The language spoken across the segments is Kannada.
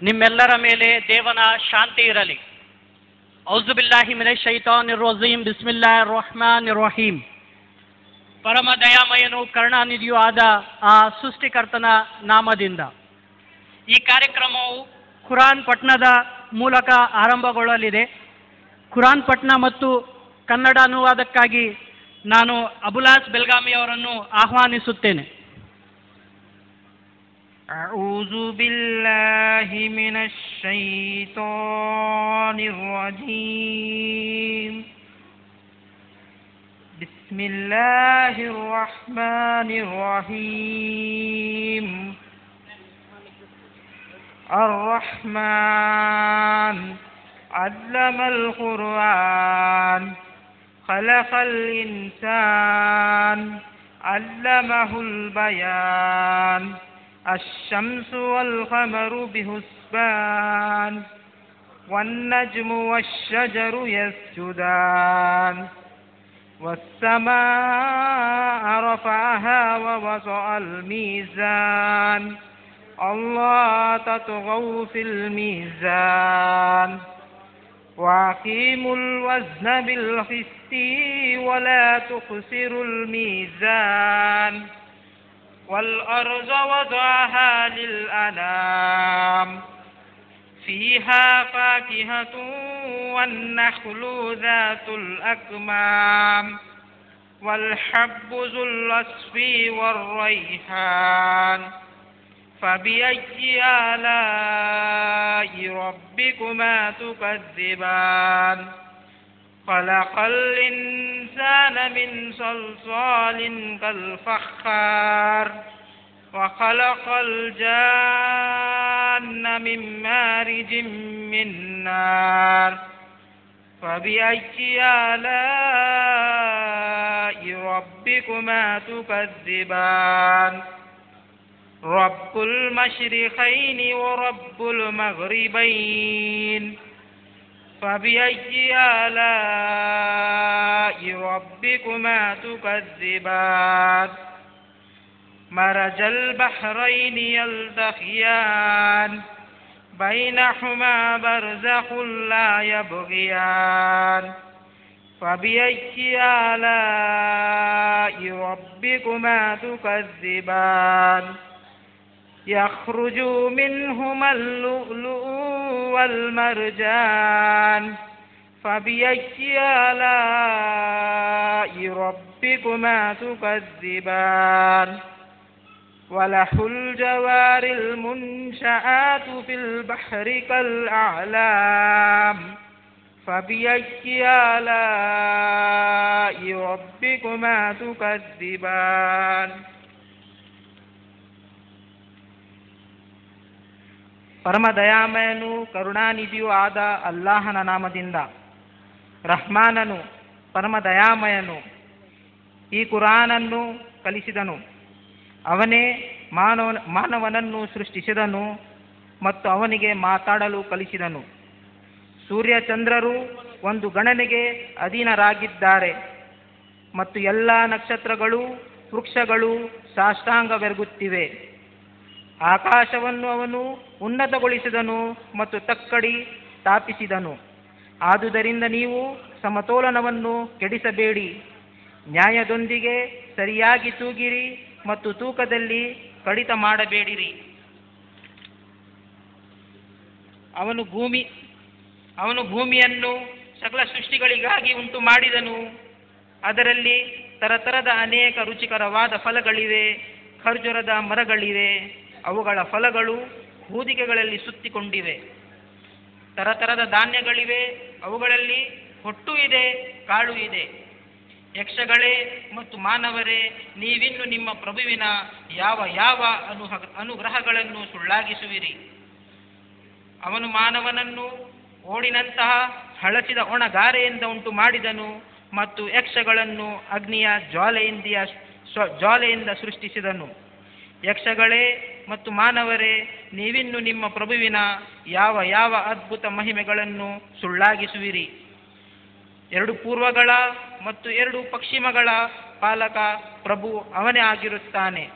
ನಿಮ್ಮೆಲ್ಲರ ಮೇಲೆ ದೇವನ ಶಾಂತಿ ಇರಲಿ ಔಜುಬಿಲ್ಲಾಹಿ ಮಿನ ಶೈತಾನ್ ರಜೀಮ್ ಬಿಸ್ಮಿಲ್ಲಾ ರಹಮಾನ್ ರಹೀಮ್ ಪರಮ ದಯಾಮಯನು ಕರುಣಾನಿಧಿಯೂ ಆದ ಆ ಸೃಷ್ಟಿಕರ್ತನ ನಾಮದಿಂದ ಈ ಕಾರ್ಯಕ್ರಮವು ಖುರಾನ್ ಪಟ್ನದ ಮೂಲಕ ಆರಂಭಗೊಳ್ಳಲಿದೆ ಖುರಾನ್ ಪಟ್ನ ಮತ್ತು ಕನ್ನಡ ಅನುವಾದಕ್ಕಾಗಿ ನಾನು ಅಬುಲಾಸ್ ಬೆಲ್ಗಾಮಿ ಅವರನ್ನು ಆಹ್ವಾನಿಸುತ್ತೇನೆ أعوذ بالله من الشيطان الرجيم بسم الله الرحمن الرحيم الرحمن علم القرآن خلق الإنسان علمه البيان الشمس والقمر بحسبان والنجم والشجر يسجدان والسماء رفعها ووضع الميزان الله تطغوا في الميزان وأقيموا الوزن بالقسط ولا تخسروا الميزان والأرض وضعها للأنام فيها فاكهة والنخل ذات الأكمام والحب ذو العصف والريحان فبأي آلاء ربكما تكذبان خلق الإنسان من صلصال كالفخار وخلق الجان من مارج من نار فبأي آلاء ربكما تكذبان رب المشرقين ورب المغربين فبأي آلاء ربكما تكذبان مرج البحرين يلتقيان بينهما برزخ لا يبغيان فبأي آلاء ربكما تكذبان يخرج منهما اللؤلؤ والمرجان فبأي آلاء ربكما تكذبان وله الجوار المنشآت في البحر كالأعلام فبأي آلاء ربكما تكذبان ಪರಮ ದಯಾಮಯನು ಕರುಣಾನಿಧಿಯೂ ಆದ ಅಲ್ಲಾಹನ ನಾಮದಿಂದ ರಹ್ಮಾನನು ಪರಮ ದಯಾಮಯನು ಈ ಕುರಾನನ್ನು ಕಲಿಸಿದನು ಅವನೇ ಮಾನವ ಮಾನವನನ್ನು ಸೃಷ್ಟಿಸಿದನು ಮತ್ತು ಅವನಿಗೆ ಮಾತಾಡಲು ಕಲಿಸಿದನು ಸೂರ್ಯ ಚಂದ್ರರು ಒಂದು ಗಣನೆಗೆ ಅಧೀನರಾಗಿದ್ದಾರೆ ಮತ್ತು ಎಲ್ಲ ನಕ್ಷತ್ರಗಳು ವೃಕ್ಷಗಳು ಸಾಷ್ಟಾಂಗವೆರಗುತ್ತಿವೆ ಆಕಾಶವನ್ನು ಅವನು ಉನ್ನತಗೊಳಿಸಿದನು ಮತ್ತು ತಕ್ಕಡಿ ಸ್ಥಾಪಿಸಿದನು ಆದುದರಿಂದ ನೀವು ಸಮತೋಲನವನ್ನು ಕೆಡಿಸಬೇಡಿ ನ್ಯಾಯದೊಂದಿಗೆ ಸರಿಯಾಗಿ ತೂಗಿರಿ ಮತ್ತು ತೂಕದಲ್ಲಿ ಕಡಿತ ಮಾಡಬೇಡಿರಿ ಅವನು ಭೂಮಿ ಅವನು ಭೂಮಿಯನ್ನು ಸಕಲ ಸೃಷ್ಟಿಗಳಿಗಾಗಿ ಉಂಟು ಮಾಡಿದನು ಅದರಲ್ಲಿ ತರತರದ ಅನೇಕ ರುಚಿಕರವಾದ ಫಲಗಳಿವೆ ಖರ್ಜೂರದ ಮರಗಳಿವೆ ಅವುಗಳ ಫಲಗಳು ಹೂದಿಕೆಗಳಲ್ಲಿ ಸುತ್ತಿಕೊಂಡಿವೆ ತರತರದ ಧಾನ್ಯಗಳಿವೆ ಅವುಗಳಲ್ಲಿ ಹೊಟ್ಟು ಇದೆ ಕಾಳು ಇದೆ ಯಕ್ಷಗಳೇ ಮತ್ತು ಮಾನವರೇ ನೀವಿನ್ನು ನಿಮ್ಮ ಪ್ರಭುವಿನ ಯಾವ ಯಾವ ಅನು ಅನುಗ್ರಹಗಳನ್ನು ಸುಳ್ಳಾಗಿಸುವಿರಿ ಅವನು ಮಾನವನನ್ನು ಓಡಿನಂತಹ ಹಳಸಿದ ಒಣಗಾರೆಯಿಂದ ಉಂಟು ಮಾಡಿದನು ಮತ್ತು ಯಕ್ಷಗಳನ್ನು ಅಗ್ನಿಯ ಜ್ವಾಲೆಯಿಂದ ಸ್ವ ಜ್ವಾಲೆಯಿಂದ ಸೃಷ್ಟಿಸಿದನು ಯಕ್ಷಗಳೇ ಮತ್ತು ಮಾನವರೇ ನೀವಿನ್ನು ನಿಮ್ಮ ಪ್ರಭುವಿನ ಯಾವ ಯಾವ ಅದ್ಭುತ ಮಹಿಮೆಗಳನ್ನು ಸುಳ್ಳಾಗಿಸುವಿರಿ ಎರಡು ಪೂರ್ವಗಳ ಮತ್ತು ಎರಡು ಪಶ್ಚಿಮಗಳ ಪಾಲಕ ಪ್ರಭು ಅವನೇ ಆಗಿರುತ್ತಾನೆ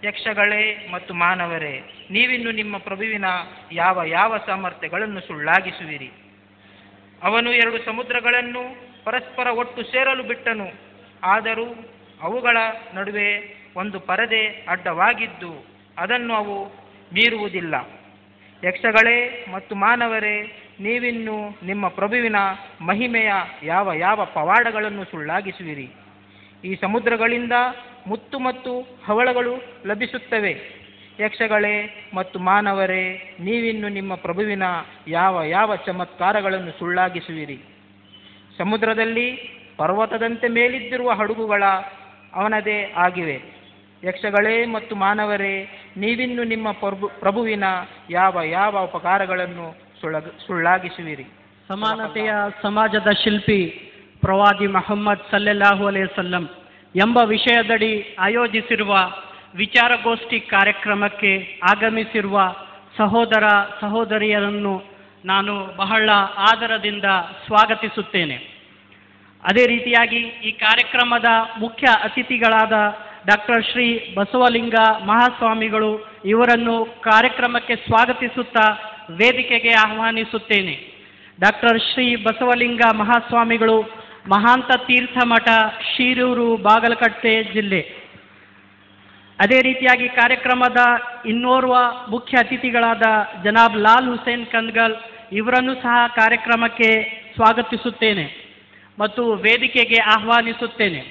ಯಕ್ಷಗಳೇ ಮತ್ತು ಮಾನವರೇ ನೀವಿನ್ನು ನಿಮ್ಮ ಪ್ರಭುವಿನ ಯಾವ ಯಾವ ಸಾಮರ್ಥ್ಯಗಳನ್ನು ಸುಳ್ಳಾಗಿಸುವಿರಿ ಅವನು ಎರಡು ಸಮುದ್ರಗಳನ್ನು ಪರಸ್ಪರ ಒಟ್ಟು ಸೇರಲು ಬಿಟ್ಟನು ಆದರೂ ಅವುಗಳ ನಡುವೆ ಒಂದು ಪರದೆ ಅಡ್ಡವಾಗಿದ್ದು ಅದನ್ನು ಅವು ಮೀರುವುದಿಲ್ಲ ಯಕ್ಷಗಳೇ ಮತ್ತು ಮಾನವರೇ ನೀವಿನ್ನು ನಿಮ್ಮ ಪ್ರಭುವಿನ ಮಹಿಮೆಯ ಯಾವ ಯಾವ ಪವಾಡಗಳನ್ನು ಸುಳ್ಳಾಗಿಸುವಿರಿ ಈ ಸಮುದ್ರಗಳಿಂದ ಮುತ್ತು ಮತ್ತು ಹವಳಗಳು ಲಭಿಸುತ್ತವೆ ಯಕ್ಷಗಳೇ ಮತ್ತು ಮಾನವರೇ ನೀವಿನ್ನು ನಿಮ್ಮ ಪ್ರಭುವಿನ ಯಾವ ಯಾವ ಚಮತ್ಕಾರಗಳನ್ನು ಸುಳ್ಳಾಗಿಸುವಿರಿ ಸಮುದ್ರದಲ್ಲಿ ಪರ್ವತದಂತೆ ಮೇಲಿದ್ದಿರುವ ಹಡಗುಗಳ ಅವನದೇ ಆಗಿವೆ ಯಕ್ಷಗಳೇ ಮತ್ತು ಮಾನವರೇ ನೀವಿನ್ನು ನಿಮ್ಮ ಪ್ರಭು ಪ್ರಭುವಿನ ಯಾವ ಯಾವ ಉಪಕಾರಗಳನ್ನು ಸುಳ್ಳಗ ಸುಳ್ಳಾಗಿಸುವಿರಿ ಸಮಾನತೆಯ ಸಮಾಜದ ಶಿಲ್ಪಿ ಪ್ರವಾದಿ ಮಹಮ್ಮದ್ ಸಲ್ಲೆಲ್ಲಾಹು ಅಲೈಹಿ ವಸಲ್ಲಂ ಎಂಬ ವಿಷಯದಡಿ ಆಯೋಜಿಸಿರುವ ವಿಚಾರಗೋಷ್ಠಿ ಕಾರ್ಯಕ್ರಮಕ್ಕೆ ಆಗಮಿಸಿರುವ ಸಹೋದರ ಸಹೋದರಿಯರನ್ನು ನಾನು ಬಹಳ ಆದರದಿಂದ ಸ್ವಾಗತಿಸುತ್ತೇನೆ ಅದೇ ರೀತಿಯಾಗಿ ಈ ಕಾರ್ಯಕ್ರಮದ ಮುಖ್ಯ ಅತಿಥಿಗಳಾದ ಡಾಕ್ಟರ್ ಶ್ರೀ ಬಸವಲಿಂಗ ಮಹಾಸ್ವಾಮಿಗಳು ಇವರನ್ನು ಕಾರ್ಯಕ್ರಮಕ್ಕೆ ಸ್ವಾಗತಿಸುತ್ತಾ ವೇದಿಕೆಗೆ ಆಹ್ವಾನಿಸುತ್ತೇನೆ ಡಾಕ್ಟರ್ ಶ್ರೀ ಬಸವಲಿಂಗ ಮಹಾಸ್ವಾಮಿಗಳು ಮಹಾಂತ ತೀರ್ಥ ಮಠ ಶೀರೂರು ಬಾಗಲಕಟ್ಟೆ ಜಿಲ್ಲೆ ಅದೇ ರೀತಿಯಾಗಿ ಕಾರ್ಯಕ್ರಮದ ಇನ್ನೋರ್ವ ಮುಖ್ಯ ಅತಿಥಿಗಳಾದ ಜನಾಬ್ ಲಾಲ್ ಹುಸೇನ್ ಕನ್ಗಲ್ ಇವರನ್ನು ಸಹ ಕಾರ್ಯಕ್ರಮಕ್ಕೆ ಸ್ವಾಗತಿಸುತ್ತೇನೆ ಮತ್ತು ವೇದಿಕೆಗೆ ಆಹ್ವಾನಿಸುತ್ತೇನೆ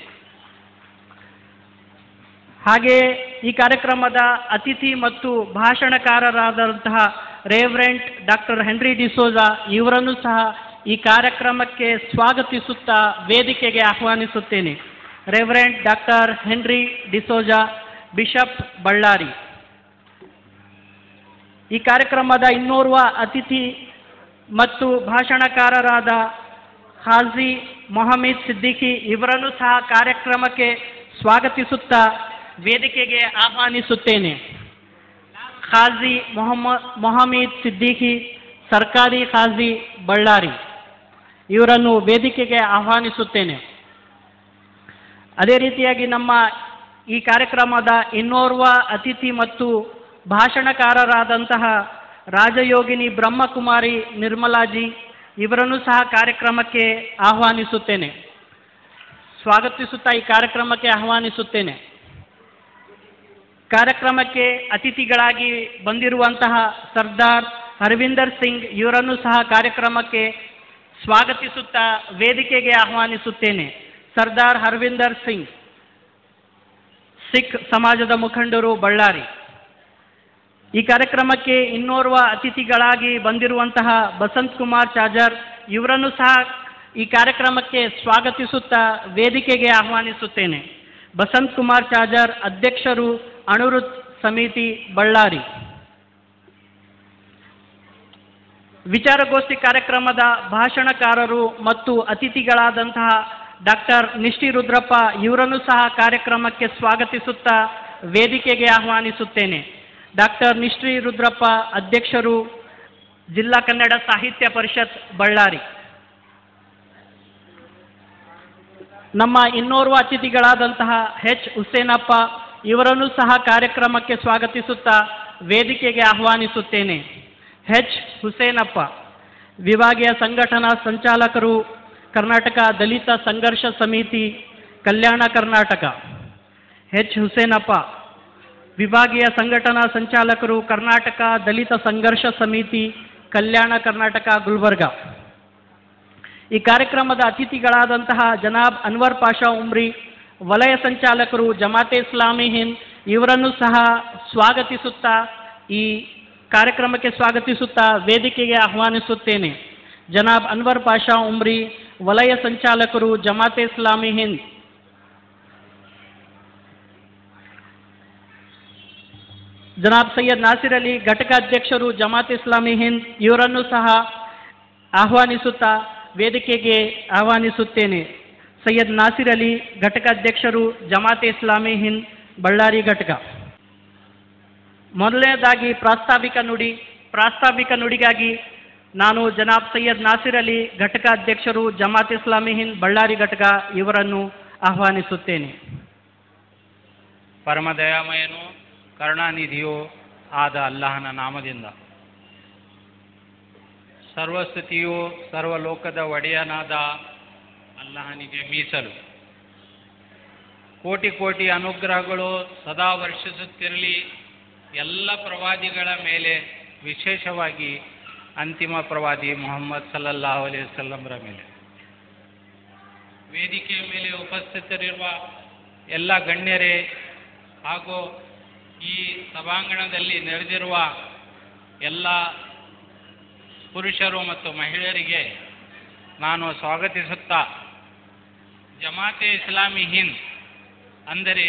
ಹಾಗೆಯೇ ಈ ಕಾರ್ಯಕ್ರಮದ ಅತಿಥಿ ಮತ್ತು ಭಾಷಣಕಾರರಾದಂತಹ ರೇವ್ರೆಂಟ್ ಡಾಕ್ಟರ್ ಹೆನ್ರಿ ಡಿಸೋಜಾ ಇವರನ್ನು ಸಹ ಈ ಕಾರ್ಯಕ್ರಮಕ್ಕೆ ಸ್ವಾಗತಿಸುತ್ತಾ ವೇದಿಕೆಗೆ ಆಹ್ವಾನಿಸುತ್ತೇನೆ reverend doctor Henry D'Souza bishop Ballari ಈ ಕಾರ್ಯಕ್ರಮದ ಇನ್ನೋರ್ವ ಅತಿಥಿ ಮತ್ತು ಭಾಷಣಕಾರರಾದ ಹಾಜಿ ಮೊಹಮ್ಮದ್ ಸಿದ್ದಿಕಿ ಇವರನ್ನು ಸಹ ಕಾರ್ಯಕ್ರಮಕ್ಕೆ ಸ್ವಾಗತಿಸುತ್ತಾ ವೇದಿಕೆಗೆ ಆಹ್ವಾನಿಸುತ್ತೇನೆ ಖಾಜಿ ಮೊಹಮ್ಮದ್ ಮೊಹಮ್ಮದ್ ಸಿದ್ದಿಕಿ ಸರ್ಕಾರಿ ಖಾಜಿ ಬಳ್ಳಾರಿ ಇವರನ್ನು ವೇದಿಕೆಗೆ ಆಹ್ವಾನಿಸುತ್ತೇನೆ ಅದೇ ರೀತಿಯಾಗಿ ನಮ್ಮ ಈ ಕಾರ್ಯಕ್ರಮದ ಇನ್ನೋರ್ವ ಅತಿಥಿ ಮತ್ತು ಭಾಷಣಕಾರರಾದಂತಹ ರಾಜಯೋಗಿನಿ ಬ್ರಹ್ಮಕುಮಾರಿ ನಿರ್ಮಲಾಜಿ ಇವರನ್ನು ಸಹ ಕಾರ್ಯಕ್ರಮಕ್ಕೆ ಆಹ್ವಾನಿಸುತ್ತೇನೆ ಸ್ವಾಗತಿಸುತ್ತಾ ಈ ಕಾರ್ಯಕ್ರಮಕ್ಕೆ ಆಹ್ವಾನಿಸುತ್ತೇನೆ ಕಾರ್ಯಕ್ರಮಕ್ಕೆ ಅತಿಥಿಗಳಾಗಿ ಬಂದಿರುವಂತಹ ಸರ್ದಾರ್ ಹರ್ವಿಂದರ್ ಸಿಂಗ್ ಇವರನ್ನು ಸಹ ಕಾರ್ಯಕ್ರಮಕ್ಕೆ ಸ್ವಾಗತಿಸುತ್ತಾ ವೇದಿಕೆಗೆ ಆಹ್ವಾನಿಸುತ್ತೇನೆ ಸರ್ದಾರ್ ಹರ್ವಿಂದರ್ ಸಿಂಗ್ ಸಿಖ್ ಸಮಾಜದ ಮುಖಂಡರು ಬಳ್ಳಾರಿ ಈ ಕಾರ್ಯಕ್ರಮಕ್ಕೆ ಇನ್ನೋರ್ವ ಅತಿಥಿಗಳಾಗಿ ಬಂದಿರುವಂತಹ ಬಸಂತ್ ಕುಮಾರ್ ಚಾಜರ್ ಇವರನ್ನು ಸಹ ಈ ಕಾರ್ಯಕ್ರಮಕ್ಕೆ ಸ್ವಾಗತಿಸುತ್ತಾ ವೇದಿಕೆಗೆ ಆಹ್ವಾನಿಸುತ್ತೇನೆ ಬಸಂತ್ ಕುಮಾರ್ ಚಾಜರ್ ಅಧ್ಯಕ್ಷರು ಅನುರುತ್ ಸಮಿತಿ ಬಳ್ಳಾರಿ ವಿಚಾರಗೋಷ್ಠಿ ಕಾರ್ಯಕ್ರಮದ ಭಾಷಣಕಾರರು ಮತ್ತು ಅತಿಥಿಗಳಾದಂತಹ ಡಾಕ್ಟರ್ ನಿಷ್ಠಿ ರುದ್ರಪ್ಪ ಇವರನ್ನು ಸಹ ಕಾರ್ಯಕ್ರಮಕ್ಕೆ ಸ್ವಾಗತಿಸುತ್ತಾ ವೇದಿಕೆಗೆ ಆಹ್ವಾನಿಸುತ್ತೇನೆ ಡಾಕ್ಟರ್ ನಿಷ್ಠಿ ರುದ್ರಪ್ಪ ಅಧ್ಯಕ್ಷರು ಜಿಲ್ಲಾ ಕನ್ನಡ ಸಾಹಿತ್ಯ ಪರಿಷತ್ ಬಳ್ಳಾರಿ ನಮ್ಮ ಇನ್ನೋರ್ವ ಅತಿಥಿಗಳಾದಂತಹ ಎಚ್ ಹುಸೇನಪ್ಪ ಇವರನ್ನು ಸಹ ಕಾರ್ಯಕ್ರಮಕ್ಕೆ ಸ್ವಾಗತಿಸುತ್ತಾ ವೇದಿಕೆಗೆ ಆಹ್ವಾನಿಸುತ್ತೇನೆ ಎಚ್ ಹುಸೇನಪ್ಪ ವಿಭಾಗೀಯ ಸಂಘಟನಾ ಸಂಚಾಲಕರು ಕರ್ನಾಟಕ ದಲಿತ ಸಂಘರ್ಷ ಸಮಿತಿ ಕಲ್ಯಾಣ ಕರ್ನಾಟಕ ಎಚ್ ಹುಸೇನಪ್ಪ ವಿಭಾಗೀಯ ಸಂಘಟನಾ ಸಂಚಾಲಕರು ಕರ್ನಾಟಕ ದಲಿತ ಸಂಘರ್ಷ ಸಮಿತಿ ಕಲ್ಯಾಣ ಕರ್ನಾಟಕ ಗುಲ್ಬರ್ಗ ಈ ಕಾರ್ಯಕ್ರಮದ ಅತಿಥಿಗಳಾದಂತಹ ಜನಾಬ್ ಅನ್ವರ್ ಪಾಷಾ ಉಮ್ರಿ ವಲಯ ಸಂಚಾಲಕರು ಜಮಾತೆ ಇಸ್ಲಾಮಿ ಹಿಂದ್ ಇವರನ್ನು ಸಹ ಸ್ವಾಗತಿಸುತ್ತಾ ಈ ಕಾರ್ಯಕ್ರಮಕ್ಕೆ ಸ್ವಾಗತಿಸುತ್ತಾ ವೇದಿಕೆಗೆ ಆಹ್ವಾನಿಸುತ್ತೇನೆ ಜನಾಬ್ ಅನ್ವರ್ ಪಾಷಾ ಉಮ್ರಿ ವಲಯ ಸಂಚಾಲಕರು ಜಮಾತೆ ಇಸ್ಲಾಮಿ ಹಿಂದ್ ಜನಾಬ್ ಸೈಯದ್ ನಾಸಿರ್ ಅಲಿ ಘಟಕ ಅಧ್ಯಕ್ಷರು ಜಮಾತ್ ಇಸ್ಲಾಮಿ ಹಿಂದ್ ಇವರನ್ನು ಸಹ ಆಹ್ವಾನಿಸುತ್ತಾ ವೇದಿಕೆಗೆ ಆಹ್ವಾನಿಸುತ್ತೇನೆ ಸೈಯದ್ ನಾಸಿರ್ ಅಲಿ ಘಟಕ ಅಧ್ಯಕ್ಷರು ಜಮಾತೆ ಇಸ್ಲಾಮಿ ಹಿಂದ್ ಬಳ್ಳಾರಿ ಘಟಕ ಮೊದಲನೇದಾಗಿ ಪ್ರಾಸ್ತಾವಿಕ ನುಡಿ ಪ್ರಾಸ್ತಾವಿಕ ನುಡಿಗಾಗಿ ನಾನು ಜನಾಬ್ ಸೈಯದ್ ನಾಸಿರ್ ಅಲಿ ಘಟಕ ಅಧ್ಯಕ್ಷರು ಜಮಾತ್ ಇಸ್ಲಾಮಿ ಹಿಂದ್ ಬಳ್ಳಾರಿ ಘಟಕ ಇವರನ್ನು ಆಹ್ವಾನಿಸುತ್ತೇನೆ ಪರಮ ದಯಾಮಯನು ಕರುಣಾನಿಧಿಯೂ ಆದ ಅಲ್ಲಾಹನ ನಾಮದಿಂದ ಸರ್ವಸ್ತುತಿಯು ಸರ್ವಲೋಕದ ಒಡೆಯನಾದ ಅಲ್ಲಾಹನಿಗೆ ಮೀಸಲು ಕೋಟಿ ಕೋಟಿ ಅನುಗ್ರಹಗಳು ಸದಾ ವರ್ಷಿಸುತ್ತಿರಲಿ ಎಲ್ಲ ಪ್ರವಾದಿಗಳ ಮೇಲೆ ವಿಶೇಷವಾಗಿ ಅಂತಿಮ ಪ್ರವಾದಿ ಮೊಹಮ್ಮದ್ ಸಲ್ಲಲ್ಲಾಹು ಅಲೈಹಿ ವಸಲ್ಲಂರ ಮೇಲೆ ವೇದಿಕೆಯ ಮೇಲೆ ಉಪಸ್ಥಿತರಿರುವ ಎಲ್ಲ ಗಣ್ಯರೇ ಹಾಗೂ ಈ ಸಭಾಂಗಣದಲ್ಲಿ ನೆರೆದಿರುವ ಎಲ್ಲ ಪುರುಷರು ಮತ್ತು ಮಹಿಳೆಯರಿಗೆ ನಾನು ಸ್ವಾಗತಿಸುತ್ತಾ ಜಮಾತೆ ಇಸ್ಲಾಮಿ ಹಿಂದ್ ಅಂದರೆ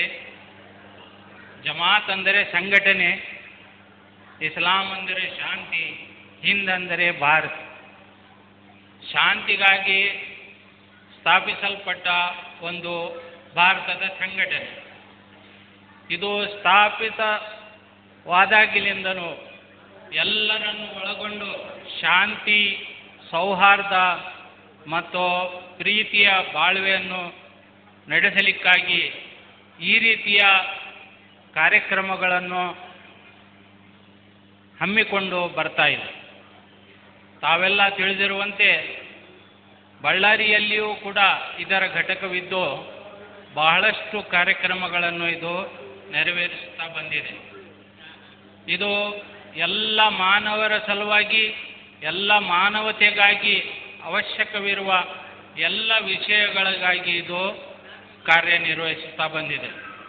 ಜಮಾತ್ ಅಂದರೆ ಸಂಘಟನೆ ಇಸ್ಲಾಂ ಅಂದರೆ ಶಾಂತಿ ಹಿಂದ್ ಅಂದರೆ ಭಾರತ್ ಶಾಂತಿಗಾಗಿ ಸ್ಥಾಪಿಸಲ್ಪಟ್ಟ ಒಂದು ಭಾರತದ ಸಂಘಟನೆ ಇದು ಸ್ಥಾಪಿತವಾದಾಗಿನಿಂದಲೂ ಎಲ್ಲರನ್ನು ಒಳಗೊಂಡು ಶಾಂತಿ ಸೌಹಾರ್ದ ಮತ್ತು ಪ್ರೀತಿಯ ಬಾಳ್ವೆಯನ್ನು ನಡೆಸಲಿಕ್ಕಾಗಿ ಈ ರೀತಿಯ ಕಾರ್ಯಕ್ರಮಗಳನ್ನು ಹಮ್ಮಿಕೊಂಡು ಬರ್ತಾ ಇದೆ ತಾವೆಲ್ಲ ತಿಳಿದಿರುವಂತೆ ಬಳ್ಳಾರಿಯಲ್ಲಿಯೂ ಕೂಡ ಇದರ ಘಟಕವಿದ್ದು ಬಹಳಷ್ಟು ಕಾರ್ಯಕ್ರಮಗಳನ್ನು ಇದು ನೆರವೇರಿಸುತ್ತಾ ಬಂದಿದೆ ಇದು ಎಲ್ಲ ಮಾನವರ ಸಲುವಾಗಿ ಎಲ್ಲ ಮಾನವತೆಗಾಗಿ ಅವಶ್ಯಕವಿರುವ ಎಲ್ಲ ವಿಷಯಗಳಿಗಾಗಿ ಇದು ಕಾರ್ಯನಿರ್ವಹಿಸುತ್ತಾ ಬಂದಿದೆ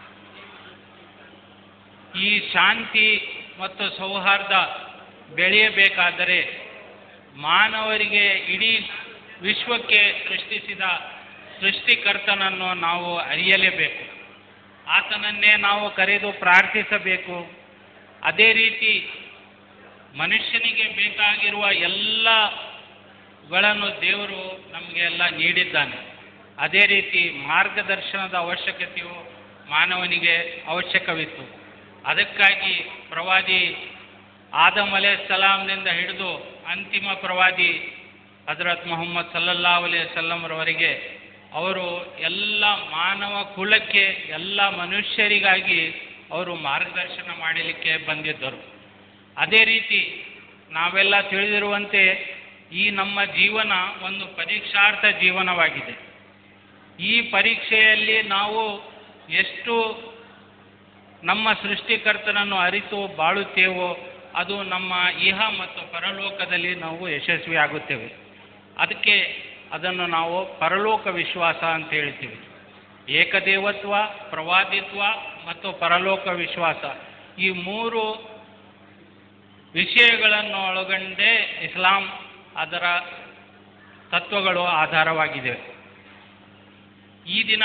ಈ ಶಾಂತಿ ಮತ್ತು ಸೌಹಾರ್ದ ಬೆಳೆಯಬೇಕಾದರೆ ಮಾನವರಿಗೆ ಇಡೀ ವಿಶ್ವಕ್ಕೆ ಸೃಷ್ಟಿಸಿದ ಸೃಷ್ಟಿಕರ್ತನನ್ನು ನಾವು ಅರಿಯಲೇಬೇಕು ಆತನನ್ನೇ ನಾವು ಕರೆದು ಪ್ರಾರ್ಥಿಸಬೇಕು ಅದೇ ರೀತಿ ಮನುಷ್ಯನಿಗೆ ಬೇಕಾಗಿರುವ ಎಲ್ಲಗಳನ್ನು ದೇವರು ನಮಗೆ ಎಲ್ಲ ನೀಡಿದ್ದಾನೆ ಅದೇ ರೀತಿ ಮಾರ್ಗದರ್ಶನದ ಅವಶ್ಯಕತೆಯು ಮಾನವನಿಗೆ ಅವಶ್ಯಕವಿತ್ತು ಅದಕ್ಕಾಗಿ ಪ್ರವಾದಿ ಆದಮ್ ಅಲೇ ಸಲಾಂನಿಂದ ಹಿಡಿದು ಅಂತಿಮ ಪ್ರವಾದಿ ಹಜರತ್ ಮೊಹಮ್ಮದ್ ಸಲ್ಲಲ್ಲಾ ಅಲೇ ಸಲ್ಲಂರವರೆಗೆ ಅವರು ಎಲ್ಲ ಮಾನವ ಕುಲಕ್ಕೆ ಎಲ್ಲ ಮನುಷ್ಯರಿಗಾಗಿ ಅವರು ಮಾರ್ಗದರ್ಶನ ಮಾಡಲಿಕ್ಕೆ ಬಂದಿದ್ದರು ಅದೇ ರೀತಿ ನಾವೆಲ್ಲ ತಿಳಿದಿರುವಂತೆ ಈ ನಮ್ಮ ಜೀವನ ಒಂದು ಪರೀಕ್ಷಾರ್ಥ ಜೀವನವಾಗಿದೆ ಈ ಪರೀಕ್ಷೆಯಲ್ಲಿ ನಾವು ಎಷ್ಟು ನಮ್ಮ ಸೃಷ್ಟಿಕರ್ತನನ್ನು ಅರಿತು ಬಾಳುತ್ತೇವೋ ಅದು ನಮ್ಮ ಇಹ ಮತ್ತು ಪರಲೋಕದಲ್ಲಿ ನಾವು ಯಶಸ್ವಿಯಾಗುತ್ತೇವೆ ಅದಕ್ಕೆ ಅದನ್ನು ನಾವು ಪರಲೋಕ ವಿಶ್ವಾಸ ಅಂತ ಹೇಳ್ತೀವಿ ಏಕದೇವತ್ವ ಪ್ರವಾದಿತ್ವ ಮತ್ತು ಪರಲೋಕ ವಿಶ್ವಾಸ ಈ ಮೂರು ವಿಷಯಗಳನ್ನು ಒಳಗೊಂಡೇ ಇಸ್ಲಾಂ ಅದರ ತತ್ವಗಳು ಆಧಾರವಾಗಿದೆ ಈ ದಿನ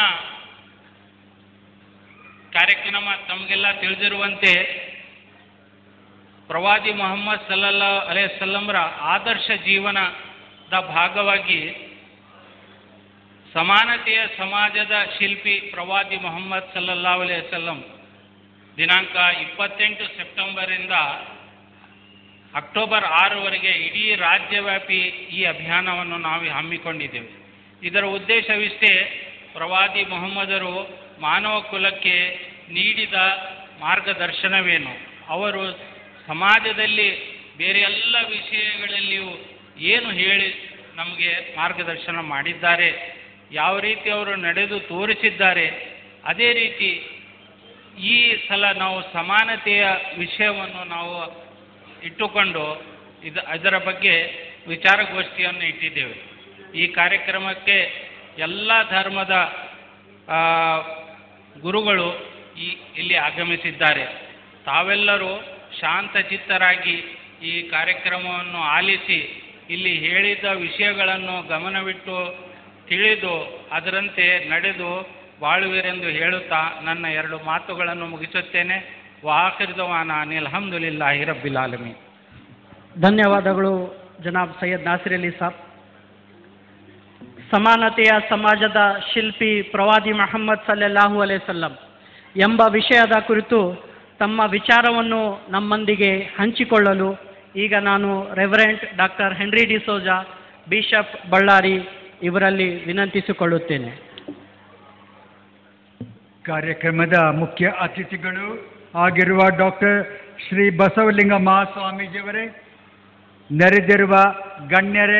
ಕಾರ್ಯಕ್ರಮ ತಮಗೆಲ್ಲ ತಿಳಿದಿರುವಂತೆ ಪ್ರವಾದಿ ಮೊಹಮ್ಮದ್ ಸಲ್ಲಲ್ಲಾ ಅಲೇ ಸಲ್ಲಂರ ಆದರ್ಶ ಜೀವನದ ಭಾಗವಾಗಿ ಸಮಾನತೆಯ ಸಮಾಜದ ಶಿಲ್ಪಿ ಪ್ರವಾದಿ ಮೊಹಮ್ಮದ್ ಸಲ್ಲಲ್ಲಾ ಅಲೇ ಸಲ್ಲಂ ದಿನಾಂಕ ಇಪ್ಪತ್ತೆಂಟು ಸೆಪ್ಟೆಂಬರಿಂದ ಅಕ್ಟೋಬರ್ ಆರವರೆಗೆ ಇಡೀ ರಾಜ್ಯವ್ಯಾಪಿ ಈ ಅಭಿಯಾನವನ್ನು ನಾವು ಹಮ್ಮಿಕೊಂಡಿದ್ದೇವೆ ಇದರ ಉದ್ದೇಶವಿಷ್ಟೇ ಪ್ರವಾದಿ ಮೊಹಮ್ಮದರು ಮಾನವ ಕುಲಕ್ಕೆ ನೀಡಿದ ಮಾರ್ಗದರ್ಶನವೇನು ಅವರು ಸಮಾಜದಲ್ಲಿ ಬೇರೆ ಎಲ್ಲ ವಿಷಯಗಳಲ್ಲಿಯೂ ಏನು ಹೇಳಿ ನಮಗೆ ಮಾರ್ಗದರ್ಶನ ಮಾಡಿದ್ದಾರೆ ಯಾವ ರೀತಿ ಅವರು ನಡೆದು ತೋರಿಸಿದ್ದಾರೆ ಅದೇ ರೀತಿ ಈ ಸಲ ನಾವು ಸಮಾನತೆಯ ವಿಷಯವನ್ನು ನಾವು ಇಟ್ಟುಕೊಂಡು ಇದು ಅದರ ಬಗ್ಗೆ ವಿಚಾರಗೋಷ್ಠಿಯನ್ನು ಇಟ್ಟಿದ್ದೇವೆ ಈ ಕಾರ್ಯಕ್ರಮಕ್ಕೆ ಎಲ್ಲ ಧರ್ಮದ ಆ, ಗುರುಗಳು ಈ ಇಲ್ಲಿ ಆಗಮಿಸಿದ್ದಾರೆ ತಾವೆಲ್ಲರೂ ಶಾಂತಚಿತ್ತರಾಗಿ ಈ ಕಾರ್ಯಕ್ರಮವನ್ನು ಆಲಿಸಿ ಇಲ್ಲಿ ಹೇಳಿದ ವಿಷಯಗಳನ್ನು ಗಮನವಿಟ್ಟು ತಿಳಿದು ಅದರಂತೆ ನಡೆದು ಬಾಳುವಿರೆಂದು ಹೇಳುತ್ತಾ ನನ್ನ ಎರಡು ಮಾತುಗಳನ್ನು ಮುಗಿಸುತ್ತೇನೆ ವಾಕಿರ್ದವಾನ ಅನಿಲ್ ಅಲ್ಹಮ್ದುಲಿಲ್ಲಾಹಿ ರಬ್ಬಿಲ್ ಆಲಮೀನ್ ಧನ್ಯವಾದಗಳು ಜನಾಬ್ ಸೈಯದ್ ನಾಸಿರ್ ಅಲಿ ಸಾಬ್ ಸಮಾನತೆಯ ಸಮಾಜದ ಶಿಲ್ಪಿ ಪ್ರವಾದಿ ಮಹಮ್ಮದ್ ಸಲ್ಲಾಹು ಅಲೈ ಸಲ್ಲಂ ಎಂಬ ವಿಷಯದ ಕುರಿತು ತಮ್ಮ ವಿಚಾರವನ್ನು ನಮ್ಮೊಂದಿಗೆ ಹಂಚಿಕೊಳ್ಳಲು ಈಗ ನಾನು reverend doctor Henry D'Souza bishop Ballari ಇವರಲ್ಲಿ ವಿನಂತಿಸಿಕೊಳ್ಳುತ್ತೇನೆ ಕಾರ್ಯಕ್ರಮದ ಮುಖ್ಯ ಅತಿಥಿಗಳು ಆಗಿರುವ ಡಾಕ್ಟರ್ ಶ್ರೀ ಬಸವಲಿಂಗ ಮಹಾಸ್ವಾಮೀಜಿಯವರೇ ನೆರೆದಿರುವ ಗಣ್ಯರೇ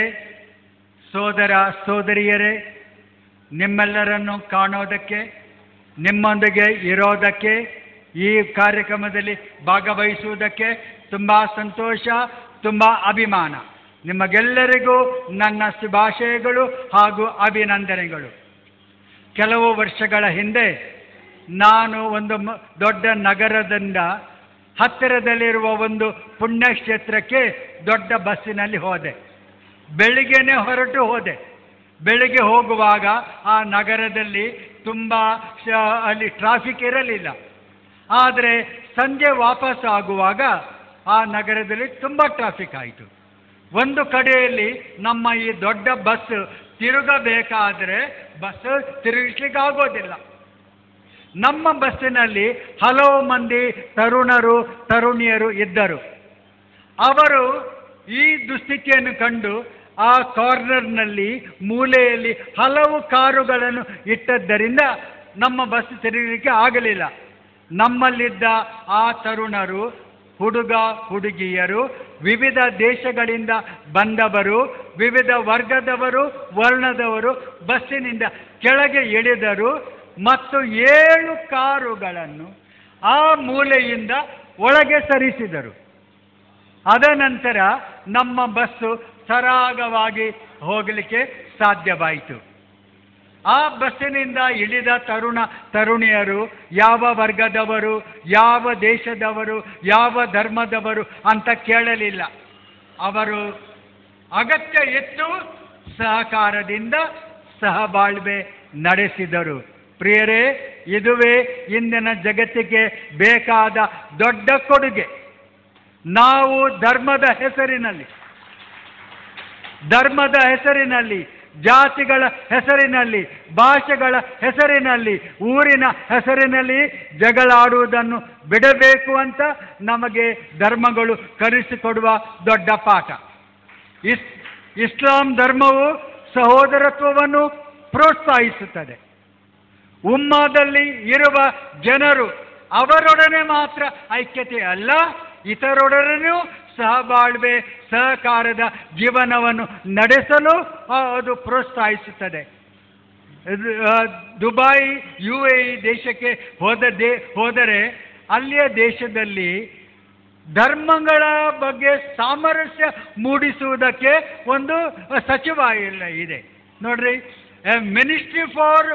ಸೋದರ ಸೋದರಿಯರೇ ನಿಮ್ಮೆಲ್ಲರನ್ನು ಕಾಣೋದಕ್ಕೆ ನಿಮ್ಮೊಂದಿಗೆ ಇರೋದಕ್ಕೆ ಈ ಕಾರ್ಯಕ್ರಮದಲ್ಲಿ ಭಾಗವಹಿಸುವುದಕ್ಕೆ ತುಂಬ ಸಂತೋಷ ತುಂಬ ಅಭಿಮಾನ ನಿಮಗೆಲ್ಲರಿಗೂ ನನ್ನ ಶುಭಾಶಯಗಳು ಹಾಗೂ ಅಭಿನಂದನೆಗಳು ಕೆಲವು ವರ್ಷಗಳ ಹಿಂದೆ ನಾನು ಒಂದು ಮ- ದೊಡ್ಡ ನಗರದಿಂದ ಹತ್ತಿರದಲ್ಲಿರುವ ಒಂದು ಪುಣ್ಯಕ್ಷೇತ್ರಕ್ಕೆ ದೊಡ್ಡ ಬಸ್ಸಿನಲ್ಲಿ ಹೋದೆ ಬೆಳಿಗ್ಗೆನೆ ಹೊರಟು ಹೋದೆ ಬೆಳಿಗ್ಗೆ ಹೋಗುವಾಗ ಆ ನಗರದಲ್ಲಿ ತುಂಬ ಶ- ಅಲ್ಲಿ ಟ್ರಾಫಿಕ್ ಇರಲಿಲ್ಲ ಆದರೆ ಸಂಜೆ ವಾಪಸ್ ಆಗುವಾಗ ಆ ನಗರದಲ್ಲಿ ತುಂಬ ಟ್ರಾಫಿಕ್ ಆಯಿತು ಒಂದು ಕಡೆಯಲ್ಲಿ ನಮ್ಮ ಈ ದೊಡ್ಡ ಬಸ್ ತಿರುಗಬೇಕಾದರೆ ಬಸ್ ತಿರುಗಿಸ್ಲಿಕ್ಕೆ ಆಗೋದಿಲ್ಲ ನಮ್ಮ ಬಸ್ಸಿನಲ್ಲಿ ಹಲವು ಮಂದಿ ತರುಣರು ತರುಣಿಯರು ಇದ್ದರು ಅವರು ಈ ದುಸ್ಥಿತಿಯನ್ನು ಕಂಡು ಆ ಕಾರ್ನರ್ನಲ್ಲಿ ಮೂಲೆಯಲ್ಲಿ ಹಲವು ಕಾರುಗಳನ್ನು ಇಟ್ಟದ್ದರಿಂದ ನಮ್ಮ ಬಸ್ ತಿರುಗಲಿಕ್ಕೆ ಆಗಲಿಲ್ಲ ನಮ್ಮಲ್ಲಿದ್ದ ಆ ತರುಣರು ಹುಡುಗ ಹುಡುಗಿಯರು ವಿವಿಧ ದೇಶಗಳಿಂದ ಬಂದವರು ವಿವಿಧ ವರ್ಗದವರು ವರ್ಣದವರು ಬಸ್ಸಿನಿಂದ ಕೆಳಗೆ ಇಳಿದರು ಮತ್ತು ಏಳು ಕಾರುಗಳನ್ನು ಆ ಮೂಲೆಯಿಂದ ಒಳಗೆ ಸರಿಸಿದರು ಅದ ನಂತರ ನಮ್ಮ ಬಸ್ಸು ಸರಾಗವಾಗಿ ಹೋಗಲಿಕ್ಕೆ ಸಾಧ್ಯವಾಯಿತು ಆ ಬಸ್ಸಿನಿಂದ ಇಳಿದ ತರುಣ ತರುಣಿಯರು ಯಾವ ವರ್ಗದವರು ಯಾವ ದೇಶದವರು ಯಾವ ಧರ್ಮದವರು ಅಂತ ಕೇಳಲಿಲ್ಲ ಅವರು ಅಗತ್ಯ ಇತ್ತು ಸಹಕಾರದಿಂದ ಸಹಬಾಳ್ವೆ ನಡೆಸಿದರು ಪ್ರಿಯರೇ ಇದುವೇ ಇಂದಿನ ಜಗತ್ತಿಗೆ ಬೇಕಾದ ದೊಡ್ಡ ಕೊಡುಗೆ ನಾವು ಧರ್ಮದ ಹೆಸರಿನಲ್ಲಿ ಧರ್ಮದ ಹೆಸರಿನಲ್ಲಿ ಜಾತಿಗಳ ಹೆಸರಿನಲ್ಲಿ ಭಾಷೆಗಳ ಹೆಸರಿನಲ್ಲಿ ಊರಿನ ಹೆಸರಿನಲ್ಲಿ ಜಗಳಾಡುವುದನ್ನು ಬಿಡಬೇಕು ಅಂತ ನಮಗೆ ಧರ್ಮಗಳು ಕಲಿಸಿಕೊಡುವ ದೊಡ್ಡ ಪಾಠ ಇಸ್ ಇಸ್ಲಾಂ ಧರ್ಮವು ಸಹೋದರತ್ವವನ್ನು ಪ್ರೋತ್ಸಾಹಿಸುತ್ತದೆ ಉಮ್ಮಾದಲ್ಲಿ ಇರುವ ಜನರು ಅವರೊಡನೆ ಮಾತ್ರ ಐಕ್ಯತೆ ಅಲ್ಲ ಇತರರೊಡನೆಯೂ ಸಹಬಾಳ್ವೆ ಸಹಕಾರದ ಜೀವನವನ್ನು ನಡೆಸಲು ಆ, ಅದು ಪ್ರೋತ್ಸಾಹಿಸುತ್ತದೆ ಇದು, ಆ, ದುಬೈ ಯು ಎ ಇ ದೇಶಕ್ಕೆ ಹೋದ ದೇ ಹೋದರೆ ಅಲ್ಲಿಯ ದೇಶದಲ್ಲಿ ಧರ್ಮಗಳ ಬಗ್ಗೆ ಸಾಮರಸ್ಯ ಮೂಡಿಸುವುದಕ್ಕೆ ಒಂದು ಸಚಿವಾಲಯ ಇದೆ ನೋಡ್ರಿ ministry for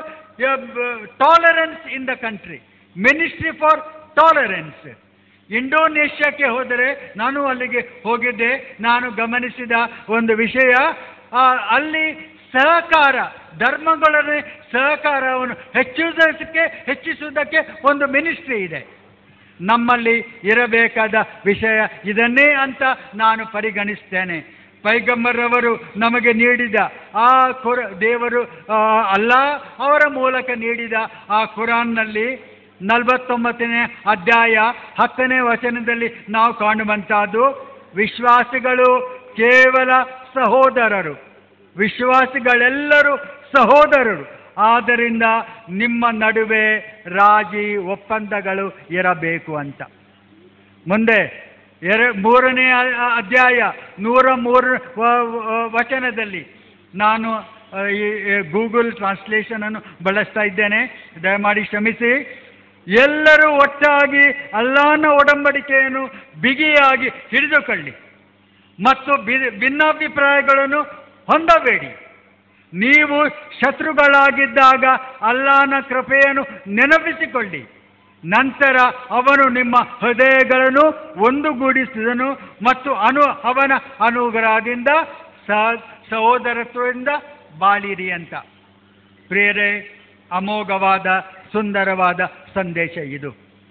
tolerance in the country ministry for tolerance ಇಂಡೋನೇಷ್ಯಾಕ್ಕೆ ಹೋದರೆ ನಾನು ಅಲ್ಲಿಗೆ ಹೋಗಿದ್ದೆ ನಾನು ಗಮನಿಸಿದ ಒಂದು ವಿಷಯ ಆ, ಅಲ್ಲಿ ಸಹಕಾರ ಧರ್ಮಗಳನ್ನೇ ಸಹಕಾರವನ್ನು ಹೆಚ್ಚಿಸುವುದಕ್ಕೆ ಹೆಚ್ಚಿಸುವುದಕ್ಕೆ ಒಂದು ಮಿನಿಸ್ಟ್ರಿ ಇದೆ ನಮ್ಮಲ್ಲಿ ಇರಬೇಕಾದ ವಿಷಯ ಇದನ್ನೇ ಅಂತ ನಾನು ಪರಿಗಣಿಸ್ತೇನೆ ಪೈಗಂಬರವರು ನಮಗೆ ನೀಡಿದ ಆ ಕುರ ದೇವರು ಆ, ಅಲ್ಲಾ ಅವರ ಮೂಲಕ ನೀಡಿದ ಆ ಕುರಾನ್ನಲ್ಲಿ ನಲವತ್ತೊಂಬತ್ತನೇ ಅಧ್ಯಾಯ ಹತ್ತನೇ ವಚನದಲ್ಲಿ ನಾವು ಕಾಣುವಂತಹದ್ದು ವಿಶ್ವಾಸಿಗಳು ಕೇವಲ ಸಹೋದರರು ವಿಶ್ವಾಸಿಗಳೆಲ್ಲರೂ ಸಹೋದರರು ಆದ್ದರಿಂದ ನಿಮ್ಮ ನಡುವೆ ರಾಜಿ ಒಪ್ಪಂದಗಳು ಇರಬೇಕು ಅಂತ ಮುಂದೆ ಎರ ಮೂರನೇ ಅ- ಅ- ಅಧ್ಯಾಯ ನೂರ ಮೂರು ವ- ವ- ವಚನದಲ್ಲಿ ನಾನು ಆ, ಈ ಈ ಗೂಗಲ್ ಟ್ರಾನ್ಸ್ಲೇಷನನ್ನು ಬಳಸ್ತಾ ಇದ್ದೇನೆ ದಯಮಾಡಿ ಕ್ಷಮಿಸಿ ಎಲ್ಲರೂ ಒಟ್ಟಾಗಿ ಅಲ್ಲಾನ ಒಡಂಬಡಿಕೆಯನ್ನು ಬಿಗಿಯಾಗಿ ಹಿಡಿದುಕೊಳ್ಳಿ ಮತ್ತು ಬಿ- ಭಿನ್ನಾಭಿಪ್ರಾಯಗಳನ್ನು ಹೊಂದಬೇಡಿ ನೀವು ಶತ್ರುಗಳಾಗಿದ್ದಾಗ ಅಲ್ಲಾನ ಕೃಪೆಯನ್ನು ನೆನಪಿಸಿಕೊಳ್ಳಿ ನಂತರ ಅವನು ನಿಮ್ಮ ಹೃದಯಗಳನ್ನು ಒಂದುಗೂಡಿಸಿದನು ಮತ್ತು ಅನು ಅವನ ಅನುಗ್ರಹದಿಂದ ಸಹ ಸಹೋದರತ್ವದಿಂದ ಬಾಳಿರಿ ಅಂತ ಪ್ರಿಯರೇ ಅಮೋಘವಾದ ಸುಂದರವಾದ ಸಂದೇಶ ಇದು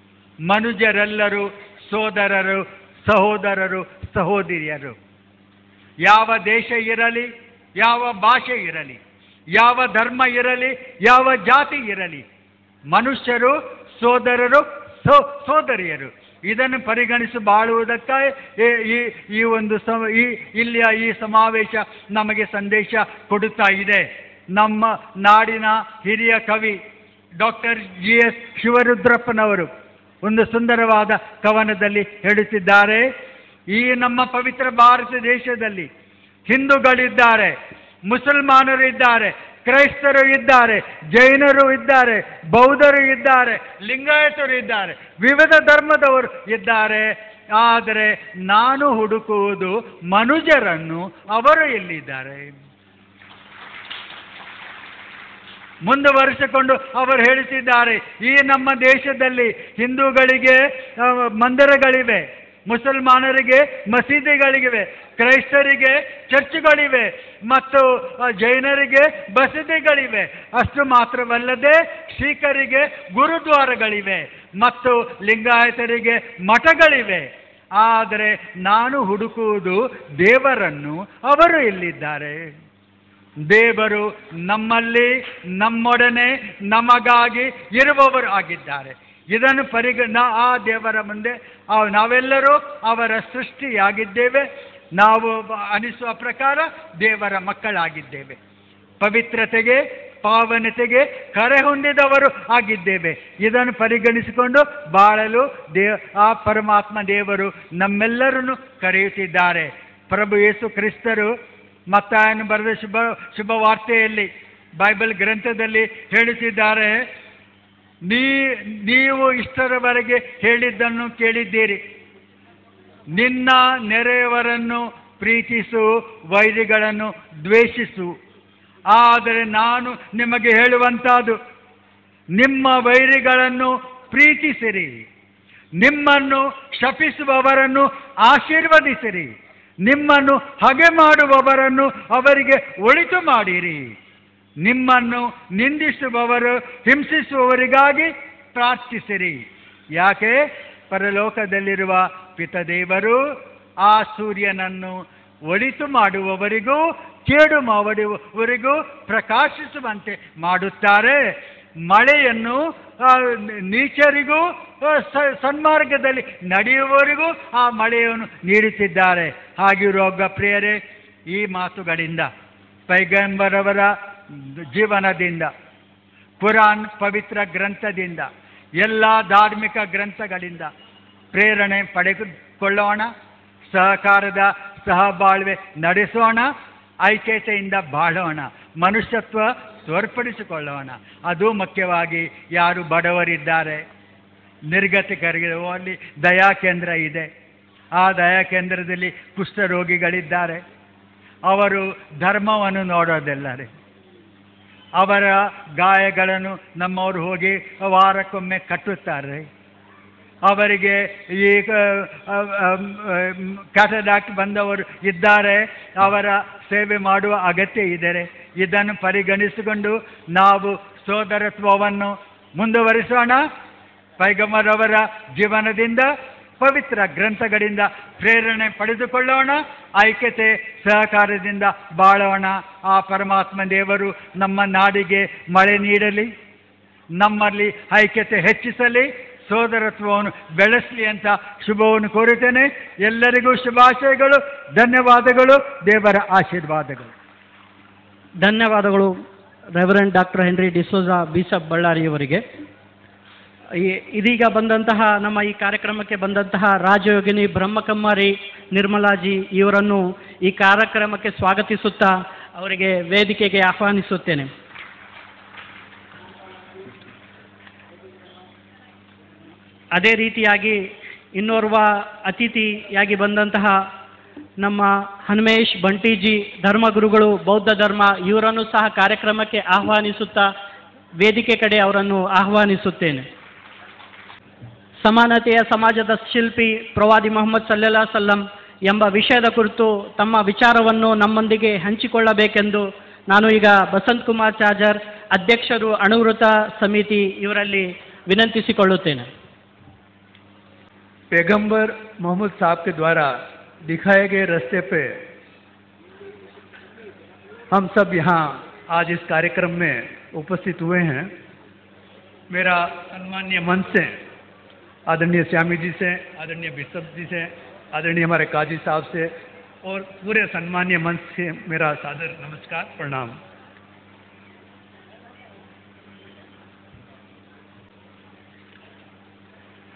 ಮನುಜರೆಲ್ಲರೂ ಸೋದರರು ಸಹೋದರರು ಸಹೋದರಿಯರು ಯಾವ ದೇಶ ಇರಲಿ ಯಾವ ಭಾಷೆ ಇರಲಿ ಯಾವ ಧರ್ಮ ಇರಲಿ ಯಾವ ಜಾತಿ ಇರಲಿ ಮನುಷ್ಯರು ಸೋದರರು ಸೋ ಸೋದರಿಯರು ಇದನ್ನು ಪರಿಗಣಿಸಿ ಬಾಳುವುದಕ್ಕಾಗಿ ಈ- ಈ ಈ ಒಂದು ಸ ಈ ಇಲ್ಲಿಯ ಈ ಸಮಾವೇಶ ನಮಗೆ ಸಂದೇಶ ಕೊಡುತ್ತಾ ಇದೆ ನಮ್ಮ ನಾಡಿನ ಹಿರಿಯ ಕವಿ ಡಾಕ್ಟರ್ ಜಿ ಎಸ್ ಶಿವರುದ್ರಪ್ಪನವರು ಒಂದು ಸುಂದರವಾದ ಕವನದಲ್ಲಿ ಹೇಳುತ್ತಿದ್ದಾರೆ ಈ ನಮ್ಮ ಪವಿತ್ರ ಭಾರತ ದೇಶದಲ್ಲಿ ಹಿಂದೂಗಳಿದ್ದಾರೆ ಮುಸಲ್ಮಾನರು ಇದ್ದಾರೆ ಕ್ರೈಸ್ತರು ಇದ್ದಾರೆ ಜೈನರು ಇದ್ದಾರೆ ಬೌದ್ಧರು ಇದ್ದಾರೆ ಲಿಂಗಾಯತರು ಇದ್ದಾರೆ ವಿವಿಧ ಧರ್ಮದವರು ಇದ್ದಾರೆ ಆದರೆ ನಾನು ಹುಡುಕುವುದು ಮನುಜರನ್ನು ಅವರು ಎಲ್ಲಿದ್ದಾರೆ ಮುಂದುವರಿಸಿಕೊಂಡು ಅವರು ಹೇಳುತ್ತಿದ್ದಾರೆ ಈ ನಮ್ಮ ದೇಶದಲ್ಲಿ ಹಿಂದೂಗಳಿಗೆ ಆ, ಮಂದಿರಗಳಿವೆ ಮುಸಲ್ಮಾನರಿಗೆ ಮಸೀದಿಗಳಿವೆ ಕ್ರೈಸ್ತರಿಗೆ ಚರ್ಚ್ಗಳಿವೆ ಮತ್ತು ಆ, ಜೈನರಿಗೆ ಬಸದಿಗಳಿವೆ ಅಷ್ಟು ಮಾತ್ರವಲ್ಲದೆ ಸಿಖರಿಗೆ ಗುರುದ್ವಾರಗಳಿವೆ ಮತ್ತು ಲಿಂಗಾಯತರಿಗೆ ಮಠಗಳಿವೆ ಆದರೆ ನಾನು ಹುಡುಕುವುದು ದೇವರನ್ನು ಅವರು ಎಲ್ಲಿದ್ದಾರೆ ದೇವರು ನಮ್ಮಲ್ಲಿ ನಮ್ಮೊಡನೆ ನಮಗಾಗಿ ಇರುವವರು ಆಗಿದ್ದಾರೆ ಇದನ್ನು ಪರಿಗ ನಾ- ಆ ದೇವರ ಮುಂದೆ ಆ ನಾವೆಲ್ಲರೂ ಅವರ ಸೃಷ್ಟಿಯಾಗಿದ್ದೇವೆ ನಾವು ಬ- ಅನಿಸುವ ಪ್ರಕಾರ ದೇವರ ಮಕ್ಕಳಾಗಿದ್ದೇವೆ ಪವಿತ್ರತೆಗೆ ಪಾವನತೆಗೆ ಕರೆ ಹೊಂದಿದವರು ಆಗಿದ್ದೇವೆ ಇದನ್ನು ಪರಿಗಣಿಸಿಕೊಂಡು ಬಾಳಲು ದೇ ಆ ಪರಮಾತ್ಮ ದೇವರು ನಮ್ಮೆಲ್ಲರನ್ನು ಕರೆಯುತ್ತಿದ್ದಾರೆ ಪ್ರಭು ಯೇಸು ಕ್ರಿಸ್ತರು ಮತ್ತಾಯನು ಬರೆದ ಶುಭ ಶುಭ ವಾರ್ತೆಯಲ್ಲಿ ಬೈಬಲ್ ಗ್ರಂಥದಲ್ಲಿ ಹೇಳುತ್ತಿದ್ದಾರೆ ನೀ ನೀವು ಇಷ್ಟರವರೆಗೆ ಹೇಳಿದ್ದನ್ನು ಕೇಳಿದ್ದೀರಿ ನಿನ್ನ ನೆರೆಯವರನ್ನು ಪ್ರೀತಿಸು ವೈರಿಗಳನ್ನು ದ್ವೇಷಿಸು ಆದರೆ ನಾನು ನಿಮಗೆ ಹೇಳುವಂಥದ್ದು ನಿಮ್ಮ ವೈರಿಗಳನ್ನು ಪ್ರೀತಿಸಿರಿ ನಿಮ್ಮನ್ನು ಶಪಿಸುವವರನ್ನು ಆಶೀರ್ವದಿಸಿರಿ ನಿಮ್ಮನ್ನು ಹಗೆ ಮಾಡುವವರನ್ನು ಅವರಿಗೆ ಒಳಿತು ಮಾಡಿರಿ ನಿಮ್ಮನ್ನು ನಿಂದಿಸುವವರು ಹಿಂಸಿಸುವವರಿಗಾಗಿ ಪ್ರಾರ್ಥಿಸಿರಿ ಯಾಕೆ ಪರಲೋಕದಲ್ಲಿರುವ ಪಿತದೇವರು ಆ ಸೂರ್ಯನನ್ನು ಒಳಿತು ಮಾಡುವವರಿಗೂ ಕೇಡು ಮಾಡುವವರಿಗೂ ಪ್ರಕಾಶಿಸುವಂತೆ ಮಾಡುತ್ತಾರೆ ಮಳೆಯನ್ನು ಆ, ನೀಚರಿಗೂ ಆ, ಸ- ಸನ್ಮಾರ್ಗದಲ್ಲಿ ನಡೆಯುವವರಿಗೂ ಆ ಮಳೆಯನ್ನು ನೀಡುತ್ತಿದ್ದಾರೆ ಹಾಗಿರುವಾಗ ಪ್ರಿಯರೇ ಈ ಮಾತುಗಳಿಂದ ಪೈಗಂಬರವರ ಜೀವನದಿಂದ ಕುರಾನ್ ಪವಿತ್ರ ಗ್ರಂಥದಿಂದ ಎಲ್ಲ ಧಾರ್ಮಿಕ ಗ್ರಂಥಗಳಿಂದ ಪ್ರೇರಣೆ ಪಡೆದುಕೊಳ್ಳೋಣ ಸಹಕಾರದ ಸಹಬಾಳ್ವೆ ನಡೆಸೋಣ ಐಕ್ಯತೆಯಿಂದ ಬಾಳೋಣ ಮನುಷ್ಯತ್ವ ತೋರ್ಪಡಿಸಿಕೊಳ್ಳೋಣ ಅದು ಮುಖ್ಯವಾಗಿ ಯಾರು ಬಡವರಿದ್ದಾರೆ ನಿರ್ಗತಿಕರಿಗೆ ಅಲ್ಲಿ ದಯಾ ಕೇಂದ್ರ ಇದೆ ಆ ದಯಾ ಕೇಂದ್ರದಲ್ಲಿ ಕುಷ್ಠರೋಗಿಗಳಿದ್ದಾರೆ ಅವರು ಧರ್ಮವನ್ನು ನೋಡೋದಿಲ್ಲರೆ ಅವರ ಗಾಯಗಳನ್ನು ನಮ್ಮವರು ಹೋಗಿ ವಾರಕ್ಕೊಮ್ಮೆ ಕಟ್ಟುತ್ತಾರೆ ಅವರಿಗೆ ಈ ಕ್ಯಾಟರಾಕ್ಟ್ ಬಂದವರು ಇದ್ದಾರೆ ಅವರ ಸೇವೆ ಮಾಡುವ ಅಗತ್ಯ ಇದೆ ಇದನ್ನು ಪರಿಗಣಿಸಿಕೊಂಡು ನಾವು ಸೋದರತ್ವವನ್ನು ಮುಂದುವರಿಸೋಣ ಪೈಗಮರವರ ಜೀವನದಿಂದ ಪವಿತ್ರ ಗ್ರಂಥಗಳಿಂದ ಪ್ರೇರಣೆ ಪಡೆದುಕೊಳ್ಳೋಣ ಐಕ್ಯತೆ ಸಹಕಾರದಿಂದ ಬಾಳೋಣ ಆ ಪರಮಾತ್ಮ ದೇವರು ನಮ್ಮ ನಾಡಿಗೆ ಮಳೆ ನೀಡಲಿ ನಮ್ಮಲ್ಲಿ ಐಕ್ಯತೆ ಹೆಚ್ಚಿಸಲಿ ಸೋದರತ್ವವನ್ನು ಬೆಳೆಸಲಿ ಅಂತ ಶುಭವನ್ನು ಕೋರುತ್ತೇನೆ ಎಲ್ಲರಿಗೂ ಶುಭಾಶಯಗಳು ಧನ್ಯವಾದಗಳು ದೇವರ ಆಶೀರ್ವಾದಗಳು ಧನ್ಯವಾದಗಳು reverend doctor Henry D'Souza bishop ಬಳ್ಳಾರಿಯವರಿಗೆ ಈ- ಇದೀಗ ಬಂದಂತಹ ನಮ್ಮ ಈ ಕಾರ್ಯಕ್ರಮಕ್ಕೆ ಬಂದಂತಹ ರಾಜಯೋಗಿನಿ ಬ್ರಹ್ಮಕಮ್ಮರಿ ನಿರ್ಮಲಾಜಿ ಇವರನ್ನು ಈ ಕಾರ್ಯಕ್ರಮಕ್ಕೆ ಸ್ವಾಗತಿಸುತ್ತಾ ಅವರಿಗೆ ವೇದಿಕೆಗೆ ಆಹ್ವಾನಿಸುತ್ತೇನೆ ಅದೇ ರೀತಿಯಾಗಿ ಇನ್ನೋರ್ವ ಅತಿಥಿಯಾಗಿ ಬಂದಂತಹ ನಮ್ಮ ಹನುಮೇಶ್ ಬಂಟೀಜಿ ಧರ್ಮಗುರುಗಳು ಬೌದ್ಧ ಧರ್ಮ ಇವರನ್ನು ಸಹ ಕಾರ್ಯಕ್ರಮಕ್ಕೆ ಆಹ್ವಾನಿಸುತ್ತಾ ವೇದಿಕೆ ಕಡೆ ಅವರನ್ನು ಆಹ್ವಾನಿಸುತ್ತೇನೆ ಸಮಾನತೆಯ ಸಮಾಜದ ಶಿಲ್ಪಿ ಪ್ರವಾದಿ ಮೊಹಮ್ಮದ್ ಸಲ್ಲೆಲ್ಲಾ ಸಲ್ಲಂ ಎಂಬ ವಿಷಯದ ಕುರಿತು ತಮ್ಮ ವಿಚಾರವನ್ನು ನಮ್ಮೊಂದಿಗೆ ಹಂಚಿಕೊಳ್ಳಬೇಕೆಂದು ನಾನು ಈಗ ಬಸಂತ್ ಕುಮಾರ್ ಚಾಜರ್ ಅಧ್ಯಕ್ಷರು ಅಣುವೃತ ಸಮಿತಿ ಇವರಲ್ಲಿ ವಿನಂತಿಸಿಕೊಳ್ಳುತ್ತೇನೆ पैगंबर मोहम्मद साहब के द्वारा दिखाए गए रास्ते पे हम सब यहाँ आज इस कार्यक्रम में उपस्थित हुए हैं मेरा सम्मान्य मंच से आदरणीय श्यामी जी से आदरणीय बिशप जी से आदरणीय हमारे काजी साहब से और पूरे सम्मान्य मंच से मेरा सादर नमस्कार प्रणाम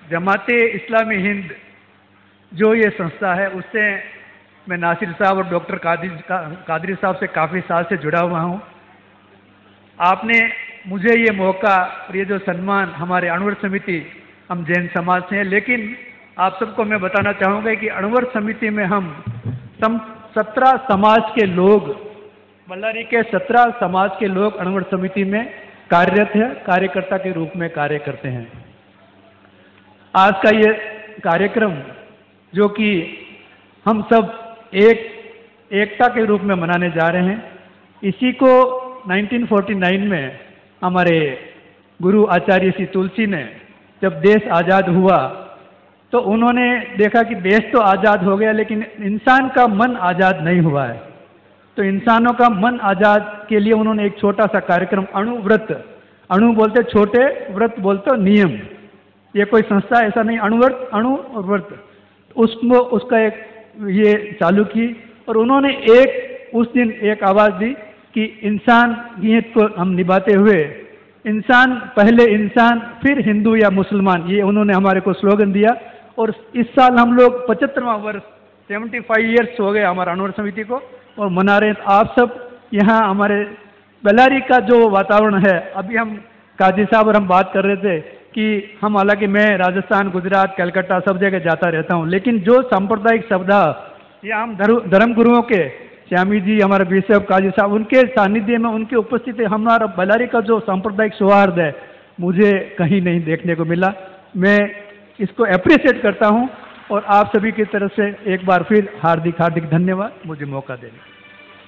जमात इस्लामी हिंद जो ये संस्था है उससे मैं नासिर साहब और डॉक्टर कादिर का, कादरी साहब से काफ़ी साल से जुड़ा हुआ हूँ आपने मुझे ये मौका और ये जो सम्मान हमारे अणुवर समिति हम जैन समाज से हैं लेकिन आप सबको मैं बताना चाहूँगा कि अणुवर समिति में हम सम सत्रह समाज के लोग बल्लारी के सत्रह समाज के लोग अणुवर समिति में कार्यरत है कार्यकर्ता के रूप में कार्य करते हैं आज का ये कार्यक्रम जो कि हम सब एक एकता के रूप में मनाने जा रहे हैं इसी को 1949 में हमारे गुरु आचार्य श्री तुलसी ने जब देश आज़ाद हुआ तो उन्होंने देखा कि देश तो आज़ाद हो गया लेकिन इंसान का मन आज़ाद नहीं हुआ है तो इंसानों का मन आज़ाद के लिए उन्होंने एक छोटा सा कार्यक्रम अणु व्रत अणु बोलते छोटे व्रत बोलते नियम ये कोई संस्था ऐसा नहीं अणुव्रत अणु और व्रत उसको उसका एक ये चालू की और उन्होंने एक उस दिन एक आवाज़ दी कि इंसान नियत को हम निभाते हुए इंसान पहले इंसान फिर हिंदू या मुसलमान ये उन्होंने हमारे को स्लोगन दिया और इस साल हम लोग पचहत्तरवा वर्ष सेवेंटी फाइव ईयर्स हो गए हमारा अनवर समिति को और मना रहे हैं तो आप सब यहाँ हमारे बेलारी का जो वातावरण है अभी हम काजी साहब और हम बात कर रहे थे कि हम हालांकि मैं राजस्थान गुजरात कलकत्ता सब जगह जाता रहता हूँ लेकिन जो सांप्रदायिक सप्ताह या हम धर्म धर्म गुरुओं के श्यामी जी हमारे बिशप काजी साहब उनके सानिध्य में उनकी उपस्थिति हमारा बेलारी का जो सांप्रदायिक सौहार्द है मुझे कहीं नहीं देखने को मिला मैं इसको अप्रिशिएट करता हूँ और आप सभी की तरफ से एक बार फिर हार्दिक हार्दिक धन्यवाद मुझे मौका देने का।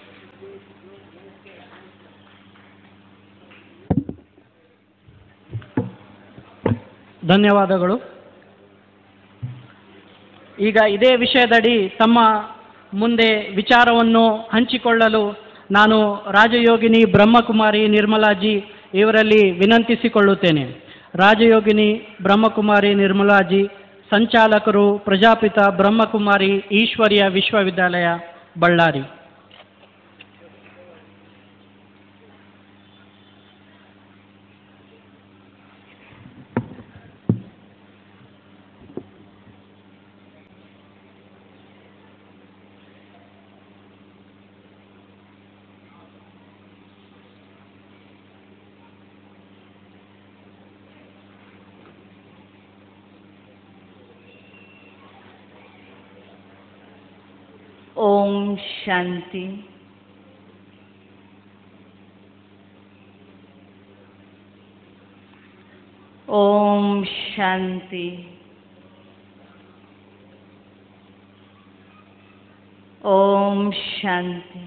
ಧನ್ಯವಾದಗಳು ಈಗ ಇದೇ ವಿಷಯದಡಿ ತಮ್ಮ ಮುಂದೆ ವಿಚಾರವನ್ನು ಹಂಚಿಕೊಳ್ಳಲು ನಾನು ರಾಜಯೋಗಿನಿ ಬ್ರಹ್ಮಕುಮಾರಿ ನಿರ್ಮಲಾಜಿ ಇವರಲ್ಲಿ ವಿನಂತಿಸಿಕೊಳ್ಳುತ್ತೇನೆ ರಾಜಯೋಗಿನಿ ಬ್ರಹ್ಮಕುಮಾರಿ ನಿರ್ಮಲಾಜಿ ಸಂಚಾಲಕರು ಪ್ರಜಾಪಿತ ಬ್ರಹ್ಮಕುಮಾರಿ ಈಶ್ವರ್ಯ ವಿಶ್ವವಿದ್ಯಾಲಯ ಬಳ್ಳಾರಿ ओम शांति ओम शांति ओम शांति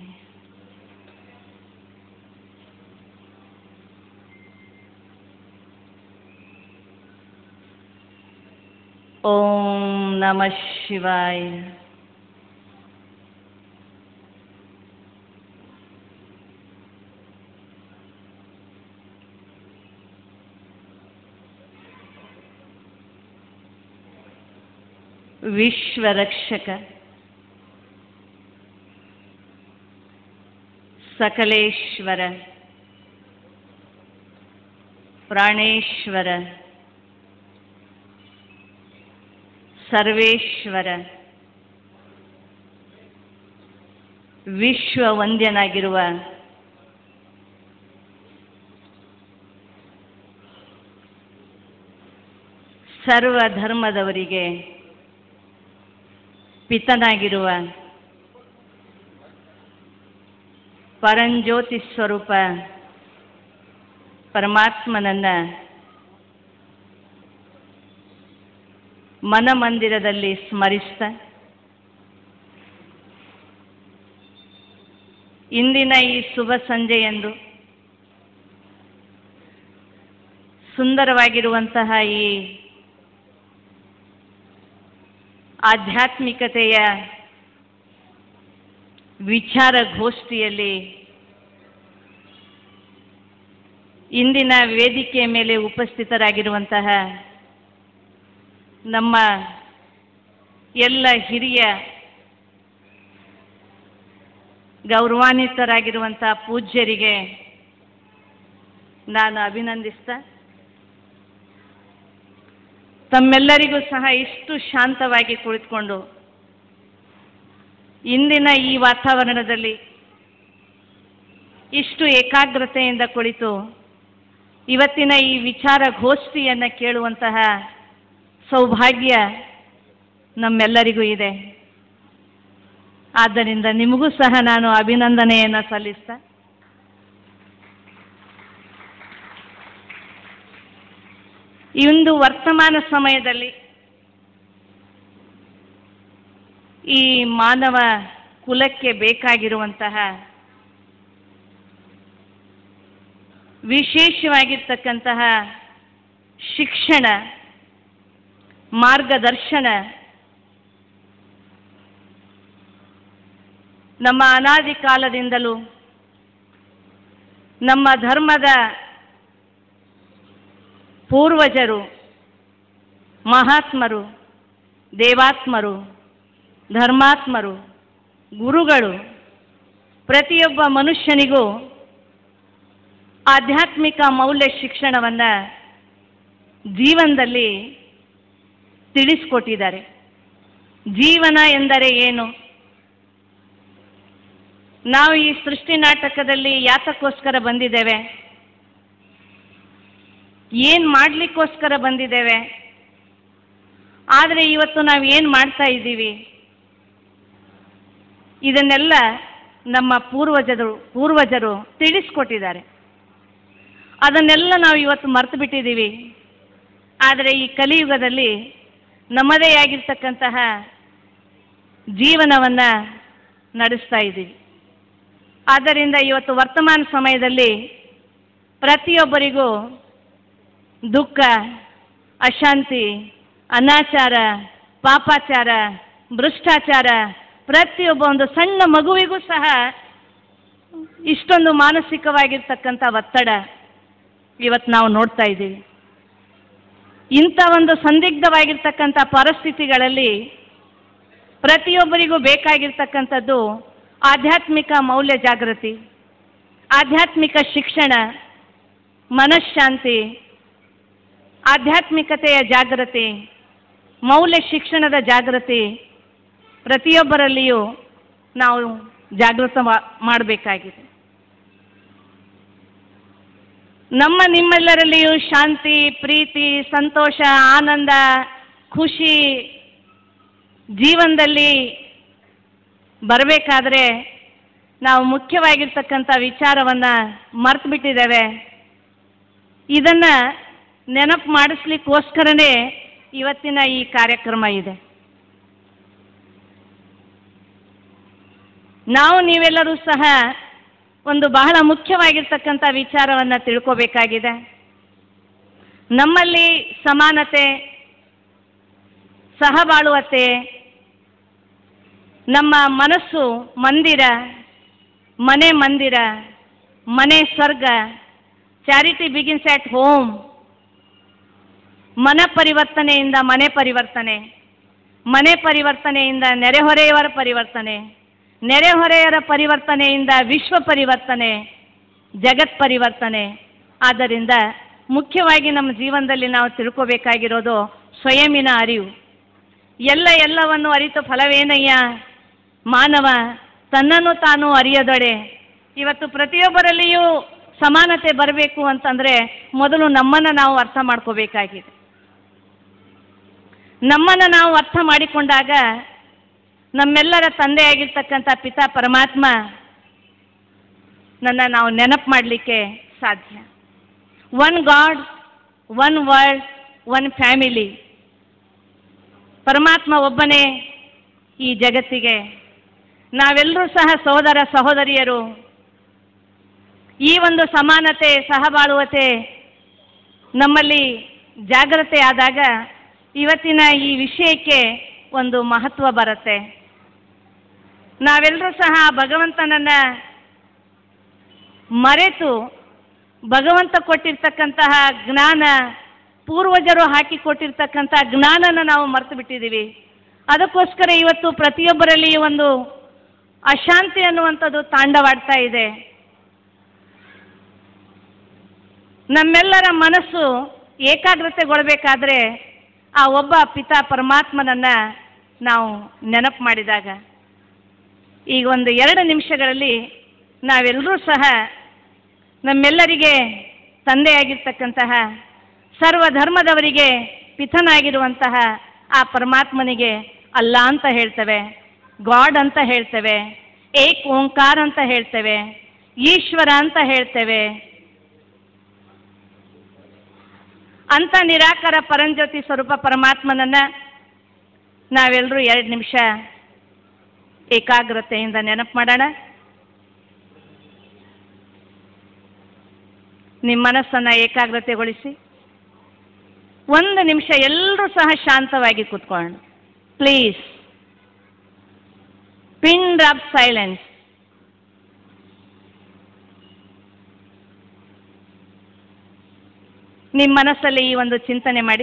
ओम नमः शिवाय ವಿಶ್ವರಕ್ಷಕ ಸಕಲೇಶ್ವರ ಪ್ರಾಣೇಶ್ವರ ಸರ್ವೇಶ್ವರ ವಿಶ್ವ ವಂದ್ಯನಾಗಿರುವ ಸರ್ವ ಧರ್ಮದವರಿಗೆ ಪಿತನಾಗಿರುವ ಪರಂಜ್ಯೋತಿ ಸ್ವರೂಪ ಪರಮಾತ್ಮನನ್ನ ಮನಮಂದಿರದಲ್ಲಿ ಸ್ಮರಿಸ್ತಾ ಇಂದಿನ ಈ ಶುಭ ಸಂಜೆಯಂದು ಸುಂದರವಾಗಿರುವಂತಹ ಈ ಆಧ್ಯಾತ್ಮಿಕತೆಯ ವಿಚಾರ ಗೋಷ್ಠಿಯಲ್ಲಿ ಇಂದಿನ ವೇದಿಕೆಯ ಮೇಲೆ ಉಪಸ್ಥಿತರಾಗಿರುವಂತಹ ನಮ್ಮ ಎಲ್ಲ ಹಿರಿಯ ಗೌರವಾನ್ವಿತರಾಗಿರುವಂತಹ ಪೂಜ್ಯರಿಗೆ ನಾನು ಅಭಿನಂದಿಸ್ತಾ ತಮ್ಮೆಲ್ಲರಿಗೂ ಸಹ ಇಷ್ಟು ಶಾಂತವಾಗಿ ಕುಳಿತುಕೊಂಡು ಇಂದಿನ ಈ ವಾತಾವರಣದಲ್ಲಿ ಇಷ್ಟು ಏಕಾಗ್ರತೆಯಿಂದ ಕುಳಿತು ಇವತ್ತಿನ ಈ ವಿಚಾರ ಗೋಷ್ಠಿಯನ್ನು ಕೇಳುವಂತಹ ಸೌಭಾಗ್ಯ ನಮ್ಮೆಲ್ಲರಿಗೂ ಇದೆ ಆದ್ದರಿಂದ ನಿಮಗೂ ಸಹ ನಾನು ಅಭಿನಂದನೆಯನ್ನು ಸಲ್ಲಿಸ್ತಾ ಈ ಒಂದು ವರ್ತಮಾನ ಸಮಯದಲ್ಲಿ ಈ ಮಾನವ ಕುಲಕ್ಕೆ ಬೇಕಾಗಿರುವಂತಹ ವಿಶೇಷವಾಗಿರ್ತಕ್ಕಂತಹ ಶಿಕ್ಷಣ ಮಾರ್ಗದರ್ಶನ ನಮ್ಮ ಅನಾದಿ ಕಾಲದಿಂದಲೂ ನಮ್ಮ ಧರ್ಮದ ಪೂರ್ವಜರು ಮಹಾತ್ಮರು ದೇವಾತ್ಮರು ಧರ್ಮಾತ್ಮರು ಗುರುಗಳು ಪ್ರತಿಯೊಬ್ಬ ಮನುಷ್ಯನಿಗೂ ಆಧ್ಯಾತ್ಮಿಕ ಮೌಲ್ಯ ಶಿಕ್ಷಣವನ್ನು ಜೀವನದಲ್ಲಿ ತಿಳಿಸ್ಕೊಟ್ಟಿದ್ದಾರೆ ಜೀವನ ಎಂದರೆ ಏನು ನಾವು ಈ ಸೃಷ್ಟಿ ನಾಟಕದಲ್ಲಿ ಯಾತಕ್ಕೋಸ್ಕರ ಬಂದಿದ್ದೇವೆ ಏನು ಮಾಡಲಿಕ್ಕೋಸ್ಕರ ಬಂದಿದ್ದೇವೆ ಆದರೆ ಇವತ್ತು ನಾವು ಏನು ಮಾಡ್ತಾ ಇದ್ದೀವಿ ಇದನ್ನೆಲ್ಲ ನಮ್ಮ ಪೂರ್ವಜರು ಪೂರ್ವಜರು ತಿಳಿಸ್ಕೊಟ್ಟಿದ್ದಾರೆ ಅದನ್ನೆಲ್ಲ ನಾವು ಇವತ್ತು ಮರೆತು ಬಿಟ್ಟಿದ್ದೀವಿ ಆದರೆ ಈ ಕಲಿಯುಗದಲ್ಲಿ ನಮ್ಮದೇ ಆಗಿರ್ತಕ್ಕಂತಹ ಜೀವನವನ್ನು ನಡೆಸ್ತಾ ಇದ್ದೀವಿ ಆದ್ದರಿಂದ ಇವತ್ತು ವರ್ತಮಾನ ಸಮಯದಲ್ಲಿ ಪ್ರತಿಯೊಬ್ಬರಿಗೂ ದುಃಖ ಅಶಾಂತಿ ಅನಾಚಾರ ಪಾಪಾಚಾರ ಭ್ರಷ್ಟಾಚಾರ ಪ್ರತಿಯೊಬ್ಬ ಒಂದು ಸಣ್ಣ ಮಗುವಿಗೂ ಸಹ ಇಷ್ಟೊಂದು ಮಾನಸಿಕವಾಗಿರ್ತಕ್ಕಂಥ ಒತ್ತಡ ಇವತ್ತು ನಾವು ನೋಡ್ತಾ ಇದ್ದೀವಿ ಇಂಥ ಒಂದು ಸಂದಿಗ್ಧವಾಗಿರ್ತಕ್ಕಂಥ ಪರಿಸ್ಥಿತಿಗಳಲ್ಲಿ ಪ್ರತಿಯೊಬ್ಬರಿಗೂ ಬೇಕಾಗಿರ್ತಕ್ಕಂಥದ್ದು ಆಧ್ಯಾತ್ಮಿಕ ಮೌಲ್ಯ ಜಾಗೃತಿ ಆಧ್ಯಾತ್ಮಿಕ ಶಿಕ್ಷಣ ಮನಃಶಾಂತಿ ಆಧ್ಯಾತ್ಮಿಕತೆಯ ಜಾಗೃತಿ ಮೌಲ್ಯ ಶಿಕ್ಷಣದ ಜಾಗೃತಿ ಪ್ರತಿಯೊಬ್ಬರಲ್ಲಿಯೂ ನಾವು ಜಾಗೃತ ಮಾಡಬೇಕಾಗಿದೆ ನಮ್ಮ ನಿಮ್ಮೆಲ್ಲರಲ್ಲಿಯೂ ಶಾಂತಿ ಪ್ರೀತಿ ಸಂತೋಷ ಆನಂದ ಖುಷಿ ಜೀವನದಲ್ಲಿ ಬರಬೇಕಾದ್ರೆ ನಾವು ಮುಖ್ಯವಾಗಿರ್ತಕ್ಕಂಥ ವಿಚಾರವನ್ನು ಮರ್ತು ಬಿಟ್ಟಿದ್ದೇವೆ ಇದನ್ನು ನೆನಪು ಮಾಡಿಸ್ಲಿಕ್ಕೋಸ್ಕರನೇ ಇವತ್ತಿನ ಈ ಕಾರ್ಯಕ್ರಮ ಇದೆ ನಾವು ನೀವೆಲ್ಲರೂ ಸಹ ಒಂದು ಬಹಳ ಮುಖ್ಯವಾಗಿರ್ತಕ್ಕಂಥ ವಿಚಾರವನ್ನು ತಿಳ್ಕೋಬೇಕಾಗಿದೆ ನಮ್ಮಲ್ಲಿ ಸಮಾನತೆ ಸಹಬಾಳುವತೆ ನಮ್ಮ ಮನಸ್ಸು ಮಂದಿರ ಮನೆ ಮಂದಿರ ಮನೆ ಸ್ವರ್ಗ ಚಾರಿಟಿ ಬಿಗಿನ್ಸ್ ಆಟ್ ಹೋಮ್ ಮನ ಪರಿವರ್ತನೆಯಿಂದ ಮನೆ ಪರಿವರ್ತನೆ ಮನೆ ಪರಿವರ್ತನೆಯಿಂದ ನೆರೆಹೊರೆಯವರ ಪರಿವರ್ತನೆ ನೆರೆಹೊರೆಯರ ಪರಿವರ್ತನೆಯಿಂದ ವಿಶ್ವ ಪರಿವರ್ತನೆ ಜಗತ್ ಪರಿವರ್ತನೆ ಆದ್ದರಿಂದ ಮುಖ್ಯವಾಗಿ ನಮ್ಮ ಜೀವನದಲ್ಲಿ ನಾವು ತಿಳ್ಕೋಬೇಕಾಗಿರೋದು ಸ್ವಯಂನ ಅರಿವು ಎಲ್ಲ ಎಲ್ಲವನ್ನು ಅರಿತು ಫಲವೇನಯ್ಯ ಮಾನವ ತನ್ನನ್ನು ತಾನು ಅರಿಯದೊಡೆ ಇವತ್ತು ಪ್ರತಿಯೊಬ್ಬರಲ್ಲಿಯೂ ಸಮಾನತೆ ಬರಬೇಕು ಅಂತಂದರೆ ಮೊದಲು ನಮ್ಮನ್ನು ನಾವು ಅರ್ಥ ಮಾಡ್ಕೋಬೇಕಾಗಿದೆ ನಮ್ಮನ್ನು ನಾವು ಅರ್ಥ ಮಾಡಿಕೊಂಡಾಗ ನಮ್ಮೆಲ್ಲರ ತಂದೆಯಾಗಿರ್ತಕ್ಕಂಥ ಪಿತಾ ಪರಮಾತ್ಮ ನನ್ನ ನಾವು ನೆನಪು ಮಾಡಲಿಕ್ಕೆ ಸಾಧ್ಯ one god one world one family ಪರಮಾತ್ಮ ಒಬ್ಬನೇ ಈ ಜಗತ್ತಿಗೆ ನಾವೆಲ್ಲರೂ ಸಹ ಸಹೋದರ ಸಹೋದರಿಯರು ಈ ಒಂದು ಸಮಾನತೆ ಸಹಬಾಳುವತೆ ನಮ್ಮಲ್ಲಿ ಜಾಗ್ರತೆ ಆದಾಗ ಇವತ್ತಿನ ಈ ವಿಷಯಕ್ಕೆ ಒಂದು ಮಹತ್ವ ಬರುತ್ತೆ ನಾವೆಲ್ಲರೂ ಸಹ ಭಗವಂತನನ್ನು ಮರೆತು ಭಗವಂತ ಕೊಟ್ಟಿರ್ತಕ್ಕಂತಹ ಜ್ಞಾನ ಪೂರ್ವಜರು ಹಾಕಿಕೊಟ್ಟಿರ್ತಕ್ಕಂಥ ಜ್ಞಾನನ ನಾವು ಮರೆತು ಬಿಟ್ಟಿದ್ದೀವಿ ಅದಕ್ಕೋಸ್ಕರ ಇವತ್ತು ಪ್ರತಿಯೊಬ್ಬರಲ್ಲಿ ಒಂದು ಅಶಾಂತಿ ಅನ್ನುವಂಥದ್ದು ತಾಂಡವಾಡ್ತಾ ಇದೆ ನಮ್ಮೆಲ್ಲರ ಮನಸ್ಸು ಏಕಾಗ್ರತೆಗೊಳ್ಬೇಕಾದ್ರೆ ಆ ಒಬ್ಬ ಪಿತಾ ಪರಮಾತ್ಮನನ್ನು ನಾವು ನೆನಪು ಮಾಡಿದಾಗ ಈಗ ಒಂದು ಎರಡು ನಿಮಿಷಗಳಲ್ಲಿ ನಾವೆಲ್ಲರೂ ಸಹ ನಮ್ಮೆಲ್ಲರಿಗೆ ತಂದೆಯಾಗಿರ್ತಕ್ಕಂತಹ ಸರ್ವಧರ್ಮದವರಿಗೆ ಪಿತನಾಗಿರುವಂತಹ ಆ ಪರಮಾತ್ಮನಿಗೆ ಅಲ್ಲ ಅಂತ ಹೇಳ್ತೇವೆ ಗಾಡ್ ಅಂತ ಹೇಳ್ತೇವೆ ಏಕ್ ಓಂಕಾರ ಅಂತ ಹೇಳ್ತೇವೆ ಈಶ್ವರ ಅಂತ ಹೇಳ್ತೇವೆ ಅಂತ ನಿರಾಕಾರ ಪರಂಜ್ಯೋತಿ ಸ್ವರೂಪ ಪರಮಾತ್ಮನನ್ನ ನಾವೆಲ್ಲರೂ ಎರಡು ನಿಮಿಷ ಏಕಾಗ್ರತೆಯಿಂದ ನೆನಪು ಮಾಡೋಣ ನಿಮ್ಮ ಮನಸ್ಸನ್ನು ಏಕಾಗ್ರತೆಗೊಳಿಸಿ ಒಂದು ನಿಮಿಷ ಎಲ್ಲರೂ ಸಹ ಶಾಂತವಾಗಿ ಕೂತ್ಕೊಳ್ಳೋಣ ಪ್ಲೀಸ್ ಪಿನ್ ಡ್ರಾಪ್ ಸೈಲೆನ್ಸ್ ನಿಮ್ಮ ಮನಸ್ಸಲ್ಲಿ ಈ ಒಂದು ಚಿಂತನೆ ಮಾಡಿ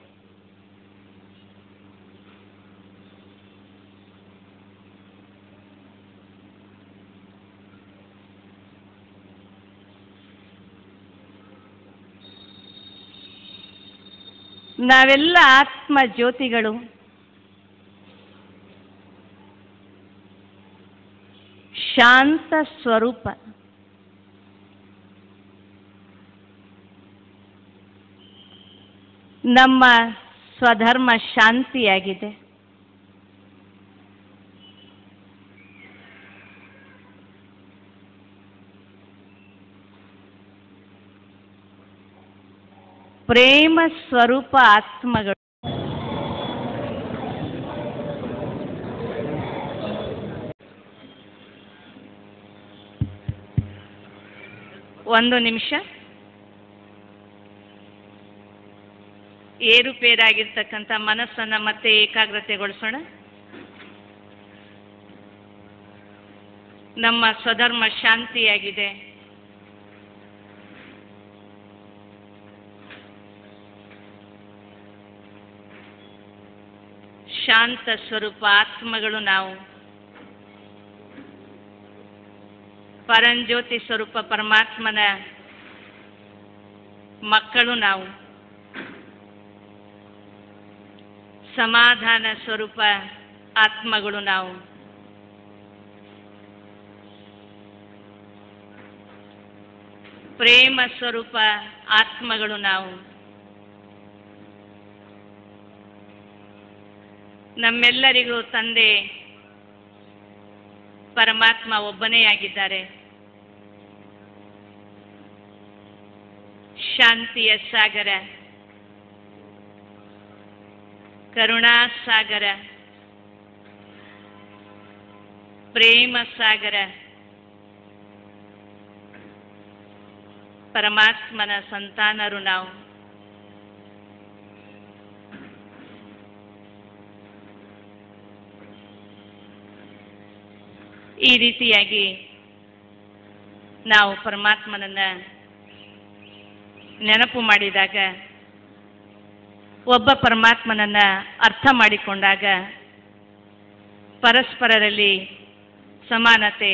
ನಾವೆಲ್ಲ ಆತ್ಮ ಜ್ಯೋತಿಗಳು ಶಾಂತ ಸ್ವರೂಪ ನಮ್ಮ ಸ್ವಧರ್ಮ ಶಾಂತಿಯಾಗಿದೆ ಪ್ರೇಮ ಸ್ವರೂಪ ಆತ್ಮಗಳು ಒಂದು ನಿಮಿಷ ಏರುಪೇರಾಗಿರ್ತಕ್ಕಂಥ ಮನಸ್ಸನ್ನು ಮತ್ತೆ ಏಕಾಗ್ರತೆಗೊಳಿಸೋಣ ನಮ್ಮ ಸ್ವಧರ್ಮ ಶಾಂತಿಯಾಗಿದೆ ಶಾಂತ ಸ್ವರೂಪ ಆತ್ಮಗಳು ನಾವು ಪರಂಜ್ಯೋತಿ ಸ್ವರೂಪ ಪರಮಾತ್ಮನ ಮಕ್ಕಳು ನಾವು ಸಮಾಧಾನ ಸ್ವರೂಪ ಆತ್ಮಗಳು ನಾವು ಪ್ರೇಮ ಸ್ವರೂಪ ಆತ್ಮಗಳು ನಾವು ನಮ್ಮೆಲ್ಲರಿಗೂ ತಂದೆ ಪರಮಾತ್ಮ ಒಬ್ಬನೇ ಆಗಿದ್ದಾರೆ ಶಾಂತಿಯ ಸಾಗರ ಕರುಣಾ ಸಾಗರ ಪ್ರೇಮ ಸಾಗರ ಪರಮಾತ್ಮನ ಸಂತಾನರು ನಾವು ಈ ರೀತಿಯಾಗಿ ನಾವು ಪರಮಾತ್ಮನನ್ನ ನೆನಪು ಮಾಡಿದಾಗ ಒಬ್ಬ ಪರಮಾತ್ಮನನ್ನ ಅರ್ಥ ಮಾಡಿಕೊಂಡಾಗ ಪರಸ್ಪರರಲ್ಲಿ ಸಮಾನತೆ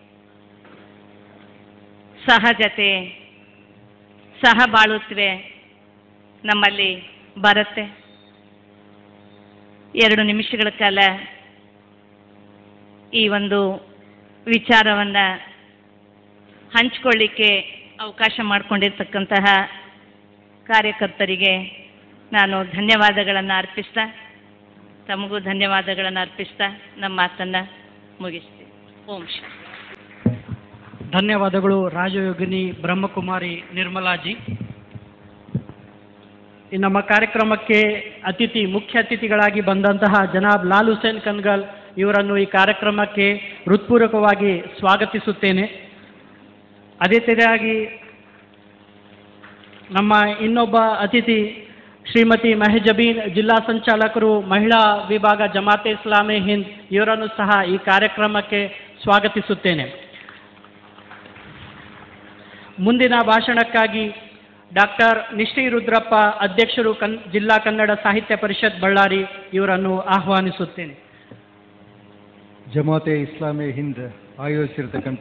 ಸಹಜತೆ ಸಹಬಾಳುತ್ವೆ ನಮ್ಮಲ್ಲಿ ಬರುತ್ತೆ ಎರಡು ನಿಮಿಷಗಳ ಕಾಲ ಈ ಒಂದು ವಿಚಾರವನ್ನು ಹಂಚ್ಕೊಳ್ಳಿಕ್ಕೆ ಅವಕಾಶ ಮಾಡಿಕೊಂಡಿರ್ತಕ್ಕಂತಹ ಕಾರ್ಯಕರ್ತರಿಗೆ ನಾನು ಧನ್ಯವಾದಗಳನ್ನು ಅರ್ಪಿಸ್ತಾ ತಮಗೂ ಧನ್ಯವಾದಗಳನ್ನು ಅರ್ಪಿಸ್ತಾ ನಮ್ಮ ಮಾತನ್ನು ಮುಗಿಸ್ತೀನಿ ಓಂ ಶಾಂತಿ ಧನ್ಯವಾದಗಳು ರಾಜಯೋಗಿನಿ ಬ್ರಹ್ಮಕುಮಾರಿ ನಿರ್ಮಲಾಜಿ ಈ ನಮ್ಮ ಕಾರ್ಯಕ್ರಮಕ್ಕೆ ಅತಿಥಿ ಮುಖ್ಯ ಅತಿಥಿಗಳಾಗಿ ಬಂದಂತಹ ಜನಾಬ್ ಲಾಲ್ ಹುಸೇನ್ ಕನ್ಗಲ್ ಇವರನ್ನು ಈ ಕಾರ್ಯಕ್ರಮಕ್ಕೆ ಹೃತ್ಪೂರ್ವಕವಾಗಿ ಸ್ವಾಗತಿಸುತ್ತೇನೆ ಅದೇ ತೆರೆಯಾಗಿ ನಮ್ಮ ಇನ್ನೊಬ್ಬ ಅತಿಥಿ ಶ್ರೀಮತಿ ಮೆಹಜಬೀನ್ ಜಿಲ್ಲಾ ಸಂಚಾಲಕರು ಮಹಿಳಾ ವಿಭಾಗ ಜಮಾತೆ ಇಸ್ಲಾಮಿ ಹಿಂದ್ ಇವರನ್ನು ಸಹ ಈ ಕಾರ್ಯಕ್ರಮಕ್ಕೆ ಸ್ವಾಗತಿಸುತ್ತೇನೆ ಮುಂದಿನ ಭಾಷಣಕ್ಕಾಗಿ ಡಾಕ್ಟರ್ ನಿಶ್ರೀ ರುದ್ರಪ್ಪ ಅಧ್ಯಕ್ಷರು ಕನ್ ಜಿಲ್ಲಾ ಕನ್ನಡ ಸಾಹಿತ್ಯ ಪರಿಷತ್ ಬಳ್ಳಾರಿ ಇವರನ್ನು ಆಹ್ವಾನಿಸುತ್ತೇನೆ ಜಮಾತೆ ಇಸ್ಲಾಮಿ ಹಿಂದ್ ಆಯೋಜಿಸಿರ್ತಕ್ಕಂಥ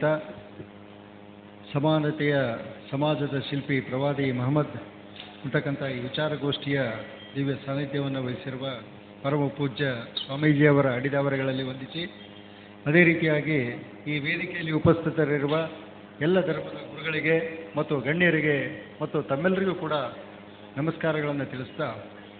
ಸಮಾನತೆಯ ಸಮಾಜದ ಶಿಲ್ಪಿ ಪ್ರವಾದಿ ಮಹಮ್ಮದ್ ಅಂತಕ್ಕಂಥ ಈ ವಿಚಾರಗೋಷ್ಠಿಯ ದಿವ್ಯ ಸಾನ್ನಿಧ್ಯವನ್ನು ವಹಿಸಿರುವ ಪರಮ ಪೂಜ್ಯ ಸ್ವಾಮೀಜಿಯವರ ಅಡಿದಾವರೆಗಳಲ್ಲಿ ವಂದಿಸಿ ಅದೇ ರೀತಿಯಾಗಿ ಈ ವೇದಿಕೆಯಲ್ಲಿ ಉಪಸ್ಥಿತರಿರುವ ಎಲ್ಲ ಧರ್ಮದ ಗುರುಗಳಿಗೆ ಮತ್ತು ಗಣ್ಯರಿಗೆ ಮತ್ತು ತಮ್ಮೆಲ್ಲರಿಗೂ ಕೂಡ ನಮಸ್ಕಾರಗಳನ್ನು ತಿಳಿಸ್ತಾ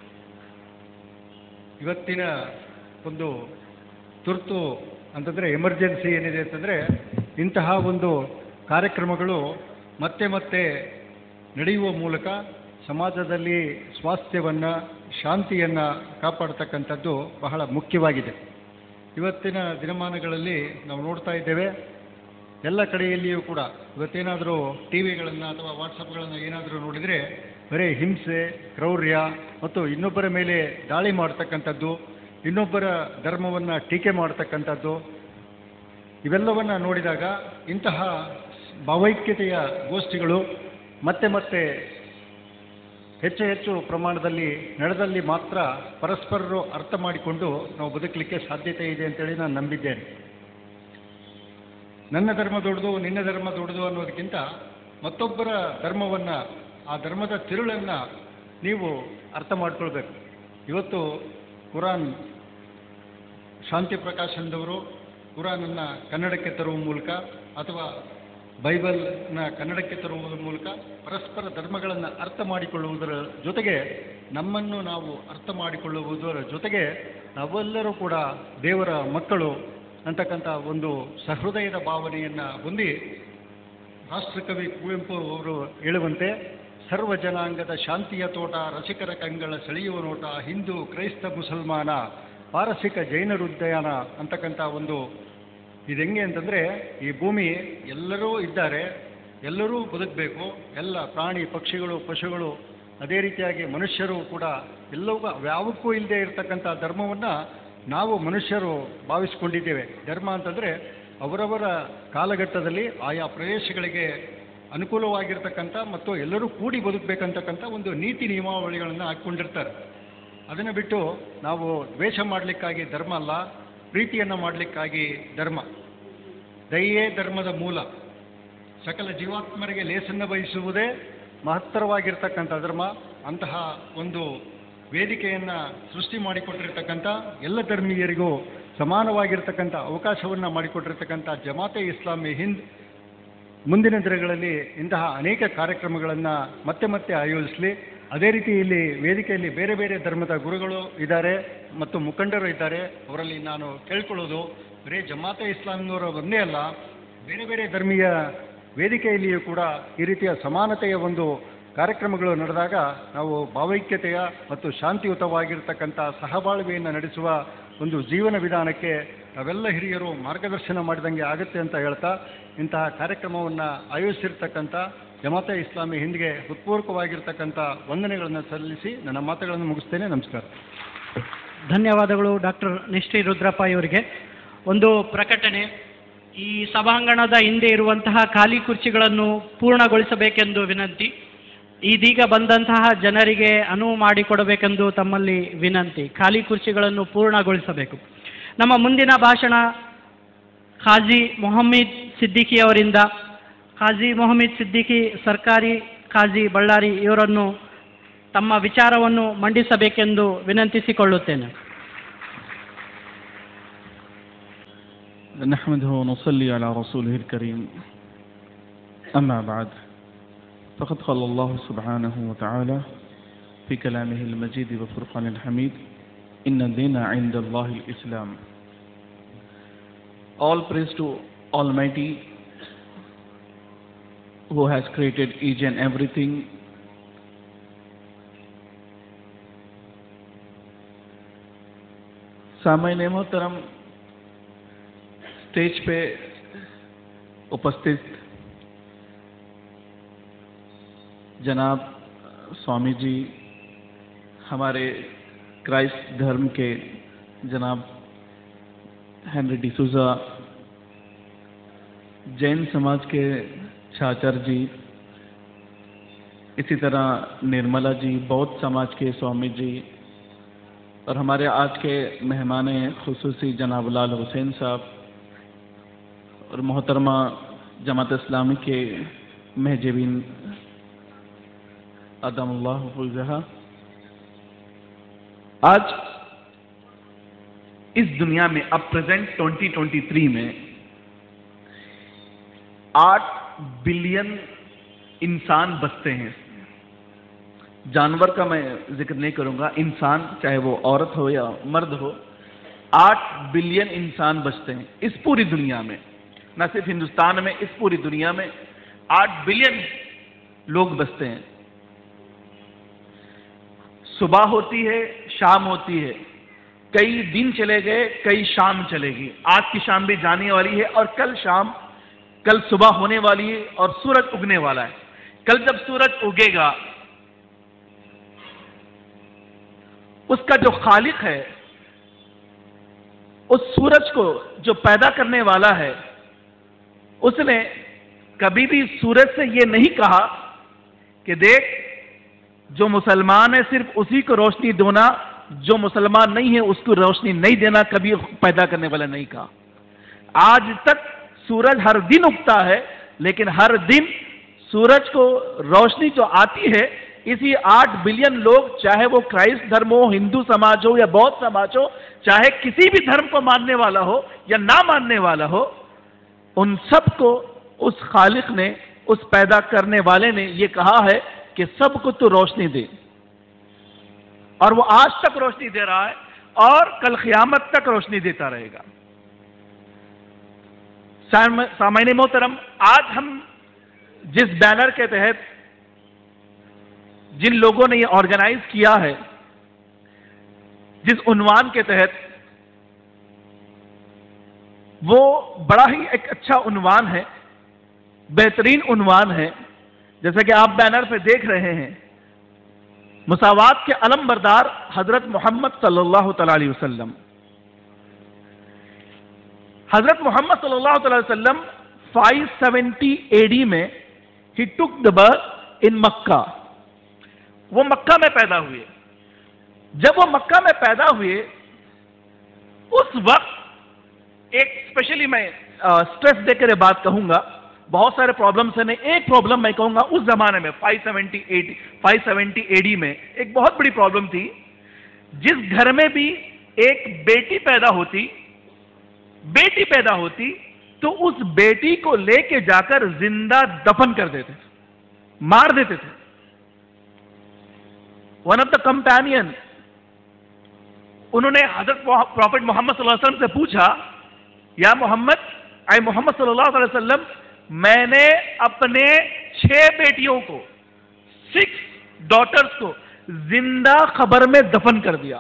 ಇವತ್ತಿನ ಒಂದು ತುರ್ತು ಅಂತಂದರೆ ಎಮರ್ಜೆನ್ಸಿ ಏನಿದೆ ಅಂತಂದರೆ ಇಂತಹ ಒಂದು ಕಾರ್ಯಕ್ರಮಗಳು ಮತ್ತೆ ಮತ್ತೆ ನಡೆಯುವ ಮೂಲಕ ಸಮಾಜದಲ್ಲಿ ಸ್ವಾಸ್ಥ್ಯವನ್ನು ಶಾಂತಿಯನ್ನು ಕಾಪಾಡ್ತಕ್ಕಂಥದ್ದು ಬಹಳ ಮುಖ್ಯವಾಗಿದೆ ಇವತ್ತಿನ ದಿನಮಾನಗಳಲ್ಲಿ ನಾವು ನೋಡ್ತಾ ಇದ್ದೇವೆ ಎಲ್ಲ ಕಡೆಯಲ್ಲಿಯೂ ಕೂಡ ಇವತ್ತೇನಾದರೂ ಟಿ ವಿಗಳನ್ನು ಅಥವಾ ವಾಟ್ಸಪ್ಗಳನ್ನು ಏನಾದರೂ ನೋಡಿದರೆ ಬರೀ ಹಿಂಸೆ ಕ್ರೌರ್ಯ ಮತ್ತು ಇನ್ನೊಬ್ಬರ ಮೇಲೆ ದಾಳಿ ಮಾಡ್ತಕ್ಕಂಥದ್ದು ಇನ್ನೊಬ್ಬರ ಧರ್ಮವನ್ನು ಟೀಕೆ ಮಾಡ್ತಕ್ಕಂಥದ್ದು ಇವೆಲ್ಲವನ್ನು ನೋಡಿದಾಗ ಇಂತಹ ಭಾವೈಕ್ಯತೆಯ ಗೋಷ್ಠಿಗಳು ಮತ್ತೆ ಮತ್ತೆ ಹೆಚ್ಚು ಹೆಚ್ಚು ಪ್ರಮಾಣದಲ್ಲಿ ನಡೆದಲ್ಲಿ ಮಾತ್ರ ಪರಸ್ಪರರು ಅರ್ಥ ಮಾಡಿಕೊಂಡು ನಾವು ಬದುಕಲಿಕ್ಕೆ ಸಾಧ್ಯತೆ ಇದೆ ಅಂತೇಳಿ ನಾನು ನಂಬಿದ್ದೇನೆ ನನ್ನ ಧರ್ಮ ದೊಡ್ಡದು ನಿನ್ನ ಧರ್ಮ ದೊಡ್ಡದು ಅನ್ನೋದಕ್ಕಿಂತ ಮತ್ತೊಬ್ಬರ ಧರ್ಮವನ್ನು ಆ ಧರ್ಮದ ತಿರುಳನ್ನು ನೀವು ಅರ್ಥ ಮಾಡ್ಕೊಳ್ಬೇಕು ಇವತ್ತು ಕುರಾನ್ ಶಾಂತಿ ಪ್ರಕಾಶನದವರು ಕುರಾನನ್ನು ಕನ್ನಡಕ್ಕೆ ತರುವ ಮೂಲಕ ಅಥವಾ ಬೈಬಲ್ನ ಕನ್ನಡಕ್ಕೆ ತರುವುದರ ಮೂಲಕ ಪರಸ್ಪರ ಧರ್ಮಗಳನ್ನು ಅರ್ಥ ಮಾಡಿಕೊಳ್ಳುವುದರ ಜೊತೆಗೆ ನಮ್ಮನ್ನು ನಾವು ಅರ್ಥ ಮಾಡಿಕೊಳ್ಳುವುದರ ಜೊತೆಗೆ ನಾವೆಲ್ಲರೂ ಕೂಡ ದೇವರ ಮಕ್ಕಳು ಅಂತಕ್ಕಂಥ ಒಂದು ಸಹೃದಯದ ಭಾವನೆಯನ್ನು ಹೊಂದಿ ರಾಷ್ಟ್ರಕವಿ ಕುವೆಂಪು ಅವರು ಹೇಳುವಂತೆ ಸರ್ವ ಜನಾಂಗದ ಶಾಂತಿಯ ತೋಟ ರಸಿಕರ ಕಂಗಳ ಸೆಳೆಯುವ ನೋಟ ಹಿಂದೂ ಕ್ರೈಸ್ತ ಮುಸಲ್ಮಾನ ಪಾರಸಿಕ ಜೈನರುದ್ಯಾನ ಅಂತಕ್ಕಂಥ ಒಂದು ಇದು ಹೆಂಗೆ ಅಂತಂದರೆ ಈ ಭೂಮಿ ಎಲ್ಲರೂ ಇದ್ದಾರೆ ಎಲ್ಲರೂ ಬದುಕಬೇಕು ಎಲ್ಲ ಪ್ರಾಣಿ ಪಕ್ಷಿಗಳು ಪಶುಗಳು ಅದೇ ರೀತಿಯಾಗಿ ಮನುಷ್ಯರು ಕೂಡ ಎಲ್ಲವೂ ಯಾವಕ್ಕೂ ಇಲ್ಲದೆ ಇರತಕ್ಕಂಥ ಧರ್ಮವನ್ನು ನಾವು ಮನುಷ್ಯರು ಭಾವಿಸ್ಕೊಂಡಿದ್ದೇವೆ ಧರ್ಮ ಅಂತಂದರೆ ಅವರವರ ಕಾಲಘಟ್ಟದಲ್ಲಿ ಆಯಾ ಪ್ರದೇಶಗಳಿಗೆ ಅನುಕೂಲವಾಗಿರ್ತಕ್ಕಂಥ ಮತ್ತು ಎಲ್ಲರೂ ಕೂಡಿ ಬದುಕಬೇಕಂತಕ್ಕಂಥ ಒಂದು ನೀತಿ ನಿಯಮಾವಳಿಗಳನ್ನು ಹಾಕ್ಕೊಂಡಿರ್ತಾರೆ ಅದನ್ನು ಬಿಟ್ಟು ನಾವು ದ್ವೇಷ ಮಾಡಲಿಕ್ಕಾಗಿ ಧರ್ಮ ಅಲ್ಲ ಪ್ರೀತಿಯನ್ನು ಮಾಡಲಿಕ್ಕಾಗಿ ಧರ್ಮ ದಯೆಯೇ ಧರ್ಮದ ಮೂಲ ಸಕಲ ಜೀವಾತ್ಮರಿಗೆ ಲೇಸನ್ನು ಬಯಸುವುದೇ ಮಹತ್ತರವಾಗಿರ್ತಕ್ಕಂಥ ಧರ್ಮ ಅಂತಹ ಒಂದು ವೇದಿಕೆಯನ್ನು ಸೃಷ್ಟಿ ಮಾಡಿಕೊಟ್ಟಿರ್ತಕ್ಕಂಥ ಎಲ್ಲ ಧರ್ಮೀಯರಿಗೂ ಸಮಾನವಾಗಿರ್ತಕ್ಕಂಥ ಅವಕಾಶವನ್ನು ಮಾಡಿಕೊಟ್ಟಿರ್ತಕ್ಕಂಥ ಜಮಾತೆ ಇಸ್ಲಾಮಿ ಹಿಂದ್ ಮುಂದಿನ ದಿನಗಳಲ್ಲಿ ಇಂತಹ ಅನೇಕ ಕಾರ್ಯಕ್ರಮಗಳನ್ನು ಮತ್ತೆ ಮತ್ತೆ ಆಯೋಜಿಸಲಿ ಅದೇ ರೀತಿ ಇಲ್ಲಿ ವೇದಿಕೆಯಲ್ಲಿ ಬೇರೆ ಬೇರೆ ಧರ್ಮದ ಗುರುಗಳು ಇದ್ದಾರೆ ಮತ್ತು ಮುಖಂಡರು ಇದ್ದಾರೆ ಅವರಲ್ಲಿ ನಾನು ಕೇಳ್ಕೊಳ್ಳೋದು ಬರೀ ಜಮಾತೆ ಇಸ್ಲಾಂನವರ ಒಂದೇ ಅಲ್ಲ ಬೇರೆ ಬೇರೆ ಧರ್ಮೀಯ ವೇದಿಕೆಯಲ್ಲಿಯೂ ಕೂಡ ಈ ರೀತಿಯ ಸಮಾನತೆಯ ಒಂದು ಕಾರ್ಯಕ್ರಮಗಳು ನಡೆದಾಗ ನಾವು ಭಾವೈಕ್ಯತೆಯ ಮತ್ತು ಶಾಂತಿಯುತವಾಗಿರ್ತಕ್ಕಂಥ ಸಹಬಾಳ್ವೆಯನ್ನು ನಡೆಸುವ ಒಂದು ಜೀವನ ವಿಧಾನಕ್ಕೆ ನಾವೆಲ್ಲ ಹಿರಿಯರು ಮಾರ್ಗದರ್ಶನ ಮಾಡಿದಂಗೆ ಆಗುತ್ತೆ ಅಂತ ಹೇಳ್ತಾ ಇಂತಹ ಕಾರ್ಯಕ್ರಮವನ್ನು ಆಯೋಜಿಸಿರ್ತಕ್ಕಂಥ ಜಮಾತೆ ಇಸ್ಲಾಮಿ ಹಿಂದಿಗೆ ಹೃತ್ಪೂರ್ವಕವಾಗಿರ್ತಕ್ಕಂಥ ವಂದನೆಗಳನ್ನು ಸಲ್ಲಿಸಿ ನನ್ನ ಮಾತುಗಳನ್ನು ಮುಗಿಸ್ತೇನೆ ನಮಸ್ಕಾರ ಧನ್ಯವಾದಗಳು ಡಾಕ್ಟರ್ ನಿಷ್ಠಿ ರುದ್ರಪ್ಪ ಇವರಿಗೆ ಒಂದು ಪ್ರಕಟಣೆ ಈ ಸಭಾಂಗಣದ ಹಿಂದೆ ಇರುವಂತಹ ಖಾಲಿ ಕುರ್ಚಿಗಳನ್ನು ಪೂರ್ಣಗೊಳಿಸಬೇಕೆಂದು ವಿನಂತಿ ಇದೀಗ ಬಂದಂತಹ ಜನರಿಗೆ ಅನುವು ಮಾಡಿಕೊಡಬೇಕೆಂದು ತಮ್ಮಲ್ಲಿ ವಿನಂತಿ ಖಾಲಿ ಕುರ್ಚಿಗಳನ್ನು ಪೂರ್ಣಗೊಳಿಸಬೇಕು ನಮ್ಮ ಮುಂದಿನ ಭಾಷಣ ಖಾಜಿ ಮೊಹಮ್ಮದ್ ಸಿದ್ದಿಕಿ ಅವರಿಂದ ಖಾಜಿ ಮೊಹಮ್ಮದ್ ಸಿದ್ದಿಕಿ ಸರ್ಕಾರಿ ಖಾಜಿ ಬಳ್ಳಾರಿ ಇವರನ್ನು ತಮ್ಮ ವಿಚಾರವನ್ನು ಮಂಡಿಸಬೇಕೆಂದು ವಿನಂತಿಸಿಕೊಳ್ಳುತ್ತೇನೆ نحمده ونصلي على رسوله الكريم أما بعد فقد قال الله سبحانه وتعالى في كلامه المجيد وفرقان الحميد إن الدين عند الله الإسلام All praise to Almighty who has created each and everything सामान्य मोहतरम स्टेज पे उपस्थित जनाब स्वामी जी हमारे क्राइस्ट धर्म के जनाब हेनरी डिसूजा जैन समाज के छाचर जी इसी तरह निर्मला जी बौद्ध समाज के स्वामी जी और हमारे आज के मेहमान खसूसी जनाब लाल हुसैन साहब और मोहतरमा जमात इस्लामी के महजबिन अदमुल्लाह आज इस दुनिया में अब प्रेजेंट 2023 में आठ बिलियन इंसान बसते हैं जानवर का मैं जिक्र नहीं करूंगा इंसान चाहे वो औरत हो या मर्द हो आठ बिलियन इंसान बसते हैं इस पूरी दुनिया में न सिर्फ हिंदुस्तान में इस पूरी दुनिया में आठ बिलियन लोग बसते हैं सुबह होती है शाम होती है कई दिन चले गए कई शाम चलेगी आज की शाम भी जाने वाली है और कल शाम कल सुबह होने वाली है और सूरज उगने वाला है कल जब सूरज उगेगा उसका जो खालिक है उस सूरज को जो पैदा करने वाला है उसने कभी भी सूरज से यह नहीं कहा कि देख जो मुसलमान है सिर्फ उसी को रोशनी दोना जो मुसलमान नहीं है उसको रोशनी नहीं देना कभी पैदा करने वाला नहीं कहा आज तक सूरज हर दिन उगता है लेकिन हर दिन सूरज को रोशनी जो आती है इसी आठ बिलियन लोग चाहे वो क्राइस्ट धर्म हो हिंदू समाज हो या बौद्ध समाज हो चाहे किसी भी धर्म को मानने वाला हो या ना मानने वाला हो उन सबको उस खालिक ने उस पैदा करने वाले ने ये कहा है कि सबको तो रोशनी दे और वो आज तक रोशनी दे रहा है और कल क़यामत तक रोशनी देता रहेगा सामान्य मोहतरम आज हम जिस बैनर के तहत जिन लोगों ने ये ऑर्गेनाइज किया है जिस उन्वान के तहत वो बड़ा ही एक अच्छा उन्वान है बेहतरीन उन्वान है जैसा कि आप बैनर पे देख रहे हैं मुसावात के अलम बरदार हजरत मोहम्मद सल्लल्लाहु अलैहि वसल्लम हजरत मोहम्मद सल्लल्लाहु अलैहि वसल्लम 570 एडी में ही टुक द बर्थ इन मक्का वो मक्का में पैदा हुए जब वो मक्का में पैदा हुए उस वक्त एक स्पेशली मैं स्ट्रेस देकर बात कहूंगा बहुत सारे प्रॉब्लम्स हैं एक प्रॉब्लम मैं कहूंगा उस जमाने में 570 एडी 570 एडी में एक बहुत बड़ी प्रॉब्लम थी जिस घर में भी एक बेटी पैदा होती बेटी पैदा होती तो उस बेटी को लेके जाकर जिंदा दफन कर देते थे मार देते थे वन ऑफ द कंपेनियन उन्होंने हजरत प्रॉफिट मोहम्मद सल्लल्लाहु अलैहि वसल्लम से पूछा या मोहम्मद आई मोहम्मद सल्लल्लाहु अलैहि वसल्लम मैंने अपने छह बेटियों को सिक्स डॉटर्स को जिंदा खबर में दफन कर दिया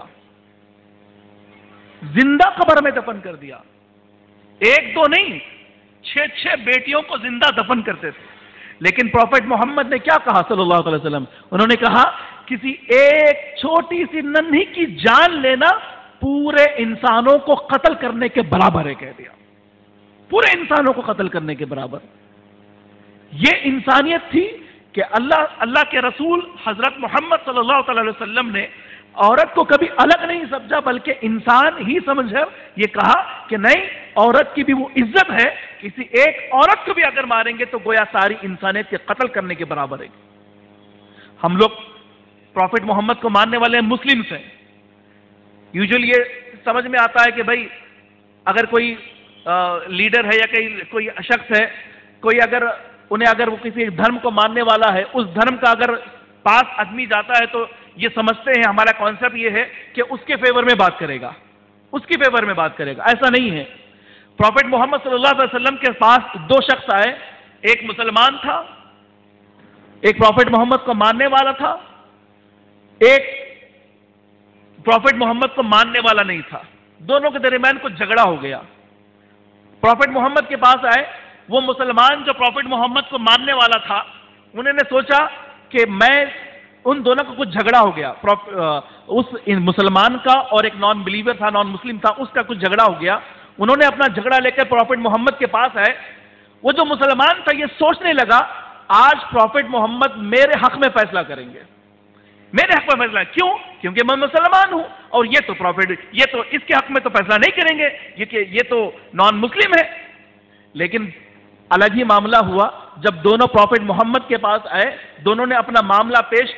जिंदा खबर में दफन कर दिया एक दो नहीं छह छह बेटियों को जिंदा दफन करते थे लेकिन प्रॉफिट मोहम्मद ने क्या कहा सल्लल्लाहु अलैहि वसल्लम उन्होंने कहा किसी एक छोटी सी नन्ही की जान लेना पूरे इंसानों को कत्ल करने के बराबर है कह दिया पूरे इंसानों को कत्ल करने के बराबर यह इंसानियत थी कि अल्लाह अल्लाह के रसूल हजरत मोहम्मद सल्लल्लाहु अलैहि वसल्लम ने औरत को कभी अलग नहीं समझा बल्कि इंसान ही समझा ये कहा कि नहीं औरत की भी वो इज्जत है किसी एक औरत को भी अगर मारेंगे तो गोया सारी इंसानियत के कत्ल करने के बराबर है हम लोग प्रॉफिट मोहम्मद को मानने वाले मुस्लिम्स हैं यूजुअली ये समझ में आता है कि भाई अगर कोई लीडर है या कोई कोई शख्स है कोई अगर उन्हें अगर वो किसी धर्म को मानने वाला है उस धर्म का अगर पास आदमी जाता है तो ये समझते हैं हमारा कॉन्सेप्ट ये है कि उसके फेवर में बात करेगा उसकी फेवर में बात करेगा ऐसा नहीं है प्रॉफिट मोहम्मद सल्लल्लाहु अलैहि वसल्लम के पास दो शख्स आए एक मुसलमान था एक प्रॉफिट मोहम्मद को मानने वाला था एक प्रॉफिट मोहम्मद को मानने वाला नहीं था दोनों के दरमियान कुछ झगड़ा हो गया प्रॉफिट मोहम्मद के पास आए वो मुसलमान जो प्रॉफिट मोहम्मद को मानने वाला था उन्होंने सोचा कि मैं उन दोनों का कुछ झगड़ा हो गया उस मुसलमान का और एक नॉन बिलीवर था नॉन मुस्लिम था उसका कुछ झगड़ा हो गया उन्होंने अपना झगड़ा लेकर प्रॉफिट मोहम्मद के पास आए वो जो मुसलमान था ये सोचने लगा आज प्रॉफिट मोहम्मद मेरे हक में फैसला करेंगे मेरे हक में फैसला क्यों क्योंकि मैं मुसलमान हूं और ये तो प्रॉफिट ये तो इसके हक में तो फैसला नहीं करेंगे ये ये तो नॉन मुस्लिम है लेकिन अलग ही मामला हुआ जब दोनों प्रॉफिट मोहम्मद के पास आए दोनों ने अपना मामला पेश किया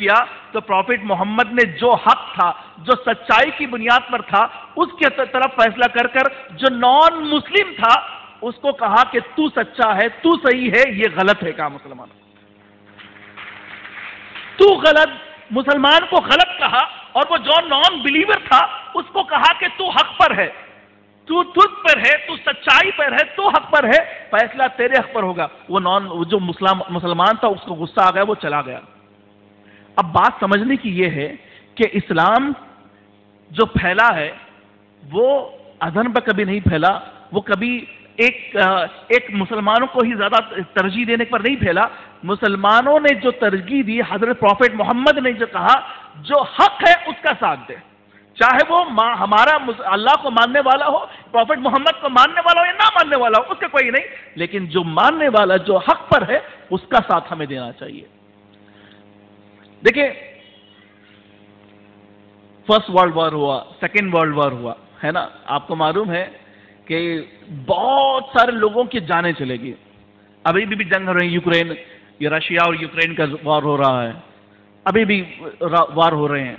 तो प्रॉफिट मोहम्मद ने जो हक था जो सच्चाई की बुनियाद पर था उसके त- तरफ फैसला कर कर जो नॉन मुस्लिम था उसको कहा कि तू सच्चा है तू सही है ये गलत है कहा मुसलमान तू गलत मुसलमान को गलत कहा और वो जो नॉन बिलीवर था उसको कहा कि तू हक पर है तू तुझ पर है तू सच्चाई पर है तू हक पर है फैसला तेरे हक पर होगा वो नॉन वो जो मुसलमान मुसलमान था उसको गुस्सा आ गया वो चला गया अब बात समझने की ये है कि इस्लाम जो फैला है वो अदन पर कभी नहीं फैला वो कभी एक अ, एक मुसलमानों को ही ज्यादा तरजीह देने पर नहीं फैला मुसलमानों ने जो तरजीह दी हजरत प्रॉफिट मोहम्मद ने जो कहा जो हक है उसका साथ दे चाहे वो मा- हमारा मुस- अल्लाह को मानने वाला हो प्रॉफिट मोहम्मद को मानने वाला हो या ना मानने वाला हो उसका कोई नहीं लेकिन जो मानने वाला जो हक पर है उसका साथ हमें देना चाहिए देखिए फर्स्ट वर्ल्ड वॉर हुआ सेकेंड वर्ल्ड वॉर हुआ है ना आपको मालूम है कि बहुत सारे लोगों की जानें चलेगी अभी भी, भी जंग हो रही है यूक्रेन ये रशिया और यूक्रेन का वॉर हो रहा है अभी भी वार हो रहे हैं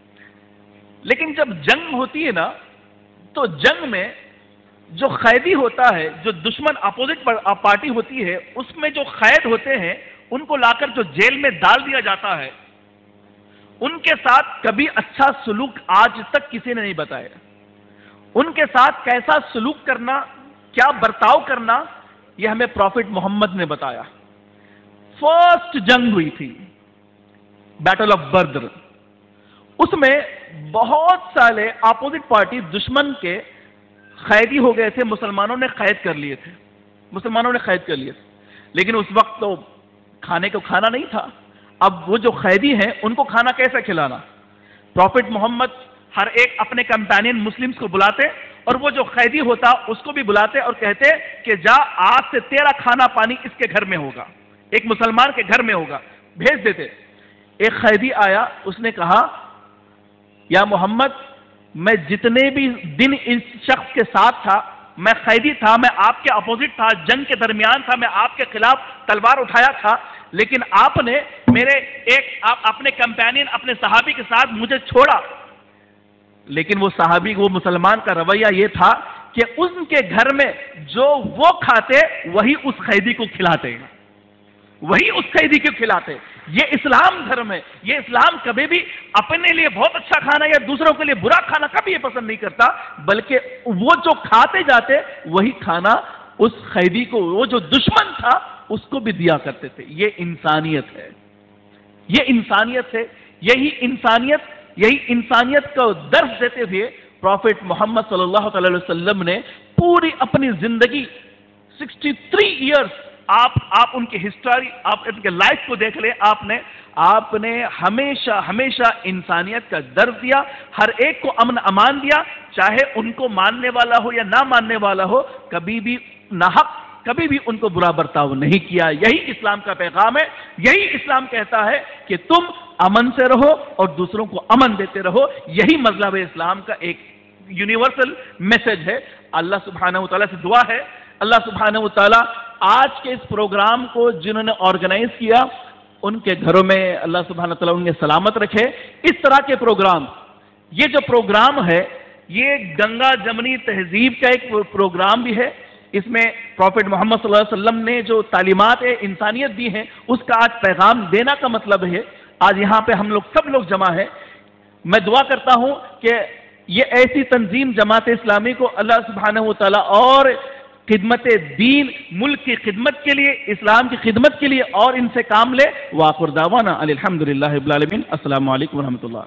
लेकिन जब जंग होती है ना तो जंग में जो कैदी होता है जो दुश्मन अपोजिट पार्टी होती है उसमें जो कैद होते हैं उनको लाकर जो जेल में डाल दिया जाता है उनके साथ कभी अच्छा सलूक आज तक किसी ने नहीं बताया उनके साथ कैसा सलूक करना क्या बर्ताव करना यह हमें प्रॉफिट मोहम्मद ने बताया फर्स्ट जंग हुई थी बैटल ऑफ बर्दर उसमें बहुत सारे अपोजिट पार्टी दुश्मन के कैदी हो गए थे मुसलमानों ने कैद कर लिए थे मुसलमानों ने कैद कर लिए थे लेकिन उस वक्त तो खाने को खाना नहीं था अब वो जो कैदी हैं उनको खाना कैसे खिलाना प्रॉफिट मोहम्मद हर एक अपने कंपेनियन मुस्लिम्स को बुलाते और वो जो कैदी होता उसको भी बुलाते और कहते कि जा आज से तेरा खाना पानी इसके घर में होगा एक मुसलमान के घर में होगा भेज देते एक कैदी आया उसने कहा या मोहम्मद मैं जितने भी दिन इस शख्स के साथ था मैं कैदी था मैं आपके अपोजिट था जंग के दरमियान था मैं आपके खिलाफ तलवार उठाया था लेकिन आपने मेरे एक आप अपने कंपेनियन अपने सहाबी के साथ मुझे छोड़ा लेकिन वो सहाबी वो मुसलमान का रवैया ये था कि उनके घर में जो वो खाते वही उस कैदी को खिलाते वही उस कैदी को खिलाते ये इस्लाम धर्म है ये इस्लाम कभी भी अपने लिए बहुत अच्छा खाना या दूसरों के लिए बुरा खाना कभी ये पसंद नहीं करता बल्कि वो जो खाते जाते वही खाना उस कैदी को वो जो दुश्मन था उसको भी दिया करते थे ये इंसानियत है ये इंसानियत है यही इंसानियत यही इंसानियत का दर्श देते हुए प्रॉफिट मोहम्मद सल्लल्लाहु अलैहि वसल्लम ने पूरी अपनी जिंदगी 63 इयर्स आप आप उनकी हिस्ट्री आप उनके लाइफ को देख ले आपने आपने हमेशा हमेशा इंसानियत का दर्द दिया हर एक को अमन अमान दिया चाहे उनको मानने वाला हो या ना मानने वाला हो कभी भी नाहक कभी भी उनको बुरा बर्ताव नहीं किया यही इस्लाम का पैगाम है यही इस्लाम कहता है कि तुम अमन से रहो और दूसरों को अमन देते रहो यही मजलब इस्लाम का एक यूनिवर्सल मैसेज है अल्लाह सुबहाना तआला से दुआ है अल्लाह सुबहाना तआला आज के इस प्रोग्राम को जिन्होंने ऑर्गेनाइज किया उनके घरों में अल्लाह सुबहाना तआला उन्हें सलामत रखे इस तरह के प्रोग्राम ये जो प्रोग्राम है ये गंगा जमनी तहजीब का एक प्रोग्राम भी है इसमें प्रॉफिट मोहम्मद सल्लल्लाहु अलैहि वसल्लम ने जो तालीमात इंसानियत दी हैं उसका आज पैगाम देना का मतलब है आज यहाँ पे हम लोग सब लोग जमा है मैं दुआ करता हूँ कि ये ऐसी तंजीम जमात इस्लामी को अल्लाह सुबहानहू तआला और खिदमत दीन मुल्क की खिदमत के लिए इस्लाम की खिदमत के लिए और इनसे काम ले वाकुर दावाना अलहमदिल्लाबिन अस्सलाम वालेकुम रहमतुल्लाह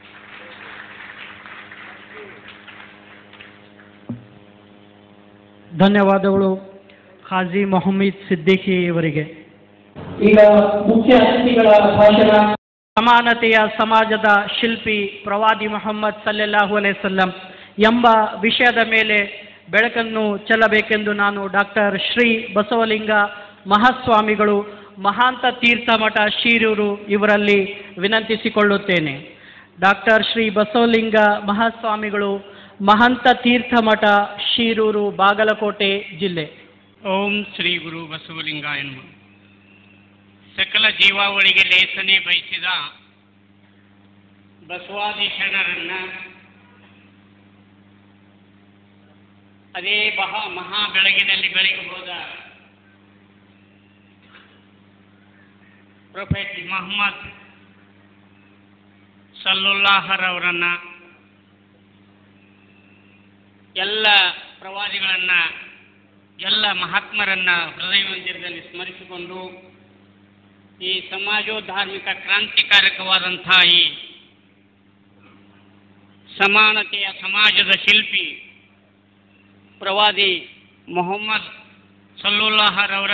ಧನ್ಯವಾದಗಳು ಖಾಜಿ ಮೊಹಮ್ಮದ್ ಸಿದ್ದಿಕಿ ಅವರಿಗೆ ಈಗ ಮುಖ್ಯ ಅತಿಥಿಗಳ ಭಾಷಣ ಸಮಾನತೆಯ ಸಮಾಜದ ಶಿಲ್ಪಿ ಪ್ರವಾದಿ ಮೊಹಮ್ಮದ್ ಸಲ್ಲೆಲ್ಲಾಹು ಅಲೈಸಲ್ಲಂ ಎಂಬ ವಿಷಯದ ಮೇಲೆ ಬೆಳಕನ್ನು ಚೆಲ್ಲಬೇಕೆಂದು ನಾನು ಡಾಕ್ಟರ್ ಶ್ರೀ ಬಸವಲಿಂಗ ಮಹಾಸ್ವಾಮಿಗಳು ಮಹಾಂತ ತೀರ್ಥ ಮಠ ಶೀರೂರು ಇವರಲ್ಲಿ ವಿನಂತಿಸಿಕೊಳ್ಳುತ್ತೇನೆ ಡಾಕ್ಟರ್ ಶ್ರೀ ಬಸವಲಿಂಗ ಮಹಾಸ್ವಾಮಿಗಳು ಮಹಂತ ತೀರ್ಥ ಮಠ ಶೀರೂರು ಬಾಗಲಕೋಟೆ ಜಿಲ್ಲೆ ಓಂ ಶ್ರೀ ಗುರು ಬಸವಲಿಂಗಾಯ ನಮಃ ಸಕಲ ಜೀವಾವಳಿಗೆ ಲೇಸನೆ ಬಯಸಿದ ಬಸವಾದಿ ಶರಣರನ್ನ ಅದೇ ಬಹ ಮಹಾ ಬೆಳಗಿನಲ್ಲಿ ಬೆಳಗ್ಗೆ ಹೋದ ಪ್ರೊಫೆಟ್ ಮೊಹಮ್ಮದ್ ಸಲ್ಲುಲ್ಲಾಹರವರನ್ನ ಎಲ್ಲ ಪ್ರವಾದಿಗಳನ್ನ ಎಲ್ಲ ಮಹಾತ್ಮರನ್ನ ಹೃದಯ ಮಂದಿರದಲ್ಲಿ ಸ್ಮರಿಸಿಕೊಂಡು ಈ ಸಮಾಜೋಧಾರ್ಮಿಕ ಕ್ರಾಂತಿಕಾರಕವಾದಂಥ ಈ ಸಮಾನತೆಯ ಸಮಾಜದ ಶಿಲ್ಪಿ ಪ್ರವಾದಿ ಮೊಹಮ್ಮದ್ ಸಲ್ಲುಲ್ಲಾಹರವರ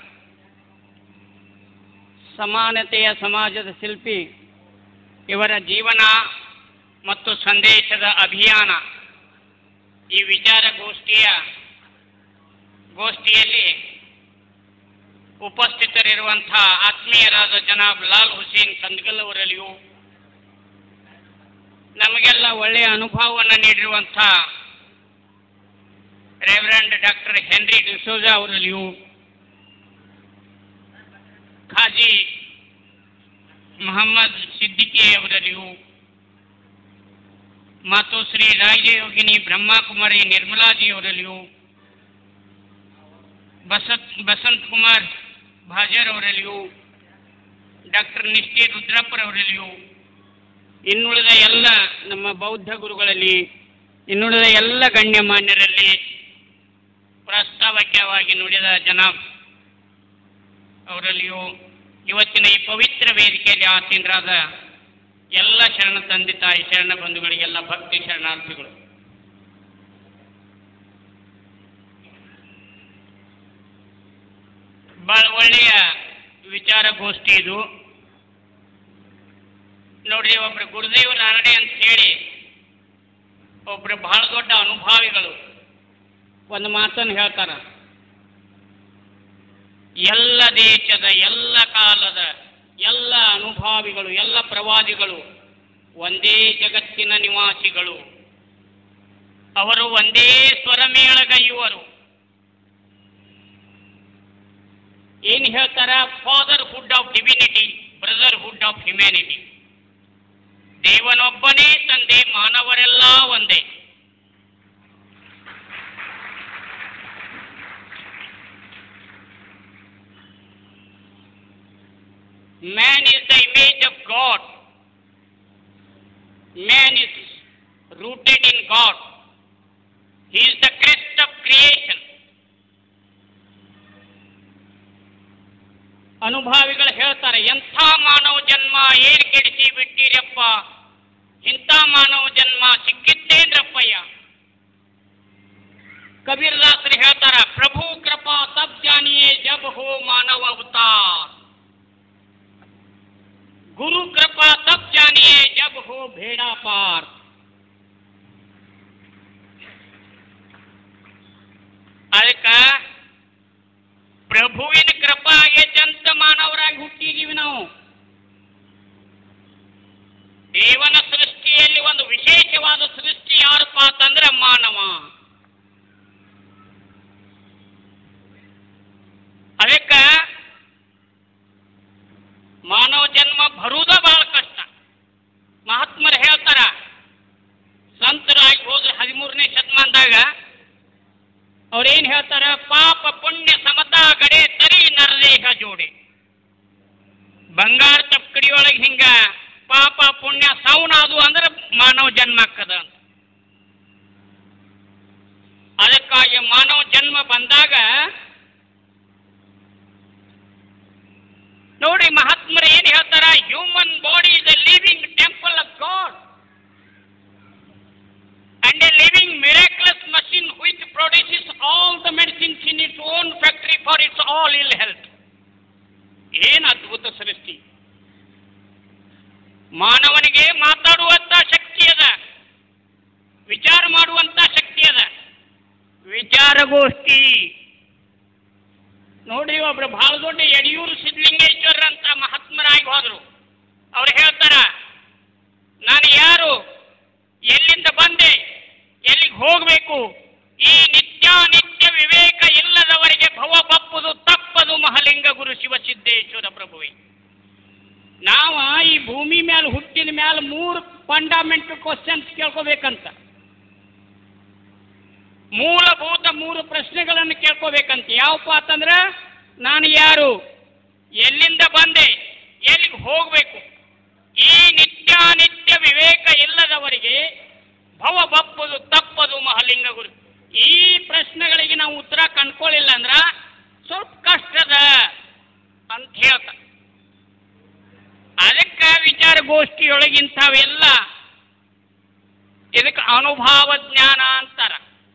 ಸಮಾನತೆಯ ಸಮಾಜದ ಶಿಲ್ಪಿ ಇವರ ಜೀವನ ಮತ್ತು ಸಂದೇಶದ ಅಭಿಯಾನ ಈ ವಿಚಾರಗೋಷ್ಠಿಯ ಗೋಷ್ಠಿಯಲ್ಲಿ ಉಪಸ್ಥಿತರಿರುವಂತಹ ಆತ್ಮೀಯರಾದ ಜನಾಬ್ ಲಾಲ್ ಹುಸೇನ್ ಕಂದ್ಗಲ್ ಅವರಲ್ಲಿಯೂ ನಮಗೆಲ್ಲ ಒಳ್ಳೆಯ ಅನುಭವವನ್ನು ನೀಡಿರುವಂಥ ರೆವರೆಂಡ್ ಡಾಕ್ಟರ್ ಹೆನ್ರಿ ಡಿಸೋಜಾ ಅವರಲ್ಲಿಯೂ ಖಾಜಿ ಮೊಹಮ್ಮದ್ ಸಿದ್ದಿಕಿ ಅವರಲ್ಲಿಯೂ ಮತ್ತು ಶ್ರೀ ರಾಜಯೋಗಿನಿ ಬ್ರಹ್ಮಕುಮಾರಿ ನಿರ್ಮಲಾಜಿ ಅವರಲ್ಲಿಯೂ ಬಸತ್ ಬಸಂತ್ ಕುಮಾರ್ ಭಾಜರ್ ಅವರಲ್ಲಿಯೂ ಡಾಕ್ಟರ್ ನಿಷ್ಠಿ ರುದ್ರಪ್ಪರವರಲ್ಲಿಯೂ ಇನ್ನುಳಿದ ಎಲ್ಲ ನಮ್ಮ ಬೌದ್ಧ ಗುರುಗಳಲ್ಲಿ ಇನ್ನುಳಿದ ಎಲ್ಲ ಗಣ್ಯಮಾನ್ಯರಲ್ಲಿ ಪ್ರಾಸ್ತಾವಿಕವಾಗಿ ನುಡಿದ ಜನಾಬ್ ಅವರಲ್ಲಿಯೂ ಇವತ್ತಿನ ಈ ಪವಿತ್ರ ವೇದಿಕೆಯಲ್ಲಿ ಆಸೀನರಾದ ಎಲ್ಲ ಶರಣ ತಂದೆ ತಾಯಿ ಶರಣ ಬಂಧುಗಳಿಗೆಲ್ಲ ಭಕ್ತಿ ಶರಣಾರ್ಥಿಗಳು ಬಹಳ ಒಳ್ಳೆಯ ವಿಚಾರಗೋಷ್ಠಿ ಇದು ನೋಡ್ರಿ ಒಬ್ರು ಗುರುದೇವ ನಾರಾಯಣ ಅಂತ ಹೇಳಿ ಒಬ್ರು ಬಹಳ ದೊಡ್ಡ ಅನುಭಾವಿಗಳು ಒಂದು ಮಾತನ್ನು ಹೇಳ್ತಾರ ಎಲ್ಲ ದೇಶದ ಎಲ್ಲ ಕಾಲದ ಎಲ್ಲ ಅನುಭಾವಿಗಳು ಎಲ್ಲ ಪ್ರವಾದಿಗಳು ಒಂದೇ ಜಗತ್ತಿನ ನಿವಾಸಿಗಳು ಅವರು ಒಂದೇ ಸ್ವರಮೇಳಗೈಯುವರು ಏನ್ ಹೇಳ್ತಾರ fatherhood of divinity brotherhood of humanity ದೇವನೊಬ್ಬನೇ ತಂದೆ ಮಾನವರೆಲ್ಲ ಒಂದೇ Man is the image of God. Man is rooted in God. He is the crest of creation. ಅನುಭಾವಿಗಳು ಹೇಳ್ತಾರೆ ಎಂಥ ಮಾನವ ಜನ್ಮ ಏನ್ ಕೆಡಿಸಿ ಬಿಟ್ಟಿರಪ್ಪ ಇಂಥ ಮಾನವ ಜನ್ಮ ಸಿಕ್ಕಿತ್ತೇನ್ರಪ್ಪಯ್ಯ ಕಬೀರ್ದಾಸರು ಹೇಳ್ತಾರ ಪ್ರಭು ಕೃಪಾ ತಬ್ ಜಾನಿಯೇ ಜಬ್ ಹೋ ಮಾನವ ಅವತಾರ್ गुरु कृपा तब जानिए जब हो भेड़ा पार ಅದಕ್ಕ ಪ್ರಭುವಿನ ಕೃಪಾ ಆಗೈತಂತ ಮಾನವರಾಗಿ ಹುಟ್ಟಿದೀವಿ ನಾವು ದೇವನ ಸೃಷ್ಟಿಯಲ್ಲಿ ಒಂದು ವಿಶೇಷವಾದ ಸೃಷ್ಟಿ ಯಾರಪ್ಪ ಅಂತಂದ್ರೆ ಮಾನವ ಅದಕ್ಕ ಮಾನವ ಜನ್ಮ ಬರುವುದ ಬಹಳ ಕಷ್ಟ ಮಹಾತ್ಮರು ಹೇಳ್ತಾರ ಸಂತರಾಗಿ ಹೋದ್ರೆ ಹದಿಮೂರನೇ ಶತಮಾನದಾಗ ಅವ್ರೇನ್ ಹೇಳ್ತಾರ ಪಾಪ ಪುಣ್ಯ ಸಮತಾ ಗಡೆ ತರಿ ನರದೇಹ ಜೋಡಿ ಬಂಗಾರ ತಪ್ಕಡಿಯೊಳಗೆ ಹಿಂಗ ಪಾಪ ಪುಣ್ಯ ಸೌನಾದು ಅಂದ್ರೆ ಮಾನವ ಜನ್ಮ ಆಕ್ಕದ ಅಂತ ಅದಕ್ಕಾಗಿ ಮಾನವ ಜನ್ಮ ಬಂದಾಗ ನೋಡಿ ಮಹಾತ್ಮರು ಏನ್ ಹೇಳ್ತಾರ human body is a living temple of god and a living miraculous machine which produces all the medicines in its own factory for its all ill health ಏನ್ ಅದ್ಭುತ ಸೃಷ್ಟಿ ಮಾನವನಿಗೆ ಮಾತಾಡುವಂತ ಶಕ್ತಿ ಅದ ವಿಚಾರ ಮಾಡುವಂತ ಶಕ್ತಿ ಅದ ವಿಚಾರಗೋಷ್ಠಿ ನೋಡಿ ಒಬ್ರು ಬಹಳ ದೊಡ್ಡ ಯಡಿಯೂರು ಸಿದ್ಧಲಿಂಗೇಶ್ವರ ಅಂತ ಮಹಾತ್ಮರಾಗಿ ಹೋದ್ರು ಅವ್ರು ಹೇಳ್ತಾರ ನಾನು ಯಾರು ಎಲ್ಲಿಂದ ಬಂದೆ ಎಲ್ಲಿಗೆ ಹೋಗಬೇಕು ಈ ನಿತ್ಯಾನಿತ್ಯ ವಿವೇಕ ಇಲ್ಲದವರಿಗೆ ಭವ ಬಪ್ಪುದು ತಪ್ಪದು ಮಹಲಿಂಗ ಗುರು ಶಿವಸಿದ್ದೇಶ್ವರ ಪ್ರಭುವೆ ನಾವ ಈ ಭೂಮಿ ಮೇಲೆ ಹುಟ್ಟಿದ ಮೇಲೆ ಮೂರು ಫಂಡಮೆಂಟಲ್ ಕ್ವಶನ್ಸ್ ಕೇಳ್ಕೋಬೇಕಂತ ಮೂಲಭೂತ ಮೂರು ಪ್ರಶ್ನೆಗಳನ್ನು ಕೇಳ್ಕೋಬೇಕಂತ ಯಾವಪ್ಪ ಅಂತಂದ್ರೆ ನಾನು ಯಾರು ಎಲ್ಲಿಂದ ಬಂದೆ ಎಲ್ಲಿಗೆ ಹೋಗಬೇಕು ಈ ನಿತ್ಯಾನಿತ್ಯ ವಿವೇಕ ಇಲ್ಲದವರಿಗೆ ಭವ ಬಪ್ಪದು ತಪ್ಪದು ಮಹಲಿಂಗ ಗುರು ಈ ಪ್ರಶ್ನೆಗಳಿಗೆ ನಾವು ಉತ್ತರ ಕಂಡ್ಕೊಳ್ಳಿಲ್ಲ ಅಂದ್ರ ಸ್ವಲ್ಪ ಕಷ್ಟದ ಅಂತ ಹೇಳ್ತ ಅದಕ್ಕೆ ವಿಚಾರಗೋಷ್ಠಿಯೊಳಗಿಂಥವೆಲ್ಲ ಇದಕ್ಕೆ ಅನುಭವ ಜ್ಞಾನ ಅಂತಾರ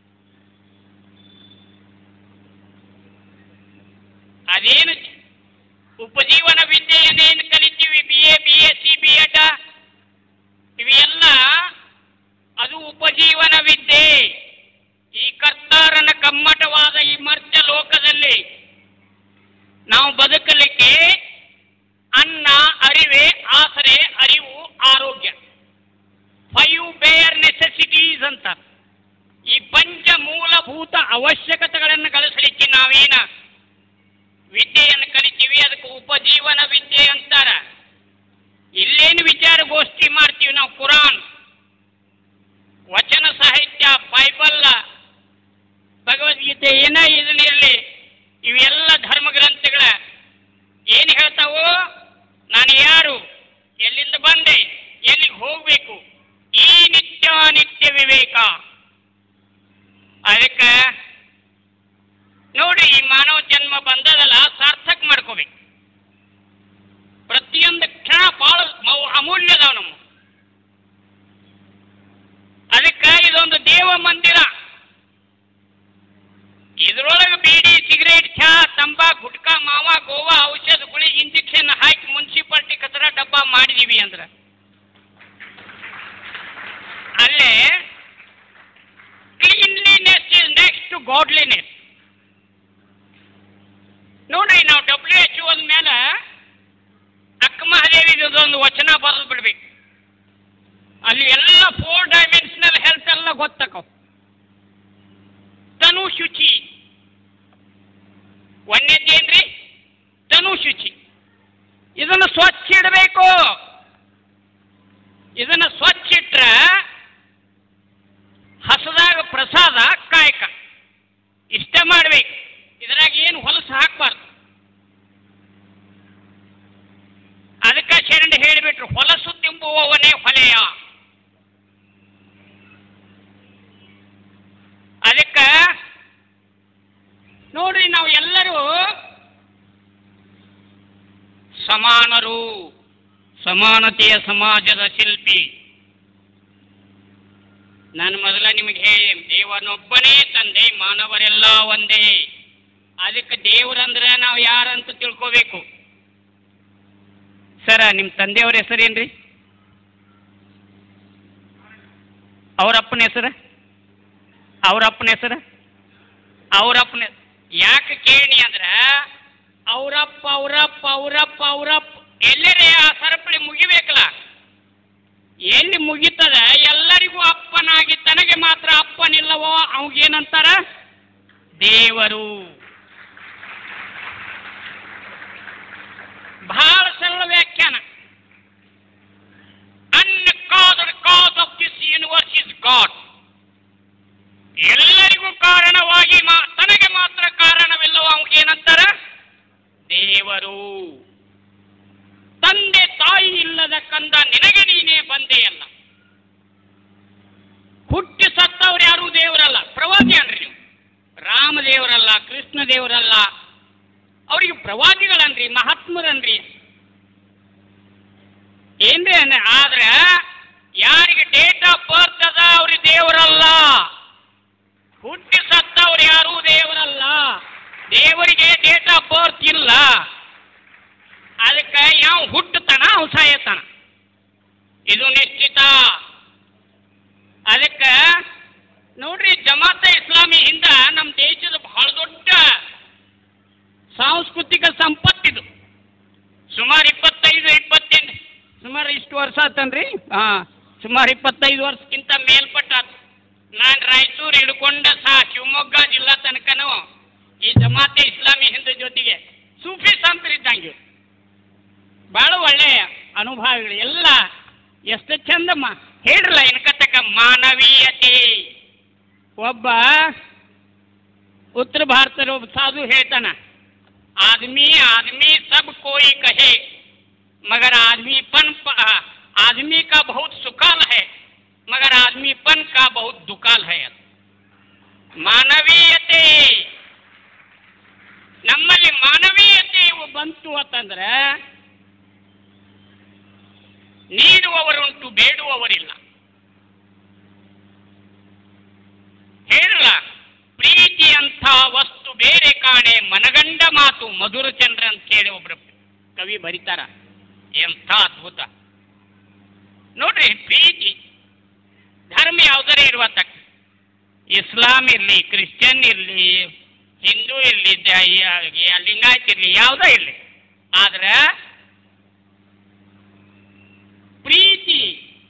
ಅದೇನು ಉಪಜೀವನ ವಿದ್ಯೆಯನ್ನೇನು ಕಲಿತೀವಿ B A B S C B Ed ಇವೆಲ್ಲ ಅದು ಉಪಜೀವನ ವಿದ್ಯೆ ಈ ಕರ್ತಾರನ ಕಮ್ಮಟವಾದ ಈ ಮರ್ತ್ಯ ಲೋಕದಲ್ಲಿ ನಾವು ಬದುಕಲಿಕ್ಕೆ ಅನ್ನ ಅರಿವೆ ಆಸರೆ ಅರಿವು ಆರೋಗ್ಯ ಫೈವ್ ಬೇಯರ್ ನೆಸೆಸಿಟೀಸ್ ಅಂತ ಈ ಪಂಚ ಮೂಲಭೂತ ಅವಶ್ಯಕತೆಗಳನ್ನು ಗಳಿಸಲಿಕ್ಕೆ ನಾವೇನ ವಿದ್ಯೆಯನ್ನು ಕಲಿತೀವಿ ಅದಕ್ಕೆ ಉಪಜೀವನ ವಿದ್ಯೆ ಅಂತಾರ ಇಲ್ಲೇನು ವಿಚಾರಗೋಷ್ಠಿ ಮಾಡ್ತೀವಿ ನಾವು ಕುರಾನ್ ವಚನ ಸಾಹಿತ್ಯ ಬೈಬಲ್ ಭಗವದ್ಗೀತೆ ಏನ ಇದನ್ನಿರಲಿ ಇವೆಲ್ಲ ಧರ್ಮ ಗ್ರಂಥಗಳ ಏನು ಹೇಳ್ತಾವೋ ನಾನು ಯಾರು ಎಲ್ಲಿಂದ ಬಂದೆ ಎಲ್ಲಿಗೆ ಹೋಗ್ಬೇಕು ಈ ನಿತ್ಯ ನಿತ್ಯ ವಿವೇಕ ಅದಕ್ಕೆ ನೋಡಿ ಈ ಮಾನವ ಜನ್ಮ ಬಂದದಲ್ಲ ಸಾರ್ಥಕ ಮಾಡ್ಕೋಬೇಕು ಪ್ರತಿಯೊಂದು ಕ್ಷಣ ಭಾಳ ಅಮೂಲ್ಯ ಅದಾವ ನಮ್ಮ ಅದಕ್ಕೆ ಇದೊಂದು ದೇವ ಮಂದಿರ ಇದ್ರೊಳಗೆ ಬೀಡಿ ಸಿಗರೇಟ್ ಚಹಾ ತಂಬಾಕ್ ಗುಟ್ಕಾ ಮಾವ ಗೋವಾ ಔಷಧ ಗುಳಿಗೆ ಇಂಜೆಕ್ಷನ್ ಹಾಕಿ ಮುನ್ಸಿಪಾಲ್ಟಿ ಕಚರ ಡಬ್ಬ ಮಾಡಿದೀವಿ ಅಂದ್ರೆ ಅಲ್ಲೇ cleanliness is next to godliness ನೋಡ್ರಿ ನಾವು ಡಬ್ಲ್ಯೂ ಎಚ್ ಒ ಮೇಲೆ ಅಕ್ಕ ಮಹಾದೇವಿದೊಂದು ವಚನ ಬರೆದು ಬಿಡ್ಬೇಕು ಅಲ್ಲಿ ಎಲ್ಲ ಫೋರ್ ಡೈಮೆನ್ಷನಲ್ ಹೆಲ್ತ್ ಎಲ್ಲ ಗೊತ್ತಕವ್ ತನು ಶುಚಿ ಒಂದೇದೇನ್ರಿ ತನು ಶುಚಿ ಇದನ್ನು ಸ್ವಚ್ಛ ಇಡಬೇಕು ಇದನ್ನು ಸ್ವಚ್ಛ ಇಟ್ರ ಹಸದಾಗ ಪ್ರಸಾದ ಕಾಯಕ ಇಷ್ಟ ಮಾಡ್ಬೇಕು ಇದ್ರಾಗ ಏನು ಹೊಲಸು ಹಾಕ್ಬಾರ್ದು ಅದಕ್ಕೆ ಶರಣ ಹೇಳಿಬಿಟ್ರು ಹೊಲಸು ತಿಂಬುವವನೇ ಹೊಲೆಯ ಅದಕ್ಕೆ ನೋಡ್ರಿ ನಾವು ಎಲ್ಲರೂ ಸಮಾನರು ಸಮಾನತೆಯ ಸಮಾಜದ ಶಿಲ್ಪಿ ನಾನು ಮೊದಲ ನಿಮಗೆ ಹೇಳಿ ದೇವನೊಬ್ಬನೇ ತಂದೆ ಮಾನವರೆಲ್ಲ ಒಂದೇ ಅದಕ್ಕೆ ದೇವ್ರಂದ್ರೆ ನಾವು ಯಾರಂತ ತಿಳ್ಕೋಬೇಕು ಸರ ನಿಮ್ಮ ತಂದೆಯವ್ರ ಹೆಸರೇನ್ರಿ ಅವರಪ್ಪನ ಹೆಸರು ಅವರಪ್ಪನ ಹೆಸರು ಅವರಪ್ಪನ ಯಾಕೆ ಕೇಳಿ ಅಂದ್ರೆ ಅವರಪ್ಪ ಅವರಪ್ಪ ಅವರಪ್ಪ ಅವರಪ್ಪ ಎಲ್ಲರೇ ಆ ಸರಪಳಿ ಮುಗಿಬೇಕಲ್ಲ ಎಲ್ಲಿ ಮುಗಿತದ ಎಲ್ಲರಿಗೂ ಅಪ್ಪನಾಗಿ ತನಗೆ ಮಾತ್ರ ಅಪ್ಪನಿಲ್ಲವೋ ಅವಾಗೇನಂತಾರ ದೇವರು ಬಹಳ ಸರಳ ವ್ಯಾಖ್ಯಾನ uncaused cause of this universe is god ಎಲ್ಲರಿಗೂ ಕಾರಣವಾಗಿ ಮಾ ತನಗೆ ಮಾತ್ರ ಕಾರಣವಿಲ್ಲವ ಏನಂತಾರ ದೇವರು ತಂದೆ ತಾಯಿ ಇಲ್ಲದ ಕಂದ ನಿನಗೆ ನೀನೇ ಬಂದೆಯಲ್ಲ ಹುಟ್ಟಿ ಸತ್ತವ್ರು ಯಾರೂ ದೇವರಲ್ಲ ಪ್ರವಾದಿ ಅನ್ರಿ ನೀವು ರಾಮ ದೇವರಲ್ಲ ಕೃಷ್ಣ ದೇವರಲ್ಲ ಅವ್ರಿಗೆ ಪ್ರವಾದಿಗಳನ್ರಿ ಮಹಾತ್ಮರನ್ರಿ ಏನ್ರಿ ಅನ್ನ ಆದ್ರೆ ಯಾರಿಗೆ ಡೇಟ್ ಆಫ್ ಬರ್ತ್ ಅದ ಅವ್ರಿಗೆ ದೇವರಲ್ಲ ಹುಟ್ಟಿ ಸತ್ತವ್ರು ಯಾರೂ ದೇವರಲ್ಲ ದೇವರಿಗೆ ಡೇಟ್ ಆಫ್ ಬರ್ತ್ ಇಲ್ಲ ಅದಕ್ಕೆ ಯಾವ ಹುಟ್ಟುತ್ತಾನ ಅವ್ ಸಾಯತಾನ ಇದು ನಿಶ್ಚಿತ ಅದಕ್ಕೆ ನೋಡ್ರಿ ಜಮಾತ ಇಸ್ಲಾಮಿ ಹಿಂದ ನಮ್ಮ ದೇಶದ ಬಹಳ ದೊಡ್ಡ ಸಾಂಸ್ಕೃತಿಕ ಸಂಪತ್ತಿದು ಸುಮಾರು ಇಪ್ಪತ್ತೈದು ಇಪ್ಪತ್ತೆಂಟು ಸುಮಾರು ಇಷ್ಟು ವರ್ಷ ಆತನ್ರಿ ಹಾಂ ಸುಮಾರು ಇಪ್ಪತ್ತೈದು ವರ್ಷಕ್ಕಿಂತ ಮೇಲ್ಪಟ್ಟ ನಾನು ರಾಯಚೂರು ಹಿಡ್ಕೊಂಡ ಸಹ ಶಿವಮೊಗ್ಗ ಜಿಲ್ಲಾ ತನಕನೂ ಈ ಜಮಾತೆ ಇಸ್ಲಾಮಿ ಹಿಂದೂ ಜೊತೆಗೆ ಸೂಫಿ ಸಂತರಿದ್ದಂಗೆ ಭಾಳ ಒಳ್ಳೆಯ ಅನುಭವಗಳು ಎಲ್ಲ ಎಷ್ಟು ಚಂದಮ್ಮ ಹೇಳ್ರಲ್ಲ ಇನ್ಕತಕ್ಕ ಮಾನವೀಯತೆ ಒಬ್ಬ ಉತ್ತರ ಭಾರತದ ಒಬ್ಬ ಸಾಧು ಹೇಳ್ತಾನ आदमी आदमी सब कोई कहे मगर आदमीपन प- आदमी का बहुत सुकाल है मगर आदमीपन का बहुत दुकाल है ಮಾನವೀಯತೆ ನಮ್ಮಲ್ಲಿ ಮಾನವೀಯತೆ ಬಂತು ಅಂತಂದ್ರೆ ನೀಡುವವರುಂಟು ಬೇಡುವವರಿಲ್ಲ ಹೇಳಲ್ಲ ಪ್ರೀತಿ ಅಂತ ವಸ್ತು ಬೇರೆ ಕಾಣೆ ಮನಗಂಡ ಮಾತು ಮಧುರ ಚಂದ್ರ ಅಂತ ಹೇಳಿ ಒಬ್ರು ಕವಿ ಬರೀತಾರ ಎಂಥ ಅದ್ಭುತ ನೋಡ್ರಿ ಪ್ರೀತಿ ಧರ್ಮ ಯಾವುದರೇ ಇರುವ ತಕ್ಕ ಇಸ್ಲಾಂ ಇರಲಿ ಕ್ರಿಶ್ಚಿಯನ್ ಇರಲಿ ಹಿಂದೂ ಇರಲಿ ಲಿಂಗಾಯತ್ ಇರಲಿ ಯಾವುದೇ ಇರಲಿ ಆದ್ರೆ ಪ್ರೀತಿ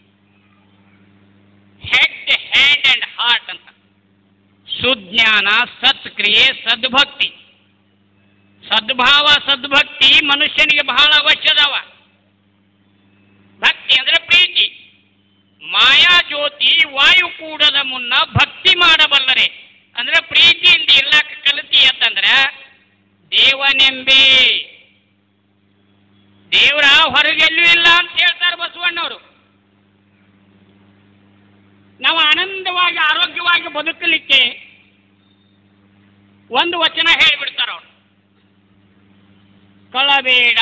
ಹೆಡ್ ಹ್ಯಾಂಡ್ ಅಂಡ್ ಹಾರ್ಟ್ ಅಂತ ಸುಜ್ಞಾನ ಸತ್ಕ್ರಿಯೆ ಸದ್ಭಕ್ತಿ ಸದ್ಭಾವ ಸದ್ಭಕ್ತಿ ಮನುಷ್ಯನಿಗೆ ಬಹಳ ಅವಶ್ಯದವ ಭಕ್ತಿ ಅಂದ್ರೆ ಪ್ರೀತಿ ಮಾಯಾ ಜ್ಯೋತಿ ವಾಯು ಕೂಡದ ಮುನ್ನ ಭಕ್ತಿ ಮಾಡಬಲ್ಲರೆ ಅಂದ್ರೆ ಪ್ರೀತಿಯಿಂದ ಇರ್ಲಾಕ ಕಲಿತಿ ಅಂತಂದ್ರೆ ದೇವನೆಂಬೆ ದೇವರ ಹೊರಗೆಲ್ಲೂ ಇಲ್ಲ ಅಂತ ಹೇಳ್ತಾರೆ ಬಸವಣ್ಣವರು ನಾವು ಆನಂದವಾಗಿ ಆರೋಗ್ಯವಾಗಿ ಬದುಕಲಿಕ್ಕೆ ಒಂದು ವಚನ ಹೇಳಿಬಿಡ್ತಾರ ಅವರು ಕಳಬೇಡ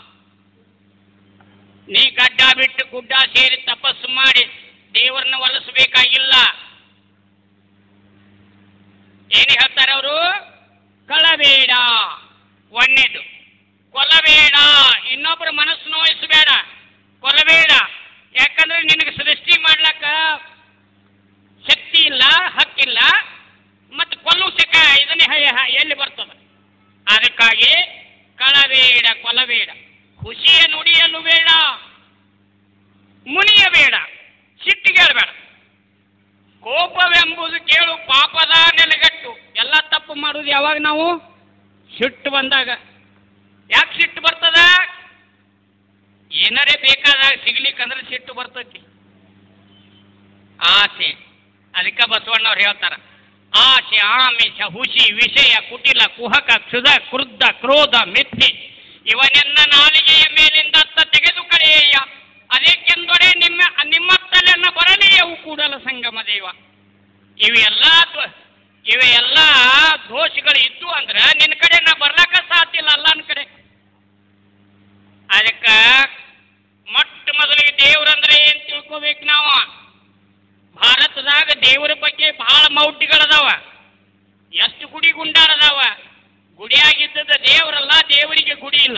ನೀ ಗಡ್ಡ ಬಿಟ್ಟು ಗುಡ್ಡ ಸೇರಿ ತಪಸ್ಸು ಮಾಡಿ ದೇವರನ್ನ ಒಲಿಸಬೇಕಾಗಿಲ್ಲ ಏನು ಹೇಳ್ತಾರೆ ಅವರು ಕಳಬೇಡ ಒಂದೇದು ಕೊಲ್ಲಬೇಡ ಇನ್ನೊಬ್ಬರ ಮನಸ್ಸು ನೋಯಿಸಬೇಡ ಕೊಲ್ಲಬೇಡ ಯಾಕಂದ್ರೆ ನಿನಗೆ ಸೃಷ್ಟಿ ಮಾಡ್ಲಕ್ಕ ಶಕ್ತಿ ಇಲ್ಲ ಹಕ್ಕಿಲ್ಲ ಮತ್ತು ಕೊಲ್ಲು ಸಿಕ್ಕ ಇದನ್ನೇ ಹ- ಹ- ಎಲ್ಲಿ ಬರ್ತದೆ ಅದಕ್ಕಾಗಿ ಕಳಬೇಡ ಕೊಲಬೇಡ ಖುಷಿಯ ನುಡಿಯಲು ಬೇಡ ಮುನಿಯಬೇಡ ಸಿಟ್ಟಿಗೇಳಬೇಡ ಕೋಪವೆಂಬುದು ಕೇಳು ಪಾಪದ ನೆಲೆಗಟ್ಟು ಎಲ್ಲ ತಪ್ಪು ಮಾಡುದು ಯಾವಾಗ ನಾವು ಸಿಟ್ಟು ಬಂದಾಗ ಯಾಕೆ ಸಿಟ್ಟು ಬರ್ತದ ಏನಾರೇ ಬೇಕಾದಾಗ ಸಿಗ್ಲಿಕ್ಕಂದ್ರೆ ಸಿಟ್ಟು ಬರ್ತೈತಿ ಆಸೆ ಅದಕ್ಕೆ ಬಸವಣ್ಣವ್ರು ಹೇಳ್ತಾರ ಆಸೆ ಆಮಿಷ ಹುಸಿ ವಿಷಯ ಕುಟಿಲ ಕುಹಕ ಕ್ಷುಧ ಕ್ರುದ್ಧ ಕ್ರೋಧ ಮಿಥ್ಯೆ ಇವನೆನ್ನ ನಾಲಿಗೆಯ ಮೇಲಿಂದ ಅತ್ತ ತೆಗೆದು ಕಳೆಯ ಅದಕ್ಕೆಂದೊಡೆ ನಿಮ್ಮ ನಿಮ್ಮತ್ತಲೆನ್ನ ಬರಲಿಯವು ಕೂಡಲ ಸಂಗಮ ದೇವ ಇವೆಲ್ಲ ದ್ವ- ಇವೆಲ್ಲ ದೋಷಗಳು ಇದ್ದು ಅಂದ್ರೆ ನಿನ್ನ ಕಡೆ ನಾ ಬರ್ಲಾಕ ಸಾಧ್ಯ ಇಲ್ಲ ಅಲ್ಲನ ಕಡೆ ಅದಕ್ಕ ಮೊಟ್ಟ ಮೊದಲಿಗೆ ದೇವ್ರಂದ್ರೆ ಏನ್ ತಿಳ್ಕೊಬೇಕು ನಾವು ಭಾರತದಾಗ ದೇವರ ಬಗ್ಗೆ ಬಹಳ ಮೌಢ್ಯಗಳದಾವ ಎಷ್ಟು ಗುಡಿ ಗುಂಡಾರದಾವ ಗುಡಿಯಾಗಿದ್ದದ ದೇವರಲ್ಲ ದೇವರಿಗೆ ಗುಡಿ ಇಲ್ಲ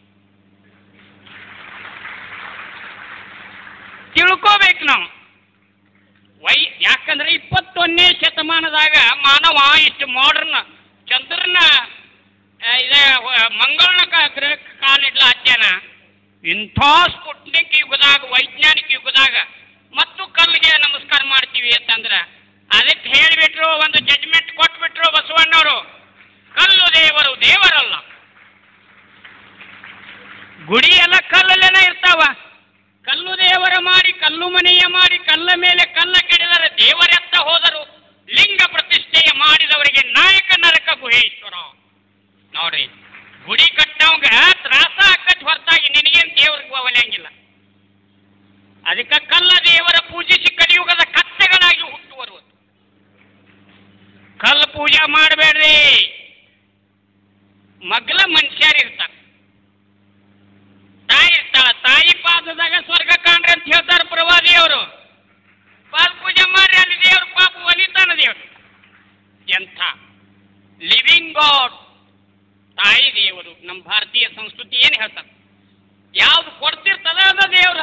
ತಿಳ್ಕೋಬೇಕು ನಾವು ವೈ ಯಾಕಂದ್ರೆ ಇಪ್ಪತ್ತೊಂದನೇ ಶತಮಾನದಾಗ ಮಾನವ ಇಷ್ಟು ಮಾಡರ್ನ್ ಚಂದ್ರನ ಆ, ಇದ ವ- ಮಂಗಳನ ಕ- ಗ್ರಹ ಕಾಲಿಡ್ಲ ಹತ್ಯಾನ ಇಂಥ ಸ್ಪುಟ್ನಿಕ್ ಯುಗದಾಗ ವೈಜ್ಞಾನಿಕ ಯುಗದಾಗ ಮತ್ತು ಕಲ್ಲಿಗೆ ನಮಸ್ಕಾರ ಮಾಡ್ತೀವಿ ಅಂತಂದ್ರೆ ಅದಕ್ಕೆ ಹೇಳಿಬಿಟ್ರು ಒಂದು ಜಡ್ಜ್ಮೆಂಟ್ ಕೊಟ್ಬಿಟ್ರು ಬಸವಣ್ಣವರು ಕಲ್ಲು ದೇವರು ದೇವರಲ್ಲ ಗುಡಿ ಎಲ್ಲ ಕಲ್ಲಲ್ಲೇನ ಇರ್ತಾವ ಕಲ್ಲು ದೇವರ ಮಾಡಿ ಕಲ್ಲು ಮನೆಯ ಮಾಡಿ ಕಲ್ಲ ಮೇಲೆ ಕಲ್ಲ ಕೆಡಿದರೆ ದೇವರೆತ್ತ ಹೋದರು ಲಿಂಗ ಪ್ರತಿಷ್ಠೆಯ ಮಾಡಿದವರಿಗೆ ನಾಯಕ ನರಕ ಗುಹೇಶ್ವರ ನೋಡ್ರಿ ಗುಡಿ ಕಟ್ಟವಂಗ ತ್ರಾಸ ಆಕತ್ ಹೊರತಾಗಿ ನಿನಗೇನು ದೇವ್ರಿಗೆ ಒಲೆಯಂಗಿಲ್ಲ ಅದಕ್ಕೆ ಕಲ್ಲ ದೇವರ ಪೂಜಿಸಿ ಕಲಿಯುಗದ ಕತ್ತೆಗಳಾಗಿ ಹುಟ್ಟುವರು ಕಲ್ಲು ಪೂಜೆ ಮಾಡಬೇಡ್ರಿ ಮಗ್ಲ ಮನುಷ್ಯರಿರ್ತಾರೆ ತಾಯಿ ಇರ್ತಾಳ ತಾಯಿ ಪಾದದಾಗ ಸ್ವರ್ಗ ಕಾಣ್ರಿ ಅಂತ ಹೇಳ್ತಾರೆ ಪ್ರವಾದಿ ಅವರು ಪಾದ ಪೂಜೆ ಮಾಡ್ರಿ ಅಲ್ಲಿ ದೇವ್ರ ಪಾಪ ಒಲಿತಾನ ದೇವ್ರು ಎಂಥ ಲಿವಿಂಗ್ ಗಾಡ್ ತಾಯಿ ದೇವರು ನಮ್ಮ ಭಾರತೀಯ ಸಂಸ್ಕೃತಿ ಏನು ಹೇಳ್ತಾರೆ ಯಾವ್ದು ಕೊಡ್ತಿರ್ತದ ಅದ ದೇವ್ರ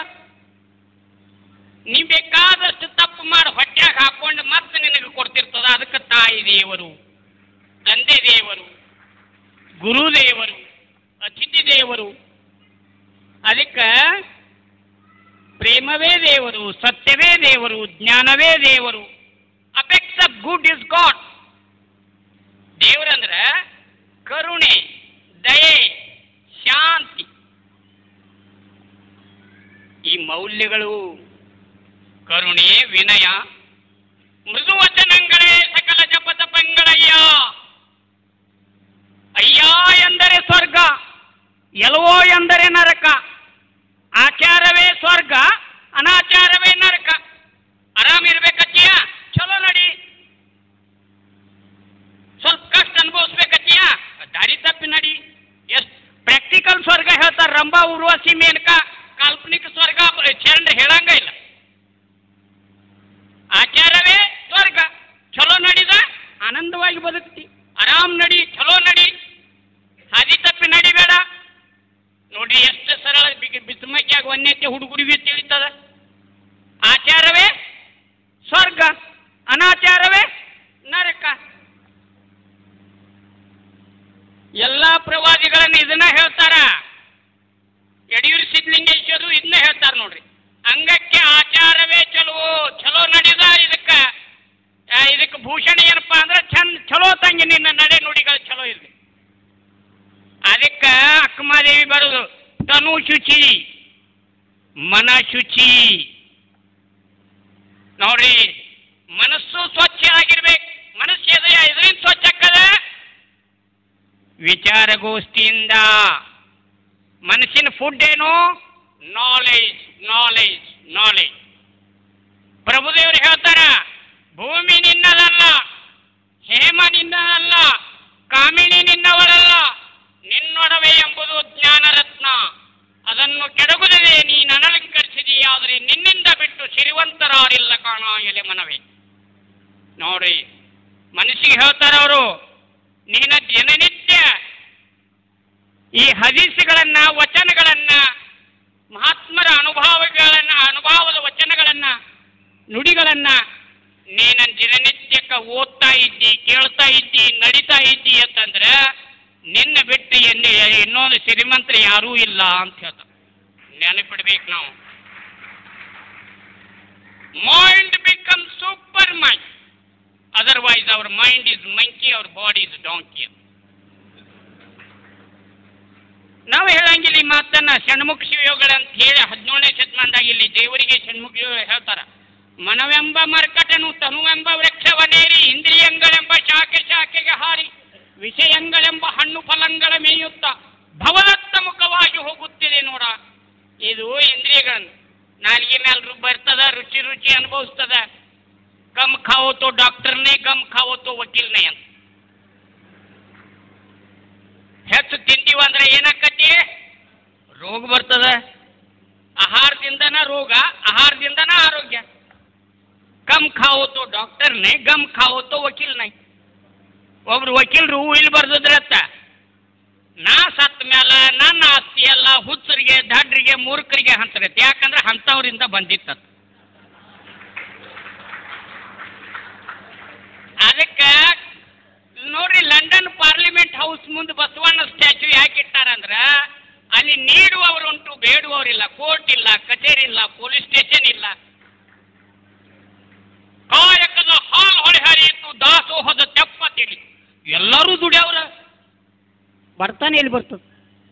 ನೀ ಬೇಕಾದಷ್ಟು ತಪ್ಪು ಮಾಡಿ ಹೊಟ್ಯಾಗ ಹಾಕೊಂಡು ಮತ್ತೆ ನಿನಗೆ ಕೊಡ್ತಿರ್ತದ ಅದಕ್ಕೆ ತಾಯಿ ದೇವರು ತಂದೆ ದೇವರು ಗುರುದೇವರು ಅತಿಥಿ ದೇವರು ಅದಕ್ಕೆ ಪ್ರೇಮವೇ ದೇವರು ಸತ್ಯವೇ ದೇವರು ಜ್ಞಾನವೇ ದೇವರು apex of good is god ದೇವರಂದ್ರೆ ಕರುಣೆ ದಯೆ ಶಾಂತಿ ಈ ಮೌಲ್ಯಗಳು ಕರುಣೆ ವಿನಯ ಮೃದು ವಚನಗಳೇ ಸಕಲ ಜಪತಪಂಗಳಯ್ಯ ಅಯ್ಯ ಎಂದರೆ ಸ್ವರ್ಗ ಎಲವೋ ಎಂದರೆ ನರಕ ಆಚಾರವೇ ಸ್ವರ್ಗ ಅನಾಚಾರವೇ ನರಕ ಆರಾಮಿರ್ಬೇಕತ್ತೀಯ ಚಲೋ ನಡಿ ಸ್ವಲ್ಪ ಕಷ್ಟ ಅನುಭವಿಸ್ಬೇಕತ್ತೀಯ ದಾರಿ ತಪ್ಪಿ ನಡಿ ಎಷ್ಟ್ ಪ್ರಾಕ್ಟಿಕಲ್ ಸ್ವರ್ಗ ಹೇಳ್ತಾರೆ ರಂಭಾ ಉರ್ವಶಿ ಮೇನಕ ಕಾಲ್ಪನಿಕ ಸ್ವರ್ಗ ಚರಂಡ್ ಹೇಳಂಗ ಇಲ್ಲ ಆಚಾರವೇ ಸ್ವರ್ಗ ಚಲೋ ನಡಿದ ಆನಂದವಾಗಿ ಬದುಕ್ತಿ ಆರಾಮ್ ನಡಿ ಚಲೋ ನಡಿ ಹಾದಿ ತಪ್ಪಿ ನಡಿಬೇಡ ನೋಡಿ ಎಷ್ಟು ಸರಳ ಬಿಸಿಮಕ್ಕಿಯಾಗ ವನ್ಯತೆ ಹುಡುಗರಿಗೆ ತಿಳಿತದ ಆಚಾರವೇ ಸ್ವರ್ಗ ಅನಾಚಾರವೇ ನರಕ ಎಲ್ಲ ಪ್ರವಾದಿಗಳನ್ನ ಇದನ್ನ ಹೇಳ್ತಾರ ಯಡಿಯೂರು ಸಿದ್ಧಲಿಂಗೇಶ್ವರು ಇದನ್ನ ಹೇಳ್ತಾರ ನೋಡ್ರಿ ಅಂಗಕ್ಕೆ ಆಚಾರವೇ ಚಲೋ ಚಲೋ ನಡೆದ ಇದಕ್ಕ ಆ, ಇದಕ್ಕೆ ಭೂಷಣ ಏನಪ್ಪಾ ಅಂದ್ರೆ ಚಂದ ಚಲೋ ತಂಗಿ ನಿನ್ನ ನಡೆ ನುಡಿಗಳು ಚಲೋ ಇರ್ಲಿ ಅದಕ್ಕ ಅಕ್ಕಮಾದೇವಿ ಬರೋದು ತನು ಶುಚಿ ಮನ ಶುಚಿ ನೋಡ್ರಿ ಮನಸ್ಸು ಸ್ವಚ್ಛ ಆಗಿರ್ಬೇಕು ಮನಸ್ಸು ಎದೆಯ ಇದರಿಂದ ಸ್ವಚ್ಛ ಆಕ್ಕದ ವಿಚಾರಗೋಷ್ಠಿಯಿಂದ ಮನಸ್ಸಿನ ಫುಡ್ ಏನು ನಾಲೆಜ್ ನಾಲೆಜ್ ನಾಲೆಜ್ ಪ್ರಭುದೇವರು ಹೇಳ್ತಾರ ಭೂಮಿ ನಿನ್ನದಲ್ಲ ಹೇಮ ನಿನ್ನದಲ್ಲ ಕಾಮಿಣಿ ನಿನ್ನವಳಲ್ಲ ನಿನ್ನೊಡವೆ ಎಂಬುದು ಜ್ಞಾನರತ್ನ ಅದನ್ನು ಕೆಡಗುತ್ತದೆ ನೀನು ಅನಲಂಕರಿಸಿದೆಯಾದರೆ ನಿನ್ನಿಂದ ಬಿಟ್ಟು ಸಿರಿವಂತರಾರಿಲ್ಲ ಕಾಣ ಎಲೆ ಮನವೇ ನೋಡ್ರಿ ಮನಸ್ಸಿಗೆ ಹೇಳ್ತಾರ ಅವರು ನೀನ ದಿನನಿತ್ಯ ಈ ಹದೀಸುಗಳನ್ನ ವಚನಗಳನ್ನ ಮಹಾತ್ಮರ ಅನುಭವಗಳನ್ನ ಅನುಭವದ ವಚನಗಳನ್ನ ನುಡಿಗಳನ್ನ ನೀನ ದಿನನಿತ್ಯಕ್ಕೆ ಓದ್ತಾ ಇದ್ದಿ ಕೇಳ್ತಾ ಇದ್ದಿ ನಡೀತಾ ಇದ್ದಿ ಅಂತಂದ್ರೆ ನಿನ್ನ ಬಿಟ್ಟು ಎಲ್ಲಿ ಇನ್ನೊಂದು ಶ್ರೀಮಂತರು ಯಾರೂ ಇಲ್ಲ ಅಂತ ಹೇಳ್ತಾರೆ ನೆನಪಿಡ್ಬೇಕು ನಾವು mind become super mind otherwise our mind is monkey ಅವ್ರ ಬಾಡಿ ಇಸ್ ಡಾಂಕಿ ನಾವು ಹೇಳಂಗಿಲ್ಲ ಈ ಮಾತನ್ನ ಷಣ್ಮುಖ ಶಿವಯೋಗಳ ಅಂತ ಹೇಳಿ ಹದಿನೇಳನೇ ಶತಮಾನದಾಗ ಇಲ್ಲಿ ದೇವರಿಗೆ ಷಣ್ಮುಖ ಶಿವ ಹೇಳ್ತಾರ ಮನವೆಂಬ ಮರ್ಕಟನು ತನುವೆಂಬ ವೃಕ್ಷವನೇರಿ ಇಂದ್ರಿಯಗಳೆಂಬ ಶಾಖೆ ಶಾಖೆಗೆ ಹಾರಿ ವಿಷಯಗಳೆಂಬ ಹಣ್ಣು ಫಲಗಳ ಮೇಯುತ್ತ ಭವದತ್ತ ಮುಖವಾಗಿ ಹೋಗುತ್ತಿದೆ ನೋಡ ಇದು ಇಂದ್ರಿಯಗಳನ್ನು ನಾಲಿಗೆ ಮೇಲೆ ರು- ಬರ್ತದ ರುಚಿ ರುಚಿ ಅನುಭವಿಸ್ತದ ಕಮ್ ಖಾವೋ ತೋ ಡಾಕ್ಟರ್ನೇ ಕಮ್ ಖಾವೋ ತೋ ವಕೀಲ್ನೇ ಅಂತ ಹೆಚ್ಚು ತಿಂತೀವಿ ಅಂದ್ರೆ ಏನಾಕತಿ ರೋಗ ಬರ್ತದ ಆಹಾರದಿಂದನ ರೋಗ ಆಹಾರದಿಂದನ ಆರೋಗ್ಯ ಕಮ್ ಖಾವೋ ತೋ ಡಾಕ್ಟರ್ನೇ ಗಮ್ ಖಾವೋ ತೋ ವಕೀಲ್ನೇ ಒಬ್ರು ವಕೀಲರು ಇಲ್ಲಿ ಬರ್ದಿದ್ರತ್ತ ನಾ ಸತ್ತ ಮ್ಯಾಲ ನನ್ನ ಆಸ್ತಿ ಎಲ್ಲ ಹುಚ್ಚರಿಗೆ ದಡ್ರಿಗೆ ಮೂರ್ಖರಿಗೆ ಹಂತರೈತಿ ಯಾಕಂದ್ರೆ ಅಂಥವ್ರಿಂದ ಬಂದಿತ್ತತ್ ಅದಕ್ಕೆ ನೋಡ್ರಿ ಲಂಡನ್ ಪಾರ್ಲಿಮೆಂಟ್ ಹೌಸ್ ಮುಂದೆ ಬಸವಣ್ಣ ಸ್ಟ್ಯಾಚ್ಯೂ ಯಾಕೆ ಇಟ್ಟಾರಂದ್ರ ಅಲ್ಲಿ ನೀಡುವವರುಂಟು ಬೇಡುವವರಿಲ್ಲ ಕೋರ್ಟ್ ಇಲ್ಲ ಕಚೇರಿ ಇಲ್ಲ ಪೊಲೀಸ್ ಸ್ಟೇಷನ್ ಇಲ್ಲ ಕಾಯಕದ ಹಾಲ್ ಹೊಳೆ ಹರಿಯಿತು ದಾಸೋಹದ ತೆಪ್ಪ ತಿಳಿ ಎಲ್ಲರೂ ದುಡಿಯವ್ರ ಬರ್ತಾನೆ ಎಲ್ಲಿ ಬರ್ತದ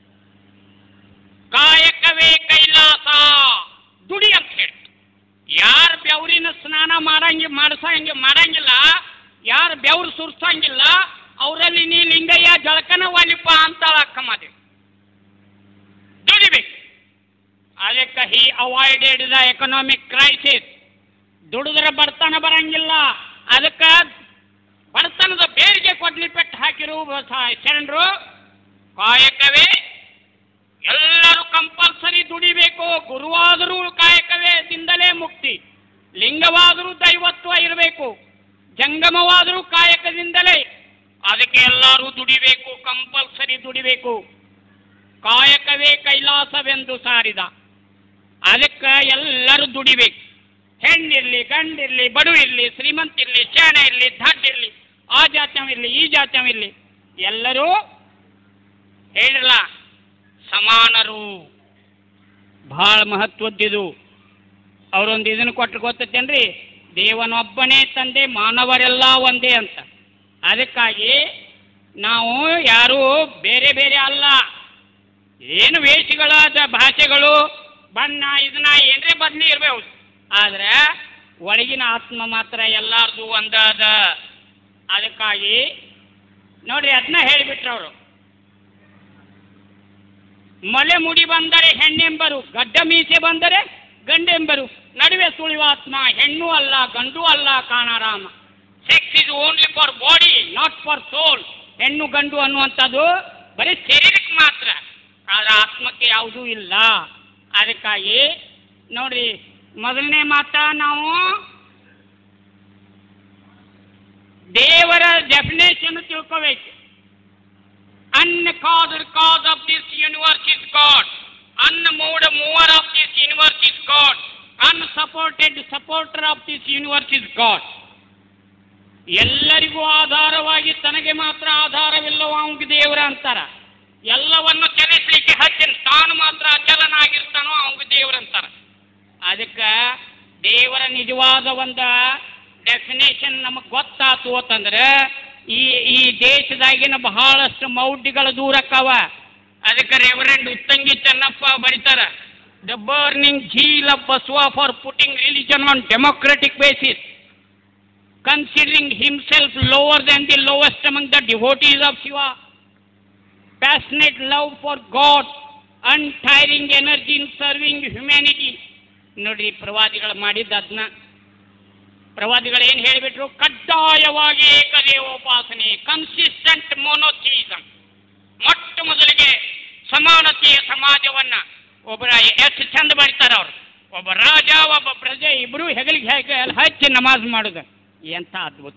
ಕಾಯಕವೇ ಕೈಲಾಸ ದುಡಿ ಅಂತ ಹೇಳಿ ಯಾರು ಬೆವರಿನ ಸ್ನಾನ ಮಾಡಂಗಿ ಮಾಡಿಸಂಗಿ ಮಾಡಂಗಿಲ್ಲ ಯಾರು ಬೆವರು ಸುರ್ಸಂಗಿಲ್ಲ ಅವರಲ್ಲಿ ನೀ ಲಿಂಗಯ್ಯ ಜಳಕನ ವಾಲಿಪ ಅಂತಾಳ ಅಕ್ಕಮಾದೇವಿ ದುಡಿಬೇಕು ಅದಕ್ಕೆ he avoided the economic crisis ದುಡಿದ್ರೆ ಬಡತನ ಬರಂಗಿಲ್ಲ ಅದಕ್ಕೆ ಬಡತನದ ಬೇರಿಗೆ ಕೊಡ್ಲಿ ಪೆಟ್ಟು ಹಾಕಿರು ಶರಣರು ಕಾಯಕವೇ ಎಲ್ಲರೂ ಕಂಪಲ್ಸರಿ ದುಡಿಬೇಕು ಗುರುವಾದರೂ ಕಾಯಕವೇ ದಿಂದಲೇ ಮುಕ್ತಿ ಲಿಂಗವಾದರೂ ದೈವತ್ವ ಇರಬೇಕು ಜಂಗಮವಾದರೂ ಕಾಯಕದಿಂದಲೇ ಅದಕ್ಕೆ ಎಲ್ಲರೂ ದುಡಿಬೇಕು ಕಂಪಲ್ಸರಿ ದುಡಿಬೇಕು ಕಾಯಕವೇ ಕೈಲಾಸವೆಂದು ಸಾರಿದ ಅದಕ್ಕೆ ಎಲ್ಲರೂ ದುಡಿಬೇಕು ಹೆಣ್ಣಿರ್ಲಿ ಗಂಡಿರ್ಲಿ ಬಡು ಇರಲಿ ಶ್ರೀಮಂತ ಇರಲಿ ಶಾಣ ಇರಲಿ ದಡ್ಡ ಇರಲಿ ಆ ಜಾತ್ಯವಿರಲಿ ಈ ಜಾತ್ಯವಿರಲಿ ಎಲ್ಲರೂ ಹೇಳಿರಲ್ಲ ಸಮಾನರು ಬಹಳ ಮಹತ್ವದ್ದಿದು ಅವರೊಂದು ಇದನ್ನು ಕೊಟ್ಟು ಗೊತ್ತೈತೇನ್ರಿ ದೇವನೊಬ್ಬನೇ ತಂದೆ ಮಾನವರೆಲ್ಲ ಒಂದೇ ಅಂತ ಅದಕ್ಕಾಗಿ ನಾವು ಯಾರೂ ಬೇರೆ ಬೇರೆ ಅಲ್ಲ ಏನು ವೇಷಗಳ ದ- ಭಾಷೆಗಳು ಬಣ್ಣ ಇದನ್ನ ಏನ್ರೇ ಬದ್ಲಿ ಇರ್ಬೇಕು ಆದ್ರೆ ಒಳಗಿನ ಆತ್ಮ ಮಾತ್ರ ಎಲ್ಲಾರ್ದು ಒಂದಾದ ಅದಕ್ಕಾಗಿ ನೋಡ್ರಿ ಅದನ್ನ ಹೇಳಿಬಿಟ್ರು ಅವರು ಮಲೆ ಮುಡಿ ಬಂದರೆ ಹೆಣ್ಣೆಂಬರು ಗಡ್ಡ ಮೀಸೆ ಬಂದರೆ ಗಂಡೆಂಬರು ನಡುವೆ ಸುಳಿವ ಆತ್ಮ ಹೆಣ್ಣು ಅಲ್ಲ ಗಂಡು ಅಲ್ಲ ಕಾಣರಾಮ sex is only for body not for soul ಹೆಣ್ಣು ಗಂಡು ಅನ್ನುವಂಥದ್ದು ಬರೀ ಶರೀರಕ್ಕೆ ಮಾತ್ರ ಆದ್ರೆ ಆತ್ಮಕ್ಕೆ ಯಾವುದೂ ಇಲ್ಲ ಅದಕ್ಕಾಗಿ ನೋಡ್ರಿ ಮೊದಲನೇ ಮಾತ ನಾವು ದೇವರ ಡೆಫಿನೇಷನ್ ತಿಳ್ಕೋಬೇಕು uncauses cause of this universe is God. Unmoved mover of this universe is God. Unsupported supporter of this universe is God. ಎಲ್ಲರಿಗೂ ಆಧಾರವಾಗಿ ತನಗೆ ಮಾತ್ರ ಆಧಾರವಿಲ್ಲವ ಅವನಿಗೆ ದೇವರ ಅಂತಾರ ಎಲ್ಲವನ್ನು ಚಲಿಸ್ಲಿಕ್ಕೆ ಹಚ್ಚಿನ ತಾನು ಮಾತ್ರ ಅಚಲನಾಗಿರ್ತಾನೋ ಅವನಿಗೆ ದೇವರ ಅಂತಾರ ಅದಕ್ಕೆ ದೇವರ ನಿಜವಾದ ಒಂದು ಡೆಫಿನೇಷನ್ ನಮಗೆ ಗೊತ್ತಾತು ಅಂತಂದ್ರೆ ಈ ಈ ದೇಶದಾಗಿನ ಬಹಳಷ್ಟು ಮೌಢ್ಯಗಳು ದೂರಕ್ಕವ ಅದಕ್ಕೆ ರೆವರೆಂಡ್ ಉತ್ತಂಗಿ ಚೆನ್ನಪ್ಪ ಬರೀತಾರ the burning zeal of Basava for putting religion on democratic basis considering himself lower than the lowest among the devotees of Shiva, passionate love for God, untiring energy in serving humanity. ನೋಡ್ರಿ ಪ್ರವಾದಿಗಳು ಮಾಡಿದ್ದು ಅದನ್ನ ಪ್ರವಾದಿಗಳು ಏನು ಹೇಳಿಬಿಟ್ರು ಕಡ್ಡಾಯವಾಗಿ ಏಕದೇವೋಪಾಸನೆ ಕನ್ಸಿಸ್ಟೆಂಟ್ ಮೊನೋಥಿಸಮ್ ಮೊಟ್ಟ ಮೊದಲಿಗೆ ಸಮಾನತೆಯ ಸಮಾಜವನ್ನ ಒಬ್ಬರ ಎಷ್ಟು ಚಂದ ಬರೀತಾರ ಅವ್ರು ಒಬ್ಬ ರಾಜ ಒಬ್ಬ ಪ್ರಜೆ ಇಬ್ರು ಹೆಗಲಿಗೆ ಹೇಗೆ ಹಚ್ಚಿ ನಮಾಜ್ ಮಾಡುದು ಎಂಥ ಅದ್ಭುತ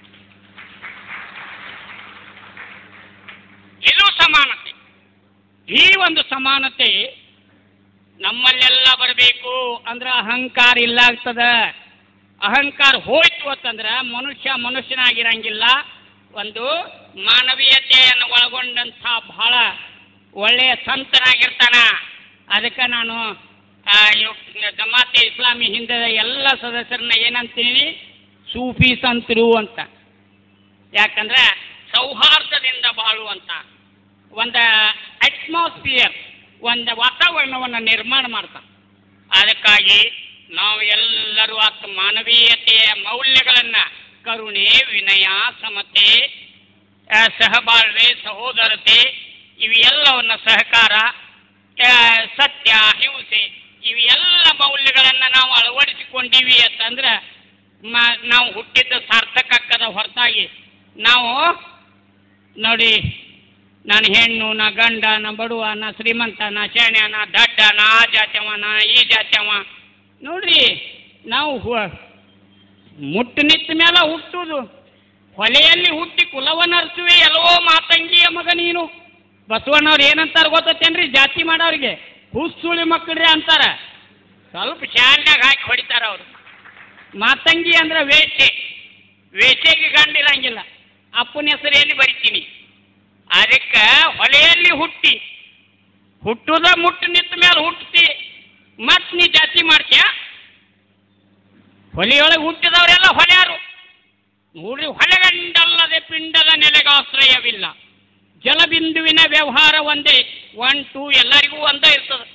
ಇದು ಸಮಾನತೆ ಈ ಒಂದು ಸಮಾನತೆ ನಮ್ಮಲ್ಲೆಲ್ಲ ಬರಬೇಕು ಅಂದ್ರೆ ಅಹಂಕಾರ ಇಲ್ಲ ಆಗ್ತದ ಅಹಂಕಾರ ಹೋಯ್ತು ಅಂತಂದ್ರೆ ಮನುಷ್ಯ ಮನುಷ್ಯನಾಗಿರಂಗಿಲ್ಲ ಒಂದು ಮಾನವೀಯತೆಯನ್ನು ಒಳಗೊಂಡಂಥ ಬಹಳ ಒಳ್ಳೆಯ ಸಂತನಾಗಿರ್ತಾನ ಅದಕ್ಕೆ ನಾನು ಆ, ಇವ್- ಜಮಾತೆ ಇಸ್ಲಾಮಿ ಹಿಂದೆ ಎಲ್ಲ ಸದಸ್ಯರನ್ನ ಏನಂತೀನಿ ಸೂಫಿ ಸಂತರು ಅಂತ ಯಾಕಂದ್ರೆ ಸೌಹಾರ್ದದಿಂದ ಬಾಳುವಂತ ಒಂದು ಅಟ್ಮಾಸ್ಫಿಯರ್ ಒಂದು ವಾತಾವರಣವನ್ನು ನಿರ್ಮಾಣ ಮಾಡ್ತಾರೆ ಅದಕ್ಕಾಗಿ ನಾವು ಎಲ್ಲರೂ ಆತ ಮಾನವೀಯತೆಯ ಮೌಲ್ಯಗಳನ್ನು ಕರುಣೆ ವಿನಯ ಸಮತೆ ಆ, ಸಹಬಾಳ್ವೆ ಸಹೋದರತೆ ಇವೆಲ್ಲವನ್ನ ಸಹಕಾರ ಆ, ಸತ್ಯ ಹಿಂಸೆ ಇವೆಲ್ಲ ಮೌಲ್ಯಗಳನ್ನು ನಾವು ಅಳವಡಿಸಿಕೊಂಡಿವಿ ಅಂತಂದ್ರೆ ಮ- ನಾವು ಹುಟ್ಟಿದ್ದು ಸಾರ್ಥಕ ಆಕ್ಕದ ಹೊರತಾಗಿ ನಾವು ನೋಡಿ ನಾನು ಹೆಣ್ಣು ನಾ ಗಂಡ ನಾ ಬಡವ ನಾ ಶ್ರೀಮಂತ ನಾ ಶಾಣ್ಯ ನಾ ದಡ್ಡ ನಾ ಆ ಜಾತ್ಯವ ನಾ ಈ ಜಾತ್ಯವ ನೋಡ್ರಿ ನಾವು ಹು- ಮುಟ್ಟು ನಿಂತ ಮೇಲೆ ಹುಟ್ಟುದು ಹೊಲೆಯಲ್ಲಿ ಹುಟ್ಟಿ ಕುಲವನರ್ಸುವೆ ಎಲ್ಲವೋ ಮಾತಂಗಿಯ ಮಗ ನೀನು ಬಸವಣ್ಣವ್ರು ಏನಂತಾರ ಗೊತ್ತೇನ್ರಿ ಜಾತಿ ಮಾಡೋರಿಗೆ ಹುಸುಳಿ ಮಕ್ಕಳ್ರಿ ಅಂತಾರ ಸ್ವಲ್ಪ ಶಾಲ್ನಾಗ ಹಾಕಿ ಹೊಡಿತಾರ ಅವರು ಮಾತಂಗಿ ಅಂದ್ರೆ ವೇಷೆ ವೇಷೆಗೆ ಗಂಡಿರಂಗಿಲ್ಲ ಅಪ್ಪನ ಹೆಸರು ಎಲ್ಲಿ ಬರಿತೀನಿ ಅದಕ್ಕೆ ಹೊಲೆಯಲ್ಲಿ ಹುಟ್ಟಿ ಹುಟ್ಟುದ ಮುಟ್ಟು ನಿಂತ ಮೇಲೆ ಹುಟ್ಟಿ ಮತ್ ನೀ ಜಾತಿ ಮಾಡ್ತೀಯ ಹೊಲೆಯೊಳಗೆ ಹುಟ್ಟಿದವರೆಲ್ಲ ಹೊಲೆಯಾರು ನೋಡ್ರಿ ಹೊಲೆಗಂಡಲ್ಲದೆ ಪಿಂಡದ ನೆಲೆಗಾಶ್ರಯವಿಲ್ಲ ಜಲಬಿಂದುವಿನ ವ್ಯವಹಾರ ಒಂದೇ ಒನ್ ಟೂ ಎಲ್ಲರಿಗೂ ಒಂದೇ ಇರ್ತದೆ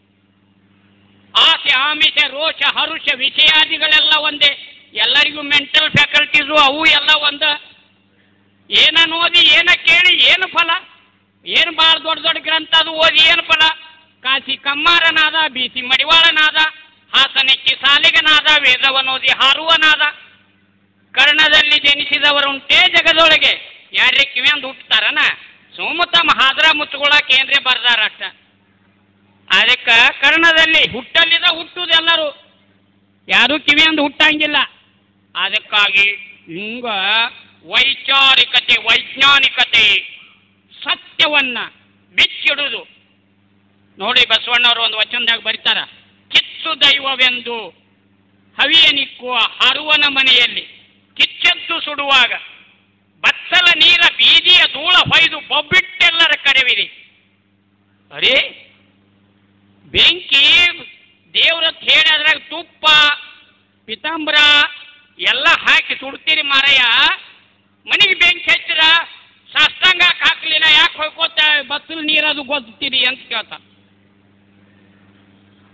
ಆಸೆ ಆಮಿಷ ರೋಷ ಹರುಷ ವಿಷಯಾದಿಗಳೆಲ್ಲ ಒಂದೇ ಎಲ್ಲರಿಗೂ ಮೆಂಟಲ್ ಫ್ಯಾಕಲ್ಟೀಸು ಅವು ಎಲ್ಲ ಒಂದ ಏನ ಓದಿ ಏನ ಕೇಳಿ ಏನು ಫಲ ಏನು ಭಾಳ ದೊಡ್ಡ ದೊಡ್ಡ ಗ್ರಂಥ ಅದು ಓದಿ ಏನು ಫಲ ಕಾಶಿ ಕಮ್ಮಾರನಾದ ಬಿ ಸಿ ಮಡಿವಾಳನಾದ ಹಾಸನಕ್ಕಿ ಸಾಲಿಗನಾದ ವೇದವನೋದಿ ಹಾರುವನಾದ ಕರ್ಣದಲ್ಲಿ ಜನಿಸಿದವರುಂಟೇ ಜಗದೊಳಗೆ ಯಾರ್ರಿ ಕಿವಿಯಂದು ಹುಟ್ಟುತ್ತಾರನ ಸೋಮ ತಮ್ಮ ಹಾದ್ರ ಮುಚ್ಕೊಳಕ್ಕೆ ಏನ್ರಿ ಬರ್ದಾರ ಅಷ್ಟ ಅದಕ್ಕೆ ಕರ್ಣದಲ್ಲಿ ಹುಟ್ಟಲ್ಲಿದ ಹುಟ್ಟುದೆಲ್ಲರೂ ಯಾರೂ ಕಿವಿಯಂದು ಹುಟ್ಟಂಗಿಲ್ಲ ಅದಕ್ಕಾಗಿ ಹಿಂಗ ವೈಚಾರಿಕತೆ ವೈಜ್ಞಾನಿಕತೆ ಸತ್ಯವನ್ನ ಬಿಚ್ಚಿಡುದು ನೋಡಿ ಬಸವಣ್ಣವರು ಒಂದು ವಚನದಾಗ ಬರೀತಾರ ಕಿತ್ತು ದೈವವೆಂದು ಹವಿಯನಿಕ್ಕುವ ಹರುವನ ಮನೆಯಲ್ಲಿ ಕಿಚ್ಚೆದ್ದು ಸುಡುವಾಗ ಬತ್ತಲ ನೀರ ಬೀದಿಯ ಧೂಳ ಹೊಯ್ದು ಬೊಬ್ಬಿಟ್ಟೆಲ್ಲರ ಕರೆವಿರಿ ಅರೇ ಬೆಂಕಿ ದೇವ್ರ ಹೇಳಿ ಅದ್ರಾಗ ತುಪ್ಪ ಪಿತಾಂಬರ ಎಲ್ಲ ಹಾಕಿ ಸುಡ್ತೀರಿ ಮಾರಯ್ಯ ಮನೆಗೆ ಬೆಂಕಿ ಹಚ್ಚಿರ ಸಾಷ್ಟಾಂಗ ಹಾಕ್ಲಿಲ್ಲ ಯಾಕೆ ಹೋಗ್ಕೋತ ಬತ್ತಲು ನೀರದು ಗೊತ್ತೀರಿ ಅಂತ ಕೇಳ್ತಾರ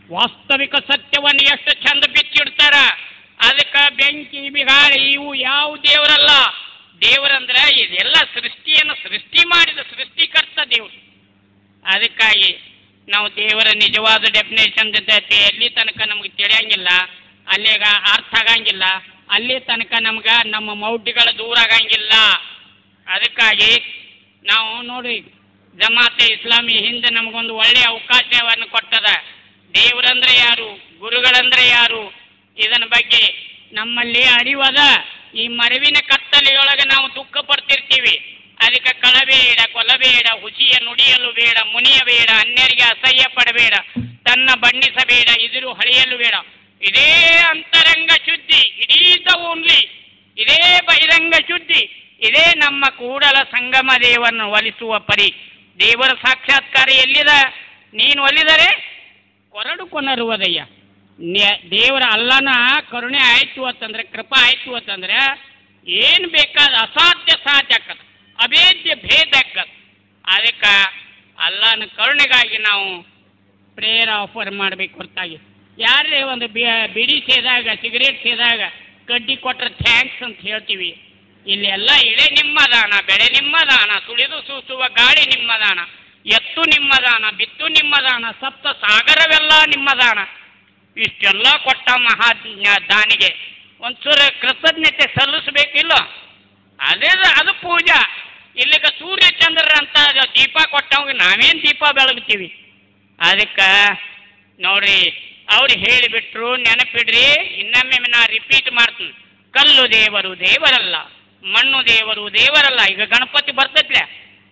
ವಾಸ್ತವಿಕ ಸತ್ಯವನ್ನು ಎಷ್ಟು ಚಂದ ಬಿಚ್ಚಿಡ್ತಾರ ಅದಕ್ಕೆ ಬೆಂಕಿ ಬಿಗಾಳಿ ಇವು ಯಾವ ದೇವರಲ್ಲ ದೇವರಂದ್ರೆ ಇದೆಲ್ಲ ಸೃಷ್ಟಿಯನ್ನು ಸೃಷ್ಟಿ ಮಾಡಿದ ಸೃಷ್ಟಿಕರ್ತ ದೇವರು ಅದಕ್ಕಾಗಿ ನಾವು ದೇವರ ನಿಜವಾದ ಡೆಫಿನೇಷನ್ ಜೊತೆ ಎಲ್ಲಿ ತನಕ ನಮಗೆ ತಿಳಿಯಂಗಿಲ್ಲ ಅಲ್ಲಿಗ ಅರ್ಥ ಆಗಂಗಿಲ್ಲ ಅಲ್ಲಿ ತನಕ ನಮ್ಗೆ ನಮ್ಮ ಮೌಢ್ಯಗಳ ದೂರ ಆಗಂಗಿಲ್ಲ ಅದಕ್ಕಾಗಿ ನಾವು ನೋಡಿ ಜಮಾತೆ ಇಸ್ಲಾಮಿ ಹಿಂದೆ ನಮಗೊಂದು ಒಳ್ಳೆಯ ಅವಕಾಶವನ್ನು ಕೊಟ್ಟದ ದೇವರಂದ್ರೆ ಯಾರು ಗುರುಗಳಂದ್ರೆ ಯಾರು ಇದನ್ನ ಬಗ್ಗೆ ನಮ್ಮಲ್ಲಿ ಅರಿವದ ಈ ಮರವಿನ ಕತ್ತಲೆಯೊಳಗೆ ನಾವು ದುಃಖ ಪಡ್ತಿರ್ತೀವಿ ಅದಕ್ಕೆ ಕಳಬೇಡ ಕೊಲಬೇಡ ಹುಸಿಯ ನುಡಿಯಲು ಬೇಡ ಮುನಿಯಬೇಡ ಅನ್ಯರಿಗೆ ಅಸಹ್ಯ ಪಡಬೇಡ ತನ್ನ ಬಣ್ಣಿಸಬೇಡ ಇದಿರು ಹಳೆಯಲು ಬೇಡ ಇದೇ ಅಂತರಂಗ ಶುದ್ಧಿ ಇಡೀ ದ ಓನ್ಲಿ ಇದೇ ಬಹಿರಂಗ ಶುದ್ಧಿ ಇದೇ ನಮ್ಮ ಕೂಡಲ ಸಂಗಮ ದೇವರನ್ನು ಒಲಿಸುವ ಪರಿ ದೇವರ ಸಾಕ್ಷಾತ್ಕಾರ ಎಲ್ಲಿದ ನೀನು ಒಲಿದರೆ ಕೊರಡು ಕೊನರುವುದಯ್ಯ ನ್ಯ- ದೇವರ ಅಲ್ಲನ ಕರುಣೆ ಆಯ್ತು ಅಂತಂದ್ರೆ ಕೃಪಾ ಆಯ್ತು ಅಂತಂದ್ರೆ ಏನು ಬೇಕಾದ ಅಸಾಧ್ಯ ಸಾಧ್ಯ ಆಕ್ಕದ ಅಭೇದ್ಯ ಭೇದ ಆಕ್ಕದ ಅದಕ್ಕೆ ಅಲ್ಲನ ಕರುಣೆಗಾಗಿ ನಾವು ಪ್ರೇಯರ್ ಆಫರ್ ಮಾಡಬೇಕು ಹೊರತಾಗಿ ಯಾರೇ ಒಂದು ಬಿ- ಬಿಡಿ ಸೇದಾಗ ಸಿಗರೇಟ್ ಸೇದಾಗ ಕಡ್ಡಿ ಕೊಟ್ಟರೆ ಥ್ಯಾಂಕ್ಸ್ ಅಂತ ಹೇಳ್ತೀವಿ ಇಲ್ಲಿ ಎಲ್ಲ ಎಳೆ ನಿಮ್ಮದಾನ ಬೆಳೆ ನಿಮ್ಮದಾನ ಸುಳಿದು ಸೂಸುವ ಗಾಳಿ ನಿಮ್ಮದಾನ ಎತ್ತು ನಿಮ್ಮದಾನ ಬಿತ್ತು ನಿಮ್ಮದಾನ ಸಪ್ತ ಸಾಗರವೆಲ್ಲ ನಿಮ್ಮದಾನ ಇಷ್ಟೆಲ್ಲ ಕೊಟ್ಟ ಮಹಾ ಜ್ಞ- ದಾನಿಗೆ ಒಂಚೂರು ಕೃತಜ್ಞತೆ ಸಲ್ಲಿಸಬೇಕಿಲ್ಲ ಅದೇ ಅದು ಪೂಜಾ ಇಲ್ಲಿಗ ಸೂರ್ಯ ಚಂದ್ರರಂತ ದೀಪ ಕೊಟ್ಟವಾಗ ನಾವೇನು ದೀಪ ಬೆಳಗ್ತೀವಿ ಅದಕ್ಕೆ ನೋಡ್ರಿ ಅವ್ರು ಹೇಳಿಬಿಟ್ರು ನೆನಪಿಡ್ರಿ ಇನ್ನೊಮ್ಮೆ ನಾ ರಿಪೀಟ್ ಮಾಡ್ತೀನಿ ಕಲ್ಲು ದೇವರು ದೇವರಲ್ಲ ಮಣ್ಣು ದೇವರು ದೇವರಲ್ಲ ಈಗ ಗಣಪತಿ ಬರ್ತೈತ್ಲೆ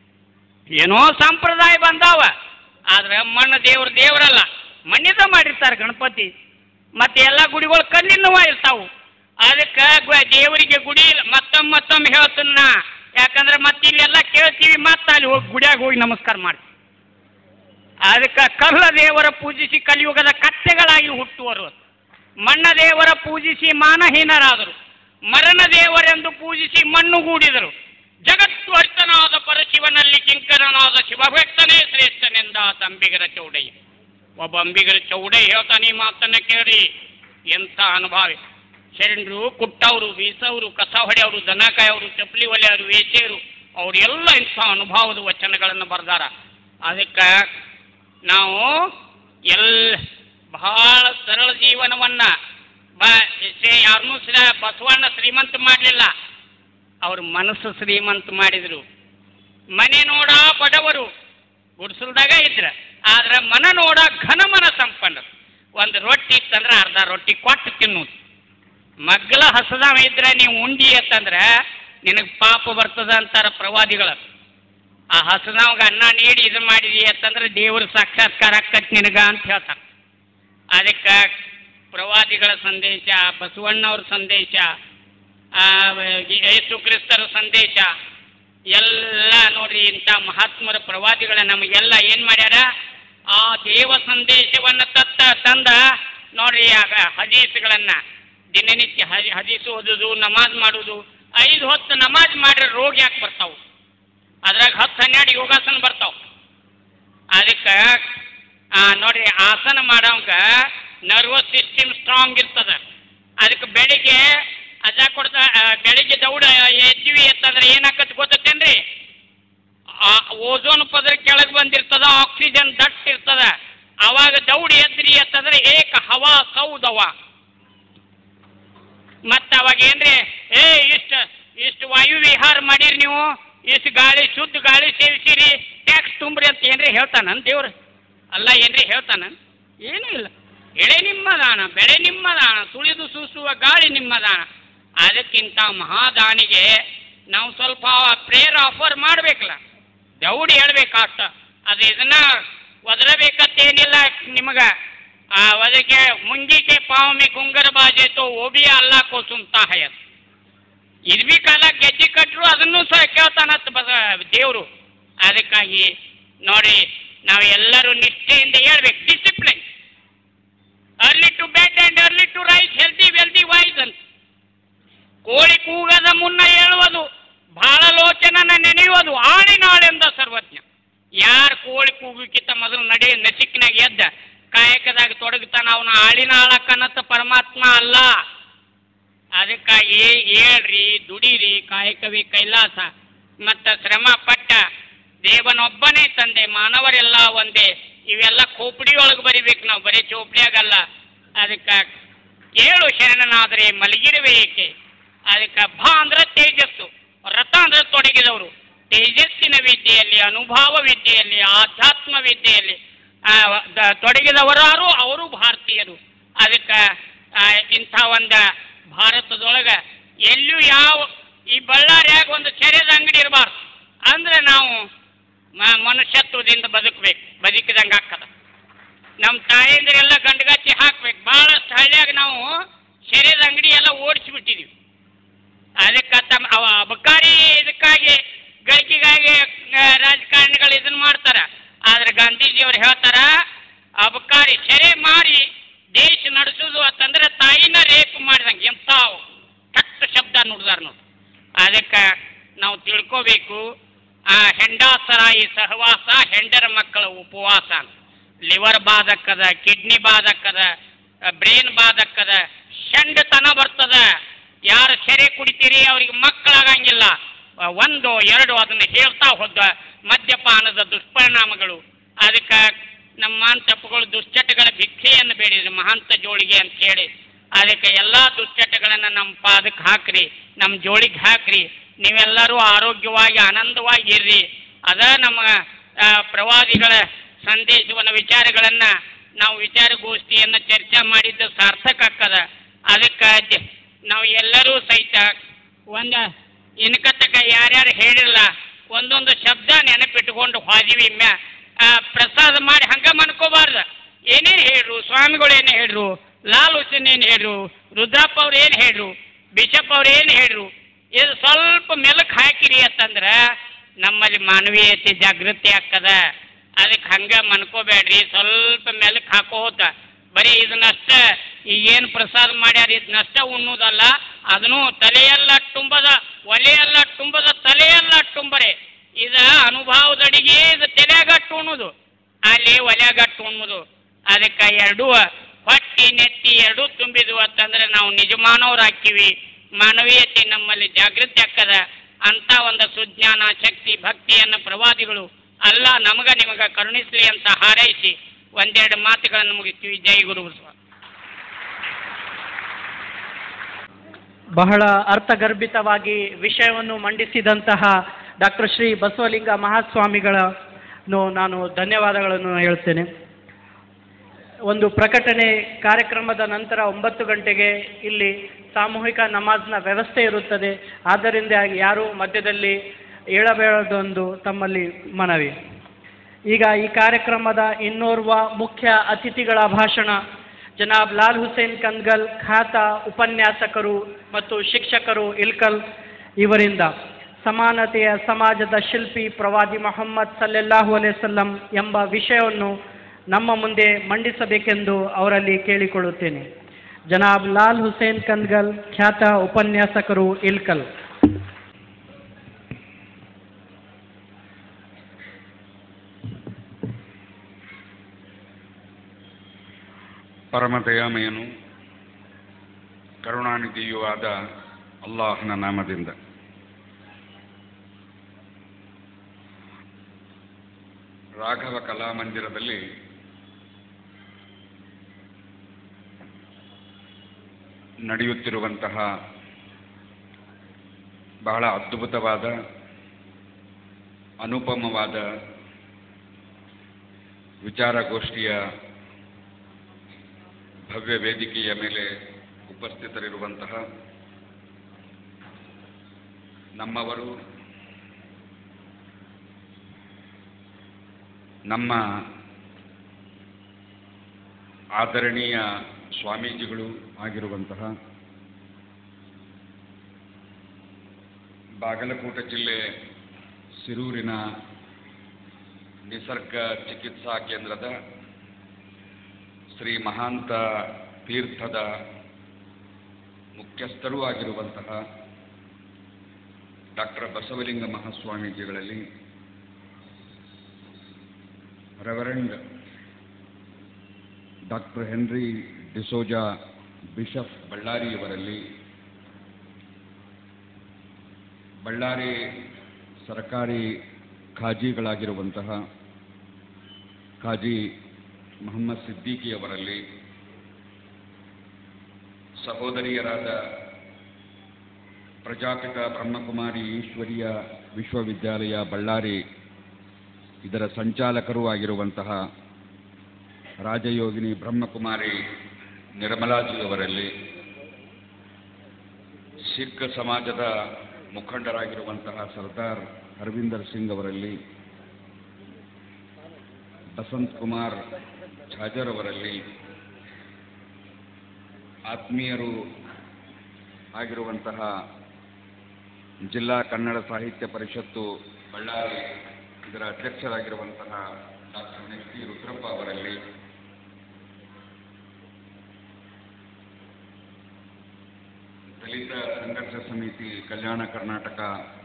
ಏನೋ ಸಂಪ್ರದಾಯ ಬಂದಾವ ಆದ್ರೆ ಮಣ್ಣು ದೇವ್ರ ದೇವರಲ್ಲ ಮಣ್ಣಿದ ಮಾಡಿರ್ತಾರೆ ಗಣಪತಿ ಮತ್ತೆ ಎಲ್ಲ ಗುಡಿಗಳು ಕಲ್ಲಿನವ ಇರ್ತಾವು ಅದಕ್ಕೆ ಗ- ದೇವರಿಗೆ ಗುಡಿ ಇಲ್ಲ ಮತ್ತೊಮ್ಮೆ ಮತ್ತೊಮ್ಮೆ ಹೇಳ್ತೀನಿ ನಾ ಯಾಕಂದ್ರೆ ಮತ್ತೆ ಇಲ್ಲೆಲ್ಲ ಕೇಳ್ತೀವಿ ಮತ್ತೆ ಅಲ್ಲಿ ಹೋಗಿ ಗುಡಿಯಾಗ ಹೋಗಿ ನಮಸ್ಕಾರ ಮಾಡ್ತೀವಿ ಅದಕ್ಕೆ ಕಲ್ಲ ದೇವರ ಪೂಜಿಸಿ ಕಲಿಯುಗದ ಕತ್ತೆಗಳಾಗಿ ಹುಟ್ಟುವರು ಮಣ್ಣ ದೇವರ ಪೂಜಿಸಿ ಮಾನಹೀನರಾದರು ಮರಣ ದೇವರೆಂದು ಪೂಜಿಸಿ ಮಣ್ಣುಗೂಡಿದರು ಜಗತ್ತು ಅರ್ಥನಾದ ಪರಶಿವನಲ್ಲಿ ಕಿಂಕರನಾದ ಶಿವಭಕ್ತನೇ ಶ್ರೇಷ್ಠನೆಂದ ತಂಬಿಗರ ಚೌಡಯ್ಯ ಒಬ್ಬ ಅಂಬಿಗರ ಚೌಡಯ್ಯ ಹೇಳ್ತಾನೆ ಈ ಮಾತನ್ನ ಕೇಳಿ ಎಂಥ ಅನುಭಾವಿ ಶರಣರು ಕುಟ್ಟವರು ಬೀಸವರು ಕಸ ಹೊಡೆಯವರು ದನ ಕಾಯವರು ಚಪ್ಪಲಿ ಒಲೆಯವರು ವೇಚೆಯರು ಅವರೆಲ್ಲ ಇಂಥ ಅನುಭವದ ವಚನಗಳನ್ನು ಬರೆದಾರ ಅದಕ್ಕೆ ನಾವು ಎಲ್ಲ ಬಹಳ ಸರಳ ಜೀವನವನ್ನ ಬ ಶ್ರೀ- ಯಾರನ್ನೂ ಶ್ರೀ ಬಸವಣ್ಣ ಶ್ರೀಮಂತ ಮಾಡಲಿಲ್ಲ ಅವ್ರ ಮನಸ್ಸು ಶ್ರೀಮಂತ ಮಾಡಿದ್ರು ಮನೆ ನೋಡ ಬಡವರು ಗುಡಿಸಲ್ದಾಗ ಇದ್ರ ಆದ್ರೆ ಮನ ನೋಡ ಘನಮನ ಸಂಪನ್ನರು ಒಂದು ರೊಟ್ಟಿ ಇತ್ತಂದ್ರೆ ಅರ್ಧ ರೊಟ್ಟಿ ಕೊಟ್ಟು ತಿನ್ನುವುದು ಮಗ್ಲ ಹಸದವ ಇದ್ರೆ ನೀವು ಉಂಡಿ ಅಂತಂದ್ರೆ ನಿನಗೆ ಪಾಪ ಬರ್ತದ ಅಂತಾರ ಪ್ರವಾದಿಗಳು ಆ ಹಸದವಾಗ ಅನ್ನ ನೀಡಿ ಇದು ಮಾಡಿದಿ ಅಂತಂದ್ರೆ ದೇವ್ರ ಸಾಕ್ಷಾತ್ಕಾರ ಆಕ್ಕತ್ ನಿನಗ ಅಂತ ಹೇಳ್ತಾರೆ ಅದಕ್ಕೆ ಪ್ರವಾದಿಗಳ ಸಂದೇಶ ಬಸವಣ್ಣವ್ರ ಸಂದೇಶ ಆ, ಯೇಸು ಕ್ರಿಸ್ತರ ಸಂದೇಶ ಎಲ್ಲ ನೋಡ್ರಿ ಇಂಥ ಮಹಾತ್ಮರ ಪ್ರವಾದಿಗಳ ನಮಗೆಲ್ಲ ಏನು ಮಾಡ್ಯಾರ ಆ ದೇವ ಸಂದೇಶವನ್ನು ತತ್ತ ತಂದ ನೋಡ್ರಿ ಆಗ ಹದೀಸ್ಗಳನ್ನು ದಿನನಿತ್ಯ ಹದಿ ಹದೀಸು ಓದುದು ನಮಾಜ್ ಮಾಡುದು ಐದು ಹೊತ್ತು ನಮಾಜ್ ಮಾಡ್ರೆ ರೋಗ ಯಾಕೆ ಬರ್ತಾವು ಅದ್ರಾಗ ಹತ್ತು ಹನ್ನೆರಡು ಯೋಗಾಸನ ಬರ್ತಾವ ಅದಕ್ಕೆ ನೋಡ್ರಿ ಆಸನ ಮಾಡೋಂಗ ನರ್ವಸ್ ಸಿಸ್ಟಮ್ ಸ್ಟ್ರಾಂಗ್ ಇರ್ತದ ಅದಕ್ಕೆ ಬೆಳಿಗ್ಗೆ ಅಜ ಕೊಡ್ತಾ ಆ, ಬೆಳಿಗ್ಗೆ ದೌಡ ಎದ್ವಿ ಅಂತಂದ್ರೆ ಏನಾಕತ್ ಗೊತ್ತೇನ್ರಿ ಆ ಓಜೋನ್ ಪದರ ಕೆಳಗೆ ಬಂದಿರ್ತದ ಆಕ್ಸಿಜನ್ ದಟ್ ಇರ್ತದ ಅವಾಗ ದೌಡ್ ಎದ್ರಿ ಅಂತಂದ್ರೆ ಏಕ ಹವಾ ಸೌದವ ಮತ್ತೆ ಅವಾಗ ಏನ್ರಿ ಏ ಇಷ್ಟ ಇಷ್ಟು ವಾಯು ವಿಹಾರ ಮಾಡಿರಿ ನೀವು ಇಷ್ಟು ಗಾಳಿ ಶುದ್ಧ ಗಾಳಿ ಸೇವಿಸಿರಿ ಟ್ಯಾಕ್ಸ್ ತುಂಬ್ರಿ ಅಂತ ಏನ್ರಿ ಹೇಳ್ತಾನ ದೇವ್ರು ಅಲ್ಲ ಏನ್ರಿ ಹೇಳ್ತಾನ ಏನೂ ಇಲ್ಲ ಎಳೆ ನಿಮ್ಮದಾನ ಬೆಳೆ ನಿಮ್ಮದಾನ ಸುಳಿದು ಸೂಸುವ ಗಾಳಿ ನಿಮ್ಮದಾನ ಅದಕ್ಕಿಂತ ಮಹಾದಾನಿಗೆ ನಾವು ಸ್ವಲ್ಪ ಪ್ರೇಯರ್ ಆಫರ್ ಮಾಡ್ಬೇಕಲ್ಲ ದೌಡಿ ಹೇಳ್ಬೇಕು ಅಷ್ಟ ಅದು ಇದನ್ನ ಒದರಬೇಕಂತೇನಿಲ್ಲ ನಿಮಗ ಆ ಅದಕ್ಕೆ ಮುಂಗಿಕೆ ಪಾವಮಿ ಗುಂಗರ ಬಾಜೆ ತೋ ಓ ಬಿ ಅಲ್ಲ ಕೋ ಸುಮ್ತಾ ಹಯತ್ ಇದು ಬಿ ಕಾಲ ಗೆಜ್ಜೆ ಕಟ್ಟರು ಅದನ್ನು ಸಹ ಕೇಳ್ತಾನತ್ ಬದ ದೇವರು ಅದಕ್ಕಾಗಿ ನೋಡಿ ನಾವು ಎಲ್ಲರೂ ನಿಷ್ಠೆಯಿಂದ ಹೇಳ್ಬೇಕು discipline early to bed and early to rise healthy wealthy wise ಅಂತ ಕೋಳಿ ಕೂಗದ ಮುನ್ನ ಹೇಳುವುದು ಬಹಳ ಲೋಚನನ ನೆನೆಯುವುದು ಆಳಿನಾಳೆಂದ ಸರ್ವಜ್ಞ ಯಾರು ಕೋಳಿ ಕೂಗಕ್ಕಿಂತ ಮೊದಲು ನಡೆ ನಸಿಕ್ನಾಗ ಎದ್ದ ಕಾಯಕದಾಗ ತೊಡಗ್ತಾನ ಅವನ ಆಳಿನ ಆಳಕ್ಕನತ್ತ ಪರಮಾತ್ಮ ಅಲ್ಲ ಅದಕ್ಕಾಗಿ ಹೇಳ್ರಿ ದುಡೀರಿ ಕಾಯಕವೇ ಕೈಲಾಸ ಮತ್ತ ಶ್ರಮ ಪಟ್ಟ ದೇವನೊಬ್ಬನೇ ತಂದೆ ಮಾನವರೆಲ್ಲ ಒಂದೇ ಇವೆಲ್ಲ ಕೋಪಡಿ ಒಳಗೆ ಬರಿಬೇಕು ನಾವು ಬರೀ ಚೋಪಡಿಯಾಗಲ್ಲ ಅದಕ್ಕೆ ಕೇಳು ಶರಣನಾದರೆ ಮಲಗಿರುವೆ ಏಕೆ ಅದಕ್ಕೆ ಭ ಅಂದ್ರೆ ತೇಜಸ್ಸು ರಥ ಅಂದ್ರೆ ತೊಡಗಿದವರು ತೇಜಸ್ಸಿನ ವಿದ್ಯೆಯಲ್ಲಿ ಅನುಭವ ವಿದ್ಯೆಯಲ್ಲಿ ಆಧ್ಯಾತ್ಮ ವಿದ್ಯೆಯಲ್ಲಿ ಆ, ದ- ತೊಡಗಿದವರಾರು ಅವರು ಭಾರತೀಯರು ಅದಕ್ಕೆ ಆ, ಇಂಥ ಒಂದು ಭಾರತದೊಳಗೆ ಎಲ್ಲೂ ಯಾವ ಈ ಬಳ್ಳಾರಿಯಾಗ ಒಂದು ಚೆರೆದ ಅಂಗಡಿ ಇರಬಾರ್ದು ಅಂದ್ರೆ ನಾವು ಮ- ಮನುಷ್ಯತ್ವದಿಂದ ಬದುಕಬೇಕು ಬದುಕಿದಂಗೆ ಆಗ್ತದ ನಮ್ಮ ತಾಯಂದಿರೆಲ್ಲ ಗಂಡಗಚ್ಚಿ ಹಾಕ್ಬೇಕು ಭಾಳಷ್ಟು ಹಳ್ಳಿಯಾಗ ನಾವು ಶರೀರದ ಅಂಗಡಿ ಎಲ್ಲ ಓಡಿಸಿಬಿಟ್ಟಿದೀವಿ ಅದಕ್ಕೆ ತಮ್ಮ ಅವ ಅಬಕಾರಿ ಇದಕ್ಕಾಗಿ ಗಳಿಕೆಗಾಗಿ ಆ, ರಾಜಕಾರಣಿಗಳು ಇದನ್ನ ಮಾಡ್ತಾರ ಆದ್ರೆ ಗಾಂಧೀಜಿಯವ್ರು ಹೇಳ್ತಾರ ಅಬಕಾರಿ ಸೆರೆ ಮಾರಿ ದೇಶ ನಡೆಸೋದು ಅಂತಂದ್ರೆ ತಾಯಿನ ರೇಪ್ ಮಾಡಿದಂಗೆ ಎಂಥ ಕೆಟ್ಟ ಶಬ್ದ ನುಡ್ದಾರ ನೋಡಿ ಅದಕ್ಕೆ ನಾವು ತಿಳ್ಕೋಬೇಕು ಆ ಹೆಂಡಾಸರಾಯಿ ಸಹವಾಸ ಹೆಂಡರ ಮಕ್ಕಳ ಉಪವಾಸ ಅಂತ. ಲಿವರ್ ಬಾಧಕ್ಕದ ಕಿಡ್ನಿ ಬಾಧಕ್ಕದ ಬ್ರೇನ್ ಬಾಧಕ್ಕದ ಶಂಡತನ ಬರ್ತದ ಯಾರು ಸೆರೆ ಕುಡಿತೀರಿ ಅವ್ರಿಗೆ ಮಕ್ಕಳಾಗಂಗಿಲ್ಲ ಆ, ಒಂದು ಎರಡು ಅದನ್ನು ಹೇಳ್ತಾ ಹೋದ ಮದ್ಯಪಾನದ ದುಷ್ಪರಿಣಾಮಗಳು ಅದಕ್ಕೆ ನಮ್ಮ ಮಾಂತಪ್ಪಗಳು ದುಶ್ಚಟಗಳ ಭಿಕ್ಷೆಯನ್ನು ಬೇಡಿದ್ರು ಮಹಾಂತ ಜೋಳಿಗೆ ಅಂತ ಹೇಳಿ ಅದಕ್ಕೆ ಎಲ್ಲ ದುಶ್ಚಟಗಳನ್ನು ನಮ್ಮ ಪಾದಕ್ಕೆ ಹಾಕ್ರಿ ನಮ್ಮ ಜೋಳಿಗೆ ಹಾಕ್ರಿ ನೀವೆಲ್ಲರೂ ಆರೋಗ್ಯವಾಗಿ ಆನಂದವಾಗಿ ಇರ್ರಿ ಅದ ನಮ್ಮ ಆ, ಪ್ರವಾದಿಗಳ ಸಂದೇಶವನ್ನ ವಿಚಾರಗಳನ್ನ ನಾವು ವಿಚಾರಗೋಷ್ಠಿಯನ್ನು ಚರ್ಚೆ ಮಾಡಿದ್ದು ಸಾರ್ಥಕ ಆಗ್ತದ ಅದಕ್ಕೆ ಜ- ನಾವು ಎಲ್ಲರೂ ಸಹಿತ ಒಂದು ಇನ್ಕತ್ತಕ ಯಾರ್ಯಾರು ಹೇಳಿಲ್ಲ ಒಂದೊಂದು ಶಬ್ದ ನೆನಪಿಟ್ಟುಕೊಂಡು ಹೋದಿವಿ ಮ್ಯಾ ಆ, ಪ್ರಸಾದ ಮಾಡಿ ಹಂಗ ಮನ್ಕೋಬಾರ್ದು ಏನೇನು ಹೇಳ್ರು ಸ್ವಾಮಿಗಳು ಏನು ಹೇಳ್ರು ಲಾಲ್ ಹುಸೇನ್ ಏನು ಹೇಳ್ರು ರುದ್ರಪ್ಪ ಅವ್ರು ಏನು ಹೇಳ್ರು ಬಿಷಪ್ ಅವ್ರು ಏನು ಹೇಳ್ರು ಇದು ಸ್ವಲ್ಪ ಮೆಲಕ್ ಹಾಕಿರಿ ಅಂತಂದ್ರೆ ನಮ್ಮಲ್ಲಿ ಮಾನವೀಯತೆ ಜಾಗೃತಿ ಆಗ್ತದ ಅದಕ್ಕೆ ಹಂಗ ಮನ್ಕೋಬೇಡ್ರಿ ಸ್ವಲ್ಪ ಮೆಲಕ್ ಹಾಕೋತ ಬರೀ ಇದನ್ನಷ್ಟ ಈಗೇನು ಪ್ರಸಾದ ಮಾಡ್ಯಾರ ಇದನ್ನಷ್ಟ ಉಣ್ಣುವುದಲ್ಲ ಅದನ್ನು ತಲೆಯೆಲ್ಲ ತುಂಬದ ಒಲೆಯೆಲ್ಲ ತುಂಬದ ತಲೆಯೆಲ್ಲ ತುಂಬರೆ ಇದ ಅನುಭವದಡಿಗೆ ಇದು ತಲೆಗಟ್ಟು ಉಣ್ಣುದು ಅಲ್ಲಿ ಒಲೆಗಟ್ಟು ಉಣ್ಣುದು ಅದಕ್ಕೆ ಎರಡೂ ಹೊಟ್ಟಿ ನೆತ್ತಿ ಎರಡೂ ತುಂಬಿದ್ವು ಅಂತಂದ್ರೆ ನಾವು ನಿಜಮಾನವ್ರು ಹಾಕಿವಿ ಮಾನವೀಯತೆ ನಮ್ಮಲ್ಲಿ ಜಾಗೃತಿ ಆಗ್ತದ ಅಂತ ಒಂದು ಸುಜ್ಞಾನ ಶಕ್ತಿ ಭಕ್ತಿಯನ್ನು ಪ್ರವಾದಿಗಳು ಅಲ್ಲ ನಮಗ ನಿಮಗ ಕರುಣಿಸ್ಲಿ ಅಂತ ಹಾರೈಸಿ ಒಂದೆರಡು ಮಾತುಗಳನ್ನು ಮುಗಿಸ್ತೀವಿ ಜೈ ಗುರು ಬಸವ ಬಹಳ ಅರ್ಥಗರ್ಭಿತವಾಗಿ ವಿಷಯವನ್ನು ಮಂಡಿಸಿದಂತಹ ಡಾಕ್ಟರ್ ಶ್ರೀ ಬಸವಲಿಂಗ ಮಹಾಸ್ವಾಮಿಗಳನ್ನು ನಾನು ಧನ್ಯವಾದಗಳನ್ನು ಹೇಳ್ತೇನೆ ಒಂದು ಪ್ರಕಟಣೆ ಕಾರ್ಯಕ್ರಮದ ನಂತರ ಒಂಬತ್ತು ಗಂಟೆಗೆ ಇಲ್ಲಿ ಸಾಮೂಹಿಕ ನಮಾಜ್ನ ವ್ಯವಸ್ಥೆ ಇರುತ್ತದೆ ಆದ್ದರಿಂದ ಯಾರೂ ಮಧ್ಯದಲ್ಲಿ ಏಳಬೇಡದೊಂದು ತಮ್ಮಲ್ಲಿ ಮನವಿ ಈಗ ಈ ಕಾರ್ಯಕ್ರಮದ ಇನ್ನೋರ್ವ ಮುಖ್ಯ ಅತಿಥಿಗಳ ಭಾಷಣ ಜನಾಬ್ ಲಾಲ್ ಹುಸೇನ್ ಕಂದ್ಗಲ್ ಖ್ಯಾತ ಉಪನ್ಯಾಸಕರು ಮತ್ತು ಶಿಕ್ಷಕರು ಇಲ್ಕಲ್ ಇವರಿಂದ ಸಮಾನತೆಯ ಸಮಾಜದ ಶಿಲ್ಪಿ ಪ್ರವಾದಿ ಮೊಹಮ್ಮದ್ ಸಲ್ಲೆಲ್ಲಾಹು ಅಲೈಸಲ್ಲಂ ಎಂಬ ವಿಷಯವನ್ನು ನಮ್ಮ ಮುಂದೆ ಮಂಡಿಸಬೇಕೆಂದು ಅವರಲ್ಲಿ ಕೇಳಿಕೊಳ್ಳುತ್ತೇನೆ ಜನಾಬ್ ಲಾಲ್ ಹುಸೇನ್ ಕಂದ್ಗಲ್ ಖ್ಯಾತ ಉಪನ್ಯಾಸಕರು ಇಲ್ಕಲ್ ಪರಮ ದಯಾಮಯನು ಕರುಣಾನಿಧಿಯೂ ಆದ ಅಲ್ಲಾಹನ ನಾಮದಿಂದ ರಾಘವ ಕಲಾಮಂದಿರದಲ್ಲಿ ನಡೆಯುತ್ತಿರುವಂತಹ ಬಹಳ ಅದ್ಭುತವಾದ ಅನುಪಮವಾದ ವಿಚಾರಗೋಷ್ಠಿಯ ಭವ್ಯ ವೇದಿಕೆಯ ಮೇಲೆ ಉಪಸ್ಥಿತರಿರುವಂತಹ ನಮ್ಮವರು ನಮ್ಮ ಆದರಣೀಯ ಸ್ವಾಮೀಜಿಗಳು ಆಗಿರುವಂತಹ ಬಾಗಲಕೋಟ ಜಿಲ್ಲೆ ಸಿರೂರಿನ ನಿಸರ್ಗ ಚಿಕಿತ್ಸಾ ಕೇಂದ್ರದ ಶ್ರೀ ಮಹಾಂತ ತೀರ್ಥದ ಮುಖ್ಯಸ್ಥರೂ ಆಗಿರುವಂತಹ ಡಾಕ್ಟರ್ ಬಸವಲಿಂಗ ಮಹಾಸ್ವಾಮೀಜಿಗಳಲ್ಲಿ reverend doctor Henry D'Souza bishop ಬಳ್ಳಾರಿಯವರಲ್ಲಿ ಬಳ್ಳಾರಿ ಸರ್ಕಾರಿ ಖಾಜಿಗಳಾಗಿರುವಂತಹ ಖಾಜಿ ಮೊಹಮ್ಮದ್ ಸಿದ್ದಿಕಿಯವರಲ್ಲಿ ಸಹೋದರಿಯರಾದ ಪ್ರಜಾಪಿತ ಬ್ರಹ್ಮಕುಮಾರಿ ಈಶ್ವರಿಯ ವಿಶ್ವವಿದ್ಯಾಲಯ ಬಳ್ಳಾರಿ ಇದರ ಸಂಚಾಲಕರೂ ಆಗಿರುವಂತಹ ರಾಜಯೋಗಿನಿ ಬ್ರಹ್ಮಕುಮಾರಿ ನಿರ್ಮಲಾಜಿಯವರಲ್ಲಿ ಸಿಖ್ ಸಮಾಜದ ಮುಖಂಡರಾಗಿರುವಂತಹ ಸರ್ದಾರ್ ಹರ್ವಿಂದರ್ ಸಿಂಗ್ ಅವರಲ್ಲಿ ಬಸಂತ್ ಕುಮಾರ್ ಝಾಜರ್ ಅವರಲ್ಲಿ ಆತ್ಮೀಯರು ಆಗಿರುವಂತಹ ಜಿಲ್ಲಾ ಕನ್ನಡ ಸಾಹಿತ್ಯ ಪರಿಷತ್ತು ಬಳ್ಳಾರಿ ಇದರ ಅಧ್ಯಕ್ಷರಾಗಿರುವಂತಹ ಡಾಕ್ಟರ್ ಎಸ್ ಟಿ ರುದ್ರಪ್ಪ ಅವರಲ್ಲಿ ದಲಿತ ಸಂಘರ್ಷ ಸಮಿತಿ ಕಲ್ಯಾಣ ಕರ್ನಾಟಕ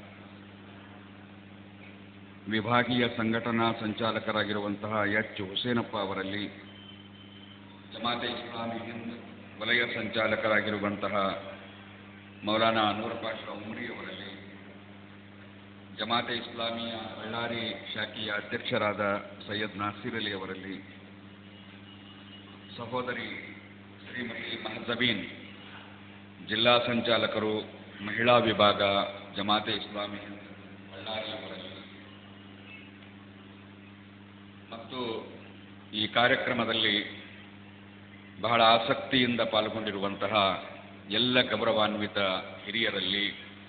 ವಿಭಾಗೀಯ ಸಂಘಟನಾ ಸಂಚಾಲಕರಾಗಿರುವಂತಹ ಎಚ್ ಹುಸೇನಪ್ಪ ಅವರಲ್ಲಿ ಜಮಾತೆ ಇಸ್ಲಾಮಿ ಹಿಂದ್ ವಲಯ ಸಂಚಾಲಕರಾಗಿರುವಂತಹ ಮೌಲಾನಾ ಅನ್ವರ್ ಪಾಷಾ ಉಮ್ರಿ ಅವರಲ್ಲಿ ಜಮಾತೆ ಇಸ್ಲಾಮಿಯ ಬಳ್ಳಾರಿ ಶಾಖೆಯ ಅಧ್ಯಕ್ಷರಾದ ಸೈಯದ್ ನಾಸೀರ್ ಅಲಿ ಅವರಲ್ಲಿ ಸಹೋದರಿ ಶ್ರೀಮತಿ ಮಹಜಬೀನ್ ಜಿಲ್ಲಾ ಸಂಚಾಲಕರು ಮಹಿಳಾ ವಿಭಾಗ ಜಮಾತೆ ಇಸ್ಲಾಮಿ ಹಿಂದ್ ಬಳ್ಳಾರಿ ಅವರಲ್ಲಿ ಮತ್ತು ಈ ಕಾರ್ಯಕ್ರಮದಲ್ಲಿ ಬಹಳ ಆಸಕ್ತಿಯಿಂದ ಪಾಲ್ಗೊಂಡಿರುವಂತಹ ಎಲ್ಲ ಗೌರವಾನ್ವಿತ ಹಿರಿಯರಲ್ಲಿ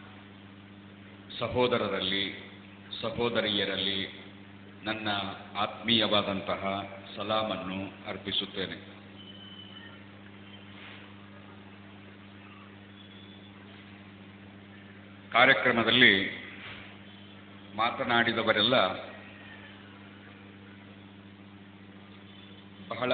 ಸಹೋದರರಲ್ಲಿ ಸಹೋದರಿಯರಲ್ಲಿ ನನ್ನ ಆತ್ಮೀಯವಾದಂತಹ ಸಲಾಮನ್ನು ಅರ್ಪಿಸುತ್ತೇನೆ ಕಾರ್ಯಕ್ರಮದಲ್ಲಿ ಮಾತನಾಡಿದವರೆಲ್ಲ ಬಹಳ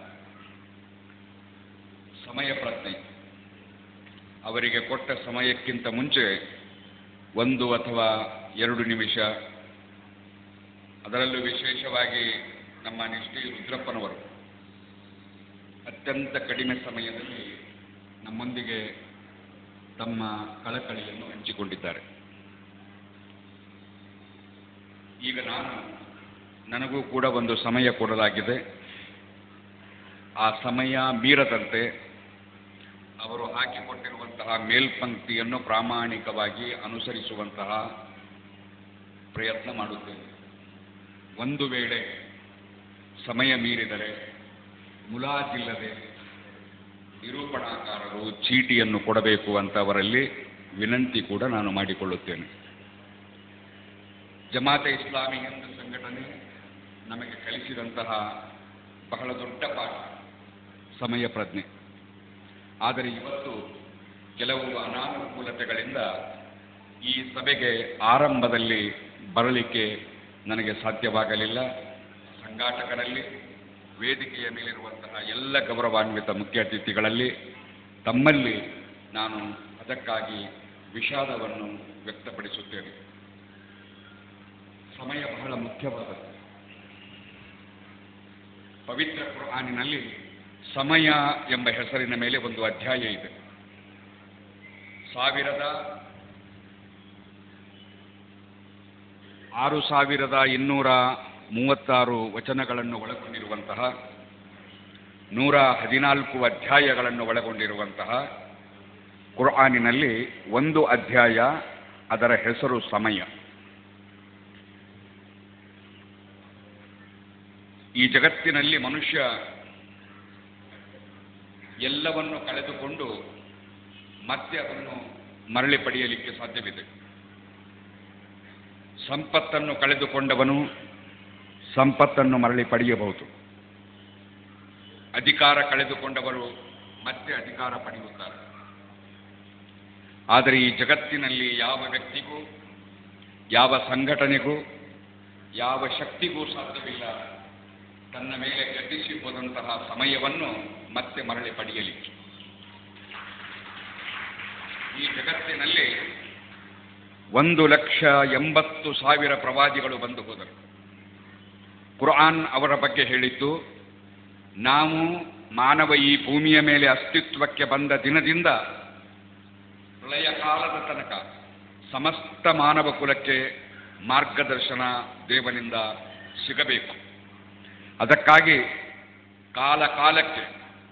ಸಮಯ ಪ್ರಜ್ಞೆ ಅವರಿಗೆ ಕೊಟ್ಟ ಸಮಯಕ್ಕಿಂತ ಮುಂಚೆ ಒಂದು ಅಥವಾ ಎರಡು ನಿಮಿಷ ಅದರಲ್ಲೂ ವಿಶೇಷವಾಗಿ ನಮ್ಮ ನಿಷ್ಠಿ ರುದ್ರಪ್ಪನವರು ಅತ್ಯಂತ ಕಡಿಮೆ ಸಮಯದಲ್ಲಿ ನಮ್ಮೊಂದಿಗೆ ತಮ್ಮ ಕಳಕಳಿಯನ್ನು ಹಂಚಿಕೊಂಡಿದ್ದಾರೆ ಈಗ ನಾನು ನನಗೂ ಕೂಡ ಒಂದು ಸಮಯ ಕೊಡಲಾಗಿದೆ ಆ ಸಮಯ ಮೀರದಂತೆ ಅವರು ಹಾಕಿಕೊಟ್ಟಿರುವಂತಹ ಮೇಲ್ಪಂಕ್ತಿಯನ್ನು ಪ್ರಾಮಾಣಿಕವಾಗಿ ಅನುಸರಿಸುವಂತಹ ಪ್ರಯತ್ನ ಮಾಡುತ್ತೇನೆ ಒಂದು ವೇಳೆ ಸಮಯ ಮೀರಿದರೆ ಮುಲಾಜಿಲ್ಲದೆ ನಿರೂಪಣಾಕಾರರು ಚೀಟಿಯನ್ನು ಕೊಡಬೇಕು ಅಂತ ಅವರಲ್ಲಿ ವಿನಂತಿ ಕೂಡ ನಾನು ಮಾಡಿಕೊಳ್ಳುತ್ತೇನೆ ಜಮಾತೆ ಇಸ್ಲಾಮಿ ಹಿಂದ್ ಸಂಘಟನೆ ನಮಗೆ ಕಲಿಸಿದಂತಹ ಬಹಳ ದೊಡ್ಡ ಪಾಠ ಸಮಯ ಪ್ರಜ್ಞೆ ಆದರೆ ಇವತ್ತು ಕೆಲವು ಅನಾನುಕೂಲತೆಗಳಿಂದ ಈ ಸಭೆಗೆ ಆರಂಭದಲ್ಲಿ ಬರಲಿಕ್ಕೆ ನನಗೆ ಸಾಧ್ಯವಾಗಲಿಲ್ಲ ಸಂಘಾಟಕರಲ್ಲಿ ವೇದಿಕೆಯ ಮೇಲಿರುವಂತಹ ಎಲ್ಲ ಗೌರವಾನ್ವಿತ ಮುಖ್ಯ ಅತಿಥಿಗಳಲ್ಲಿ ತಮ್ಮಲ್ಲಿ ನಾನು ಅದಕ್ಕಾಗಿ ವಿಷಾದವನ್ನು ವ್ಯಕ್ತಪಡಿಸುತ್ತೇನೆ ಸಮಯ ಬಹಳ ಮುಖ್ಯವಾದದ್ದು ಪವಿತ್ರ ಕುರ್ಆನಿನಲ್ಲಿ ಸಮಯ ಎಂಬ ಹೆಸರಿನ ಮೇಲೆ ಒಂದು ಅಧ್ಯಾಯ ಇದೆ ಸಾವಿರದ ಆರು ಸಾವಿರದ ಇನ್ನೂರ ಮೂವತ್ತಾರು ವಚನಗಳನ್ನು ಒಳಗೊಂಡಿರುವಂತಹ ನೂರ ಹದಿನಾಲ್ಕು ಅಧ್ಯಾಯಗಳನ್ನು ಒಳಗೊಂಡಿರುವಂತಹ ಕುರ್ಆನಿನಲ್ಲಿ ಒಂದು ಅಧ್ಯಾಯ ಅದರ ಹೆಸರು ಸಮಯ ಈ ಜಗತ್ತಿನಲ್ಲಿ ಮನುಷ್ಯ ಎಲ್ಲವನ್ನು ಕಳೆದುಕೊಂಡು ಮತ್ತೆ ಅದನ್ನು ಮರಳಿ ಪಡೆಯಲಿಕ್ಕೆ ಸಾಧ್ಯವಿದೆ ಸಂಪತ್ತನ್ನು ಕಳೆದುಕೊಂಡವನು ಸಂಪತ್ತನ್ನು ಮರಳಿ ಪಡೆಯಬಹುದು ಅಧಿಕಾರ ಕಳೆದುಕೊಂಡವರು ಮತ್ತೆ ಅಧಿಕಾರ ಪಡೆಯುತ್ತಾರೆ ಆದರೆ ಈ ಜಗತ್ತಿನಲ್ಲಿ ಯಾವ ವ್ಯಕ್ತಿಗೂ ಯಾವ ಸಂಘಟನೆಗೂ ಯಾವ ಶಕ್ತಿಗೂ ಸಾಧ್ಯವಿಲ್ಲ ತನ್ನ ಮೇಲೆ ಗತಿಸಿ ಹೋದಂತಹ ಸಮಯವನ್ನು ಮತ್ತೆ ಮರಳಿ ಪಡೆಯಲಿಕ್ಕೆ ಈ ಜಗತ್ತಿನಲ್ಲಿ ಒಂದು ಲಕ್ಷ ಎಂಬತ್ತು ಸಾವಿರ ಪ್ರವಾದಿಗಳು ಬಂದು ಹೋದರು ಕುರ್ಆನ್ ಅವರ ಬಗ್ಗೆ ಹೇಳಿದ್ದು ನಾವು ಮಾನವ ಈ ಭೂಮಿಯ ಮೇಲೆ ಅಸ್ತಿತ್ವಕ್ಕೆ ಬಂದ ದಿನದಿಂದ ಪ್ರಳಯ ಕಾಲದ ತನಕ ಸಮಸ್ತ ಮಾನವ ಕುಲಕ್ಕೆ ಮಾರ್ಗದರ್ಶನ ದೇವನಿಂದ ಸಿಗಬೇಕು ಅದಕ್ಕಾಗಿ ಕಾಲ ಕಾಲಕ್ಕೆ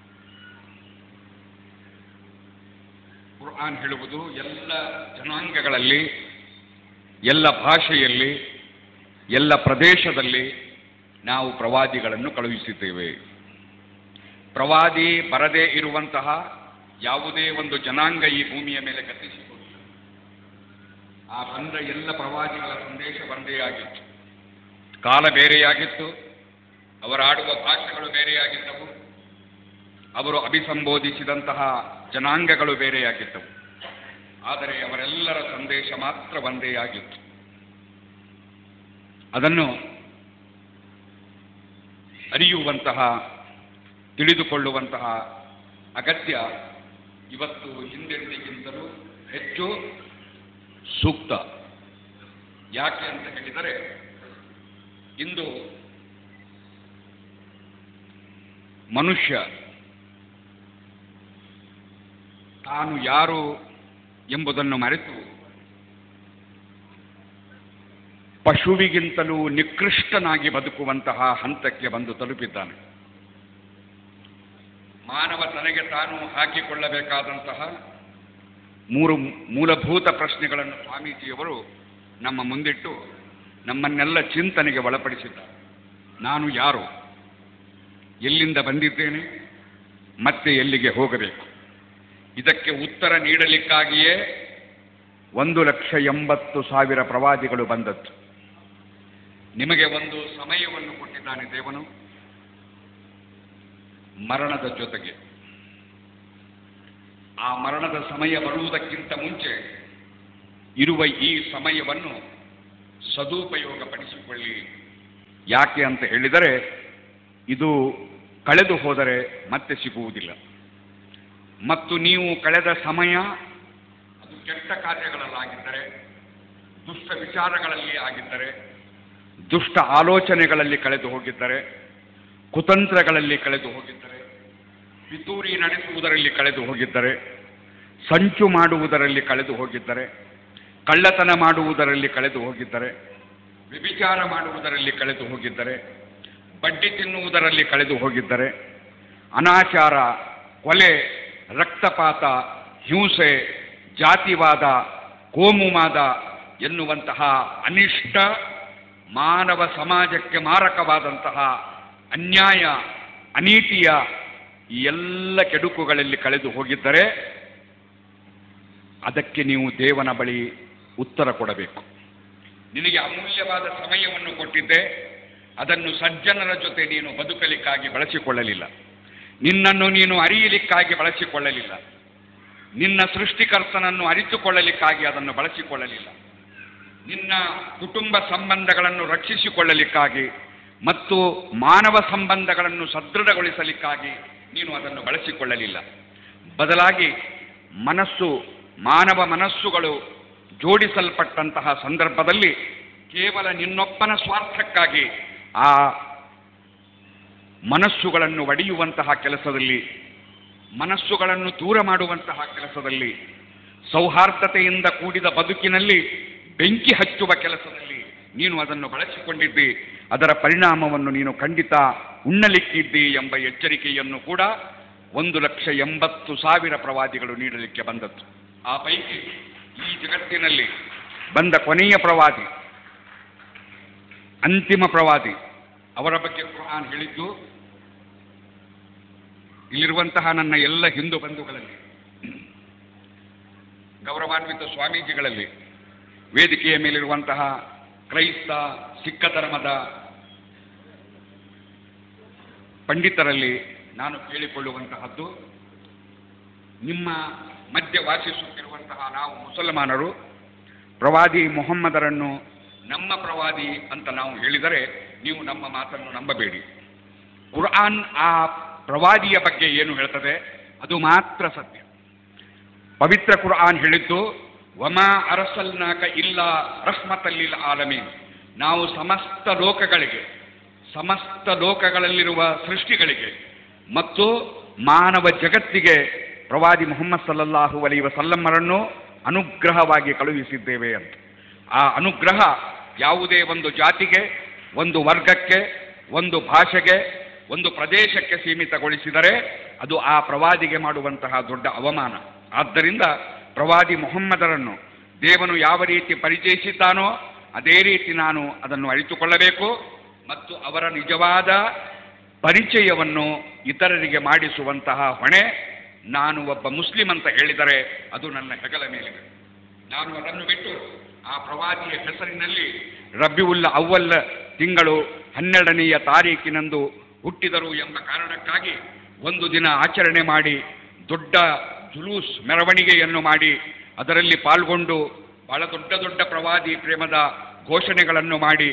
ಕುರ್ಆನ್ ಹೇಳುವುದು ಎಲ್ಲ ಜನಾಂಗಗಳಲ್ಲಿ ಎಲ್ಲ ಭಾಷೆಯಲ್ಲಿ ಎಲ್ಲ ಪ್ರದೇಶದಲ್ಲಿ ನಾವು ಪ್ರವಾದಿಗಳನ್ನು ಕಳುಹಿಸಿದ್ದೇವೆ ಪ್ರವಾದಿ ಬರದೇ ಇರುವಂತಹ ಯಾವುದೇ ಒಂದು ಜನಾಂಗ ಈ ಭೂಮಿಯ ಮೇಲೆ ಗತಿಸಿಕೊಂಡಿಲ್ಲ ಆ ಬಂದ ಎಲ್ಲ ಪ್ರವಾದಿಗಳ ಸಂದೇಶ ಒಂದೇ ಆಗಿತ್ತು ಕಾಲ ಬೇರೆಯಾಗಿತ್ತು ಅವರಾಡುವ ಭಾಷೆಗಳು ಬೇರೆಯಾಗಿದ್ದವು ಅವರು ಅಭಿಸಂಬೋಧಿಸಿದಂತಹ ಜನಾಂಗಗಳು ಬೇರೆಯಾಗಿದ್ದವು ಆದರೆ ಅವರೆಲ್ಲರ ಸಂದೇಶ ಮಾತ್ರ ಒಂದೇ ಆಗಿತ್ತು ಅದನ್ನು ಅರಿಯುವಂತಹ ತಿಳಿದುಕೊಳ್ಳುವಂತಹ ಅಗತ್ಯ ಇವತ್ತು ಹಿಂದೆಂದಿಗಿಂತಲೂ ಹೆಚ್ಚು ಸೂಕ್ತ ಯಾಕೆ ಅಂತ ಹೇಳಿದರೆ ಇಂದು ಮನುಷ್ಯ ತಾನು ಯಾರು ಎಂಬುದನ್ನು ಮರೆತು ಪಶುವಿಗಿಂತಲೂ ನಿಕೃಷ್ಟನಾಗಿ ಬದುಕುವಂತಹ ಹಂತಕ್ಕೆ ಬಂದು ತಲುಪಿದ್ದಾನೆ ಮಾನವ ತನಗೆ ತಾನು ಹಾಕಿಕೊಳ್ಳಬೇಕಾದಂತಹ ಮೂರು ಮೂಲಭೂತ ಪ್ರಶ್ನೆಗಳನ್ನು ಸ್ವಾಮೀಜಿಯವರು ನಮ್ಮ ಮುಂದಿಟ್ಟು ನಮ್ಮನ್ನೆಲ್ಲ ಚಿಂತನೆಗೆ ಒಳಪಡಿಸಿದ್ದಾರೆ ನಾನು ಯಾರು ಎಲ್ಲಿಂದ ಬಂದಿದ್ದೇನೆ ಮತ್ತೆ ಎಲ್ಲಿಗೆ ಹೋಗಬೇಕು ಇದಕ್ಕೆ ಉತ್ತರ ನೀಡಲಿಕ್ಕಾಗಿಯೇ ಒಂದು ಲಕ್ಷ ಎಂಬತ್ತು ಸಾವಿರ ಪ್ರವಾದಿಗಳು ಬಂದದ್ದು ನಿಮಗೆ ಒಂದು ಸಮಯವನ್ನು ಕೊಟ್ಟಿದ್ದಾನೆ ದೇವನು ಮರಣದ ಜೊತೆಗೆ ಆ ಮರಣದ ಸಮಯ ಬರುವುದಕ್ಕಿಂತ ಮುಂಚೆ ಇರುವ ಈ ಸಮಯವನ್ನು ಸದುಪಯೋಗಪಡಿಸಿಕೊಳ್ಳಿ ಯಾಕೆ ಅಂತ ಹೇಳಿದರೆ ಇದು ಕಳೆದು ಹೋದರೆ ಮತ್ತೆ ಸಿಗುವುದಿಲ್ಲ ಮತ್ತು ನೀವು ಕಳೆದ ಸಮಯ ಅದು ಕೆಟ್ಟ ಕಾರ್ಯಗಳಲ್ಲಾಗಿದ್ದರೆ ದುಷ್ಟ ವಿಚಾರಗಳಲ್ಲಿ ಆಗಿದ್ದರೆ ದುಷ್ಟ ಆಲೋಚನೆಗಳಲ್ಲಿ ಕಳೆದು ಹೋಗಿದ್ದರೆ ಕುತಂತ್ರಗಳಲ್ಲಿ ಕಳೆದು ಹೋಗಿದ್ದರೆ ಪಿತೂರಿ ನಡೆಸುವುದರಲ್ಲಿ ಕಳೆದು ಹೋಗಿದ್ದರೆ ಸಂಚು ಮಾಡುವುದರಲ್ಲಿ ಕಳೆದು ಹೋಗಿದ್ದರೆ ಕಳ್ಳತನ ಮಾಡುವುದರಲ್ಲಿ ಕಳೆದು ಹೋಗಿದ್ದರೆ ವ್ಯಭಿಚಾರ ಮಾಡುವುದರಲ್ಲಿ ಕಳೆದು ಹೋಗಿದ್ದರೆ ಬಡ್ಡಿ ತಿನ್ನುವುದರಲ್ಲಿ ಕಳೆದು ಹೋಗಿದ್ದರೆ ಅನಾಚಾರ ಕೊಲೆ ರಕ್ತಪಾತ ಹಿಂಸೆ ಜಾತಿವಾದ ಕೋಮುವಾದ ಎನ್ನುವಂತಹ ಅನಿಷ್ಟ ಮಾನವ ಸಮಾಜಕ್ಕೆ ಮಾರಕವಾದಂತಹ ಅನ್ಯಾಯ ಅನೀತಿಯ ಈ ಎಲ್ಲ ಕೆಡುಕುಗಳಲ್ಲಿ ಕಳೆದು ಹೋಗಿದ್ದರೆ ಅದಕ್ಕೆ ನೀವು ದೇವನ ಬಳಿ ಉತ್ತರ ಕೊಡಬೇಕು ನಿನಗೆ ಅಮೂಲ್ಯವಾದ ಸಮಯವನ್ನು ಕೊಟ್ಟಿದ್ದೆ ಅದನ್ನು ಸಜ್ಜನರ ಜೊತೆ ನೀನು ಬದುಕಲಿಕ್ಕಾಗಿ ಬಳಸಿಕೊಳ್ಳಲಿಲ್ಲ ನಿನ್ನನ್ನು ನೀನು ಅರಿಯಲಿಕ್ಕಾಗಿ ಬಳಸಿಕೊಳ್ಳಲಿಲ್ಲ ನಿನ್ನ ಸೃಷ್ಟಿಕರ್ತನನ್ನು ಅರಿತುಕೊಳ್ಳಲಿಕ್ಕಾಗಿ ಅದನ್ನು ಬಳಸಿಕೊಳ್ಳಲಿಲ್ಲ ನಿನ್ನ ಕುಟುಂಬ ಸಂಬಂಧಗಳನ್ನು ರಕ್ಷಿಸಿಕೊಳ್ಳಲಿಕ್ಕಾಗಿ ಮತ್ತು ಮಾನವ ಸಂಬಂಧಗಳನ್ನು ಸದೃಢಗೊಳಿಸಲಿಕ್ಕಾಗಿ ನೀನು ಅದನ್ನು ಬಳಸಿಕೊಳ್ಳಲಿಲ್ಲ ಬದಲಾಗಿ ಮನಸ್ಸು ಮಾನವ ಮನಸ್ಸುಗಳು ಜೋಡಿಸಲ್ಪಟ್ಟಂತಹ ಸಂದರ್ಭದಲ್ಲಿ ಕೇವಲ ನಿನ್ನೊಬ್ಬನ ಸ್ವಾರ್ಥಕ್ಕಾಗಿ ಆ ಮನಸ್ಸುಗಳನ್ನು ಒಡೆಯುವಂತಹ ಕೆಲಸದಲ್ಲಿ ಮನಸ್ಸುಗಳನ್ನು ದೂರ ಮಾಡುವಂತಹ ಕೆಲಸದಲ್ಲಿ ಸೌಹಾರ್ದತೆಯಿಂದ ಕೂಡಿದ ಬದುಕಿನಲ್ಲಿ ಬೆಂಕಿ ಹಚ್ಚುವ ಕೆಲಸದಲ್ಲಿ ನೀನು ಅದನ್ನು ಬಳಸಿಕೊಂಡಿದ್ದಿ ಅದರ ಪರಿಣಾಮವನ್ನು ನೀನು ಖಂಡಿತ ಉಣ್ಣಲಿಕ್ಕಿದ್ದಿ ಎಂಬ ಎಚ್ಚರಿಕೆಯನ್ನು ಕೂಡ ಒಂದು ಲಕ್ಷ ಎಂಬತ್ತು ಸಾವಿರ ಪ್ರವಾದಿಗಳು ನೀಡಲಿಕ್ಕೆ ಬಂದದ್ದು ಆ ಪೈಕಿ ಈ ಜಗತ್ತಿನಲ್ಲಿ ಬಂದ ಕೊನೆಯ ಪ್ರವಾದಿ ಅಂತಿಮ ಪ್ರವಾದಿ ಅವರ ಬಗ್ಗೆ ಕುರಾನ್ ಹೇಳಿದ್ದು ಇಲ್ಲಿರುವಂತಹ ನನ್ನ ಎಲ್ಲ ಹಿಂದೂ ಬಂಧುಗಳಲ್ಲಿ ಗೌರವಾನ್ವಿತ ಸ್ವಾಮೀಜಿಗಳಲ್ಲಿ ವೇದಿಕೆಯ ಮೇಲಿರುವಂತಹ ಕ್ರೈಸ್ತ ಸಿಕ್ಕ ಧರ್ಮದ ಪಂಡಿತರಲ್ಲಿ ನಾನು ಕೇಳಿಕೊಳ್ಳುವಂತಹದ್ದು ನಿಮ್ಮ ಮಧ್ಯ ವಾಸಿಸುತ್ತಿರುವಂತಹ ನಾವು ಮುಸಲ್ಮಾನರು ಪ್ರವಾದಿ ಮೊಹಮ್ಮದರನ್ನು ನಮ್ಮ ಪ್ರವಾದಿ ಅಂತ ನಾವು ಹೇಳಿದರೆ ನೀವು ನಮ್ಮ ಮಾತನ್ನು ನಂಬಬೇಡಿ ಕುರ್ಆನ್ ಆ ಪ್ರವಾದಿಯ ಬಗ್ಗೆ ಏನು ಹೇಳ್ತದೆ ಅದು ಮಾತ್ರ ಸತ್ಯ ಪವಿತ್ರ ಕುರ್ಆನ್ ಹೇಳಿದ್ದು ವಮಾ ಅರಸಲ್ನಾಕ ಇಲ್ಲ ರಹ್ಮತಲ್ಲಿಲ್ ಆಲಮೀನ್ ನಾವು ಸಮಸ್ತ ಲೋಕಗಳಿಗೆ ಸಮಸ್ತ ಲೋಕಗಳಲ್ಲಿರುವ ಸೃಷ್ಟಿಗಳಿಗೆ ಮತ್ತು ಮಾನವ ಜಗತ್ತಿಗೆ ಪ್ರವಾದಿ ಮುಹಮ್ಮದ್ ಸಲ್ಲಲ್ಲಾಹು ಅಲೈ ವಸಲ್ಲಮ್ಮರನ್ನು ಅನುಗ್ರಹವಾಗಿ ಕಳುಹಿಸಿದ್ದೇವೆ ಅಂತ ಆ ಅನುಗ್ರಹ ಯಾವುದೇ ಒಂದು ಜಾತಿಗೆ ಒಂದು ವರ್ಗಕ್ಕೆ ಒಂದು ಭಾಷೆಗೆ ಒಂದು ಪ್ರದೇಶಕ್ಕೆ ಸೀಮಿತಗೊಳಿಸಿದರೆ ಅದು ಆ ಪ್ರವಾದಿಗೆ ಮಾಡುವಂತಹ ದೊಡ್ಡ ಅವಮಾನ ಆದ್ದರಿಂದ ಪ್ರವಾದಿ ಮೊಹಮ್ಮದರನ್ನು ದೇವನು ಯಾವ ರೀತಿ ಪರಿಚಯಿಸಿದ್ದಾನೋ ಅದೇ ರೀತಿ ನಾನು ಅದನ್ನು ಅರಿತುಕೊಳ್ಳಬೇಕು ಮತ್ತು ಅವರ ನಿಜವಾದ ಪರಿಚಯವನ್ನು ಇತರರಿಗೆ ಮಾಡಿಸುವಂತಹ ಹೊಣೆ ನಾನು ಒಬ್ಬ ಮುಸ್ಲಿಂ ಅಂತ ಹೇಳಿದರೆ ಅದು ನನ್ನ ಹೆಗಲ ಮೇಲಿದೆ ನಾನು ಅದನ್ನು ಬಿಟ್ಟು ಆ ಪ್ರವಾದಿಯ ಹೆಸರಿನಲ್ಲಿ ರಬ್ಬಿউಲ್ ಅವ್ವಲ್ ತಿಂಗಳು ಹನ್ನೆರಡನೆಯ ತಾರೀಕಿನಂದು ಹುಟ್ಟಿದರು ಎಂಬ ಕಾರಣಕ್ಕಾಗಿ ಒಂದು ದಿನ ಆಚರಣೆ ಮಾಡಿ ದೊಡ್ಡ ಜುಲೂಸ್ ಮೆರವಣಿಗೆಯನ್ನು ಮಾಡಿ ಅದರಲ್ಲಿ ಪಾಲ್ಗೊಂಡು ಬಹಳ ದೊಡ್ಡ ದೊಡ್ಡ ಪ್ರವಾದಿ ಪ್ರೇಮದ ಘೋಷಣೆಗಳನ್ನು ಮಾಡಿ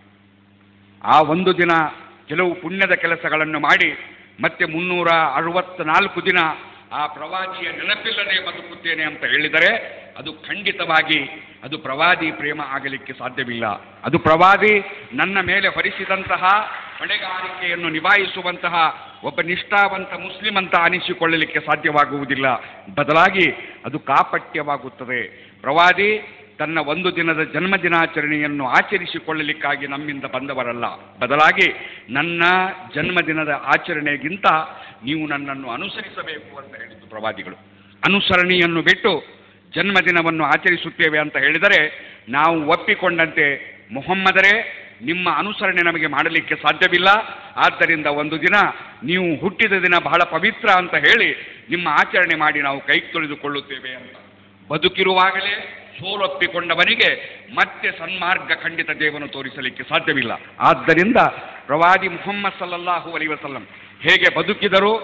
ಆ ಒಂದು ದಿನ ಕೆಲವು ಪುಣ್ಯದ ಕೆಲಸಗಳನ್ನು ಮಾಡಿ ಮತ್ತೆ ಮುನ್ನೂರ ಅರವತ್ನಾಲ್ಕು ದಿನ ಆ ಪ್ರವಾದಿಯ ನೆನಪಿಲ್ಲದೆ ಬದುಕುತ್ತೇನೆ ಅಂತ ಹೇಳಿದರೆ ಅದು ಖಂಡಿತವಾಗಿ ಅದು ಪ್ರವಾದಿ ಪ್ರೇಮ ಆಗಲಿಕ್ಕೆ ಸಾಧ್ಯವಿಲ್ಲ ಅದು ಪ್ರವಾದಿ ನನ್ನ ಮೇಲೆ ಹೊರಿಸಿದಂತಹ ಹೊಣೆಗಾರಿಕೆಯನ್ನು ನಿಭಾಯಿಸುವಂತಹ ಒಬ್ಬ ನಿಷ್ಠಾವಂತ ಮುಸ್ಲಿಂ ಅಂತ ಅನಿಸಿಕೊಳ್ಳಲಿಕ್ಕೆ ಸಾಧ್ಯವಾಗುವುದಿಲ್ಲ ಬದಲಾಗಿ ಅದು ಕಾಪಟ್ಯವಾಗುತ್ತದೆ ಪ್ರವಾದಿ ತನ್ನ ಒಂದು ದಿನದ ಜನ್ಮದಿನಾಚರಣೆಯನ್ನು ಆಚರಿಸಿಕೊಳ್ಳಲಿಕ್ಕಾಗಿ ನಮ್ಮಿಂದ ಬಂದವರಲ್ಲ ಬದಲಾಗಿ ನನ್ನ ಜನ್ಮದಿನದ ಆಚರಣೆಗಿಂತ ನೀವು ನನ್ನನ್ನು ಅನುಸರಿಸಬೇಕು ಅಂತ ಹೇಳಿದ್ದು ಪ್ರವಾದಿಗಳು ಅನುಸರಣೆಯನ್ನು ಬಿಟ್ಟು ಜನ್ಮದಿನವನ್ನು ಆಚರಿಸುತ್ತೇವೆ ಅಂತ ಹೇಳಿದರೆ ನಾವು ಒಪ್ಪಿಕೊಂಡಂತೆ ಮೊಹಮ್ಮದರೇ ನಿಮ್ಮ ಅನುಸರಣೆ ನಮಗೆ ಮಾಡಲಿಕ್ಕೆ ಸಾಧ್ಯವಿಲ್ಲ ಆದ್ದರಿಂದ ಒಂದು ದಿನ ನೀವು ಹುಟ್ಟಿದ ದಿನ ಬಹಳ ಪವಿತ್ರ ಅಂತ ಹೇಳಿ ನಿಮ್ಮ ಆಚರಣೆ ಮಾಡಿ ನಾವು ಕೈ ತೊಳೆದುಕೊಳ್ಳುತ್ತೇವೆ ಅಂತ ಬದುಕಿರುವಾಗಲೇ ಸೋಲೊಪ್ಪಿಕೊಂಡವನಿಗೆ ಮತ್ತೆ ಸನ್ಮಾರ್ಗ ಖಂಡಿತ ದೇವನು ತೋರಿಸಲಿಕ್ಕೆ ಸಾಧ್ಯವಿಲ್ಲ ಆದ್ದರಿಂದ ಪ್ರವಾದಿ ಮುಹಮ್ಮದ್ ಸಲ್ಲಲ್ಲಾಹು ಅಲೈ ವಸಲ್ಲಂ ಹೇಗೆ ಬದುಕಿದರು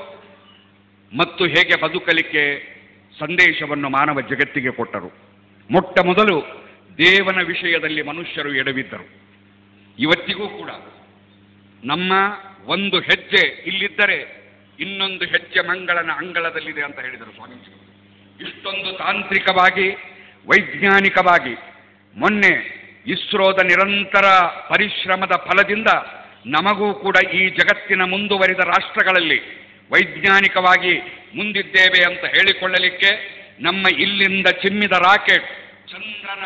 ಮತ್ತು ಹೇಗೆ ಬದುಕಲಿಕ್ಕೆ ಸಂದೇಶವನ್ನು ಮಾನವ ಜಗತ್ತಿಗೆ ಕೊಟ್ಟರು ಮೊಟ್ಟ ಮೊದಲು ದೇವನ ವಿಷಯದಲ್ಲಿ ಮನುಷ್ಯರು ಎಡವಿದ್ದರು ಇವತ್ತಿಗೂ ಕೂಡ ನಮ್ಮ ಒಂದು ಹೆಜ್ಜೆ ಇಲ್ಲಿದ್ದರೆ ಇನ್ನೊಂದು ಹೆಜ್ಜೆ ಮಂಗಳನ ಅಂಗಳದಲ್ಲಿದೆ ಅಂತ ಹೇಳಿದರು ಸ್ವಾಮೀಜಿ ಇಷ್ಟೊಂದು ತಾಂತ್ರಿಕವಾಗಿ ವೈಜ್ಞಾನಿಕವಾಗಿ ಮೊನ್ನೆ ಇಸ್ರೋದ ನಿರಂತರ ಪರಿಶ್ರಮದ ಫಲದಿಂದ ನಮಗೂ ಕೂಡ ಈ ಜಗತ್ತಿನ ಮುಂದುವರಿದ ರಾಷ್ಟ್ರಗಳಲ್ಲಿ ವೈಜ್ಞಾನಿಕವಾಗಿ ಮುಂದಿದ್ದೇವೆ ಅಂತ ಹೇಳಿಕೊಳ್ಳಲಿಕ್ಕೆ ನಮ್ಮ ಇಲ್ಲಿಂದ ಚಿಮ್ಮಿದ ರಾಕೆಟ್ ಚಂದ್ರನ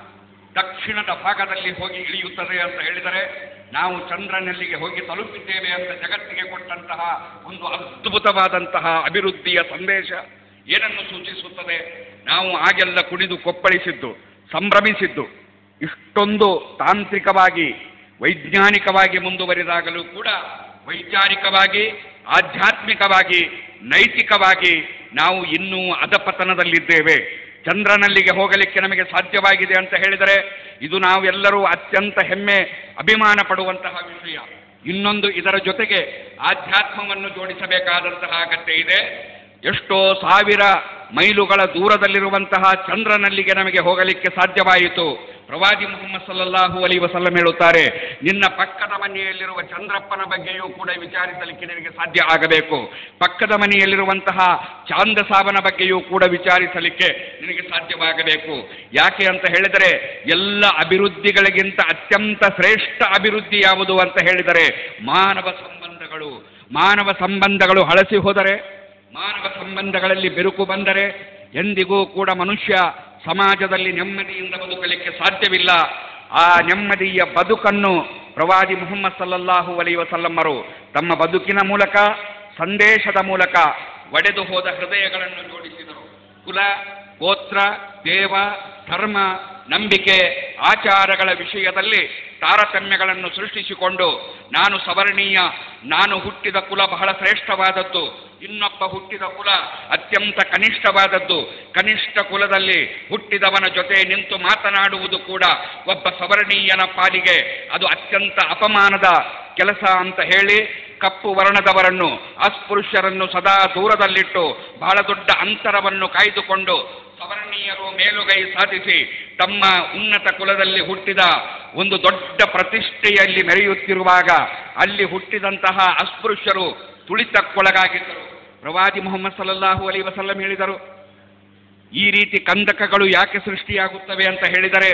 ದಕ್ಷಿಣದ ಭಾಗದಲ್ಲಿ ಹೋಗಿ ಇಳಿಯುತ್ತದೆ ಅಂತ ಹೇಳಿದರೆ ನಾವು ಚಂದ್ರನಲ್ಲಿಗೆ ಹೋಗಿ ತಲುಪಿದ್ದೇವೆ ಅಂತ ಜಗತ್ತಿಗೆ ಕೊಟ್ಟಂತಹ ಒಂದು ಅದ್ಭುತವಾದಂತಹ ಅಭಿವೃದ್ಧಿಯ ಸಂದೇಶ ಏನನ್ನು ಸೂಚಿಸುತ್ತದೆ ನಾವು ಆಗೆಲ್ಲ ಕುಣಿದು ಕೊಪ್ಪಳಿಸಿದ್ದು ಸಂಭ್ರಮಿಸಿದ್ದು ಇಷ್ಟೊಂದು ತಾಂತ್ರಿಕವಾಗಿ ವೈಜ್ಞಾನಿಕವಾಗಿ ಮುಂದುವರಿದಾಗಲೂ ಕೂಡ ವೈಚಾರಿಕವಾಗಿ ಆಧ್ಯಾತ್ಮಿಕವಾಗಿ ನೈತಿಕವಾಗಿ ನಾವು ಇನ್ನೂ ಅಧಪತನದಲ್ಲಿದ್ದೇವೆ ಚಂದ್ರನಲ್ಲಿಗೆ ಹೋಗಲಿಕ್ಕೆ ನಮಗೆ ಸಾಧ್ಯವಾಗಿದೆ ಅಂತ ಹೇಳಿದರೆ ಇದು ನಾವೆಲ್ಲರೂ ಅತ್ಯಂತ ಹೆಮ್ಮೆ ಅಭಿಮಾನ ಪಡುವಂತಹ ವಿಷಯ ಇನ್ನೊಂದು ಇದರ ಜೊತೆಗೆ ಆಧ್ಯಾತ್ಮವನ್ನು ಜೋಡಿಸಬೇಕಾದಂತಹ ಅಗತ್ಯ ಇದೆ ಎಷ್ಟೋ ಸಾವಿರ ಮೈಲುಗಳ ದೂರದಲ್ಲಿರುವಂತಹ ಚಂದ್ರನಲ್ಲಿಗೆ ನಮಗೆ ಹೋಗಲಿಕ್ಕೆ ಸಾಧ್ಯವಾಯಿತು ಪ್ರವಾದಿ ಮುಹಮ್ಮದ್ ಸಲ್ಲಲ್ಲಾಹು ಅಲಿ ವಸಲ್ಲಂ ಹೇಳುತ್ತಾರೆ ನಿನ್ನ ಪಕ್ಕದ ಮನೆಯಲ್ಲಿರುವ ಚಂದ್ರಪ್ಪನ ಬಗ್ಗೆಯೂ ಕೂಡ ವಿಚಾರಿಸಲಿಕ್ಕೆ ನಿನಗೆ ಸಾಧ್ಯ ಆಗಬೇಕು ಪಕ್ಕದ ಮನೆಯಲ್ಲಿರುವಂತಹ ಚಾಂದಸಾಬನ ಬಗ್ಗೆಯೂ ಕೂಡ ವಿಚಾರಿಸಲಿಕ್ಕೆ ನಿನಗೆ ಸಾಧ್ಯವಾಗಬೇಕು ಯಾಕೆ ಅಂತ ಹೇಳಿದರೆ ಎಲ್ಲ ಅಭಿವೃದ್ಧಿಗಳಿಗಿಂತ ಅತ್ಯಂತ ಶ್ರೇಷ್ಠ ಅಭಿವೃದ್ಧಿ ಯಾವುದು ಅಂತ ಹೇಳಿದರೆ ಮಾನವ ಸಂಬಂಧಗಳು ಮಾನವ ಸಂಬಂಧಗಳು ಹಳಸಿ ಹೋದರೆ ಮಾನವ ಸಂಬಂಧಗಳಲ್ಲಿ ಬೆರುಕು ಬಂದರೆ ಎಂದಿಗೂ ಕೂಡ ಮನುಷ್ಯ ಸಮಾಜದಲ್ಲಿ ನೆಮ್ಮದಿಯಿಂದ ಬದುಕಲಿಕ್ಕೆ ಸಾಧ್ಯವಿಲ್ಲ ಆ ನೆಮ್ಮದಿಯ ಬದುಕನ್ನು ಪ್ರವಾದಿ ಮುಹಮ್ಮದ್ ಸಲ್ಲಲ್ಲಾಹು ಅಲೈ ವಸಲ್ಲಮ್ಮರು ತಮ್ಮ ಬದುಕಿನ ಮೂಲಕ ಸಂದೇಶದ ಮೂಲಕ ಒಡೆದು ಹೋದ ಹೃದಯಗಳನ್ನು ಜೋಡಿಸಿದರು ಕುಲ ಗೋತ್ರ ದೇವ ಧರ್ಮ ನಂಬಿಕೆ ಆಚಾರಗಳ ವಿಷಯದಲ್ಲಿ ತಾರತಮ್ಯಗಳನ್ನು ಸೃಷ್ಟಿಸಿಕೊಂಡು ನಾನು ಸವರ್ಣೀಯ ನಾನು ಹುಟ್ಟಿದ ಕುಲ ಬಹಳ ಶ್ರೇಷ್ಠವಾದದ್ದು ಇನ್ನೊಬ್ಬ ಹುಟ್ಟಿದ ಕುಲ ಅತ್ಯಂತ ಕನಿಷ್ಠವಾದದ್ದು ಕನಿಷ್ಠ ಕುಲದಲ್ಲಿ ಹುಟ್ಟಿದವನ ಜೊತೆ ನಿಂತು ಮಾತನಾಡುವುದು ಕೂಡ ಒಬ್ಬ ಸವರ್ಣೀಯನ ಪಾಲಿಗೆ ಅದು ಅತ್ಯಂತ ಅಪಮಾನದ ಕೆಲಸ ಅಂತ ಹೇಳಿ ಕಪ್ಪು ವರ್ಣದವರನ್ನು ಅಸ್ಪೃಶ್ಯರನ್ನು ಸದಾ ದೂರದಲ್ಲಿಟ್ಟು ಬಹಳ ದೊಡ್ಡ ಅಂತರವನ್ನು ಕಾಯ್ದುಕೊಂಡು ಸವರ್ಣೀಯರು ಮೇಲುಗೈ ಸಾಧಿಸಿ ತಮ್ಮ ಉನ್ನತ ಕುಲದಲ್ಲಿ ಹುಟ್ಟಿದ ಒಂದು ದೊಡ್ಡ ಪ್ರತಿಷ್ಠೆಯಲ್ಲಿ ಮೆರೆಯುತ್ತಿರುವಾಗ ಅಲ್ಲಿ ಹುಟ್ಟಿದಂತಹ ಅಸ್ಪೃಶ್ಯರು ತುಳಿತಕ್ಕೊಳಗಾಗಿದ್ದರು ಪ್ರವಾದಿ ಮೊಹಮ್ಮದ್ ಸಲ್ಲಲ್ಲಾಹು ಅಲಿ ವಸಲ್ಲಂ ಹೇಳಿದರು ಈ ರೀತಿ ಕಂದಕಗಳು ಯಾಕೆ ಸೃಷ್ಟಿಯಾಗುತ್ತವೆ ಅಂತ ಹೇಳಿದರೆ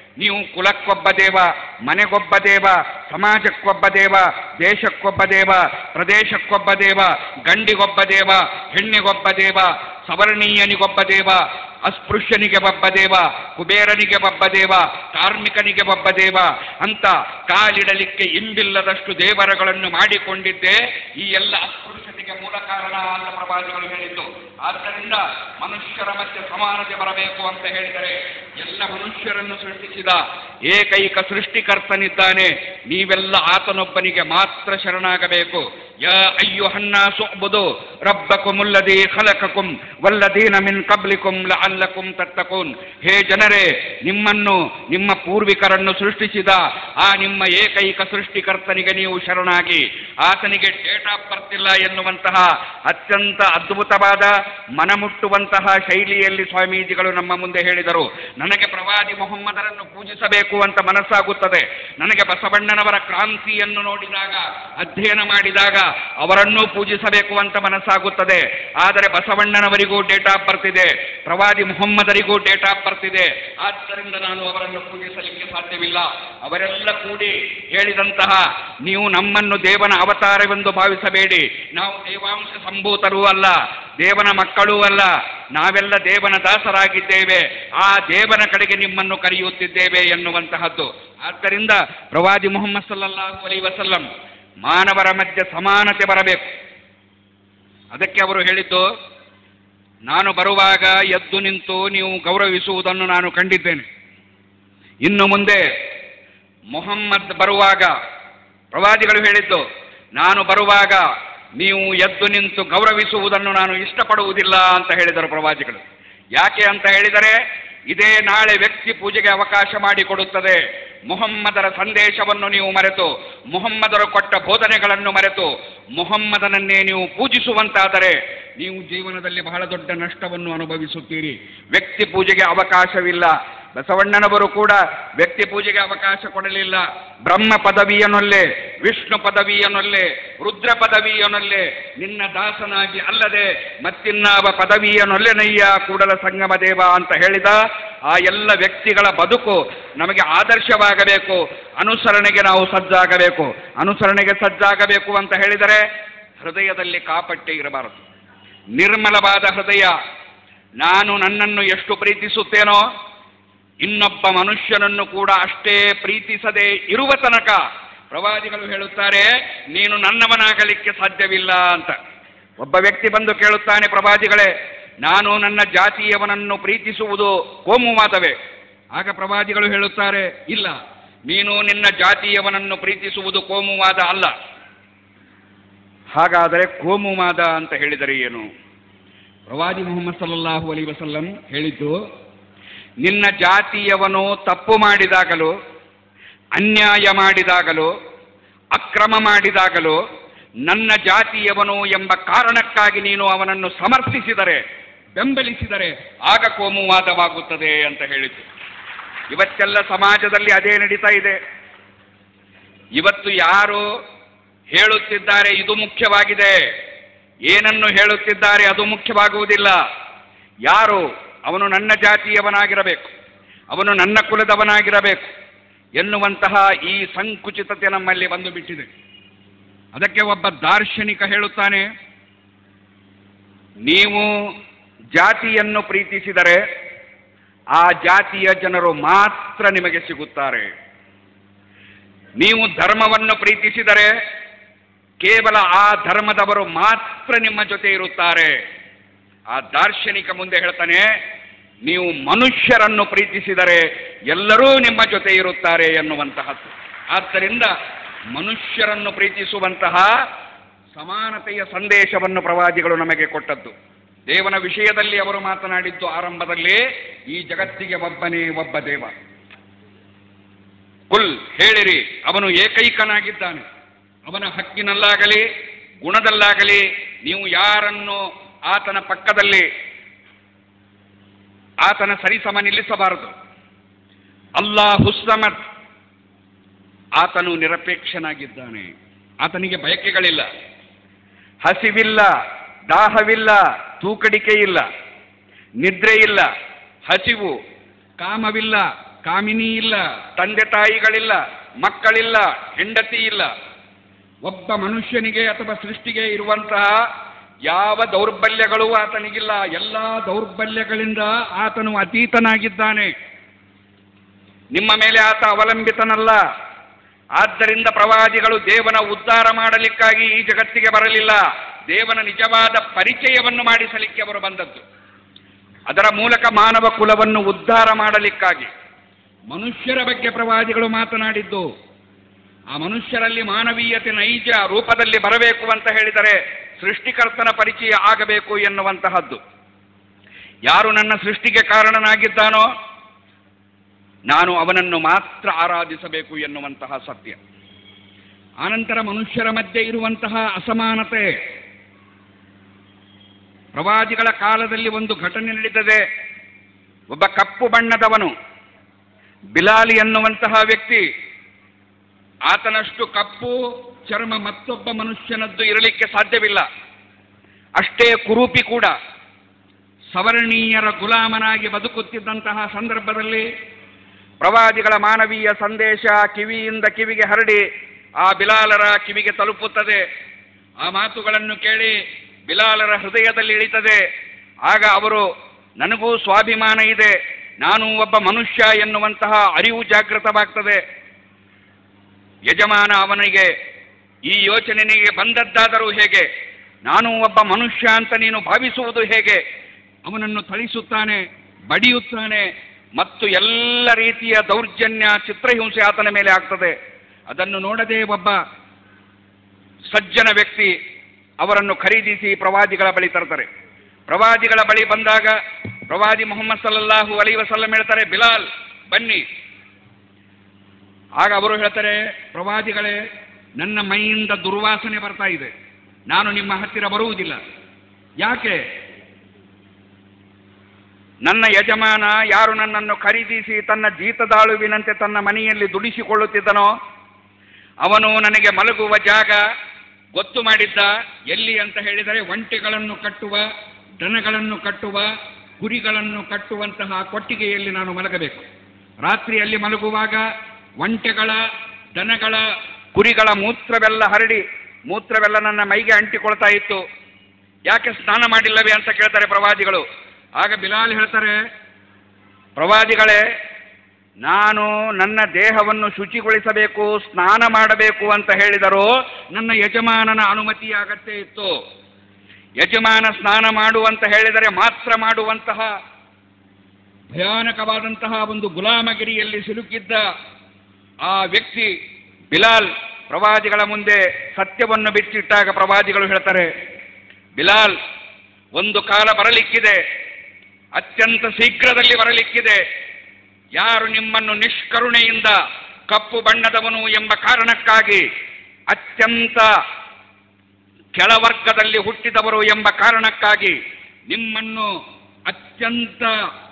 ನೀವು ಕುಲಕ್ಕೊಬ್ಬ ದೇವ ಮನೆಗೊಬ್ಬ ದೇವ ಸಮಾಜಕ್ಕೊಬ್ಬ ದೇವ ದೇಶಕ್ಕೊಬ್ಬ ದೇವ ಪ್ರದೇಶಕ್ಕೊಬ್ಬ ದೇವ ಗಂಡಿಗೊಬ್ಬ ದೇವ ಹೆಣ್ಣಿಗೊಬ್ಬ ದೇವ ಸವರ್ಣೀಯನಿಗೊಬ್ಬ ದೇವ ಅಸ್ಪೃಶ್ಯನಿಗೆ ಒಬ್ಬ ದೇವ ಕುಬೇರನಿಗೆ ಒಬ್ಬ ದೇವ ಕಾರ್ಮಿಕನಿಗೆ ಒಬ್ಬ ದೇವ ಅಂತ ಕಾಲಿಡಲಿಕ್ಕೆ ಇಂಬಿಲ್ಲದಷ್ಟು ದೇವರಗಳನ್ನು ಮಾಡಿಕೊಂಡಿದ್ದೆ ಈ ಎಲ್ಲ ಅಸ್ಪೃಶ್ಯತೆಗೆ ಮೂಲ ಕಾರಣ ಅಂತ ಪ್ರವಾದಿಗಳು ಹೇಳಿದ್ದು ಆದ್ದರಿಂದ ಮನುಷ್ಯರ ಮಧ್ಯೆ ಸಮಾನತೆ ಬರಬೇಕು ಅಂತ ಹೇಳಿದರೆ ಎಲ್ಲ ಮನುಷ್ಯರನ್ನು ಸೃಷ್ಟಿಸಿದ ಏಕೈಕ ಸೃಷ್ಟಿಕರ್ತನಿದ್ದಾನೆ ನೀವೆಲ್ಲ ಆತನೊಬ್ಬನಿಗೆ ಮಾತ್ರ ಶರಣಾಗಬೇಕು ಯ ಅಯ್ಯುಹನ್ನಾಸು ಅಬುದು ರಬ್ಬಕುಮುಲ್ಲದಿ ಖಲಕಕುಂ ವಲ್ಲದೀನ ಮಿನ್ ಕಬ್ಲಿಕುಂ ಲಅಲ್ಲಕುಂ ತತ್ತಕೂನ್ ಹೇ ಜನರೇ ನಿಮ್ಮನ್ನು ನಿಮ್ಮ ಪೂರ್ವಿಕರನ್ನು ಸೃಷ್ಟಿಸಿದ ಆ ನಿಮ್ಮ ಏಕೈಕ ಸೃಷ್ಟಿಕರ್ತನಿಗೆ ನೀವು ಶರಣಾಗಿ ಆತನಿಗೆ ಡೇಟ್ ಆಫ್ ಬರ್ತ್ ಇಲ್ಲ ಎನ್ನುವಂತಹ ಅತ್ಯಂತ ಅದ್ಭುತವಾದ ಮನಮುಟ್ಟುವಂತಹ ಶೈಲಿಯಲ್ಲಿ ಸ್ವಾಮೀಜಿಗಳು ನಮ್ಮ ಮುಂದೆ ಹೇಳಿದರು ನನಗೆ ಪ್ರವಾದಿ ಮೊಹಮ್ಮದರನ್ನು ಪೂಜಿಸಬೇಕು ಅಂತ ಮನಸ್ಸಾಗುತ್ತದೆ ನನಗೆ ಬಸವಣ್ಣನವರ ಕ್ರಾಂತಿಯನ್ನು ನೋಡಿದಾಗ ಅಧ್ಯಯನ ಮಾಡಿದಾಗ ಅವರನ್ನೂ ಪೂಜಿಸಬೇಕು ಅಂತ ಮನಸ್ಸಾಗುತ್ತದೆ ಆದರೆ ಬಸವಣ್ಣನವರಿಗೂ ಡೇಟ್ ಆಫ್ ಬರ್ತ್ ಇದೆ ಪ್ರವಾದಿ ಮೊಹಮ್ಮದರಿಗೂ ಡೇಟ್ ಆಫ್ ಬರ್ತ್ ಇದೆ ಆದ್ದರಿಂದ ನಾನು ಅವರನ್ನು ಪೂಜಿಸಲಿಕ್ಕೆ ಸಾಧ್ಯವಿಲ್ಲ ಅವರೆಲ್ಲ ಕೂಡಿ ಹೇಳಿದಂತಹ ನೀವು ನಮ್ಮನ್ನು ದೇವನ ಅವತಾರವೆಂದು ಭಾವಿಸಬೇಡಿ ನಾವು ದೇವಾಂಶ ಸಂಭೂತರೂ ಅಲ್ಲ ದೇವನ ಮಕ್ಕಳೂ ಅಲ್ಲ ನಾವೆಲ್ಲ ದೇವನ ದಾಸರಾಗಿದ್ದೇವೆ ಆ ದೇವನ ಕಡೆಗೆ ನಿಮ್ಮನ್ನು ಕರೆಯುತ್ತಿದ್ದೇವೆ ಎನ್ನುವಂತಹದ್ದು ಆದ್ದರಿಂದ ಪ್ರವಾದಿ ಮೊಹಮ್ಮದ್ ಸಲ್ಲಲ್ಲಾಹು ಅಲೈ ವಸಲ್ಲಂ ಮಾನವರ ಮಧ್ಯೆ ಸಮಾನತೆ ಬರಬೇಕು ಅದಕ್ಕೆ ಅವರು ಹೇಳಿದ್ದು ನಾನು ಬರುವಾಗ ಎದ್ದು ನಿಂತು ನೀವು ಗೌರವಿಸುವುದನ್ನು ನಾನು ಕಂಡಿದ್ದೇನೆ ಇನ್ನು ಮುಂದೆ ಮೊಹಮ್ಮದ್ ಬರುವಾಗ ಪ್ರವಾದಿಗಳು ಹೇಳಿದ್ದು ನಾನು ಬರುವಾಗ ನೀವು ಎದ್ದು ನಿಂತು ಗೌರವಿಸುವುದನ್ನು ನಾನು ಇಷ್ಟಪಡುವುದಿಲ್ಲ ಅಂತ ಹೇಳಿದರು ಪ್ರವಾದಿಗಳು ಯಾಕೆ ಅಂತ ಹೇಳಿದರೆ ಇದೇ ನಾಳೆ ವ್ಯಕ್ತಿ ಪೂಜೆಗೆ ಅವಕಾಶ ಮಾಡಿಕೊಡುತ್ತದೆ ಮೊಹಮ್ಮದರ ಸಂದೇಶವನ್ನು ನೀವು ಮರೆತು ಮೊಹಮ್ಮದರು ಕೊಟ್ಟ ಬೋಧನೆಗಳನ್ನು ಮರೆತು ಮೊಹಮ್ಮದನನ್ನೇ ನೀವು ಪೂಜಿಸುವಂತಾದರೆ ನೀವು ಜೀವನದಲ್ಲಿ ಬಹಳ ದೊಡ್ಡ ನಷ್ಟವನ್ನು ಅನುಭವಿಸುತ್ತೀರಿ ವ್ಯಕ್ತಿ ಪೂಜೆಗೆ ಅವಕಾಶವಿಲ್ಲ ಬಸವಣ್ಣನವರು ಕೂಡ ವ್ಯಕ್ತಿ ಪೂಜೆಗೆ ಅವಕಾಶ ಕೊಡಲಿಲ್ಲ ಬ್ರಹ್ಮ ಪದವಿಯನೊಲ್ಲೆ ವಿಷ್ಣು ಪದವಿಯನೊಲ್ಲೆ ರುದ್ರ ಪದವಿಯನೊಲ್ಲೆ ನಿನ್ನ ದಾಸನಾಗಿ ಅಲ್ಲದೆ ಮತ್ತಿನ್ನಾವ ಪದವಿಯನೊಲ್ಲೆನಯ್ಯ ಕೂಡಲ ಸಂಗಮ ದೇವ ಅಂತ ಹೇಳಿದ ಆ ಎಲ್ಲ ವ್ಯಕ್ತಿಗಳ ಬದುಕು ನಮಗೆ ಆದರ್ಶವಾಗಬೇಕು ಅನುಸರಣೆಗೆ ನಾವು ಸಜ್ಜಾಗಬೇಕು ಅನುಸರಣೆಗೆ ಸಜ್ಜಾಗಬೇಕು ಅಂತ ಹೇಳಿದರೆ ಹೃದಯದಲ್ಲಿ ಕಾಪಟ್ಟೆ ಇರಬಾರದು ನಿರ್ಮಲವಾದ ಹೃದಯ ನಾನು ನನ್ನನ್ನು ಎಷ್ಟು ಪ್ರೀತಿಸುತ್ತೇನೋ ಇನ್ನೊಬ್ಬ ಮನುಷ್ಯನನ್ನು ಕೂಡ ಅಷ್ಟೇ ಪ್ರೀತಿಸದೆ ಇರುವ ತನಕ ಪ್ರವಾದಿಗಳು ಹೇಳುತ್ತಾರೆ ನೀನು ನನ್ನವನಾಗಲಿಕ್ಕೆ ಸಾಧ್ಯವಿಲ್ಲ ಅಂತ ಒಬ್ಬ ವ್ಯಕ್ತಿ ಬಂದು ಕೇಳುತ್ತಾನೆ ಪ್ರವಾದಿಗಳೇ ನಾನು ನನ್ನ ಜಾತಿಯವನನ್ನು ಪ್ರೀತಿಸುವುದು ಕೋಮುವಾದವೇ ಆಗ ಪ್ರವಾದಿಗಳು ಹೇಳುತ್ತಾರೆ ಇಲ್ಲ ನೀನು ನಿನ್ನ ಜಾತಿಯವನನ್ನು ಪ್ರೀತಿಸುವುದು ಕೋಮುವಾದ ಅಲ್ಲ ಹಾಗಾದರೆ ಕೋಮುವಾದ ಅಂತ ಹೇಳಿದರೆ ಏನು ಪ್ರವಾದಿ ಮುಹಮ್ಮದ್ ಸಲ್ಲಲ್ಲಾಹು ಅಲೈ ವಸಲ್ಲಂ ಹೇಳಿದ್ದು ನಿನ್ನ ಜಾತಿಯವನು ತಪ್ಪು ಮಾಡಿದಾಗಲೂ ಅನ್ಯಾಯ ಮಾಡಿದಾಗಲೂ ಅಕ್ರಮ ಮಾಡಿದಾಗಲೂ ನನ್ನ ಜಾತಿಯವನು ಎಂಬ ಕಾರಣಕ್ಕಾಗಿ ನೀನು ಅವನನ್ನು ಸಮರ್ಥಿಸಿದರೆ ಬೆಂಬಲಿಸಿದರೆ ಆಗ ಕೋಮುವಾದವಾಗುತ್ತದೆ ಅಂತ ಹೇಳಿತು ಇವತ್ತೆಲ್ಲ ಸಮಾಜದಲ್ಲಿ ಅದೇ ನಡೀತಾ ಇದೆ ಇವತ್ತು ಯಾರು ಹೇಳುತ್ತಿದ್ದಾರೆ ಇದು ಮುಖ್ಯವಾಗಿದೆ ಏನನ್ನು ಹೇಳುತ್ತಿದ್ದಾರೆ ಅದು ಮುಖ್ಯವಾಗುವುದಿಲ್ಲ ಯಾರು ಅವನು ನನ್ನ ಜಾತಿಯವನಾಗಿರಬೇಕು ಅವನು ನನ್ನ ಕುಲದವನಾಗಿರಬೇಕು ಎನ್ನುವಂತಹ ಈ ಸಂಕುಚಿತತೆ ನಮ್ಮಲ್ಲಿ ಬಂದು ಬಿಟ್ಟಿದೆ ಅದಕ್ಕೆ ಒಬ್ಬ ದಾರ್ಶನಿಕ ಹೇಳುತ್ತಾನೆ ನೀವು ಜಾತಿಯನ್ನು ಪ್ರೀತಿಸಿದರೆ ಆ ಜಾತಿಯ ಜನರು ಮಾತ್ರ ನಿಮಗೆ ಸಿಗುತ್ತಾರೆ ನೀವು ಧರ್ಮವನ್ನು ಪ್ರೀತಿಸಿದರೆ ಕೇವಲ ಆ ಧರ್ಮದವರು ಮಾತ್ರ ನಿಮ್ಮ ಜೊತೆ ಇರುತ್ತಾರೆ ಆ ದಾರ್ಶನಿಕ ಮುಂದೆ ಹೇಳ್ತಾನೆ ನೀವು ಮನುಷ್ಯರನ್ನು ಪ್ರೀತಿಸಿದರೆ ಎಲ್ಲರೂ ನಿಮ್ಮ ಜೊತೆ ಇರುತ್ತಾರೆ ಎನ್ನುವಂತಹದ್ದು ಆದ್ದರಿಂದ ಮನುಷ್ಯರನ್ನು ಪ್ರೀತಿಸುವಂತಹ ಸಮಾನತೆಯ ಸಂದೇಶವನ್ನು ಪ್ರವಾದಿಗಳು ನಮಗೆ ಕೊಟ್ಟದ್ದು ದೇವನ ವಿಷಯದಲ್ಲಿ ಅವರು ಮಾತನಾಡಿದ್ದು ಆರಂಭದಲ್ಲಿ ಈ ಜಗತ್ತಿಗೆ ಒಬ್ಬನೇ ಒಬ್ಬ ದೇವ ಕುಲ್ ಹೇಳಿರಿ ಅವನು ಏಕೈಕನಾಗಿದ್ದಾನೆ ಅವನ ಹಕ್ಕಿನಲ್ಲಾಗಲಿ ಗುಣದಲ್ಲಾಗಲಿ ನೀವು ಯಾರನ್ನು ಆತನ ಪಕ್ಕದಲ್ಲಿ ಆತನ ಸರಿಸಮ ನಿಲ್ಲಿಸಬಾರದು ಅಲ್ಲಾಹ್ ಹುಸ್ಸಮತ್ ಆತನು ನಿರಪೇಕ್ಷನಾಗಿದ್ದಾನೆ ಆತನಿಗೆ ಬಯಕೆಗಳಿಲ್ಲ ಹಸಿವಿಲ್ಲ ದಾಹವಿಲ್ಲ ತೂಕಡಿಕೆ ಇಲ್ಲ ನಿದ್ರೆ ಇಲ್ಲ ಹಸಿವು ಕಾಮವಿಲ್ಲ ಕಾಮಿನಿ ಇಲ್ಲ ತಂದೆ ತಾಯಿಗಳಿಲ್ಲ ಮಕ್ಕಳಿಲ್ಲ ಹೆಂಡತಿ ಇಲ್ಲ ಒಬ್ಬ ಮನುಷ್ಯನಿಗೆ ಅಥವಾ ಸೃಷ್ಟಿಗೆ ಇರುವಂತಹ ಯಾವ ದೌರ್ಬಲ್ಯಗಳು ಆತನಿಗಿಲ್ಲ ಎಲ್ಲ ದೌರ್ಬಲ್ಯಗಳಿಂದ ಆತನು ಅತೀತನಾಗಿದ್ದಾನೆ ನಿಮ್ಮ ಮೇಲೆ ಆತ ಅವಲಂಬಿತನಲ್ಲ ಆದ್ದರಿಂದ ಪ್ರವಾದಿಗಳು ದೇವನ ಉದ್ಧಾರ ಮಾಡಲಿಕ್ಕಾಗಿ ಈ ಜಗತ್ತಿಗೆ ಬರಲಿಲ್ಲ ದೇವನ ನಿಜವಾದ ಪರಿಚಯವನ್ನು ಮಾಡಿಸಲಿಕ್ಕೆ ಅವರು ಬಂದದ್ದು ಅದರ ಮೂಲಕ ಮಾನವ ಕುಲವನ್ನು ಉದ್ಧಾರ ಮಾಡಲಿಕ್ಕಾಗಿ ಮನುಷ್ಯರ ಬಗ್ಗೆ ಪ್ರವಾದಿಗಳು ಮಾತನಾಡಿದ್ದು ಆ ಮನುಷ್ಯರಲ್ಲಿ ಮಾನವೀಯತೆ ನೈಜ ರೂಪದಲ್ಲಿ ಬರಬೇಕು ಅಂತ ಹೇಳಿದರೆ ಸೃಷ್ಟಿಕರ್ತನ ಪರಿಚಯ ಆಗಬೇಕು ಎನ್ನುವಂತಹದ್ದು ಯಾರು ನನ್ನ ಸೃಷ್ಟಿಗೆ ಕಾರಣನಾಗಿದ್ದಾನೋ ನಾನು ಅವನನ್ನು ಮಾತ್ರ ಆರಾಧಿಸಬೇಕು ಎನ್ನುವಂತಹ ಸತ್ಯ ಆನಂತರ ಮನುಷ್ಯರ ಮಧ್ಯೆ ಇರುವಂತಹ ಅಸಮಾನತೆ ಪ್ರವಾದಿಗಳ ಕಾಲದಲ್ಲಿ ಒಂದು ಘಟನೆ ನಡೆದಿದೆ ಒಬ್ಬ ಕಪ್ಪು ಬಣ್ಣದವನು ಬಿಲಾಲಿ ಎನ್ನುವಂತಹ ವ್ಯಕ್ತಿ ಆತನಷ್ಟು ಕಪ್ಪು ಚರ್ಮ ಮತ್ತೊಬ್ಬ ಮನುಷ್ಯನದ್ದು ಇರಲಿಕ್ಕೆ ಸಾಧ್ಯವಿಲ್ಲ ಅಷ್ಟೇ ಕುರೂಪಿ ಕೂಡ ಸವರ್ಣೀಯರ ಗುಲಾಮನಾಗಿ ಬದುಕುತ್ತಿದ್ದಂತಹ ಸಂದರ್ಭದಲ್ಲಿ ಪ್ರವಾದಿಗಳ ಮಾನವೀಯ ಸಂದೇಶ ಕಿವಿಯಿಂದ ಕಿವಿಗೆ ಹರಡಿ ಆ ಬಿಲಾಲರ ಕಿವಿಗೆ ತಲುಪುತ್ತದೆ ಆ ಮಾತುಗಳನ್ನು ಕೇಳಿ ಬಿಲಾಲರ ಹೃದಯದಲ್ಲಿ ಇಳಿತದೆ ಆಗ ಅವರು ನನಗೂ ಸ್ವಾಭಿಮಾನ ಇದೆ ನಾನು ಒಬ್ಬ ಮನುಷ್ಯ ಎನ್ನುವಂತಹ ಅರಿವು ಜಾಗೃತವಾಗ್ತದೆ ಯಜಮಾನ ಅವನಿಗೆ ಈ ಯೋಚನೆ ನಿನಗೆ ಬಂದದ್ದಾದರೂ ಹೇಗೆ ನಾನು ಒಬ್ಬ ಮನುಷ್ಯ ಅಂತ ನೀನು ಭಾವಿಸುವುದು ಹೇಗೆ ಅವನನ್ನು ಥಳಿಸುತ್ತಾನೆ ಬಡಿಯುತ್ತಾನೆ ಮತ್ತು ಎಲ್ಲ ರೀತಿಯ ದೌರ್ಜನ್ಯ ಚಿತ್ರಹಿಂಸೆ ಆತನ ಮೇಲೆ ಆಗ್ತದೆ ಅದನ್ನು ನೋಡದೆ ಒಬ್ಬ ಸಜ್ಜನ ವ್ಯಕ್ತಿ ಅವರನ್ನು ಖರೀದಿಸಿ ಪ್ರವಾದಿಗಳ ಬಳಿ ತರ್ತಾರೆ ಪ್ರವಾದಿಗಳ ಬಳಿ ಬಂದಾಗ ಪ್ರವಾದಿ ಮೊಹಮ್ಮದ್ ಸಲ್ಲಲ್ಲಾಹು ಅಲಿ ವಸಲ್ಲಂ ಹೇಳ್ತಾರೆ ಬಿಲಾಲ್ ಬನ್ನಿ ಆಗ ಅವರು ಹೇಳ್ತಾರೆ ಪ್ರವಾದಿಗಳೇ ನನ್ನ ಮೈಯಿಂದ ದುರ್ವಾಸನೆ ಬರ್ತಾ ಇದೆ ನಾನು ನಿಮ್ಮ ಹತ್ತಿರ ಬರುವುದಿಲ್ಲ ಯಾಕೆ ನನ್ನ ಯಜಮಾನ ಯಾರು ನನ್ನನ್ನು ಖರೀದಿಸಿ ತನ್ನ ಜೀತದಾಳುವಿನಂತೆ ತನ್ನ ಮನೆಯಲ್ಲಿ ದುಡಿಸಿಕೊಳ್ಳುತ್ತಿದ್ದನೋ ಅವನು ನನಗೆ ಮಲಗುವ ಜಾಗ ಗೊತ್ತು ಮಾಡಿದ್ದ ಎಲ್ಲಿ ಅಂತ ಹೇಳಿದರೆ ಒಂಟೆಗಳನ್ನು ಕಟ್ಟುವ ದನಗಳನ್ನು ಕಟ್ಟುವ ಕುರಿಗಳನ್ನು ಕಟ್ಟುವಂತಹ ಕೊಟ್ಟಿಗೆಯಲ್ಲಿ ನಾನು ಮಲಗಬೇಕು ರಾತ್ರಿಯಲ್ಲಿ ಮಲಗುವಾಗ ಒಂಟೆಗಳ ದನಗಳ ಕುರಿಗಳ ಮೂತ್ರವೆಲ್ಲ ಹರಡಿ ಮೂತ್ರವೆಲ್ಲ ನನ್ನ ಮೈಗೆ ಅಂಟಿಕೊಳ್ತಾ ಇತ್ತು ಯಾಕೆ ಸ್ನಾನ ಮಾಡಿಲ್ಲವೇ ಅಂತ ಕೇಳ್ತಾರೆ ಪ್ರವಾದಿಗಳು ಆಗ ಬಿಲಾಲ್ ಹೇಳ್ತಾರೆ ಪ್ರವಾದಿಗಳೇ ನಾನು ನನ್ನ ದೇಹವನ್ನು ಶುಚಿಗೊಳಿಸಬೇಕು ಸ್ನಾನ ಮಾಡಬೇಕು ಅಂತ ಹೇಳಿದರೂ ನನ್ನ ಯಜಮಾನನ ಅನುಮತಿಯ ಅಗತ್ಯ ಇತ್ತು ಯಜಮಾನ ಸ್ನಾನ ಮಾಡು ಅಂತ ಹೇಳಿದರೆ ಮಾತ್ರ ಮಾಡುವಂತಹ ಭಯಾನಕವಾದಂತಹ ಒಂದು ಗುಲಾಮಗಿರಿಯಲ್ಲಿ ಸಿಲುಕಿದ್ದ ಆ ವ್ಯಕ್ತಿ ಬಿಲಾಲ್ ಪ್ರವಾದಿಗಳ ಮುಂದೆ ಸತ್ಯವನ್ನು ಬಿಚ್ಚಿಟ್ಟಾಗ ಪ್ರವಾದಿಗಳು ಹೇಳ್ತಾರೆ ಬಿಲಾಲ್ ಒಂದು ಕಾಲ ಬರಲಿಕ್ಕಿದೆ ಅತ್ಯಂತ ಶೀಘ್ರದಲ್ಲಿ ಬರಲಿಕ್ಕಿದೆ ಯಾರು ನಿಮ್ಮನ್ನು ನಿಷ್ಕರುಣೆಯಿಂದ ಕಪ್ಪು ಬಣ್ಣದವನು ಎಂಬ ಕಾರಣಕ್ಕಾಗಿ ಅತ್ಯಂತ ಕೆಳವರ್ಗದಲ್ಲಿ ಹುಟ್ಟಿದವರು ಎಂಬ ಕಾರಣಕ್ಕಾಗಿ ನಿಮ್ಮನ್ನು ಅತ್ಯಂತ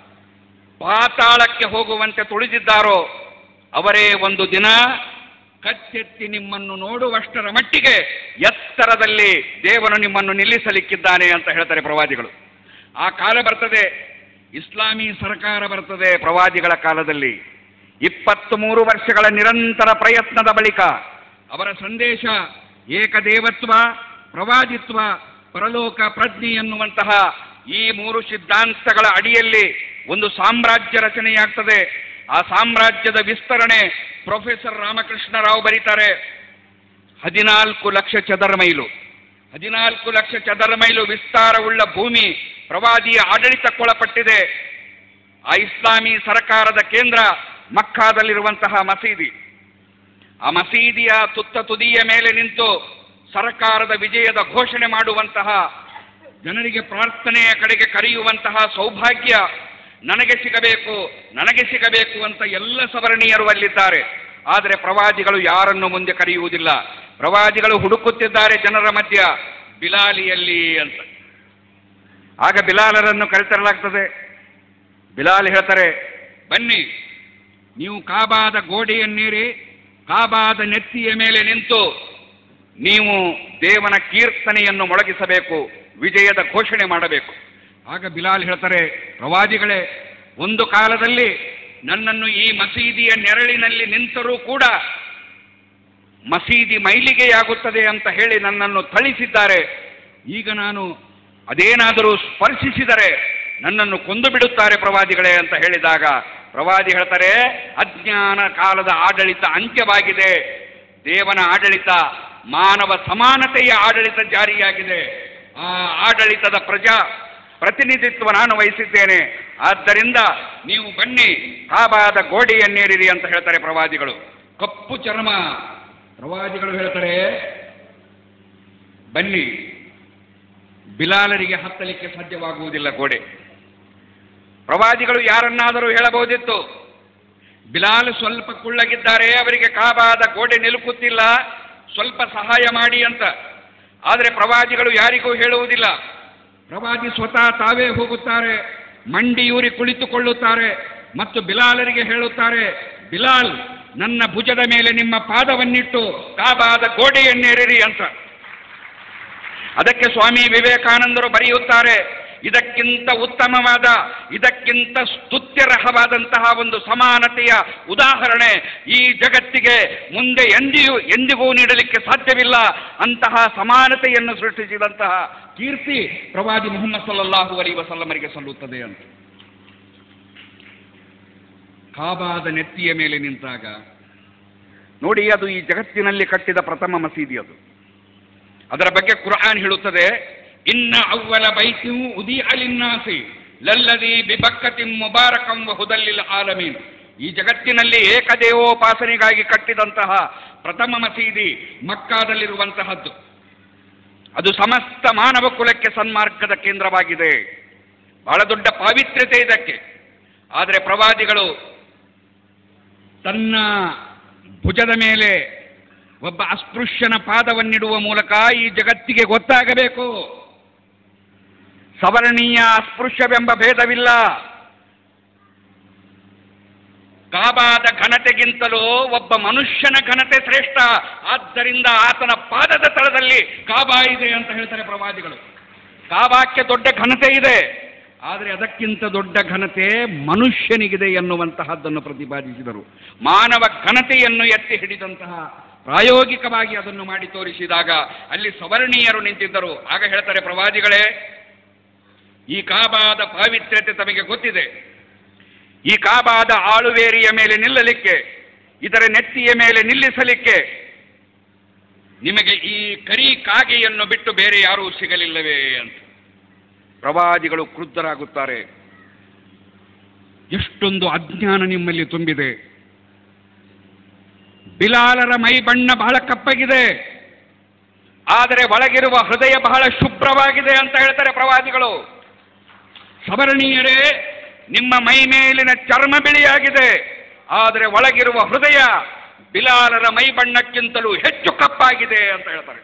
ಪಾತಾಳಕ್ಕೆ ಹೋಗುವಂತೆ ತುಳಿದಿದ್ದಾರೋ ಅವರೇ ಒಂದು ದಿನ ಕಚ್ಚೆತ್ತಿ ನಿಮ್ಮನ್ನು ನೋಡುವಷ್ಟರ ಮಟ್ಟಿಗೆ ಎತ್ತರದಲ್ಲಿ ದೇವನು ನಿಮ್ಮನ್ನು ನಿಲ್ಲಿಸಲಿಕ್ಕಿದ್ದಾನೆ ಅಂತ ಹೇಳ್ತಾರೆ ಪ್ರವಾದಿಗಳು ಆ ಕಾಲ ಬರ್ತದೆ ಇಸ್ಲಾಮಿ ಸರ್ಕಾರ ಬರ್ತದೆ ಪ್ರವಾದಿಗಳ ಕಾಲದಲ್ಲಿ ಇಪ್ಪತ್ತ್ ಮೂರು ವರ್ಷಗಳ ನಿರಂತರ ಪ್ರಯತ್ನದ ಬಳಿಕ ಅವರ ಸಂದೇಶ ಏಕದೇವತ್ವ ಪ್ರವಾದಿತ್ವ ಪರಲೋಕ ಪ್ರಜ್ಞೆ ಎನ್ನುವಂತಹ ಈ ಮೂರು ಸಿದ್ಧಾಂತಗಳ ಅಡಿಯಲ್ಲಿ ಒಂದು ಸಾಮ್ರಾಜ್ಯ ರಚನೆಯಾಗ್ತದೆ ಆ ಸಾಮ್ರಾಜ್ಯದ ವಿಸ್ತರಣೆ ಪ್ರೊಫೆಸರ್ ರಾಮಕೃಷ್ಣ ರಾವ್ ಬರೀತಾರೆ ಹದಿನಾಲ್ಕು ಲಕ್ಷ ಚದರ ಮೈಲು ಹದಿನಾಲ್ಕು ಲಕ್ಷ ಚದರ ಮೈಲು ವಿಸ್ತಾರವುಳ್ಳ ಭೂಮಿ ಪ್ರವಾದಿಯ ಆಡಳಿತಕ್ಕೊಳಪಟ್ಟಿದೆ ಆ ಇಸ್ಲಾಮಿ ಸರ್ಕಾರದ ಕೇಂದ್ರ ಮಕ್ಕಾದಲ್ಲಿರುವಂತಹ ಮಸೀದಿ ಆ ಮಸೀದಿಯ ತುತ್ತ ತುದಿಯ ಮೇಲೆ ನಿಂತು ಸರ್ಕಾರದ ವಿಜಯದ ಘೋಷಣೆ ಮಾಡುವಂತಹ ಜನರಿಗೆ ಪ್ರಾರ್ಥನೆಯ ಕಡೆಗೆ ಕರೆಯುವಂತಹ ಸೌಭಾಗ್ಯ ನನಗೆ ಸಿಗಬೇಕು ನನಗೆ ಸಿಗಬೇಕು ಅಂತ ಎಲ್ಲ ಸವರ್ಣೀಯರು ಅಲ್ಲಿದ್ದಾರೆ ಆದರೆ ಪ್ರವಾದಿಗಳು ಯಾರನ್ನು ಮುಂದೆ ಕರೆಯುವುದಿಲ್ಲ ಪ್ರವಾದಿಗಳು ಹುಡುಕುತ್ತಿದ್ದಾರೆ ಜನರ ಮಧ್ಯ ಬಿಲಾಲಿಯಲ್ಲಿ ಅಂತ ಆಗ ಬಿಲಾಲರನ್ನು ಕರೆತರಲಾಗ್ತದೆ ಬಿಲಾಲ್ ಹೇಳ್ತಾರೆ ಬನ್ನಿ ನೀವು ಕಾಬಾದ ಗೋಡೆಯನ್ನೇರಿ ಕಾಬಾದ ನೆತ್ತಿಯ ಮೇಲೆ ನಿಂತು ನೀವು ದೇವನ ಕೀರ್ತನೆಯನ್ನು ಮೊಳಗಿಸಬೇಕು ವಿಜಯದ ಘೋಷಣೆ ಮಾಡಬೇಕು ಆಗ ಬಿಲಾಲ್ ಹೇಳ್ತಾರೆ ಪ್ರವಾದಿಗಳೇ ಒಂದು ಕಾಲದಲ್ಲಿ ನನ್ನನ್ನು ಈ ಮಸೀದಿಯ ನೆರಳಿನಲ್ಲಿ ನಿಂತರೂ ಕೂಡ ಮಸೀದಿ ಮೈಲಿಗೆಯಾಗುತ್ತದೆ ಅಂತ ಹೇಳಿ ನನ್ನನ್ನು ಥಳಿಸಿದ್ದಾರೆ ಈಗ ನಾನು ಅದೇನಾದರೂ ಸ್ಪರ್ಶಿಸಿದರೆ ನನ್ನನ್ನು ಕೊಂದು ಬಿಡುತ್ತಾರೆ ಪ್ರವಾದಿಗಳೇ ಅಂತ ಹೇಳಿದಾಗ ಪ್ರವಾದಿ ಹೇಳ್ತಾರೆ ಅಜ್ಞಾನ ಕಾಲದ ಆಡಳಿತ ಅಂತ್ಯವಾಗಿದೆ ದೇವನ ಆಡಳಿತ ಮಾನವ ಸಮಾನತೆಯ ಆಡಳಿತ ಜಾರಿಯಾಗಿದೆ ಆ ಆಡಳಿತದ ಪ್ರಜಾ ಪ್ರತಿನಿಧಿತ್ವ ನಾನು ವಹಿಸಿದ್ದೇನೆ ಆದ್ದರಿಂದ ನೀವು ಬನ್ನಿ ಕಾಬಾದ ಗೋಡೆಯನ್ನೇರಿರಿ ಅಂತ ಹೇಳ್ತಾರೆ ಪ್ರವಾದಿಗಳು ಕಪ್ಪು ಚರ್ಮ ಪ್ರವಾದಿಗಳು ಹೇಳ್ತಾರೆ ಬನ್ನಿ ಬಿಲಾಲರಿಗೆ ಹತ್ತಲಿಕ್ಕೆ ಸಾಧ್ಯವಾಗುವುದಿಲ್ಲ ಗೋಡೆ ಪ್ರವಾದಿಗಳು ಯಾರನ್ನಾದರೂ ಹೇಳಬಹುದಿತ್ತು ಬಿಲಾಲ್ ಸ್ವಲ್ಪ ಕುಳ್ಳಗಿದ್ದಾರೆ ಅವರಿಗೆ ಕಾಬಾದ ಗೋಡೆ ನಿಲುಕುತ್ತಿಲ್ಲ ಸ್ವಲ್ಪ ಸಹಾಯ ಮಾಡಿ ಅಂತ ಆದರೆ ಪ್ರವಾದಿಗಳು ಯಾರಿಗೂ ಹೇಳುವುದಿಲ್ಲ ಪ್ರವಾದಿ ಸ್ವತಃ ತಾವೇ ಹೋಗುತ್ತಾರೆ ಮಂಡಿಯೂರಿ ಕುಳಿತುಕೊಳ್ಳುತ್ತಾರೆ ಮತ್ತು ಬಿಲಾಲರಿಗೆ ಹೇಳುತ್ತಾರೆ ಬಿಲಾಲ್ ನನ್ನ ಭುಜದ ಮೇಲೆ ನಿಮ್ಮ ಪಾದವನ್ನಿಟ್ಟು ಕಾಬಾದ ಗೋಡೆಯನ್ನೇರಿರಿ ಅಂತ ಅದಕ್ಕೆ ಸ್ವಾಮಿ ವಿವೇಕಾನಂದರು ಬರೆಯುತ್ತಾರೆ ಇದಕ್ಕಿಂತ ಉತ್ತಮವಾದ ಇದಕ್ಕಿಂತ ಸ್ತುತ್ಯರ್ಹವಾದಂತಹ ಒಂದು ಸಮಾನತೆಯ ಉದಾಹರಣೆ ಈ ಜಗತ್ತಿಗೆ ಮುಂದೆ ಎಂದಿಯೂ ಎಂದಿಗೂ ನೀಡಲಿಕ್ಕೆ ಸಾಧ್ಯವಿಲ್ಲ ಅಂತಹ ಸಮಾನತೆಯನ್ನು ಸೃಷ್ಟಿಸಿದಂತಹ ಕೀರ್ತಿ ಪ್ರವಾದಿ ಮುಹಮ್ಮದ್ ಸಲ್ಲಲ್ಲಾಹು ಅಲಿ ವಸಲ್ಲಮರಿಗೆ ಸಲ್ಲುತ್ತದೆ ಅಂತ ಕಾಬಾದ ನೆತ್ತಿಯ ಮೇಲೆ ನಿಂತಾಗ ನೋಡಿ ಅದು ಈ ಜಗತ್ತಿನಲ್ಲಿ ಕಟ್ಟಿದ ಪ್ರಥಮ ಮಸೀದಿ ಅದು ಅದರ ಬಗ್ಗೆ ಕುರ್ಆನ್ ಹೇಳುತ್ತದೆ ಇನ್ನ ಅವ್ವಲ ಬೈತು ಉದಿ ಅಲಿನ್ನಾಸಿ ಲಲ್ಲದಿ ಬಿಬಕ್ಕತಿಂ ಮುಬಾರಕಂ ಹುದಲ್ಲಿಲ್ ಆಲಮೀನ್ ಈ ಜಗತ್ತಿನಲ್ಲಿ ಏಕದೇವೋಪಾಸನೆಗಾಗಿ ಕಟ್ಟಿದಂತಹ ಪ್ರಥಮ ಮಸೀದಿ ಮಕ್ಕಾದಲ್ಲಿರುವಂತಹದ್ದು ಅದು ಸಮಸ್ತ ಮಾನವ ಕುಲಕ್ಕೆ ಸನ್ಮಾರ್ಗದ ಕೇಂದ್ರವಾಗಿದೆ ಬಹಳ ದೊಡ್ಡ ಪಾವಿತ್ರ್ಯತೆ ಇದಕ್ಕೆ ಆದರೆ ಪ್ರವಾದಿಗಳು ತನ್ನ ಭುಜದ ಮೇಲೆ ಒಬ್ಬ ಅಸ್ಪೃಶ್ಯನ ಪಾದವನ್ನಿಡುವ ಮೂಲಕ ಈ ಜಗತ್ತಿಗೆ ಗೊತ್ತಾಗಬೇಕು ಸವರ್ಣೀಯ ಅಸ್ಪೃಶ್ಯವೆಂಬ ಭೇದವಿಲ್ಲ ಕಾಬಾದ ಘನತೆಗಿಂತಲೂ ಒಬ್ಬ ಮನುಷ್ಯನ ಘನತೆ ಶ್ರೇಷ್ಠ ಆದ್ದರಿಂದ ಆತನ ಪಾದದ ತಳದಲ್ಲಿ ಕಾಬಾ ಇದೆ ಅಂತ ಹೇಳ್ತಾರೆ ಪ್ರವಾದಿಗಳು ಕಾಬಾಕ್ಕೆ ದೊಡ್ಡ ಘನತೆ ಇದೆ ಆದರೆ ಅದಕ್ಕಿಂತ ದೊಡ್ಡ ಘನತೆ ಮನುಷ್ಯನಿಗಿದೆ ಎನ್ನುವಂತಹದ್ದನ್ನು ಪ್ರತಿಪಾದಿಸಿದರು ಮಾನವ ಘನತೆಯನ್ನು ಎತ್ತಿ ಹಿಡಿದಂತಹ ಪ್ರಾಯೋಗಿಕವಾಗಿ ಅದನ್ನು ಮಾಡಿ ತೋರಿಸಿದಾಗ ಅಲ್ಲಿ ಸವರ್ಣೀಯರು ನಿಂತಿದ್ದರು ಆಗ ಹೇಳ್ತಾರೆ ಪ್ರವಾದಿಗಳೇ ಈ ಕಾಬಾದ ಪಾವಿತ್ರ್ಯತೆ ತಮಗೆ ಗೊತ್ತಿದೆ ಈ ಕಾಬಾದ ಆಳುವೇರಿಯ ಮೇಲೆ ನಿಲ್ಲಲಿಕ್ಕೆ ಇದರ ನೆತ್ತಿಯ ಮೇಲೆ ನಿಲ್ಲಿಸಲಿಕ್ಕೆ ನಿಮಗೆ ಈ ಕರಿ ಕಾಗೆಯನ್ನು ಬಿಟ್ಟು ಬೇರೆ ಯಾರೂ ಸಿಗಲಿಲ್ಲವೇ ಅಂತ ಪ್ರವಾದಿಗಳು ಕ್ರುದ್ಧರಾಗುತ್ತಾರೆ ಎಷ್ಟೊಂದು ಅಜ್ಞಾನ ನಿಮ್ಮಲ್ಲಿ ತುಂಬಿದೆ ಬಿಲಾಲರ ಮೈ ಬಣ್ಣ ಬಹಳ ಕಪ್ಪಗಿದೆ ಆದರೆ ಒಳಗಿರುವ ಹೃದಯ ಬಹಳ ಶುಭ್ರವಾಗಿದೆ ಅಂತ ಹೇಳ್ತಾರೆ ಪ್ರವಾದಿಗಳು ಸವರ್ಣೀಯರೇ ನಿಮ್ಮ ಮೈ ಮೇಲಿನ ಚರ್ಮ ಬಿಳಿಯಾಗಿದೆ ಆದರೆ ಒಳಗಿರುವ ಹೃದಯ ಬಿಲಾಲರ ಮೈ ಬಣ್ಣಕ್ಕಿಂತಲೂ ಹೆಚ್ಚು ಕಪ್ಪಾಗಿದೆ ಅಂತ ಹೇಳ್ತಾರೆ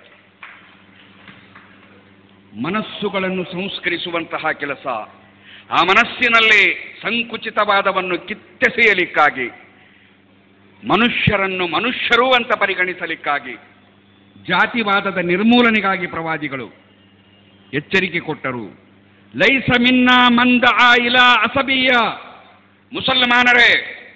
ಮನಸ್ಸುಗಳನ್ನು ಸಂಸ್ಕರಿಸುವಂತಹ ಕೆಲಸ ಆ ಮನಸ್ಸಿನಲ್ಲಿ ಸಂಕುಚಿತವಾದವನ್ನು ಕಿತ್ತೆಸೆಯಲಿಕ್ಕಾಗಿ ಮನುಷ್ಯರನ್ನು ಮನುಷ್ಯರು ಅಂತ ಪರಿಗಣಿಸಲಿಕ್ಕಾಗಿ ಜಾತಿವಾದದ ನಿರ್ಮೂಲನೆಗಾಗಿ ಪ್ರವಾದಿಗಳು ಎಚ್ಚರಿಕೆ ಕೊಟ್ಟರು ಲೈಸ ಮಿನ್ನ ಮಂದ ಆ ಇಲ ಅಸಬೀಯ ಮುಸಲ್ಮಾನರೇ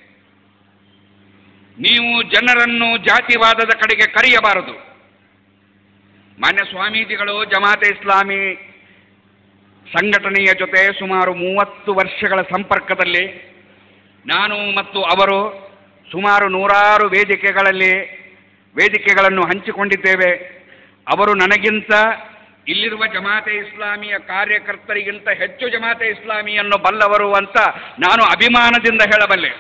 ನೀವು ಜನರನ್ನು ಜಾತಿವಾದದ ಕಡೆಗೆ ಕರೆಯಬಾರದು ಮಾನ್ಯ ಸ್ವಾಮೀಜಿಗಳು ಜಮಾತೆ ಇಸ್ಲಾಮಿ ಸಂಘಟನೆಯ ಜೊತೆ ಸುಮಾರು ಮೂವತ್ತು ವರ್ಷಗಳ ಸಂಪರ್ಕದಲ್ಲಿ ನಾನು ಮತ್ತು ಅವರು ಸುಮಾರು ನೂರಾರು ವೇದಿಕೆಗಳಲ್ಲಿ ವೇದಿಕೆಗಳನ್ನು ಹಂಚಿಕೊಂಡಿದ್ದೇವೆ ಅವರು ನನಗಿಂತ ಇಲ್ಲಿರುವ ಜಮಾತೆ ಇಸ್ಲಾಮಿಯ ಕಾರ್ಯಕರ್ತರಿಗಿಂತ ಹೆಚ್ಚು ಜಮಾತೆ ಇಸ್ಲಾಮಿಯನ್ನು ಬಲ್ಲವರು ಅಂತ ನಾನು ಅಭಿಮಾನದಿಂದ ಹೇಳಬಲ್ಲೆ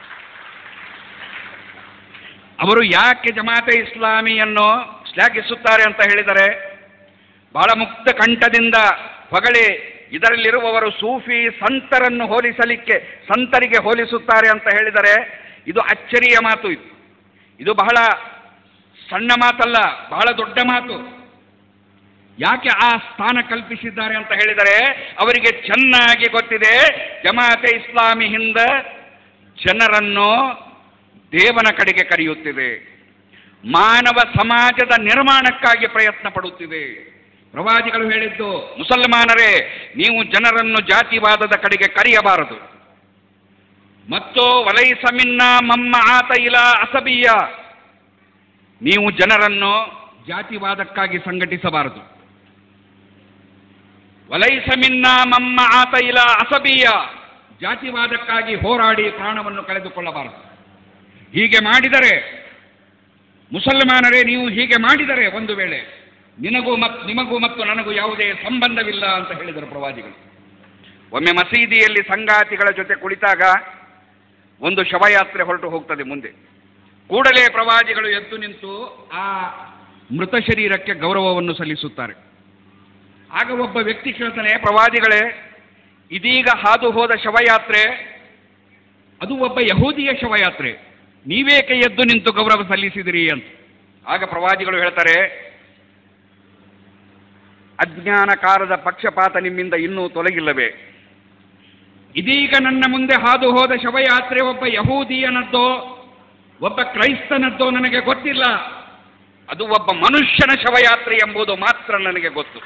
ಅವರು ಯಾಕೆ ಜಮಾತೆ ಇಸ್ಲಾಮಿಯನ್ನು ಶ್ಲಾಘಿಸುತ್ತಾರೆ ಅಂತ ಹೇಳಿದರೆ ಬಹಳ ಮುಕ್ತ ಕಂಠದಿಂದ ಹೊಗಳಿ ಇದರಲ್ಲಿರುವವರು ಸೂಫಿ ಸಂತರನ್ನು ಹೋಲಿಸಲಿಕ್ಕೆ ಸಂತರಿಗೆ ಹೋಲಿಸುತ್ತಾರೆ ಅಂತ ಹೇಳಿದರೆ ಇದು ಅಚ್ಚರಿಯ ಮಾತು ಇದು ಇದು ಬಹಳ ಸಣ್ಣ ಮಾತಲ್ಲ ಬಹಳ ದೊಡ್ಡ ಮಾತು ಯಾಕೆ ಆ ಸ್ಥಾನ ಕಲ್ಪಿಸಿದ್ದಾರೆ ಅಂತ ಹೇಳಿದರೆ ಅವರಿಗೆ ಚೆನ್ನಾಗಿ ಗೊತ್ತಿದೆ ಜಮಾತೆ ಇಸ್ಲಾಮಿ ಹಿಂದ ಜನರನ್ನು ದೇವನ ಕಡೆಗೆ ಕರೆಯುತ್ತಿದೆ ಮಾನವ ಸಮಾಜದ ನಿರ್ಮಾಣಕ್ಕಾಗಿ ಪ್ರಯತ್ನ ಪಡುತ್ತಿದೆ ಪ್ರವಾದಿಗಳು ಹೇಳಿದ್ದು ಮುಸಲ್ಮಾನರೇ ನೀವು ಜನರನ್ನು ಜಾತಿವಾದದ ಕಡೆಗೆ ಕರೆಯಬಾರದು ಮತ್ತು ವಲೈಸ ಮಿನ್ನ ಮಮ್ಮ ಆತ ಇಲ ಅಸಬೀಯ ನೀವು ಜನರನ್ನು ಜಾತಿವಾದಕ್ಕಾಗಿ ಸಂಘಟಿಸಬಾರದು ವಲೈಸ ಮಿನ್ನ ಮಮ್ಮ ಆತ ಇಲ ಅಸಬೀಯ ಜಾತಿವಾದಕ್ಕಾಗಿ ಹೋರಾಡಿ ಪ್ರಾಣವನ್ನು ಕಳೆದುಕೊಳ್ಳಬಾರದು ಹೀಗೆ ಮಾಡಿದರೆ ಮುಸಲ್ಮಾನರೇ ನೀವು ಹೀಗೆ ಮಾಡಿದರೆ ಒಂದು ವೇಳೆ ನಿನಗೂ ಮತ್ತು ನಿಮಗೂ ಮತ್ತು ನನಗೂ ಯಾವುದೇ ಸಂಬಂಧವಿಲ್ಲ ಅಂತ ಹೇಳಿದರು ಪ್ರವಾದಿಗಳು ಒಮ್ಮೆ ಮಸೀದಿಯಲ್ಲಿ ಸಂಗಾತಿಗಳ ಜೊತೆ ಕುಳಿತಾಗ ಒಂದು ಶವಯಾತ್ರೆ ಹೊರಟು ಹೋಗ್ತದೆ ಮುಂದೆ ಕೂಡಲೇ ಪ್ರವಾದಿಗಳು ಎದ್ದು ನಿಂತು ಆ ಮೃತ ಶರೀರಕ್ಕೆ ಗೌರವವನ್ನು ಸಲ್ಲಿಸುತ್ತಾರೆ ಆಗ ಒಬ್ಬ ವ್ಯಕ್ತಿ ಕೇಳ್ತಾನೆ ಪ್ರವಾದಿಗಳೇ ಇದೀಗ ಹಾದು ಹೋದ ಶವಯಾತ್ರೆ ಅದು ಒಬ್ಬ ಯಹೂದಿಯ ಶವಯಾತ್ರೆ ನೀವೇಕೆ ಎದ್ದು ನಿಂತು ಗೌರವ ಸಲ್ಲಿಸಿದಿರಿ ಅಂತ ಆಗ ಪ್ರವಾದಿಗಳು ಹೇಳ್ತಾರೆ ಅಜ್ಞಾನಕಾರದ ಪಕ್ಷಪಾತ ನಿಮ್ಮಿಂದ ಇನ್ನೂ ತೊಲಗಿಲ್ಲವೇ ಇದೀಗ ನನ್ನ ಮುಂದೆ ಹಾದು ಹೋದ ಶವಯಾತ್ರೆ ಒಬ್ಬ ಯಹೂದಿಯನದ್ದೋ ಒಬ್ಬ ಕ್ರೈಸ್ತನದ್ದೋ ನನಗೆ ಗೊತ್ತಿಲ್ಲ ಅದು ಒಬ್ಬ ಮನುಷ್ಯನ ಶವಯಾತ್ರೆ ಎಂಬುದು ಮಾತ್ರ ನನಗೆ ಗೊತ್ತು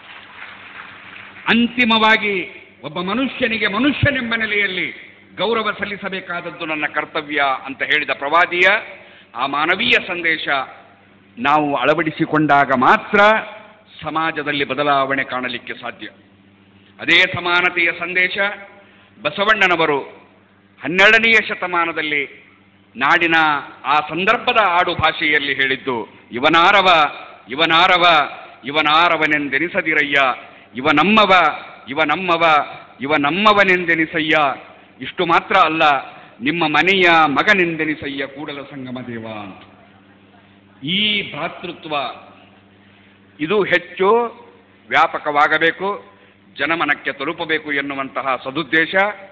ಅಂತಿಮವಾಗಿ ಒಬ್ಬ ಮನುಷ್ಯನಿಗೆ ಮನುಷ್ಯನೆಂಬ ನೆಲೆಯಲ್ಲಿ ಗೌರವ ಸಲ್ಲಿಸಬೇಕಾದದ್ದು ನನ್ನ ಕರ್ತವ್ಯ ಅಂತ ಹೇಳಿದ ಪ್ರವಾದಿಯ ಆ ಮಾನವೀಯ ಸಂದೇಶ ನಾವು ಅಳವಡಿಸಿಕೊಂಡಾಗ ಮಾತ್ರ ಸಮಾಜದಲ್ಲಿ ಬದಲಾವಣೆ ಕಾಣಲಿಕ್ಕೆ ಸಾಧ್ಯ ಅದೇ ಸಮಾನತೆಯ ಸಂದೇಶ ಬಸವಣ್ಣನವರು ಹನ್ನೆರಡನೆಯ ಶತಮಾನದಲ್ಲಿ ನಾಡಿನ ಆ ಸಂದರ್ಭದ ಆಡು ಭಾಷೆಯಲ್ಲಿ ಹೇಳಿದ್ದು ಇವನಾರವ ಇವನಾರವ ಇವನಾರವನೆಂದೆನಿಸದಿರಯ್ಯ ಇವ ನಮ್ಮವ ಇವ ನಮ್ಮವ ಇವ ನಮ್ಮವನೆಂದೆನಿಸಯ್ಯ ಇಷ್ಟು ಮಾತ್ರ ಅಲ್ಲ ನಿಮ್ಮ ಮನೆಯ ಮಗನೆಂದೆನಿಸಯ್ಯ ಕೂಡಲ ಸಂಗಮ ದೇವ ಅಂತ ಈ ಭ್ರಾತೃತ್ವ ಇದು ಹೆಚ್ಚು ವ್ಯಾಪಕವಾಗಬೇಕು ಜನಮನಕ್ಕೆ ತಲುಪಬೇಕು ಎನ್ನುವಂತಹ ಸದುದ್ದೇಶ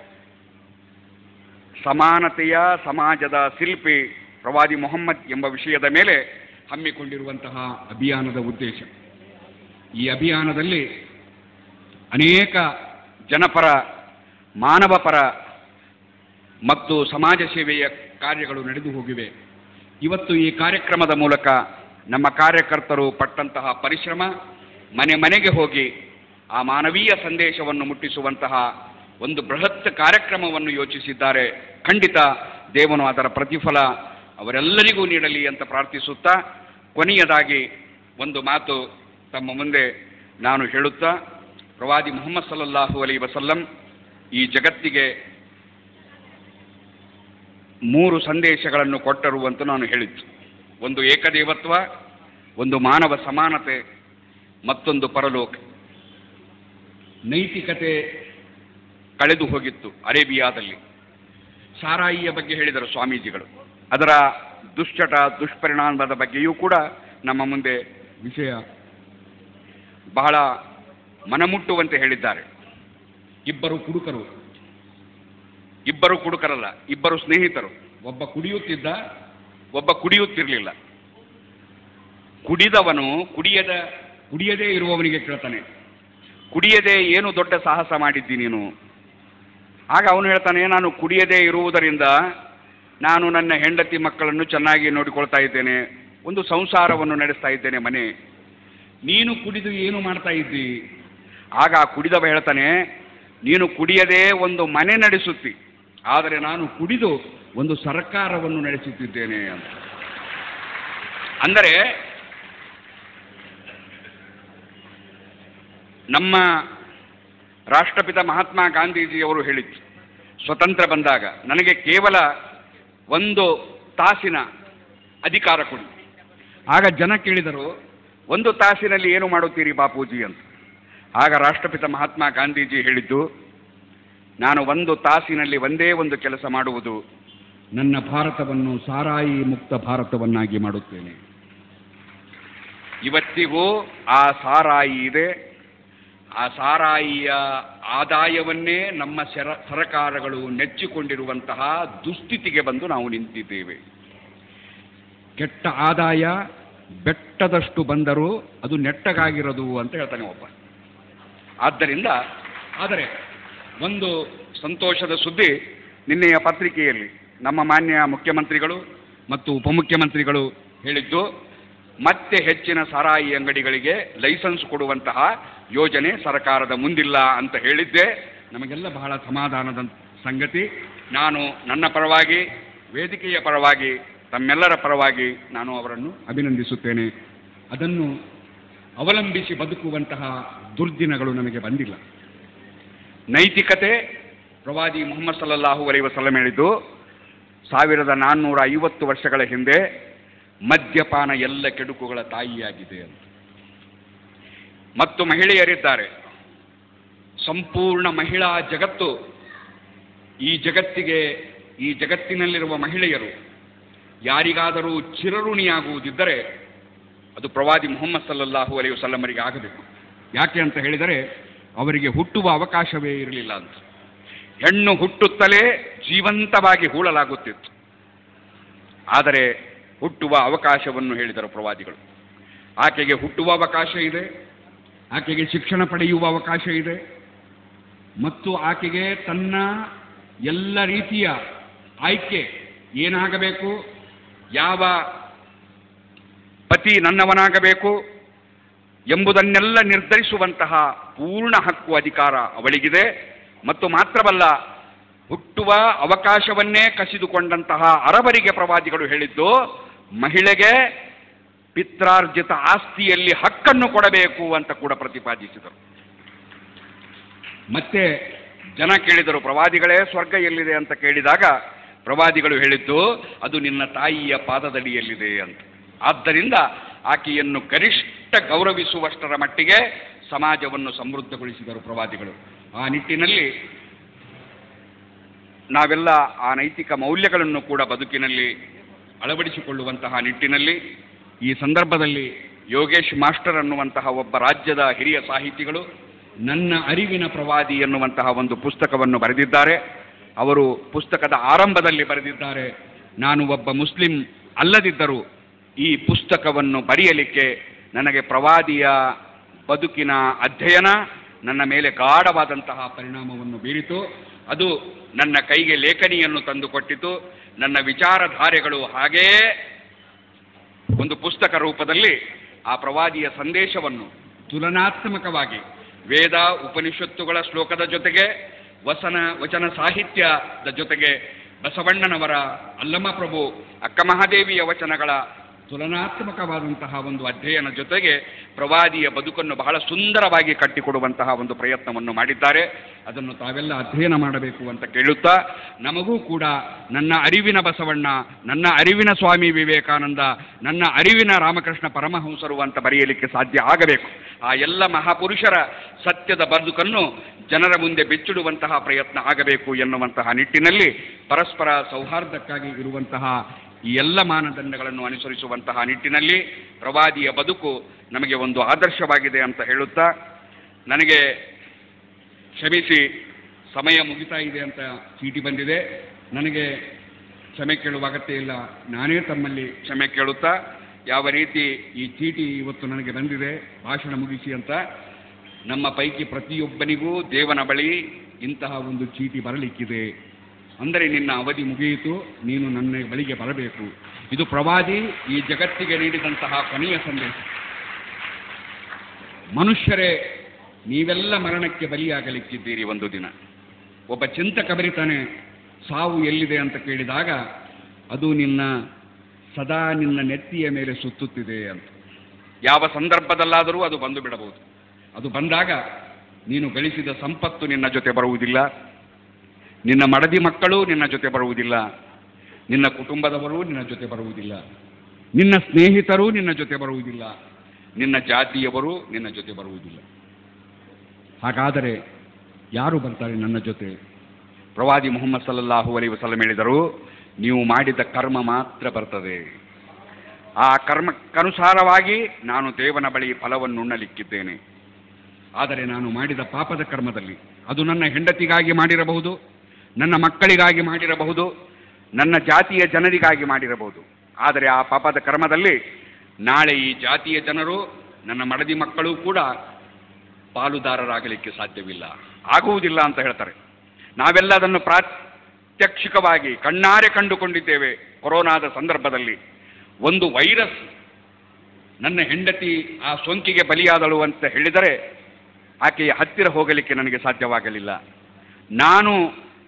ಸಮಾನತೆಯ ಸಮಾಜದ ಶಿಲ್ಪಿ ಪ್ರವಾದಿ ಮೊಹಮ್ಮದ್ ಎಂಬ ವಿಷಯದ ಮೇಲೆ ಹಮ್ಮಿಕೊಂಡಿರುವಂತಹ ಅಭಿಯಾನದ ಉದ್ದೇಶ ಈ ಅಭಿಯಾನದಲ್ಲಿ ಅನೇಕ ಜನಪರ ಮಾನವ ಪರ ಮತ್ತು ಸಮಾಜ ಸೇವೆಯ ಕಾರ್ಯಗಳು ನಡೆದು ಹೋಗಿವೆ ಇವತ್ತು ಈ ಕಾರ್ಯಕ್ರಮದ ಮೂಲಕ ನಮ್ಮ ಕಾರ್ಯಕರ್ತರು ಪಟ್ಟಂತಹ ಪರಿಶ್ರಮ ಮನೆ ಮನೆಗೆ ಹೋಗಿ ಆ ಮಾನವೀಯ ಸಂದೇಶವನ್ನು ಮುಟ್ಟಿಸುವಂತಹ ಒಂದು ಬೃಹತ್ ಕಾರ್ಯಕ್ರಮವನ್ನು ಯೋಚಿಸಿದ್ದಾರೆ ಖಂಡಿತ ದೇವನು ಅದರ ಪ್ರತಿಫಲ ಅವರೆಲ್ಲರಿಗೂ ನೀಡಲಿ ಅಂತ ಪ್ರಾರ್ಥಿಸುತ್ತಾ ಕೊನೆಯದಾಗಿ ಒಂದು ಮಾತು ತಮ್ಮ ಮುಂದೆ ನಾನು ಹೇಳುತ್ತಾ ಪ್ರವಾದಿ ಮುಹಮ್ಮದ್ ಸಲ್ಲಲ್ಲಾಹು ಅಲೈ ವಸಲ್ಲಂ ಈ ಜಗತ್ತಿಗೆ ಮೂರು ಸಂದೇಶಗಳನ್ನು ಕೊಟ್ಟರು ಅಂತ ನಾನು ಹೇಳಿದ್ದು ಒಂದು ಏಕದೇವತ್ವ ಒಂದು ಮಾನವ ಸಮಾನತೆ ಮತ್ತೊಂದು ಪರಲೋಕ ನೈತಿಕತೆ ಕಳೆದು ಹೋಗಿತ್ತು ಅರೇಬಿಯಾದಲ್ಲಿ ಸಾರಾಯಿಯ ಬಗ್ಗೆ ಹೇಳಿದರು ಸ್ವಾಮೀಜಿಗಳು ಅದರ ದುಶ್ಚಟ ದುಷ್ಪರಿಣಾಮದ ಬಗ್ಗೆಯೂ ಕೂಡ ನಮ್ಮ ಮುಂದೆ ವಿಷಯ ಬಹಳ ಮನಮುಟ್ಟುವಂತೆ ಹೇಳಿದ್ದಾರೆ ಇಬ್ಬರು ಕುಡುಕರು ಇಬ್ಬರು ಕುಡುಕರಲ್ಲ ಇಬ್ಬರು ಸ್ನೇಹಿತರು ಒಬ್ಬ ಕುಡಿಯುತ್ತಿದ್ದ ಒಬ್ಬ ಕುಡಿಯುತ್ತಿರಲಿಲ್ಲ ಕುಡಿದವನು ಕುಡಿಯದ ಕುಡಿಯದೇ ಇರುವವನಿಗೆ ಕೇಳ್ತಾನೆ ಕುಡಿಯದೆ ಏನು ದೊಡ್ಡ ಸಾಹಸ ಮಾಡಿದ್ದಿ ನೀನು ಆಗ ಅವನು ಹೇಳ್ತಾನೆ ನಾನು ಕುಡಿಯದೇ ಇರುವುದರಿಂದ ನಾನು ನನ್ನ ಹೆಂಡತಿ ಮಕ್ಕಳನ್ನು ಚೆನ್ನಾಗಿ ನೋಡಿಕೊಳ್ತಾ ಇದ್ದೇನೆ ಒಂದು ಸಂಸಾರವನ್ನು ನಡೆಸ್ತಾ ಇದ್ದೇನೆ ಮನೆ ನೀನು ಕುಡಿದು ಏನು ಮಾಡ್ತಾ ಇದ್ದಿ ಆಗ ಆ ಕುಡಿದವ ಹೇಳ್ತಾನೆ ನೀನು ಕುಡಿಯದೇ ಒಂದು ಮನೆ ನಡೆಸುತ್ತಿ ಆದರೆ ನಾನು ಕುಡಿದು ಒಂದು ಸರ್ಕಾರವನ್ನು ನಡೆಸುತ್ತಿದ್ದೇನೆ ಅಂತ ಅಂದರೆ ನಮ್ಮ ರಾಷ್ಟ್ರಪಿತ ಮಹಾತ್ಮ ಗಾಂಧೀಜಿಯವರು ಹೇಳಿದ್ದು ಸ್ವತಂತ್ರ ಬಂದಾಗ ನನಗೆ ಕೇವಲ ಒಂದು ತಾಸಿನ ಅಧಿಕಾರ ಕೊಡಿ ಆಗ ಜನ ಕೇಳಿದರು ಒಂದು ತಾಸಿನಲ್ಲಿ ಏನು ಮಾಡುತ್ತೀರಿ ಬಾಪೂಜಿ ಅಂತ ಆಗ ರಾಷ್ಟ್ರಪಿತ ಮಹಾತ್ಮ ಗಾಂಧೀಜಿ ಹೇಳಿದ್ದು ನಾನು ಒಂದು ತಾಸಿನಲ್ಲಿ ಒಂದೇ ಒಂದು ಕೆಲಸ ಮಾಡುವುದು ನನ್ನ ಭಾರತವನ್ನು ಸಾರಾಯಿ ಮುಕ್ತ ಭಾರತವನ್ನಾಗಿ ಮಾಡುತ್ತೇನೆ ಇವತ್ತಿಗೂ ಆ ಸಾರಾಯಿ ಇದೆ ಆ ಸಾರಾಯಿಯ ಆದಾಯವನ್ನೇ ನಮ್ಮ ಸರ ಸರಕಾರಗಳು ನೆಚ್ಚಿಕೊಂಡಿರುವಂತಹ ದುಸ್ಥಿತಿಗೆ ಬಂದು ನಾವು ನಿಂತಿದ್ದೇವೆ ಕೆಟ್ಟ ಆದಾಯ ಬೆಟ್ಟದಷ್ಟು ಬಂದರೂ ಅದು ನೆಟ್ಟಗಾಗಿರೋದು ಅಂತ ಹೇಳ್ತಾನೆ ಒಬ್ಬ ಆದ್ದರಿಂದ ಆದರೆ ಒಂದು ಸಂತೋಷದ ಸುದ್ದಿ ನಿನ್ನೆಯ ಪತ್ರಿಕೆಯಲ್ಲಿ ನಮ್ಮ ಮಾನ್ಯ ಮುಖ್ಯಮಂತ್ರಿಗಳು ಮತ್ತು ಉಪಮುಖ್ಯಮಂತ್ರಿಗಳು ಹೇಳಿದ್ದು ಮತ್ತೆ ಹೆಚ್ಚಿನ ಸಾರಾಯಿ ಅಂಗಡಿಗಳಿಗೆ ಲೈಸೆನ್ಸ್ ಕೊಡುವಂತಹ ಯೋಜನೆ ಸರ್ಕಾರದ ಮುಂದಿಲ್ಲ ಅಂತ ಹೇಳಿದ್ದೆ ನಮಗೆಲ್ಲ ಬಹಳ ಸಮಾಧಾನದ ಸಂಗತಿ ನಾನು ನನ್ನ ಪರವಾಗಿ ವೇದಿಕೆಯ ಪರವಾಗಿ ತಮ್ಮೆಲ್ಲರ ಪರವಾಗಿ ನಾನು ಅವರನ್ನು ಅಭಿನಂದಿಸುತ್ತೇನೆ ಅದನ್ನು ಅವಲಂಬಿಸಿ ಬದುಕುವಂತಹ ದುರ್ದಿನಗಳು ನಮಗೆ ಬಂದಿಲ್ಲ ನೈತಿಕತೆ ಪ್ರವಾದಿ ಮುಹಮ್ಮದ್ ಸಲ್ಲಲ್ಲಾಹು ಅಲೈ ವಸಲ್ಲಂ ಹೇಳಿದ್ದು ಸಾವಿರದ ನಾನ್ನೂರ ಐವತ್ತು ವರ್ಷಗಳ ಹಿಂದೆ ಮದ್ಯಪಾನ ಎಲ್ಲ ಕೆಡುಕುಗಳ ತಾಯಿಯಾಗಿದೆ ಅಂತ ಮತ್ತು ಮಹಿಳೆಯರಿದ್ದಾರೆ ಸಂಪೂರ್ಣ ಮಹಿಳಾ ಜಗತ್ತು ಈ ಜಗತ್ತಿಗೆ ಈ ಜಗತ್ತಿನಲ್ಲಿರುವ ಮಹಿಳೆಯರು ಯಾರಿಗಾದರೂ ಚಿರಋಣಿಯಾಗುವುದಿದ್ದರೆ ಅದು ಪ್ರವಾದಿ ಮುಹಮ್ಮದ್ ಸಲ್ಲಲ್ಲಾಹು ಅಲೈ ವಸಲ್ಲಮರಿಗೆ ಆಗಬೇಕು ಯಾಕೆ ಅಂತ ಹೇಳಿದರೆ ಅವರಿಗೆ ಹುಟ್ಟುವ ಅವಕಾಶವೇ ಇರಲಿಲ್ಲ ಅಂತ ಹೆಣ್ಣು ಹುಟ್ಟುತ್ತಲೇ ಜೀವಂತವಾಗಿ ಹೂಳಲಾಗುತ್ತಿತ್ತು ಆದರೆ ಹುಟ್ಟುವ ಅವಕಾಶವನ್ನು ಹೇಳಿದರು ಪ್ರವಾದಿಗಳು ಆಕೆಗೆ ಹುಟ್ಟುವ ಅವಕಾಶ ಇದೆ ಆಕೆಗೆ ಶಿಕ್ಷಣ ಪಡೆಯುವ ಅವಕಾಶ ಇದೆ ಮತ್ತು ಆಕೆಗೆ ತನ್ನ ಎಲ್ಲ ರೀತಿಯ ಆಯ್ಕೆ ಏನಾಗಬೇಕು ಯಾವ ಪತಿ ನನ್ನವನಾಗಬೇಕು ಎಂಬುದನ್ನೆಲ್ಲ ನಿರ್ಧರಿಸುವಂತಹ ಪೂರ್ಣ ಹಕ್ಕು ಅಧಿಕಾರ ಅವಳಿಗಿದೆ ಮತ್ತು ಮಾತ್ರವಲ್ಲ ಹುಟ್ಟುವ ಅವಕಾಶವನ್ನೇ ಕಸಿದುಕೊಂಡಂತಹ ಅರಬರಿಗೆ ಪ್ರವಾದಿಗಳು ಹೇಳಿದ್ದು ಮಹಿಳೆಗೆ ಪಿತ್ರಾರ್ಜಿತ ಆಸ್ತಿಯಲ್ಲಿ ಹಕ್ಕನ್ನು ಕೊಡಬೇಕು ಅಂತ ಕೂಡ ಪ್ರತಿಪಾದಿಸಿದರು ಮತ್ತೆ ಜನ ಕೇಳಿದರು ಪ್ರವಾದಿಗಳೇ ಸ್ವರ್ಗ ಎಲ್ಲಿದೆ ಅಂತ ಕೇಳಿದಾಗ ಪ್ರವಾದಿಗಳು ಹೇಳಿದ್ದು ಅದು ನಿನ್ನ ತಾಯಿಯ ಪಾದದಡಿಯಲ್ಲಿದೆ ಅಂತ ಆದ್ದರಿಂದ ಆಕೆಯನ್ನು ಗರಿಷ್ಠ ಗೌರವಿಸುವಷ್ಟರ ಮಟ್ಟಿಗೆ ಸಮಾಜವನ್ನು ಸಮೃದ್ಧಗೊಳಿಸಿದರು ಪ್ರವಾದಿಗಳು ಆ ನಿಟ್ಟಿನಲ್ಲಿ ನಾವೆಲ್ಲ ಆ ನೈತಿಕ ಮೌಲ್ಯಗಳನ್ನು ಕೂಡ ಬದುಕಿನಲ್ಲಿ ಅಳವಡಿಸಿಕೊಳ್ಳುವಂತಹ ನಿಟ್ಟಿನಲ್ಲಿ ಈ ಸಂದರ್ಭದಲ್ಲಿ ಯೋಗೇಶ್ ಮಾಸ್ಟರ್ ಅನ್ನುವಂತಹ ಒಬ್ಬ ರಾಜ್ಯದ ಹಿರಿಯ ಸಾಹಿತಿಗಳು ನನ್ನ ಅರಿವಿನ ಪ್ರವಾದಿ ಎನ್ನುವಂತಹ ಒಂದು ಪುಸ್ತಕವನ್ನು ಬರೆದಿದ್ದಾರೆ ಅವರು ಪುಸ್ತಕದ ಆರಂಭದಲ್ಲಿ ಬರೆದಿದ್ದಾರೆ ನಾನು ಒಬ್ಬ ಮುಸ್ಲಿಂ ಅಲ್ಲದಿದ್ದರೂ ಈ ಪುಸ್ತಕವನ್ನು ಬರೆಯಲಿಕ್ಕೆ ನನಗೆ ಪ್ರವಾದಿಯ ಬದುಕಿನ ಅಧ್ಯಯನ ನನ್ನ ಮೇಲೆ ಗಾಢವಾದಂತಹ ಪರಿಣಾಮವನ್ನು ಬೀರಿತು ಅದು ನನ್ನ ಕೈಗೆ ಲೇಖನಿಯನ್ನು ತಂದುಕೊಟ್ಟಿತು ನನ್ನ ವಿಚಾರಧಾರೆಗಳು ಹಾಗೇ ಒಂದು ಪುಸ್ತಕ ರೂಪದಲ್ಲಿ ಆ ಪ್ರವಾದಿಯ ಸಂದೇಶವನ್ನು ತುಲನಾತ್ಮಕವಾಗಿ ವೇದ ಉಪನಿಷತ್ತುಗಳ ಶ್ಲೋಕದ ಜೊತೆಗೆ ವಸನ ವಚನ ಸಾಹಿತ್ಯದ ಜೊತೆಗೆ ಬಸವಣ್ಣನವರ ಅಲ್ಲಮ ಪ್ರಭು ಅಕ್ಕ ಮಹಾದೇವಿಯ ವಚನಗಳ ತುಲನಾತ್ಮಕವಾದಂತಹ ಒಂದು ಅಧ್ಯಯನ ಜೊತೆಗೆ ಪ್ರವಾದಿಯ ಬದುಕನ್ನು ಬಹಳ ಸುಂದರವಾಗಿ ಕಟ್ಟಿಕೊಡುವಂತಹ ಒಂದು ಪ್ರಯತ್ನವನ್ನು ಮಾಡಿದ್ದಾರೆ ಅದನ್ನು ತಾವೆಲ್ಲ ಅಧ್ಯಯನ ಮಾಡಬೇಕು ಅಂತ ಕೇಳುತ್ತಾ ನಮಗೂ ಕೂಡ ನನ್ನ ಅರಿವಿನ ಬಸವಣ್ಣ ನನ್ನ ಅರಿವಿನ ಸ್ವಾಮಿ ವಿವೇಕಾನಂದ ನನ್ನ ಅರಿವಿನ ರಾಮಕೃಷ್ಣ ಪರಮಹಂಸರು ಅಂತ ಬರೆಯಲಿಕ್ಕೆ ಸಾಧ್ಯ ಆಗಬೇಕು ಆ ಎಲ್ಲ ಮಹಾಪುರುಷರ ಸತ್ಯದ ಬದುಕನ್ನು ಜನರ ಮುಂದೆ ಬೆಚ್ಚಿಡುವಂತಹ ಪ್ರಯತ್ನ ಆಗಬೇಕು ಎನ್ನುವಂತಹ ನಿಟ್ಟಿನಲ್ಲಿ ಪರಸ್ಪರ ಸೌಹಾರ್ದಕ್ಕಾಗಿ ಇರುವಂತಹ ಈ ಎಲ್ಲ ಮಾನದಂಡಗಳನ್ನು ಅನುಸರಿಸುವಂತಹ ನಿಟ್ಟಿನಲ್ಲಿ ಪ್ರವಾದಿಯ ಬದುಕು ನಮಗೆ ಒಂದು ಆದರ್ಶವಾಗಿದೆ ಅಂತ ಹೇಳುತ್ತಾ ನನಗೆ ಕ್ಷಮಿಸಿ ಸಮಯ ಮುಗಿತಾ ಇದೆ ಅಂತ ಚೀಟಿ ಬಂದಿದೆ ನನಗೆ ಕ್ಷಮೆ ಕೇಳುವ ಅಗತ್ಯ ಇಲ್ಲ ನಾನೇ ತಮ್ಮಲ್ಲಿ ಕ್ಷಮೆ ಕೇಳುತ್ತಾ ಯಾವ ರೀತಿ ಈ ಚೀಟಿ ಇವತ್ತು ನನಗೆ ಬಂದಿದೆ ಭಾಷಣ ಮುಗಿಸಿ ಅಂತ ನಮ್ಮ ಪೈಕಿ ಪ್ರತಿಯೊಬ್ಬನಿಗೂ ದೇವನ ಬಳಿ ಇಂತಹ ಒಂದು ಚೀಟಿ ಬರಲಿಕ್ಕಿದೆ ಅಂದರೆ ನಿನ್ನ ಅವಧಿ ಮುಗಿಯಿತು ನೀನು ನನ್ನ ಬಳಿಗೆ ಬರಬೇಕು ಇದು ಪ್ರವಾದಿ ಈ ಜಗತ್ತಿಗೆ ನೀಡಿದಂತಹ ಕೊನೆಯ ಸಂದೇಶ ಮನುಷ್ಯರೇ ನೀವೆಲ್ಲ ಮರಣಕ್ಕೆ ಬಲಿಯಾಗಲಿಕ್ಕಿದ್ದೀರಿ ಒಂದು ದಿನ ಒಬ್ಬ ಚಿಂತಕ ಬರಿತಾನೆ ಸಾವು ಎಲ್ಲಿದೆ ಅಂತ ಕೇಳಿದಾಗ ಅದು ನಿನ್ನ ಸದಾ ನಿನ್ನ ನೆತ್ತಿಯ ಮೇಲೆ ಸುತ್ತುತ್ತಿದೆ ಅಂತ ಯಾವ ಸಂದರ್ಭದಲ್ಲಾದರೂ ಅದು ಬಂದು ಬಿಡಬಹುದು ಅದು ಬಂದಾಗ ನೀನು ಗಳಿಸಿದ ಸಂಪತ್ತು ನಿನ್ನ ಜೊತೆ ಬರುವುದಿಲ್ಲ ನಿನ್ನ ಮಡದಿ ಮಕ್ಕಳು ನಿನ್ನ ಜೊತೆ ಬರುವುದಿಲ್ಲ ನಿನ್ನ ಕುಟುಂಬದವರು ನಿನ್ನ ಜೊತೆ ಬರುವುದಿಲ್ಲ ನಿನ್ನ ಸ್ನೇಹಿತರು ನಿನ್ನ ಜೊತೆ ಬರುವುದಿಲ್ಲ ನಿನ್ನ ಜಾತಿಯವರು ನಿನ್ನ ಜೊತೆ ಬರುವುದಿಲ್ಲ ಹಾಗಾದರೆ ಯಾರು ಬರ್ತಾರೆ ನನ್ನ ಜೊತೆ ಪ್ರವಾದಿ ಮುಹಮ್ಮದ್ ಸಲ್ಲಲ್ಲಾಹು ಅಲೈ ವಸಲ್ಲಂ ಹೇಳಿದರು ನೀವು ಮಾಡಿದ ಕರ್ಮ ಮಾತ್ರ ಬರ್ತದೆ ಆ ಕರ್ಮಕ್ಕನುಸಾರವಾಗಿ ನಾನು ದೇವನ ಬಳಿ ಫಲವನ್ನು ಉಣ್ಣಲಿಕ್ಕಿದ್ದೇನೆ ಆದರೆ ನಾನು ಮಾಡಿದ ಪಾಪದ ಕರ್ಮದಲ್ಲಿ ಅದು ನನ್ನ ಹೆಂಡತಿಗಾಗಿ ಮಾಡಿರಬಹುದು ನನ್ನ ಮಕ್ಕಳಿಗಾಗಿ ಮಾಡಿರಬಹುದು ನನ್ನ ಜಾತಿಯ ಜನರಿಗಾಗಿ ಮಾಡಿರಬಹುದು ಆದರೆ ಆ ಪಾಪದ ಕರ್ಮದಲ್ಲಿ ನಾಳೆ ಈ ಜಾತಿಯ ಜನರು ನನ್ನ ಮಡದಿ ಮಕ್ಕಳು ಕೂಡ ಪಾಲುದಾರರಾಗಲಿಕ್ಕೆ ಸಾಧ್ಯವಿಲ್ಲ ಆಗುವುದಿಲ್ಲ ಅಂತ ಹೇಳ್ತಾರೆ ನಾವೆಲ್ಲ ಅದನ್ನು ಪ್ರಾತ್ಯಕ್ಷಿಕವಾಗಿ ಕಣ್ಣಾರೆ ಕಂಡುಕೊಂಡಿದ್ದೇವೆ ಕೊರೋನಾದ ಸಂದರ್ಭದಲ್ಲಿ ಒಂದು ವೈರಸ್ ನನ್ನ ಹೆಂಡತಿ ಆ ಸೋಂಕಿಗೆ ಬಲಿಯಾದಳು ಅಂತ ಹೇಳಿದರೆ ಆಕೆಯ ಹತ್ತಿರ ಹೋಗಲಿಕ್ಕೆ ನನಗೆ ಸಾಧ್ಯವಾಗಲಿಲ್ಲ ನಾನು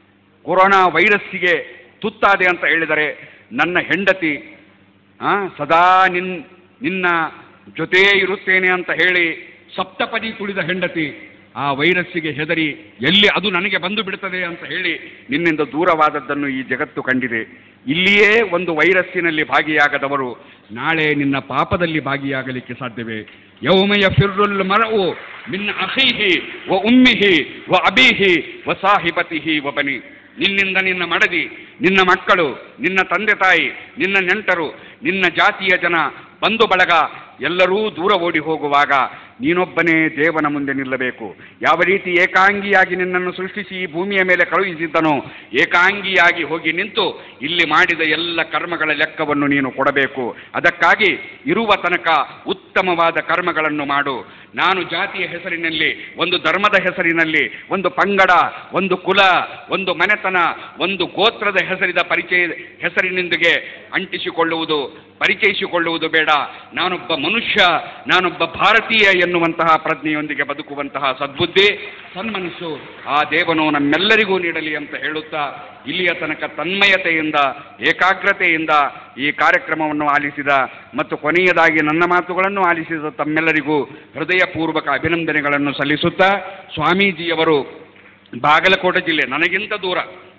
ಕೊರೋನಾ ವೈರಸ್ಸಿಗೆ ತುತ್ತಾದೆ ಅಂತ ಹೇಳಿದರೆ ನನ್ನ ಹೆಂಡತಿ ಆ, ಸದಾ ನಿನ್ ನಿನ್ನ ಜೊತೆ ಇರುತ್ತೇನೆ ಅಂತ ಹೇಳಿ ಸಪ್ತಪದಿ ತುಳಿದ ಹೆಂಡತಿ ಆ ವೈರಸ್ಸಿಗೆ ಹೆದರಿ ಎಲ್ಲಿ ಅದು ನನಗೆ ಬಂದು ಬಿಡುತ್ತದೆ ಅಂತ ಹೇಳಿ ನಿನ್ನಿಂದ ದೂರವಾದದ್ದನ್ನು ಈ ಜಗತ್ತು ಕಂಡಿದೆ ಇಲ್ಲಿಯೇ ಒಂದು ವೈರಸ್ಸಿನಲ್ಲಿ ಭಾಗಿಯಾಗದವರು ನಾಳೆ ನಿನ್ನ ಪಾಪದಲ್ಲಿ ಭಾಗಿಯಾಗಲಿಕ್ಕೆ ಸಾಧ್ಯವೇ ಯೌಮಯ ಫಿರ್ರುಲ್ ಮರವು ಮಿನ್ನ ಅಖೀಹಿ ವ ಉಮ್ಮಿಹಿ ವ ಅಬೀಹಿ ವ ಸಾಹಿಬತಿಹಿ ವ ಬನಿ ನಿನ್ನಿಂದ ನಿನ್ನ ಮಡದಿ ನಿನ್ನ ಮಕ್ಕಳು ನಿನ್ನ ತಂದೆ ತಾಯಿ ನಿನ್ನ ನೆಂಟರು ನಿನ್ನ ಜಾತಿಯ ಜನ ಬಂಧು ಬಳಗ ಎಲ್ಲರೂ ದೂರ ಓಡಿ ಹೋಗುವಾಗ ನೀನೊಬ್ಬನೇ ದೇವನ ಮುಂದೆ ನಿಲ್ಲಬೇಕು ಯಾವ ರೀತಿ ಏಕಾಂಗಿಯಾಗಿ ನಿನ್ನನ್ನು ಸೃಷ್ಟಿಸಿ ಈ ಭೂಮಿಯ ಮೇಲೆ ಕಳುಹಿಸಿದ್ದನೋ ಏಕಾಂಗಿಯಾಗಿ ಹೋಗಿ ನಿಂತು ಇಲ್ಲಿ ಮಾಡಿದ ಎಲ್ಲ ಕರ್ಮಗಳ ಲೆಕ್ಕವನ್ನು ನೀನು ಕೊಡಬೇಕು ಅದಕ್ಕಾಗಿ ಇರುವ ತನಕ ಉತ್ತಮವಾದ ಕರ್ಮಗಳನ್ನು ಮಾಡು ನಾನು ಜಾತಿಯ ಹೆಸರಿನಲ್ಲಿ ಒಂದು ಧರ್ಮದ ಹೆಸರಿನಲ್ಲಿ ಒಂದು ಪಂಗಡ ಒಂದು ಕುಲ ಒಂದು ಮನೆತನ ಒಂದು ಗೋತ್ರದ ಹೆಸರಿದ ಪರಿಚಯ ಹೆಸರಿನೊಂದಿಗೆ ಅಂಟಿಸಿಕೊಳ್ಳುವುದು ಪರಿಚಯಿಸಿಕೊಳ್ಳುವುದು ಬೇಡ ನಾನೊಬ್ಬ ಮನುಷ್ಯ ನಾನೊಬ್ಬ ಭಾರತೀಯ ಎನ್ನುವಂತಹ ಪ್ರಜ್ಞೆಯೊಂದಿಗೆ ಬದುಕುವಂತಹ ಸದ್ಬುದ್ಧಿ ಸನ್ಮನಸ್ಸು ಆ ದೇವನು ನಮ್ಮೆಲ್ಲರಿಗೂ ನೀಡಲಿ ಅಂತ ಹೇಳುತ್ತಾ ಇಲ್ಲಿಯ ತನಕ ತನ್ಮಯತೆಯಿಂದ ಏಕಾಗ್ರತೆಯಿಂದ ಈ ಕಾರ್ಯಕ್ರಮವನ್ನು ಆಲಿಸಿದ ಮತ್ತು ಕೊನೆಯದಾಗಿ ನನ್ನ ಮಾತುಗಳನ್ನು ಆಲಿಸಿದ ತಮ್ಮೆಲ್ಲರಿಗೂ ಹೃದಯಪೂರ್ವಕ ಅಭಿನಂದನೆಗಳನ್ನು ಸಲ್ಲಿಸುತ್ತಾ ಸ್ವಾಮೀಜಿಯವರು ಬಾಗಲಕೋಟೆ ಜಿಲ್ಲೆ ನನಗಿಂತ ದೂರ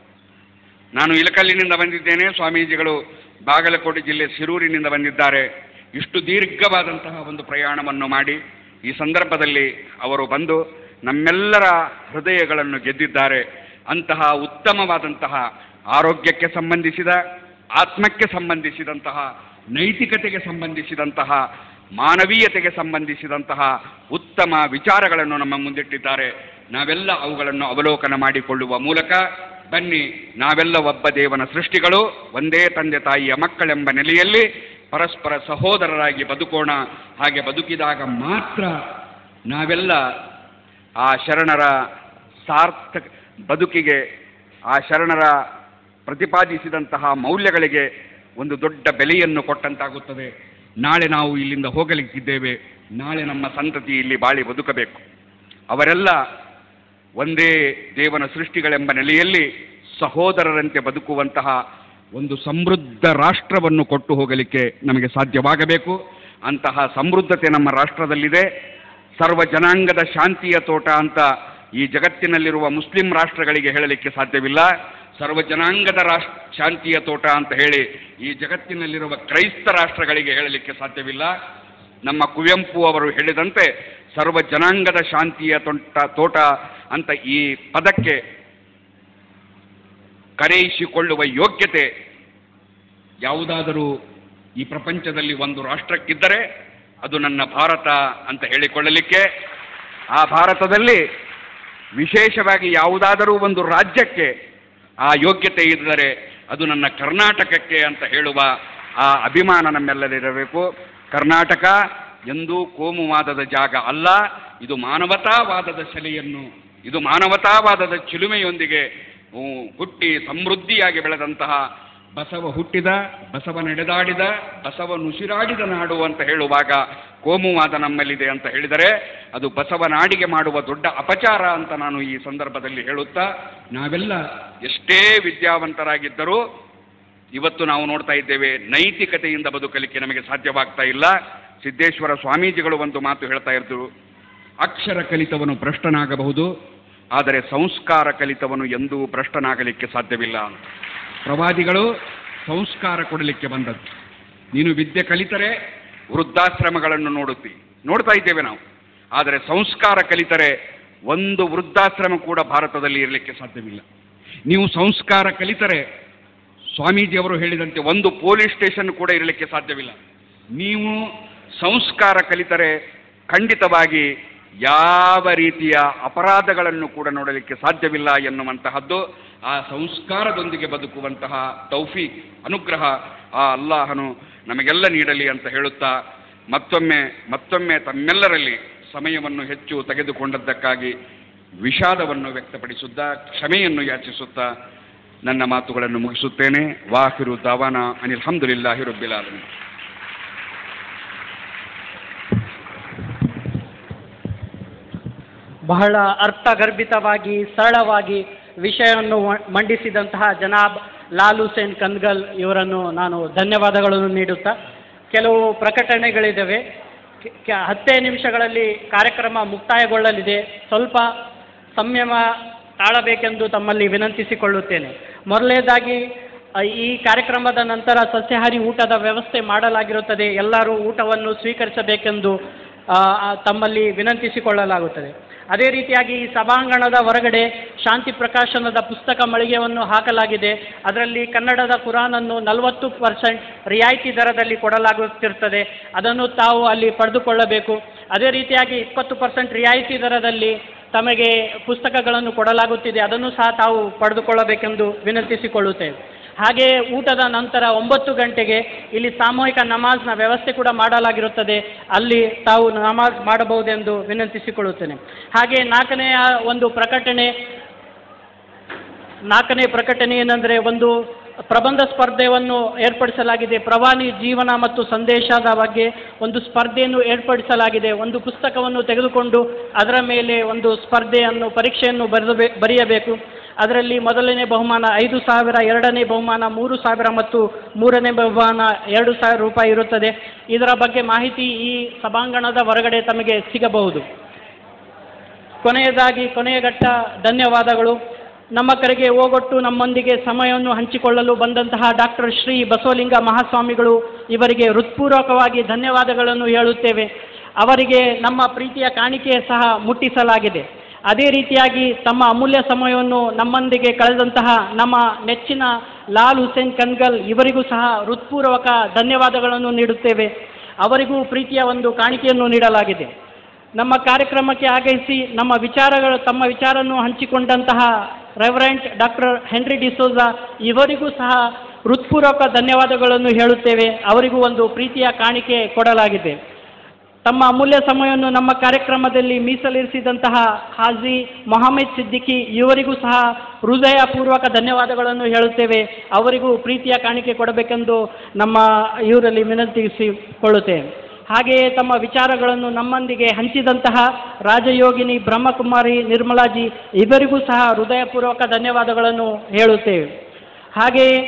ನಾನು ಇಳಕಲ್ಲಿನಿಂದ ಬಂದಿದ್ದೇನೆ ಸ್ವಾಮೀಜಿಗಳು ಬಾಗಲಕೋಟೆ ಜಿಲ್ಲೆ ಸಿರೂರಿನಿಂದ ಬಂದಿದ್ದಾರೆ ಇಷ್ಟು ದೀರ್ಘವಾದಂತಹ ಒಂದು ಪ್ರಯಾಣವನ್ನು ಮಾಡಿ ಈ ಸಂದರ್ಭದಲ್ಲಿ ಅವರು ಬಂದು ನಮ್ಮೆಲ್ಲರ ಹೃದಯಗಳನ್ನು ಗೆದ್ದಿದ್ದಾರೆ ಅಂತಹ ಉತ್ತಮವಾದಂತಹ ಆರೋಗ್ಯಕ್ಕೆ ಸಂಬಂಧಿಸಿದ ಆತ್ಮಕ್ಕೆ ಸಂಬಂಧಿಸಿದಂತಹ ನೈತಿಕತೆಗೆ ಸಂಬಂಧಿಸಿದಂತಹ ಮಾನವೀಯತೆಗೆ ಸಂಬಂಧಿಸಿದಂತಹ ಉತ್ತಮ ವಿಚಾರಗಳನ್ನು ನಮ್ಮ ಮುಂದಿಟ್ಟಿದ್ದಾರೆ ನಾವೆಲ್ಲ ಅವುಗಳನ್ನು ಅವಲೋಕನ ಮಾಡಿಕೊಳ್ಳುವ ಮೂಲಕ ಬನ್ನಿ ನಾವೆಲ್ಲ ಒಬ್ಬ ದೇವನ ಸೃಷ್ಟಿಗಳು ಒಂದೇ ತಂದೆ ತಾಯಿಯ ಮಕ್ಕಳೆಂಬ ನೆಲೆಯಲ್ಲಿ ಪರಸ್ಪರ ಸಹೋದರರಾಗಿ ಬದುಕೋಣ ಹಾಗೆ ಬದುಕಿದಾಗ ಮಾತ್ರ ನಾವೆಲ್ಲ ಆ ಶರಣರ ಸಾರ್ಥಕ ಬದುಕಿಗೆ ಆ ಶರಣರ ಪ್ರತಿಪಾದಿಸಿದಂತಹ ಮೌಲ್ಯಗಳಿಗೆ ಒಂದು ದೊಡ್ಡ ಬೆಲೆಯನ್ನು ಕೊಟ್ಟಂತಾಗುತ್ತದೆ ನಾಳೆ ನಾವು ಇಲ್ಲಿಂದ ಹೋಗಲಿಕ್ಕಿದ್ದೇವೆ ನಾಳೆ ನಮ್ಮ ಸಂತತಿ ಇಲ್ಲಿ ಬಾಳಿ ಬದುಕಬೇಕು ಅವರೆಲ್ಲ ಒಂದೇ ದೇವನ ಸೃಷ್ಟಿಗಳೆಂಬ ನೆಲೆಯಲ್ಲಿ ಸಹೋದರರಂತೆ ಬದುಕುವಂತಹ ಒಂದು ಸಮೃದ್ಧ ರಾಷ್ಟ್ರವನ್ನು ಕೊಟ್ಟು ಹೋಗಲಿಕ್ಕೆ ನಮಗೆ ಸಾಧ್ಯವಾಗಬೇಕು ಅಂತಹ ಸಮೃದ್ಧತೆ ನಮ್ಮ ರಾಷ್ಟ್ರದಲ್ಲಿದೆ ಸರ್ವ ಜನಾಂಗದ ಶಾಂತಿಯ ತೋಟ ಅಂತ ಈ ಜಗತ್ತಿನಲ್ಲಿರುವ ಮುಸ್ಲಿಂ ರಾಷ್ಟ್ರಗಳಿಗೆ ಹೇಳಲಿಕ್ಕೆ ಸಾಧ್ಯವಿಲ್ಲ ಸರ್ವ ಜನಾಂಗದ ರಾಷ್ಟ್ರ ಶಾಂತಿಯ ತೋಟ ಅಂತ ಹೇಳಿ ಈ ಜಗತ್ತಿನಲ್ಲಿರುವ ಕ್ರೈಸ್ತ ರಾಷ್ಟ್ರಗಳಿಗೆ ಹೇಳಲಿಕ್ಕೆ ಸಾಧ್ಯವಿಲ್ಲ ನಮ್ಮ ಕುವೆಂಪು ಅವರು ಹೇಳಿದಂತೆ ಸರ್ವ ಜನಾಂಗದ ಶಾಂತಿಯ ತೊಂಟ ತೋಟ ಅಂತ ಈ ಪದಕ್ಕೆ ಕರೆಯಿಸಿಕೊಳ್ಳುವ ಯೋಗ್ಯತೆ ಯಾವುದಾದರೂ ಈ ಪ್ರಪಂಚದಲ್ಲಿ ಒಂದು ರಾಷ್ಟ್ರಕ್ಕಿದ್ದರೆ ಅದು ನನ್ನ ಭಾರತ ಅಂತ ಹೇಳಿಕೊಳ್ಳಲಿಕ್ಕೆ ಆ ಭಾರತದಲ್ಲಿ ವಿಶೇಷವಾಗಿ ಯಾವುದಾದರೂ ಒಂದು ರಾಜ್ಯಕ್ಕೆ ಆ ಯೋಗ್ಯತೆ ಇದ್ದರೆ ಅದು ನನ್ನ ಕರ್ನಾಟಕಕ್ಕೆ ಅಂತ ಹೇಳುವ ಆ ಅಭಿಮಾನ ನಮ್ಮೆಲ್ಲರಿರಬೇಕು ಕರ್ನಾಟಕ ಎಂದೂ ಕೋಮುವಾದದ ಜಾಗ ಅಲ್ಲ ಇದು ಮಾನವತಾವಾದದ ಸೆಲೆಯನ್ನು ಇದು ಮಾನವತಾವಾದದ ಚಿಲುಮೆಯೊಂದಿಗೆ ಹ್ಮ್, ಹುಟ್ಟಿ ಸಮೃದ್ಧಿಯಾಗಿ ಬೆಳೆದಂತಹ ಬಸವ ಹುಟ್ಟಿದ ಬಸವ ನಡೆದಾಡಿದ ಬಸವ ನುಸಿರಾಡಿದ ನಾಡು ಅಂತ ಹೇಳುವಾಗ ಕೋಮುವಾದ ನಮ್ಮಲ್ಲಿದೆ ಅಂತ ಹೇಳಿದರೆ ಅದು ಬಸವ ನಾಡಿಗೆ ಮಾಡುವ ದೊಡ್ಡ ಅಪಚಾರ ಅಂತ ನಾನು ಈ ಸಂದರ್ಭದಲ್ಲಿ ಹೇಳುತ್ತಾ ನಾವೆಲ್ಲ ಎಷ್ಟೇ ವಿದ್ಯಾವಂತರಾಗಿದ್ದರೂ ಇವತ್ತು ನಾವು ನೋಡ್ತಾ ಇದ್ದೇವೆ ನೈತಿಕತೆಯಿಂದ ಬದುಕಲಿಕ್ಕೆ ನಮಗೆ ಸಾಧ್ಯವಾಗ್ತಾ ಇಲ್ಲ ಸಿದ್ದೇಶ್ವರ ಸ್ವಾಮೀಜಿಗಳು ಒಂದು ಮಾತು ಹೇಳ್ತಾ ಇದ್ರು ಅಕ್ಷರ ಕಲಿತವನು ಭ್ರಷ್ಟನಾಗಬಹುದು ಆದರೆ ಸಂಸ್ಕಾರ ಕಲಿತವನು ಎಂದೂ ಭ್ರಷ್ಟನಾಗಲಿಕ್ಕೆ ಸಾಧ್ಯವಿಲ್ಲ ಅಂತ ಪ್ರವಾದಿಗಳು ಸಂಸ್ಕಾರ ಕೊಡಲಿಕ್ಕೆ ಬಂದದ್ದು ನೀನು ವಿದ್ಯೆ ಕಲಿತರೆ ವೃದ್ಧಾಶ್ರಮಗಳನ್ನು ನೋಡುತ್ತಿ ನೋಡ್ತಾ ಇದ್ದೇವೆ ನಾವು ಆದರೆ ಸಂಸ್ಕಾರ ಕಲಿತರೆ ಒಂದು ವೃದ್ಧಾಶ್ರಮ ಕೂಡ ಭಾರತದಲ್ಲಿ ಇರಲಿಕ್ಕೆ ಸಾಧ್ಯವಿಲ್ಲ ನೀವು ಸಂಸ್ಕಾರ ಕಲಿತರೆ ಸ್ವಾಮೀಜಿಯವರು ಹೇಳಿದಂತೆ ಒಂದು ಪೊಲೀಸ್ ಸ್ಟೇಷನ್ ಕೂಡ ಇರಲಿಕ್ಕೆ ಸಾಧ್ಯವಿಲ್ಲ ನೀವು ಸಂಸ್ಕಾರ ಕಲಿತರೆ ಖಂಡಿತವಾಗಿ ಯಾವ ರೀತಿಯ ಅಪರಾಧಗಳನ್ನು ಕೂಡ ನೋಡಲಿಕ್ಕೆ ಸಾಧ್ಯವಿಲ್ಲ ಎನ್ನುವಂತಹದ್ದು ಆ ಸಂಸ್ಕಾರದೊಂದಿಗೆ ಬದುಕುವಂತಹ ತೌಫೀಕ್ ಅನುಗ್ರಹ ಆ ಅಲ್ಲಾಹನು ನಮಗೆಲ್ಲ ನೀಡಲಿ ಅಂತ ಹೇಳುತ್ತಾ ಮತ್ತೊಮ್ಮೆ ಮತ್ತೊಮ್ಮೆ ತಮ್ಮೆಲ್ಲರಲ್ಲಿ ಸಮಯವನ್ನು ಹೆಚ್ಚು ತೆಗೆದುಕೊಂಡದ್ದಕ್ಕಾಗಿ ವಿಷಾದವನ್ನು ವ್ಯಕ್ತಪಡಿಸುತ್ತಾ ಕ್ಷಮೆಯನ್ನು ಯಾಚಿಸುತ್ತಾ ನನ್ನ ಮಾತುಗಳನ್ನು ಮುಗಿಸುತ್ತೇನೆ ವಾಹಿರು ದಾವಾನ ಅನಿಲ್ ಹಮ್ದುಲಿಲ್ಲಾಹಿ ರಬ್ಬಿಲ್ ಆಲಮೀನ್ ಬಹಳ ಅರ್ಥಗರ್ಭಿತವಾಗಿ ಸರಳವಾಗಿ ವಿಷಯವನ್ನು ಮ- ಮಂಡಿಸಿದಂತಹ ಜನಾಬ್ ಲಾಲ್ ಹುಸೇನ್ ಕನ್ಗಲ್ ಇವರನ್ನು ನಾನು ಧನ್ಯವಾದಗಳನ್ನು ನೀಡುತ್ತಾ ಕೆಲವು ಪ್ರಕಟಣೆಗಳಿದ್ದಾವೆ ಕೆ- ಕೆ- ಹತ್ತೇ ನಿಮಿಷಗಳಲ್ಲಿ ಕಾರ್ಯಕ್ರಮ ಮುಕ್ತಾಯಗೊಳ್ಳಲಿದೆ ಸ್ವಲ್ಪ ಸಂಯಮ ತಾಳಬೇಕೆಂದು ತಮ್ಮಲ್ಲಿ ವಿನಂತಿಸಿಕೊಳ್ಳುತ್ತೇನೆ ಮೊದಲನೇದಾಗಿ ಅ, ಈ ಕಾರ್ಯಕ್ರಮದ ನಂತರ ಸಸ್ಯಾಹಾರಿ ಊಟದ ವ್ಯವಸ್ಥೆ ಮಾಡಲಾಗಿರುತ್ತದೆ ಎಲ್ಲರೂ ಊಟವನ್ನು ಸ್ವೀಕರಿಸಬೇಕೆಂದು ಆ, ಆ, ತಮ್ಮಲ್ಲಿ ವಿನಂತಿಸಿಕೊಳ್ಳಲಾಗುತ್ತದೆ ಅದೇ ರೀತಿಯಾಗಿ ಈ ಸಭಾಂಗಣದ ಹೊರಗಡೆ ಶಾಂತಿ ಪ್ರಕಾಶನದ ಪುಸ್ತಕ ಮಳಿಗೆಯನ್ನು ಹಾಕಲಾಗಿದೆ ಅದರಲ್ಲಿ ಕನ್ನಡದ ಕುರಾನನ್ನು ನಲವತ್ತು ಪರ್ಸೆಂಟ್ ರಿಯಾಯಿತಿ ದರದಲ್ಲಿ ಕೊಡಲಾಗುತ್ತಿರುತ್ತದೆ ಅದನ್ನು ತಾವು ಅಲ್ಲಿ ಪಡೆದುಕೊಳ್ಳಬೇಕು ಅದೇ ರೀತಿಯಾಗಿ ಇಪ್ಪತ್ತು ಪರ್ಸೆಂಟ್ ರಿಯಾಯಿತಿ ದರದಲ್ಲಿ ತಮಗೆ ಪುಸ್ತಕಗಳನ್ನು ಕೊಡಲಾಗುತ್ತಿದೆ ಅದನ್ನು ಸಹ ತಾವು ಪಡೆದುಕೊಳ್ಳಬೇಕೆಂದು ವಿನಂತಿಸಿಕೊಳ್ಳುತ್ತೇವೆ ಹಾಗೆ ಊಟದ ನಂತರ ಒಂಬತ್ತು ಗಂಟೆಗೆ ಇಲ್ಲಿ ಸಾಮೂಹಿಕ ನಮಾಜ್ನ ವ್ಯವಸ್ಥೆ ಕೂಡ ಮಾಡಲಾಗಿರುತ್ತದೆ ಅಲ್ಲಿ ತಾವು ನಮಾಜ್ ಮಾಡಬಹುದೆಂದು ವಿನಂತಿಸಿಕೊಳ್ಳುತ್ತೇನೆ ಹಾಗೆ ನಾಲ್ಕನೆಯ ಒಂದು ಪ್ರಕಟಣೆ ನಾಲ್ಕನೇ ಪ್ರಕಟಣೆ ಏನಂದರೆ ಒಂದು ಪ್ರಬಂಧ ಸ್ಪರ್ಧೆಯನ್ನು ಏರ್ಪಡಿಸಲಾಗಿದೆ ಪ್ರವಾನಿ ಜೀವನ ಮತ್ತು ಸಂದೇಶದ ಬಗ್ಗೆ ಒಂದು ಸ್ಪರ್ಧೆಯನ್ನು ಏರ್ಪಡಿಸಲಾಗಿದೆ ಒಂದು ಪುಸ್ತಕವನ್ನು ತೆಗೆದುಕೊಂಡು ಅದರ ಮೇಲೆ ಒಂದು ಸ್ಪರ್ಧೆಯನ್ನು ಪರೀಕ್ಷೆಯನ್ನು ಬರೆದು ಬರೆಯಬೇಕು ಅದರಲ್ಲಿ ಮೊದಲನೇ ಬಹುಮಾನ ಐದು ಸಾವಿರ ಎರಡನೇ ಬಹುಮಾನ ಮೂರು ಸಾವಿರ ಮತ್ತು ಮೂರನೇ ಬಹುಮಾನ ಎರಡು ಸಾವಿರ ರೂಪಾಯಿ ಇರುತ್ತದೆ ಇದರ ಬಗ್ಗೆ ಮಾಹಿತಿ ಈ ಸಭಾಂಗಣದ ಹೊರಗಡೆ ತಮಗೆ ಸಿಗಬಹುದು ಕೊನೆಯದಾಗಿ ಕೊನೆಯ ಘಟ್ಟ ಧನ್ಯವಾದಗಳು ನಮ್ಮ ಕರೆಗೆ ಹೋಗೊಟ್ಟು ನಮ್ಮೊಂದಿಗೆ ಸಮಯವನ್ನು ಹಂಚಿಕೊಳ್ಳಲು ಬಂದಂತಹ ಡಾಕ್ಟರ್ ಶ್ರೀ ಬಸವಲಿಂಗ ಮಹಾಸ್ವಾಮಿಗಳು ಇವರಿಗೆ ಹೃತ್ಪೂರ್ವಕವಾಗಿ ಧನ್ಯವಾದಗಳನ್ನು ಹೇಳುತ್ತೇವೆ ಅವರಿಗೆ ನಮ್ಮ ಪ್ರೀತಿಯ ಕಾಣಿಕೆ ಸಹ ಮುಟ್ಟಿಸಲಾಗಿದೆ ಅದೇ ರೀತಿಯಾಗಿ ತಮ್ಮ ಅಮೂಲ್ಯ ಸಮಯವನ್ನು ನಮ್ಮೊಂದಿಗೆ ಕಳೆದಂತಹ ನಮ್ಮ ನೆಚ್ಚಿನ ಲಾಲ್ ಹುಸೇನ್ ಕನ್ಗಲ್ ಇವರಿಗೂ ಸಹ ಹೃತ್ಪೂರ್ವಕ ಧನ್ಯವಾದಗಳನ್ನು ನೀಡುತ್ತೇವೆ ಅವರಿಗೂ ಪ್ರೀತಿಯ ಒಂದು ಕಾಣಿಕೆಯನ್ನು ನೀಡಲಾಗಿದೆ ನಮ್ಮ ಕಾರ್ಯಕ್ರಮಕ್ಕೆ ಆಗಮಿಸಿ ನಮ್ಮ ವಿಚಾರಗಳು ತಮ್ಮ ವಿಚಾರವನ್ನು ಹಂಚಿಕೊಂಡಂತಹ ರೆವರೆಂಟ್ ಡಾಕ್ಟರ್ ಹೆನ್ರಿ ಡಿಸೋಜ ಇವರಿಗೂ ಸಹ ಹೃತ್ಪೂರ್ವಕ ಧನ್ಯವಾದಗಳನ್ನು ಹೇಳುತ್ತೇವೆ ಅವರಿಗೂ ಒಂದು ಪ್ರೀತಿಯ ಕಾಣಿಕೆ ಕೊಡಲಾಗಿದೆ ತಮ್ಮ ಅಮೂಲ್ಯ ಸಮಯವನ್ನು ನಮ್ಮ ಕಾರ್ಯಕ್ರಮದಲ್ಲಿ ಮೀಸಲಿರಿಸಿದಂತಹ ಹಾಜಿ ಮೊಹಮ್ಮದ್ ಸಿದ್ದಿಕಿ ಇವರಿಗೂ ಸಹ ಹೃದಯಪೂರ್ವಕ ಧನ್ಯವಾದಗಳನ್ನು ಹೇಳುತ್ತೇವೆ ಅವರಿಗೂ ಪ್ರೀತಿಯ ಕಾಣಿಕೆ ಕೊಡಬೇಕೆಂದು ನಮ್ಮ ಇವರಲ್ಲಿ ವಿನಂತಿಸಿಕೊಳ್ಳುತ್ತೇವೆ ಹಾಗೆಯೇ ತಮ್ಮ ವಿಚಾರಗಳನ್ನು ನಮ್ಮೊಂದಿಗೆ ಹಂಚಿದಂತಹ ರಾಜಯೋಗಿನಿ ಬ್ರಹ್ಮಕುಮಾರಿ ನಿರ್ಮಲಾಜಿ ಇವರಿಗೂ ಸಹ ಹೃದಯಪೂರ್ವಕ ಧನ್ಯವಾದಗಳನ್ನು ಹೇಳುತ್ತೇವೆ ಹಾಗೆಯೇ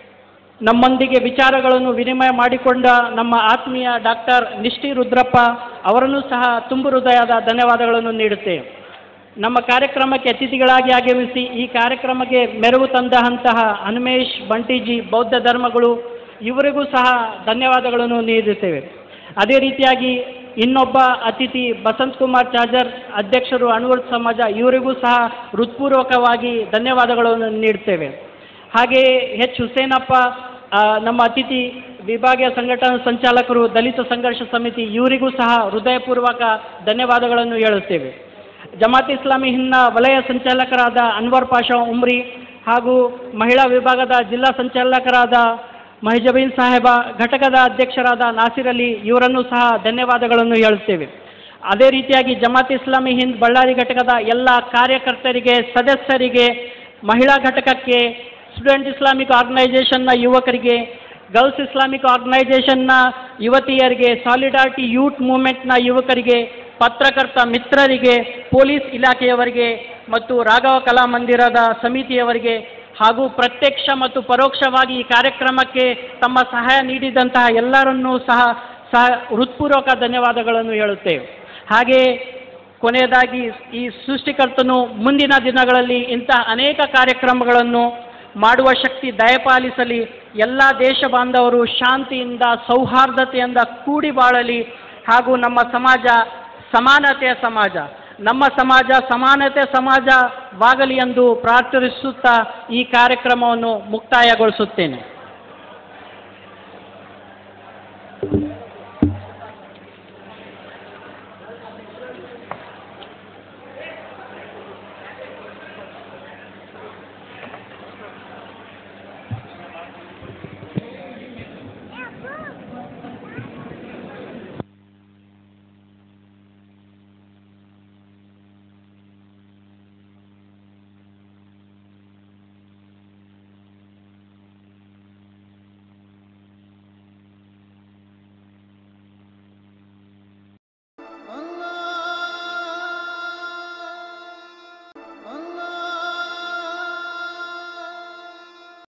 ನಮ್ಮೊಂದಿಗೆ ವಿಚಾರಗಳನ್ನು ವಿನಿಮಯ ಮಾಡಿಕೊಂಡ ನಮ್ಮ ಆತ್ಮೀಯ ಡಾಕ್ಟರ್ ನಿಷ್ಠಿ ರುದ್ರಪ್ಪ ಅವರನ್ನು ಸಹ ತುಂಬು ಹೃದಯದ ಧನ್ಯವಾದಗಳನ್ನು ನೀಡುತ್ತೇವೆ ನಮ್ಮ ಕಾರ್ಯಕ್ರಮಕ್ಕೆ ಅತಿಥಿಗಳಾಗಿ ಆಗಮಿಸಿ ಈ ಕಾರ್ಯಕ್ರಮಕ್ಕೆ ಮೆರುಗು ತಂದಂತಹ ಹನುಮೇಶ್ ಬಂಟೀಜಿ ಬೌದ್ಧ ಧರ್ಮಗಳು ಇವರಿಗೂ ಸಹ ಧನ್ಯವಾದಗಳನ್ನು ನೀಡುತ್ತೇವೆ ಅದೇ ರೀತಿಯಾಗಿ ಇನ್ನೊಬ್ಬ ಅತಿಥಿ ಬಸಂತ್ ಕುಮಾರ್ ಚಾಜರ್ ಅಧ್ಯಕ್ಷರು ಅನುವರ್ತ ಸಮಾಜ ಇವರಿಗೂ ಸಹ ಹೃತ್ಪೂರ್ವಕವಾಗಿ ಧನ್ಯವಾದಗಳನ್ನು ನೀಡುತ್ತೇವೆ ಹಾಗೆಯೇ ಎಚ್ ಹುಸೇನಪ್ಪ ಆ, ನಮ್ಮ ಅತಿಥಿ ವಿಭಾಗೀಯ ಸಂಘಟನಾ ಸಂಚಾಲಕರು ದಲಿತ ಸಂಘರ್ಷ ಸಮಿತಿ ಇವರಿಗೂ ಸಹ ಹೃದಯಪೂರ್ವಕ ಧನ್ಯವಾದಗಳನ್ನು ಹೇಳುತ್ತೇವೆ ಜಮಾತ್ ಇಸ್ಲಾಮಿ ಹಿಂದ್ನ ವಲಯ ಸಂಚಾಲಕರಾದ ಅನ್ವರ್ ಪಾಷಾ ಉಮ್ರಿ ಹಾಗೂ ಮಹಿಳಾ ವಿಭಾಗದ ಜಿಲ್ಲಾ ಸಂಚಾಲಕರಾದ ಮಹಿಜಬೀನ್ ಸಾಹೇಬ ಘಟಕದ ಅಧ್ಯಕ್ಷರಾದ ನಾಸಿರ್ ಅಲಿ ಇವರನ್ನು ಸಹ ಧನ್ಯವಾದಗಳನ್ನು ಹೇಳುತ್ತೇವೆ ಅದೇ ರೀತಿಯಾಗಿ ಜಮಾತ್ ಇಸ್ಲಾಮಿ ಹಿಂದ್ ಬಳ್ಳಾರಿ ಘಟಕದ ಎಲ್ಲ ಕಾರ್ಯಕರ್ತರಿಗೆ ಸದಸ್ಯರಿಗೆ ಮಹಿಳಾ ಘಟಕಕ್ಕೆ ಸ್ಟೂಡೆಂಟ್ ಇಸ್ಲಾಮಿಕ್ ಆರ್ಗನೈಜೇಷನ್ನ ಯುವಕರಿಗೆ ಗರ್ಲ್ಸ್ ಇಸ್ಲಾಮಿಕ್ ಆರ್ಗನೈಜೇಷನ್ನ ಯುವತಿಯರಿಗೆ ಸಾಲಿಡಾರಿಟಿ ಯೂತ್ ಮೂವ್ಮೆಂಟ್ನ ಯುವಕರಿಗೆ ಪತ್ರಕರ್ತ ಮಿತ್ರರಿಗೆ ಪೊಲೀಸ್ ಇಲಾಖೆಯವರಿಗೆ ಮತ್ತು ರಾಘವ ಕಲಾ ಮಂದಿರದ ಸಮಿತಿಯವರಿಗೆ ಹಾಗೂ ಪ್ರತ್ಯಕ್ಷ ಮತ್ತು ಪರೋಕ್ಷವಾಗಿ ಈ ಕಾರ್ಯಕ್ರಮಕ್ಕೆ ತಮ್ಮ ಸಹಾಯ ನೀಡಿದಂತಹ ಎಲ್ಲರನ್ನೂ ಸಹ ಸಹ ಹೃತ್ಪೂರ್ವಕ ಧನ್ಯವಾದಗಳನ್ನು ಹೇಳುತ್ತೇವೆ ಹಾಗೆಯೇ ಕೊನೆಯದಾಗಿ ಈ ಸೃಷ್ಟಿಕರ್ತನು ಮುಂದಿನ ದಿನಗಳಲ್ಲಿ ಇಂತಹ ಅನೇಕ ಕಾರ್ಯಕ್ರಮಗಳನ್ನು ಮಾಡುವ ಶಕ್ತಿ ದಯಪಾಲಿಸಲಿ ಎಲ್ಲ ದೇಶ ಬಾಂಧವರು ಶಾಂತಿಯಿಂದ ಸೌಹಾರ್ದತೆಯಿಂದ ಕೂಡಿ ಬಾಳಲಿ ಹಾಗೂ ನಮ್ಮ ಸಮಾಜ ಸಮಾನತೆಯ ಸಮಾಜ ನಮ್ಮ ಸಮಾಜ ಸಮಾನತೆ ಸಮಾಜವಾಗಲಿ ಎಂದು ಪ್ರಾರ್ಥಿಸುತ್ತಾ ಈ ಕಾರ್ಯಕ್ರಮವನ್ನು ಮುಕ್ತಾಯಗೊಳಿಸುತ್ತೇನೆ